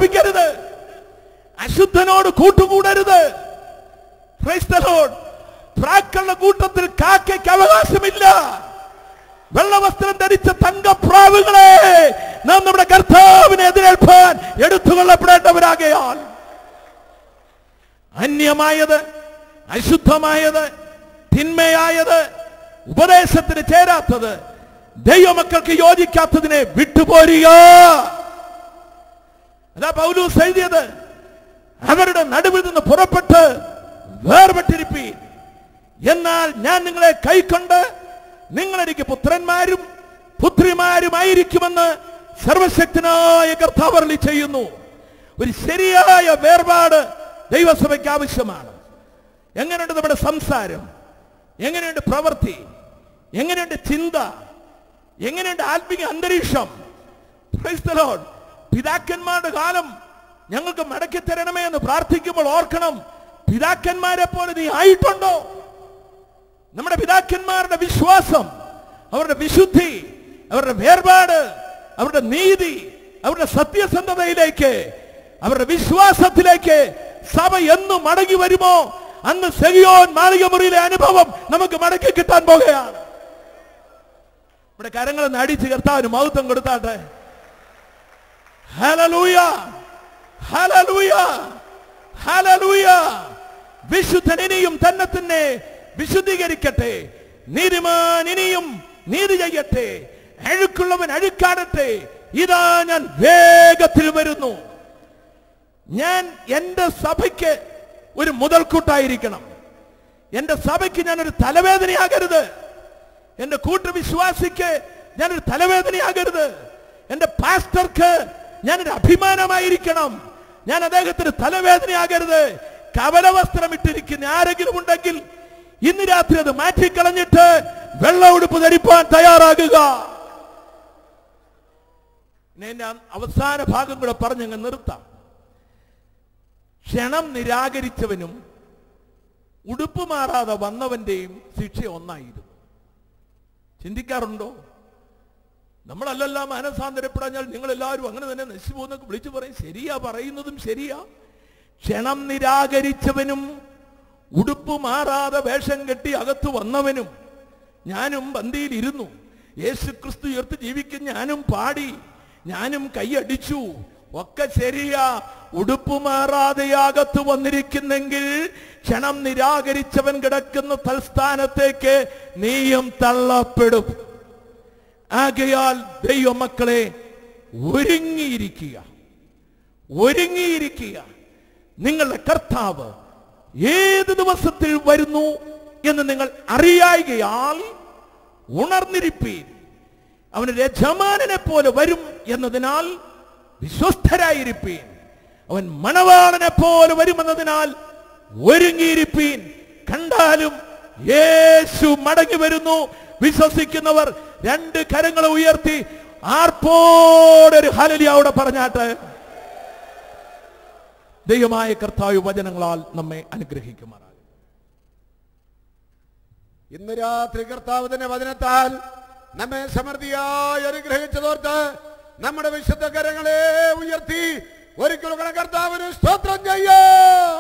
[SPEAKER 9] പ്രോത്സാഹിപ്പിക്കരുത് അശുദ്ധനോട് കൂട്ടുകൂടരുത് Praise the Lord. പ്രാക്കളുടെ കൂട്ടത്തിൽ കാക്കയ്ക്ക് അവകാശമില്ല വെള്ളവസ്ത്രം ധരിച്ച തങ്കപ്രാവുകളെ നാം നമ്മുടെ കർത്താവിനെ എതിരേൽപ്പാൻ എടുത്തുകൊള്ളപ്പെടേണ്ടവരാകയാൽ അന്യമായത് അശുദ്ധമായത് തിന്മയായത് ഉപദേശത്തിന് ചേരാത്തത് ദൈവമക്കൾക്ക് യോജിക്കാത്തതിനെ വിട്ടുപോരുക അതാ പൗലൂസ് എഴുതിയത് അവരുടെ നടുവിൽ നിന്ന് പുറപ്പെട്ട് വേർപെട്ടിരിപ്പീൻ എന്നാൽ ഞാൻ നിങ്ങളെ കൈക്കൊണ്ട് നിങ്ങൾ എനിക്ക് പുത്രന്മാരും പുത്രിമാരുമായിരിക്കുമെന്ന് സർവശക്തനായ കർത്താവ് അരുളി ചെയ്യുന്നു ഒരു ശരിയായ വേർപാട് ദൈവസഭയ്ക്ക് ആവശ്യമാണ് എങ്ങനെയുണ്ട് നമ്മുടെ സംസാരം എങ്ങനെയുണ്ട് പ്രവൃത്തി എങ്ങനെയുണ്ട് ചിന്ത എങ്ങനെയുണ്ട് ആത്മീയ അന്തരീക്ഷം Praise the Lord. പിതാക്കന്മാരുടെ കാലം ഞങ്ങൾക്ക് മടക്കി തരണമേ എന്ന് പ്രാർത്ഥിക്കുമ്പോൾ ഓർക്കണം പിതാക്കന്മാരെ പോലെ നീ ആയിട്ടുണ്ടോ നമ്മുടെ പിതാക്കന്മാരുടെ വിശ്വാസം അവരുടെ വിശുദ്ധി അവരുടെ വേർപാട് അവരുടെ നീതി അവരുടെ സത്യസന്ധതയിലേക്ക് അവരുടെ വിശ്വാസത്തിലേക്ക് സഭ എന്ന് മടങ്ങി വരുമോ അന്ന് സെഹിയോൻ മാളികമുറിയിലെ അനുഭവം നമുക്ക് മടക്കി കിട്ടാൻ പോകുകയാണ് നമ്മുടെ കരങ്ങൾ നടിച്ച് കർത്താവിന് മൗത്വം കൊടുത്താട്ടെ ഹലലൂയ ഹലലൂയ ഹലലൂയ വിശുദ്ധൻ ഇനിയും തന്നെ തന്നെ വിശുദ്ധീകരിക്കട്ടെ നീതിമാൻ ഇനിയും നീതി ചെയ്യട്ടെ അഴുക്കുള്ളവൻ അഴുക്കാടട്ടെ ഇതാ ഞാൻ വേഗത്തിൽ വരുന്നു ഞാൻ എന്റെ സഭയ്ക്ക് ഒരു മുതൽക്കൂട്ടായിരിക്കണം എന്റെ സഭയ്ക്ക് ഞാനൊരു തലവേദനയാകരുത് എന്റെ കൂട്ടുവിശ്വാസിക്ക് ഞാനൊരു തലവേദനയാകരുത് എന്റെ പാസ്റ്റർക്ക് ഞാനൊരു അഭിമാനമായിരിക്കണം ഞാൻ അദ്ദേഹത്തിന് തലവേദനയാകരുത് കവലവസ്ത്രം ഇട്ടിരിക്കുന്ന ആരെങ്കിലും ഉണ്ടെങ്കിൽ ഇന്ന് രാത്രി അത് മാറ്റിക്കളഞ്ഞിട്ട് വെള്ള ഉടുപ്പ് ധരിപ്പാൻ തയ്യാറാകുക ഇനി എന്റെ അവസാന ഭാഗം കൂടെ പറഞ്ഞങ്ങ് നിർത്താം ക്ഷണം നിരാകരിച്ചവനും ഉടുപ്പ് മാറാതെ വന്നവന്റെയും ശിക്ഷ ഒന്നായിരുന്നു ചിന്തിക്കാറുണ്ടോ നമ്മളല്ലല്ല മാനസാന്തരപ്പെടാഞ്ഞാൽ നിങ്ങൾ എല്ലാവരും അങ്ങനെ തന്നെ നശിച്ചു പോകുന്നൊക്കെ വിളിച്ചു പറയും ശരിയാ പറയുന്നതും ശരിയാ ക്ഷണം നിരാകരിച്ചവനും ഉടുപ്പ് മാറാതെ വേഷം കെട്ടി അകത്ത് വന്നവനും ഞാനും പന്തിയിൽ ഇരുന്നു യേശു ക്രിസ്തു ഉയർത്ത് ജീവിക്കും ഞാനും പാടി ഞാനും കൈയടിച്ചു ഒക്കെ ശരിയാ ഉടുപ്പ് മാറാതെ അകത്ത് വന്നിരിക്കുന്നെങ്കിൽ ക്ഷണം നിരാകരിച്ചവൻ കിടക്കുന്ന തൽസ്ഥാനത്തേക്ക് നീയും തള്ളപ്പെടും ആകയാൽ ദൈവമക്കളെ ഒരുങ്ങിയിരിക്കുക ഒരുങ്ങിയിരിക്കുക നിങ്ങളുടെ കർത്താവ് ഏത് ദിവസത്തിൽ വരുന്നു എന്ന് നിങ്ങൾ അറിയായികയാൽ ഉണർന്നിരിപ്പീൻ അവന് രജമാനനെ പോലെ വരും എന്നതിനാൽ വിശ്വസ്തരായിരിപ്പീൻ അവൻ മണവാളനെ പോലെ വരുമെന്നതിനാൽ ഒരുങ്ങിയിരിപ്പീൻ കണ്ടാലും യേശു മടങ്ങി വരുന്നു വിശ്വസിക്കുന്നവർ രണ്ട് കരങ്ങൾ ഉയർത്തി ആർപ്പോടെ ഒരു ഹലലി അവിടെ പറഞ്ഞാട്ട് ദൈവമായ കർത്താവ് വചനങ്ങളാൽ നമ്മെ അനുഗ്രഹിക്കുമാറാകും
[SPEAKER 3] ഇന്ന് രാത്രി കർത്താവ് തന്നെ വചനത്താൽ നമ്മെ സമൃദ്ധിയായി അനുഗ്രഹിച്ചതോർത്ത് നമ്മുടെ വിശുദ്ധ കരങ്ങളെ ഉയർത്തി ഒരിക്കൽ കൂടെ കർത്താവിന് സ്തോത്രം ചെയ്യാം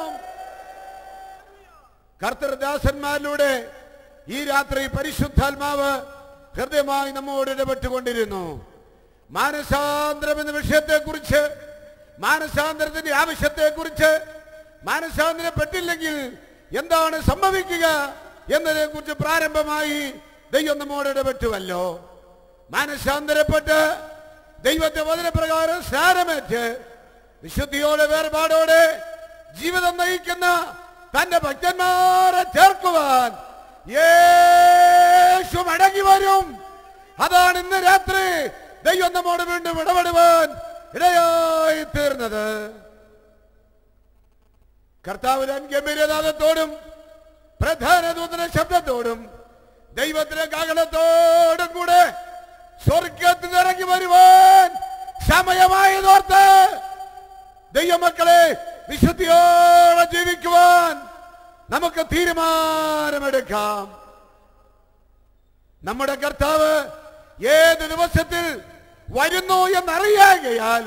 [SPEAKER 3] കർത്തൃദാസന്മാരിലൂടെ ഈ രാത്രി പരിശുദ്ധാത്മാവ് ഹൃദയമായി നമ്മോട് ഇടപെട്ടുകൊണ്ടിരുന്നു മാനസാന്തരം എന്ന വിഷയത്തെക്കുറിച്ച് മാനസാന്തരത്തിന്റെ ആവശ്യത്തെക്കുറിച്ച് മാനസാന്തരപ്പെട്ടില്ലെങ്കിൽ എന്താണ് സംഭവിക്കുക എന്നതിനെ കുറിച്ച് പ്രാരംഭമായി ദൈവം നമ്മോട് ഇടപെട്ടുവല്ലോ മാനസാന്തരപ്പെട്ട് ദൈവത്തെ വചനപ്രകാരം സ്നാനമേറ്റ് വിശുദ്ധിയോടെ വേർപാടോടെ ജീവിതം നയിക്കുന്ന തന്റെ ഭക്തന്മാരെ ചേർക്കുവാൻ യേശു മടങ്ങി വരും അതാണ് ഇന്ന് രാത്രി ദൈവം നമ്മോട് വീണ്ടും ഇടപെടുവാൻ ഇടയായി തീർന്നത് കർത്താവ് ഗംഭീരനാഥത്തോടും പ്രധാന ദൂതന ശബ്ദത്തോടും ദൈവത്തിന്റെ കാകളത്തോടും കൂടെ സ്വർഗത്തിൽ നിന്ന് ഇറങ്ങി വരുവാൻ സമയമായതോർത്ത് ദൈവമക്കളെ വിശുദ്ധിയോടെ ജീവിക്കുവാൻ നമുക്ക് തീരുമാനമെടുക്കാം നമ്മുടെ കർത്താവ് ഏത് ദിവസത്തിൽ വരുന്നു എന്നറിയാകയാൽ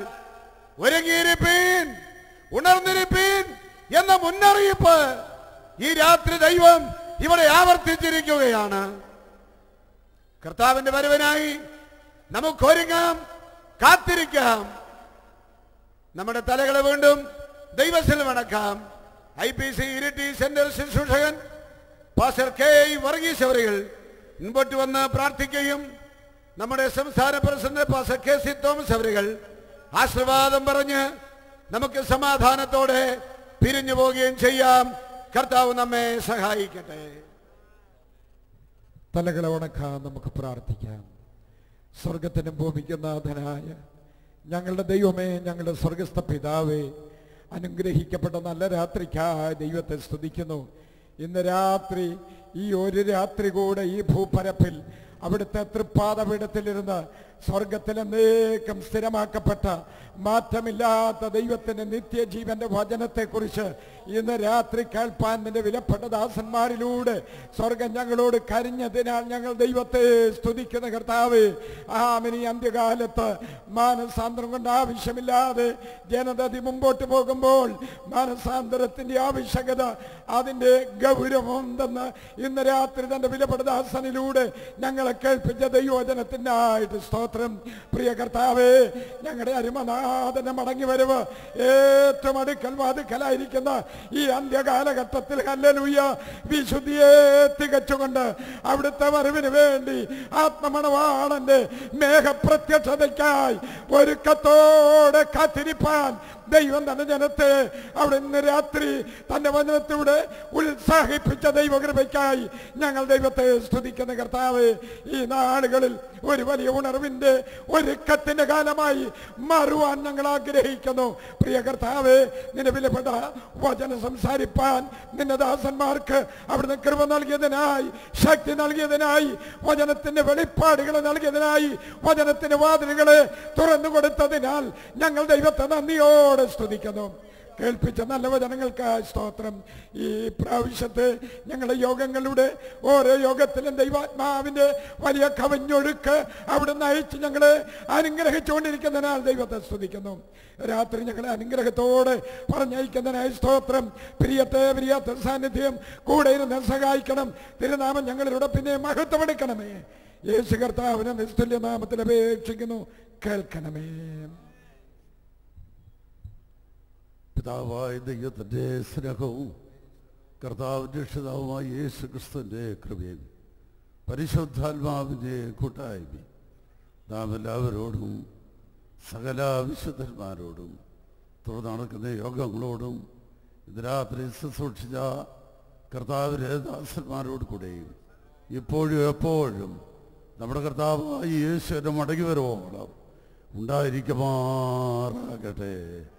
[SPEAKER 3] ഒരുങ്ങിയിരിപ്പീൻ ഉണർന്നിരിപ്പീൻ എന്ന മുന്നറിയിപ്പ് ഈ രാത്രി ദൈവം ഇവിടെ ആവർത്തിച്ചിരിക്കുകയാണ് കർത്താവിന്റെ വരവിനായി നമുക്കൊരുങ്ങാം കാത്തിരിക്കാം നമ്മുടെ തലകളെ വീണ്ടും ദൈവത്തിൽ വണക്കാം I P C Iritty centre ശുശ്രൂഷകൻ പാസ്റ്റർ കെ ഐ വർഗീസ് അവരുകൾ മുൻപോട്ട് വന്ന് പ്രാർത്ഥിക്കുകയും നമ്മുടെ സംസ്ഥാന president pastor K C Thomas അവരുകൾ ആശീർവാദം പറഞ്ഞ് നമുക്ക് സമാധാനത്തോടെ പിരിഞ്ഞു പോവുകയും ചെയ്യാം കർത്താവ് നമ്മെ സഹായിക്കട്ടെ
[SPEAKER 10] തലകളെ ഉണക്കാൻ നമുക്ക് പ്രാർത്ഥിക്കാം സ്വർഗത്തിനും ഭൂമിക്കും നാഥനായ ഞങ്ങളുടെ ദൈവമേ ഞങ്ങളുടെ സ്വർഗസ്ഥ പിതാവേ അനുഗ്രഹിക്കപ്പെട്ട നല്ല രാത്രിക്കായ ദൈവത്തെ സ്തുതിക്കുന്നു ഇന്ന് രാത്രി ഈ ഒരു രാത്രി കൂടെ ഈ ഭൂപരപ്പിൽ അവിടുത്തെ തൃപ്പാദപീഠത്തിലിരുന്ന് സ്വർഗത്തിലെ നേക്കം സ്ഥിരമാക്കപ്പെട്ട മാറ്റമില്ലാത്ത ദൈവത്തിന്റെ നിത്യജീവന്റെ വചനത്തെക്കുറിച്ച് ഇന്ന് രാത്രി കേൾപ്പാൻ നിന്റെ വിലപ്പെട്ട ദാസന്മാരിലൂടെ സ്വർഗം ഞങ്ങളോട് കരിഞ്ഞതിനാൽ ഞങ്ങൾ ദൈവത്തെ സ്തുതിക്കുന്ന കർത്താവ് ആമിനി അന്ത്യകാലത്ത് മാനസാന്തരം കൊണ്ട് ആവശ്യമില്ലാതെ ജനതതി മുമ്പോട്ട് പോകുമ്പോൾ മാനസാന്തരത്തിന്റെ ആവശ്യകത അതിന്റെ ഗൗരവമുണ്ടെന്ന് ഇന്ന് രാത്രി തന്റെ വിലപ്പെട്ട ദാസനിലൂടെ ഞങ്ങളെ കേൾപ്പിച്ച ദൈവവചനത്തിനായിട്ട് സ്തോത്രം പ്രിയ കർത്താവേ ഞങ്ങളുടെ അരുമനാഥന്റെ മടങ്ങി വരവ് ഏറ്റവും അടുക്കൽ വാതുക്കലായിരിക്കുന്ന ഈ അന്ത്യകാലഘട്ടത്തിൽ ഹല്ലലൂയ വിശുദ്ധിയെ തികച്ചുകൊണ്ട് അവിടുത്തെ വരവിന് വേണ്ടി ആത്മമണവാളന്റെ മേഘപ്രത്യക്ഷതയ്ക്കായി ഒരുക്കത്തോടെ കാത്തിരിപ്പാൻ ദൈവം തന്റെ ജനത്തെ അവിടെ ഇന്ന് രാത്രി തന്റെ വചനത്തിലൂടെ ഉത്സാഹിപ്പിച്ച ദൈവകൃപയ്ക്കായി ഞങ്ങൾ ദൈവത്തെ സ്തുതിക്കുന്ന കർത്താവ് ഈ നാടുകളിൽ ഒരു വലിയ ഉണർവിന്റെ ഒരുക്കത്തിന്റെ കാലമായി മാറുവാൻ ഞങ്ങൾ ആഗ്രഹിക്കുന്നു പ്രിയ കർത്താവ് നിന്റെ വിലപ്പെട്ട വചനം സംസാരിപ്പാൻ നിന്റെ ദാസന്മാർക്ക് അവിടുന്ന് കൃപ നൽകിയതിനായി ശക്തി നൽകിയതിനായി വചനത്തിന്റെ വെളിപ്പാടുകൾ നൽകിയതിനായി വചനത്തിന്റെ വാതിലുകളെ തുറന്നു കൊടുത്തതിനാൽ ഞങ്ങൾ ദൈവത്തെ നന്ദിയോടെ സ്തുതിക്കുന്നു കേൾപ്പിച്ച നല്ല വചനങ്ങൾക്ക് സ്തോത്രം ഈ പ്രാവശ്യത്തെ ഞങ്ങളുടെ യോഗങ്ങളുടെ ഓരോ യോഗത്തിലും ദൈവാത്മാവിന്റെ വലിയ കവിഞ്ഞൊഴുക്ക് അവിടെ നയിച്ച് ഞങ്ങളെ അനുഗ്രഹിച്ചുകൊണ്ടിരിക്കുന്നതിനാൽ ദൈവത്തെ സ്തുതിക്കുന്നു രാത്രി ഞങ്ങളെ അനുഗ്രഹത്തോടെ പറഞ്ഞയക്കുന്നതിനായി സ്തോത്രം പ്രിയത്തെ പ്രിയത്തെ സാന്നിധ്യം കൂടെ ഇരുന്ന് സഹായിക്കണം തിരുനാമം ഞങ്ങളിലൂടെ പിന്നെ മഹത്വമെടുക്കണമേ യേശു കർത്താവിനെ നിസ്തുല്യ നാമത്തിൽ അപേക്ഷിക്കുന്നു കേൾക്കണമേ
[SPEAKER 6] പിതാവായ ദൈവത്തിൻ്റെ സ്നേഹവും കർത്താവിൻ്റെ രക്ഷിതാവുമായ യേശു ക്രിസ്തുവിൻ്റെ കൃപയും പരിശുദ്ധാത്മാവിൻ്റെ കൂട്ടായ്മ നാം എല്ലാവരോടും സകല വിശുദ്ധന്മാരോടും തുടർന്ന് നടക്കുന്ന യോഗങ്ങളോടും ഇത് രാത്രി ശുശ്രൂഷിച്ച കർത്താവിൻ്റെ ദാസന്മാരോട് കൂടെയും ഇപ്പോഴും എപ്പോഴും നമ്മുടെ കർത്താവായ യേശുവിൻ്റെ മടങ്ങി വരുവോളം ഉണ്ടായിരിക്കുമാറാകട്ടെ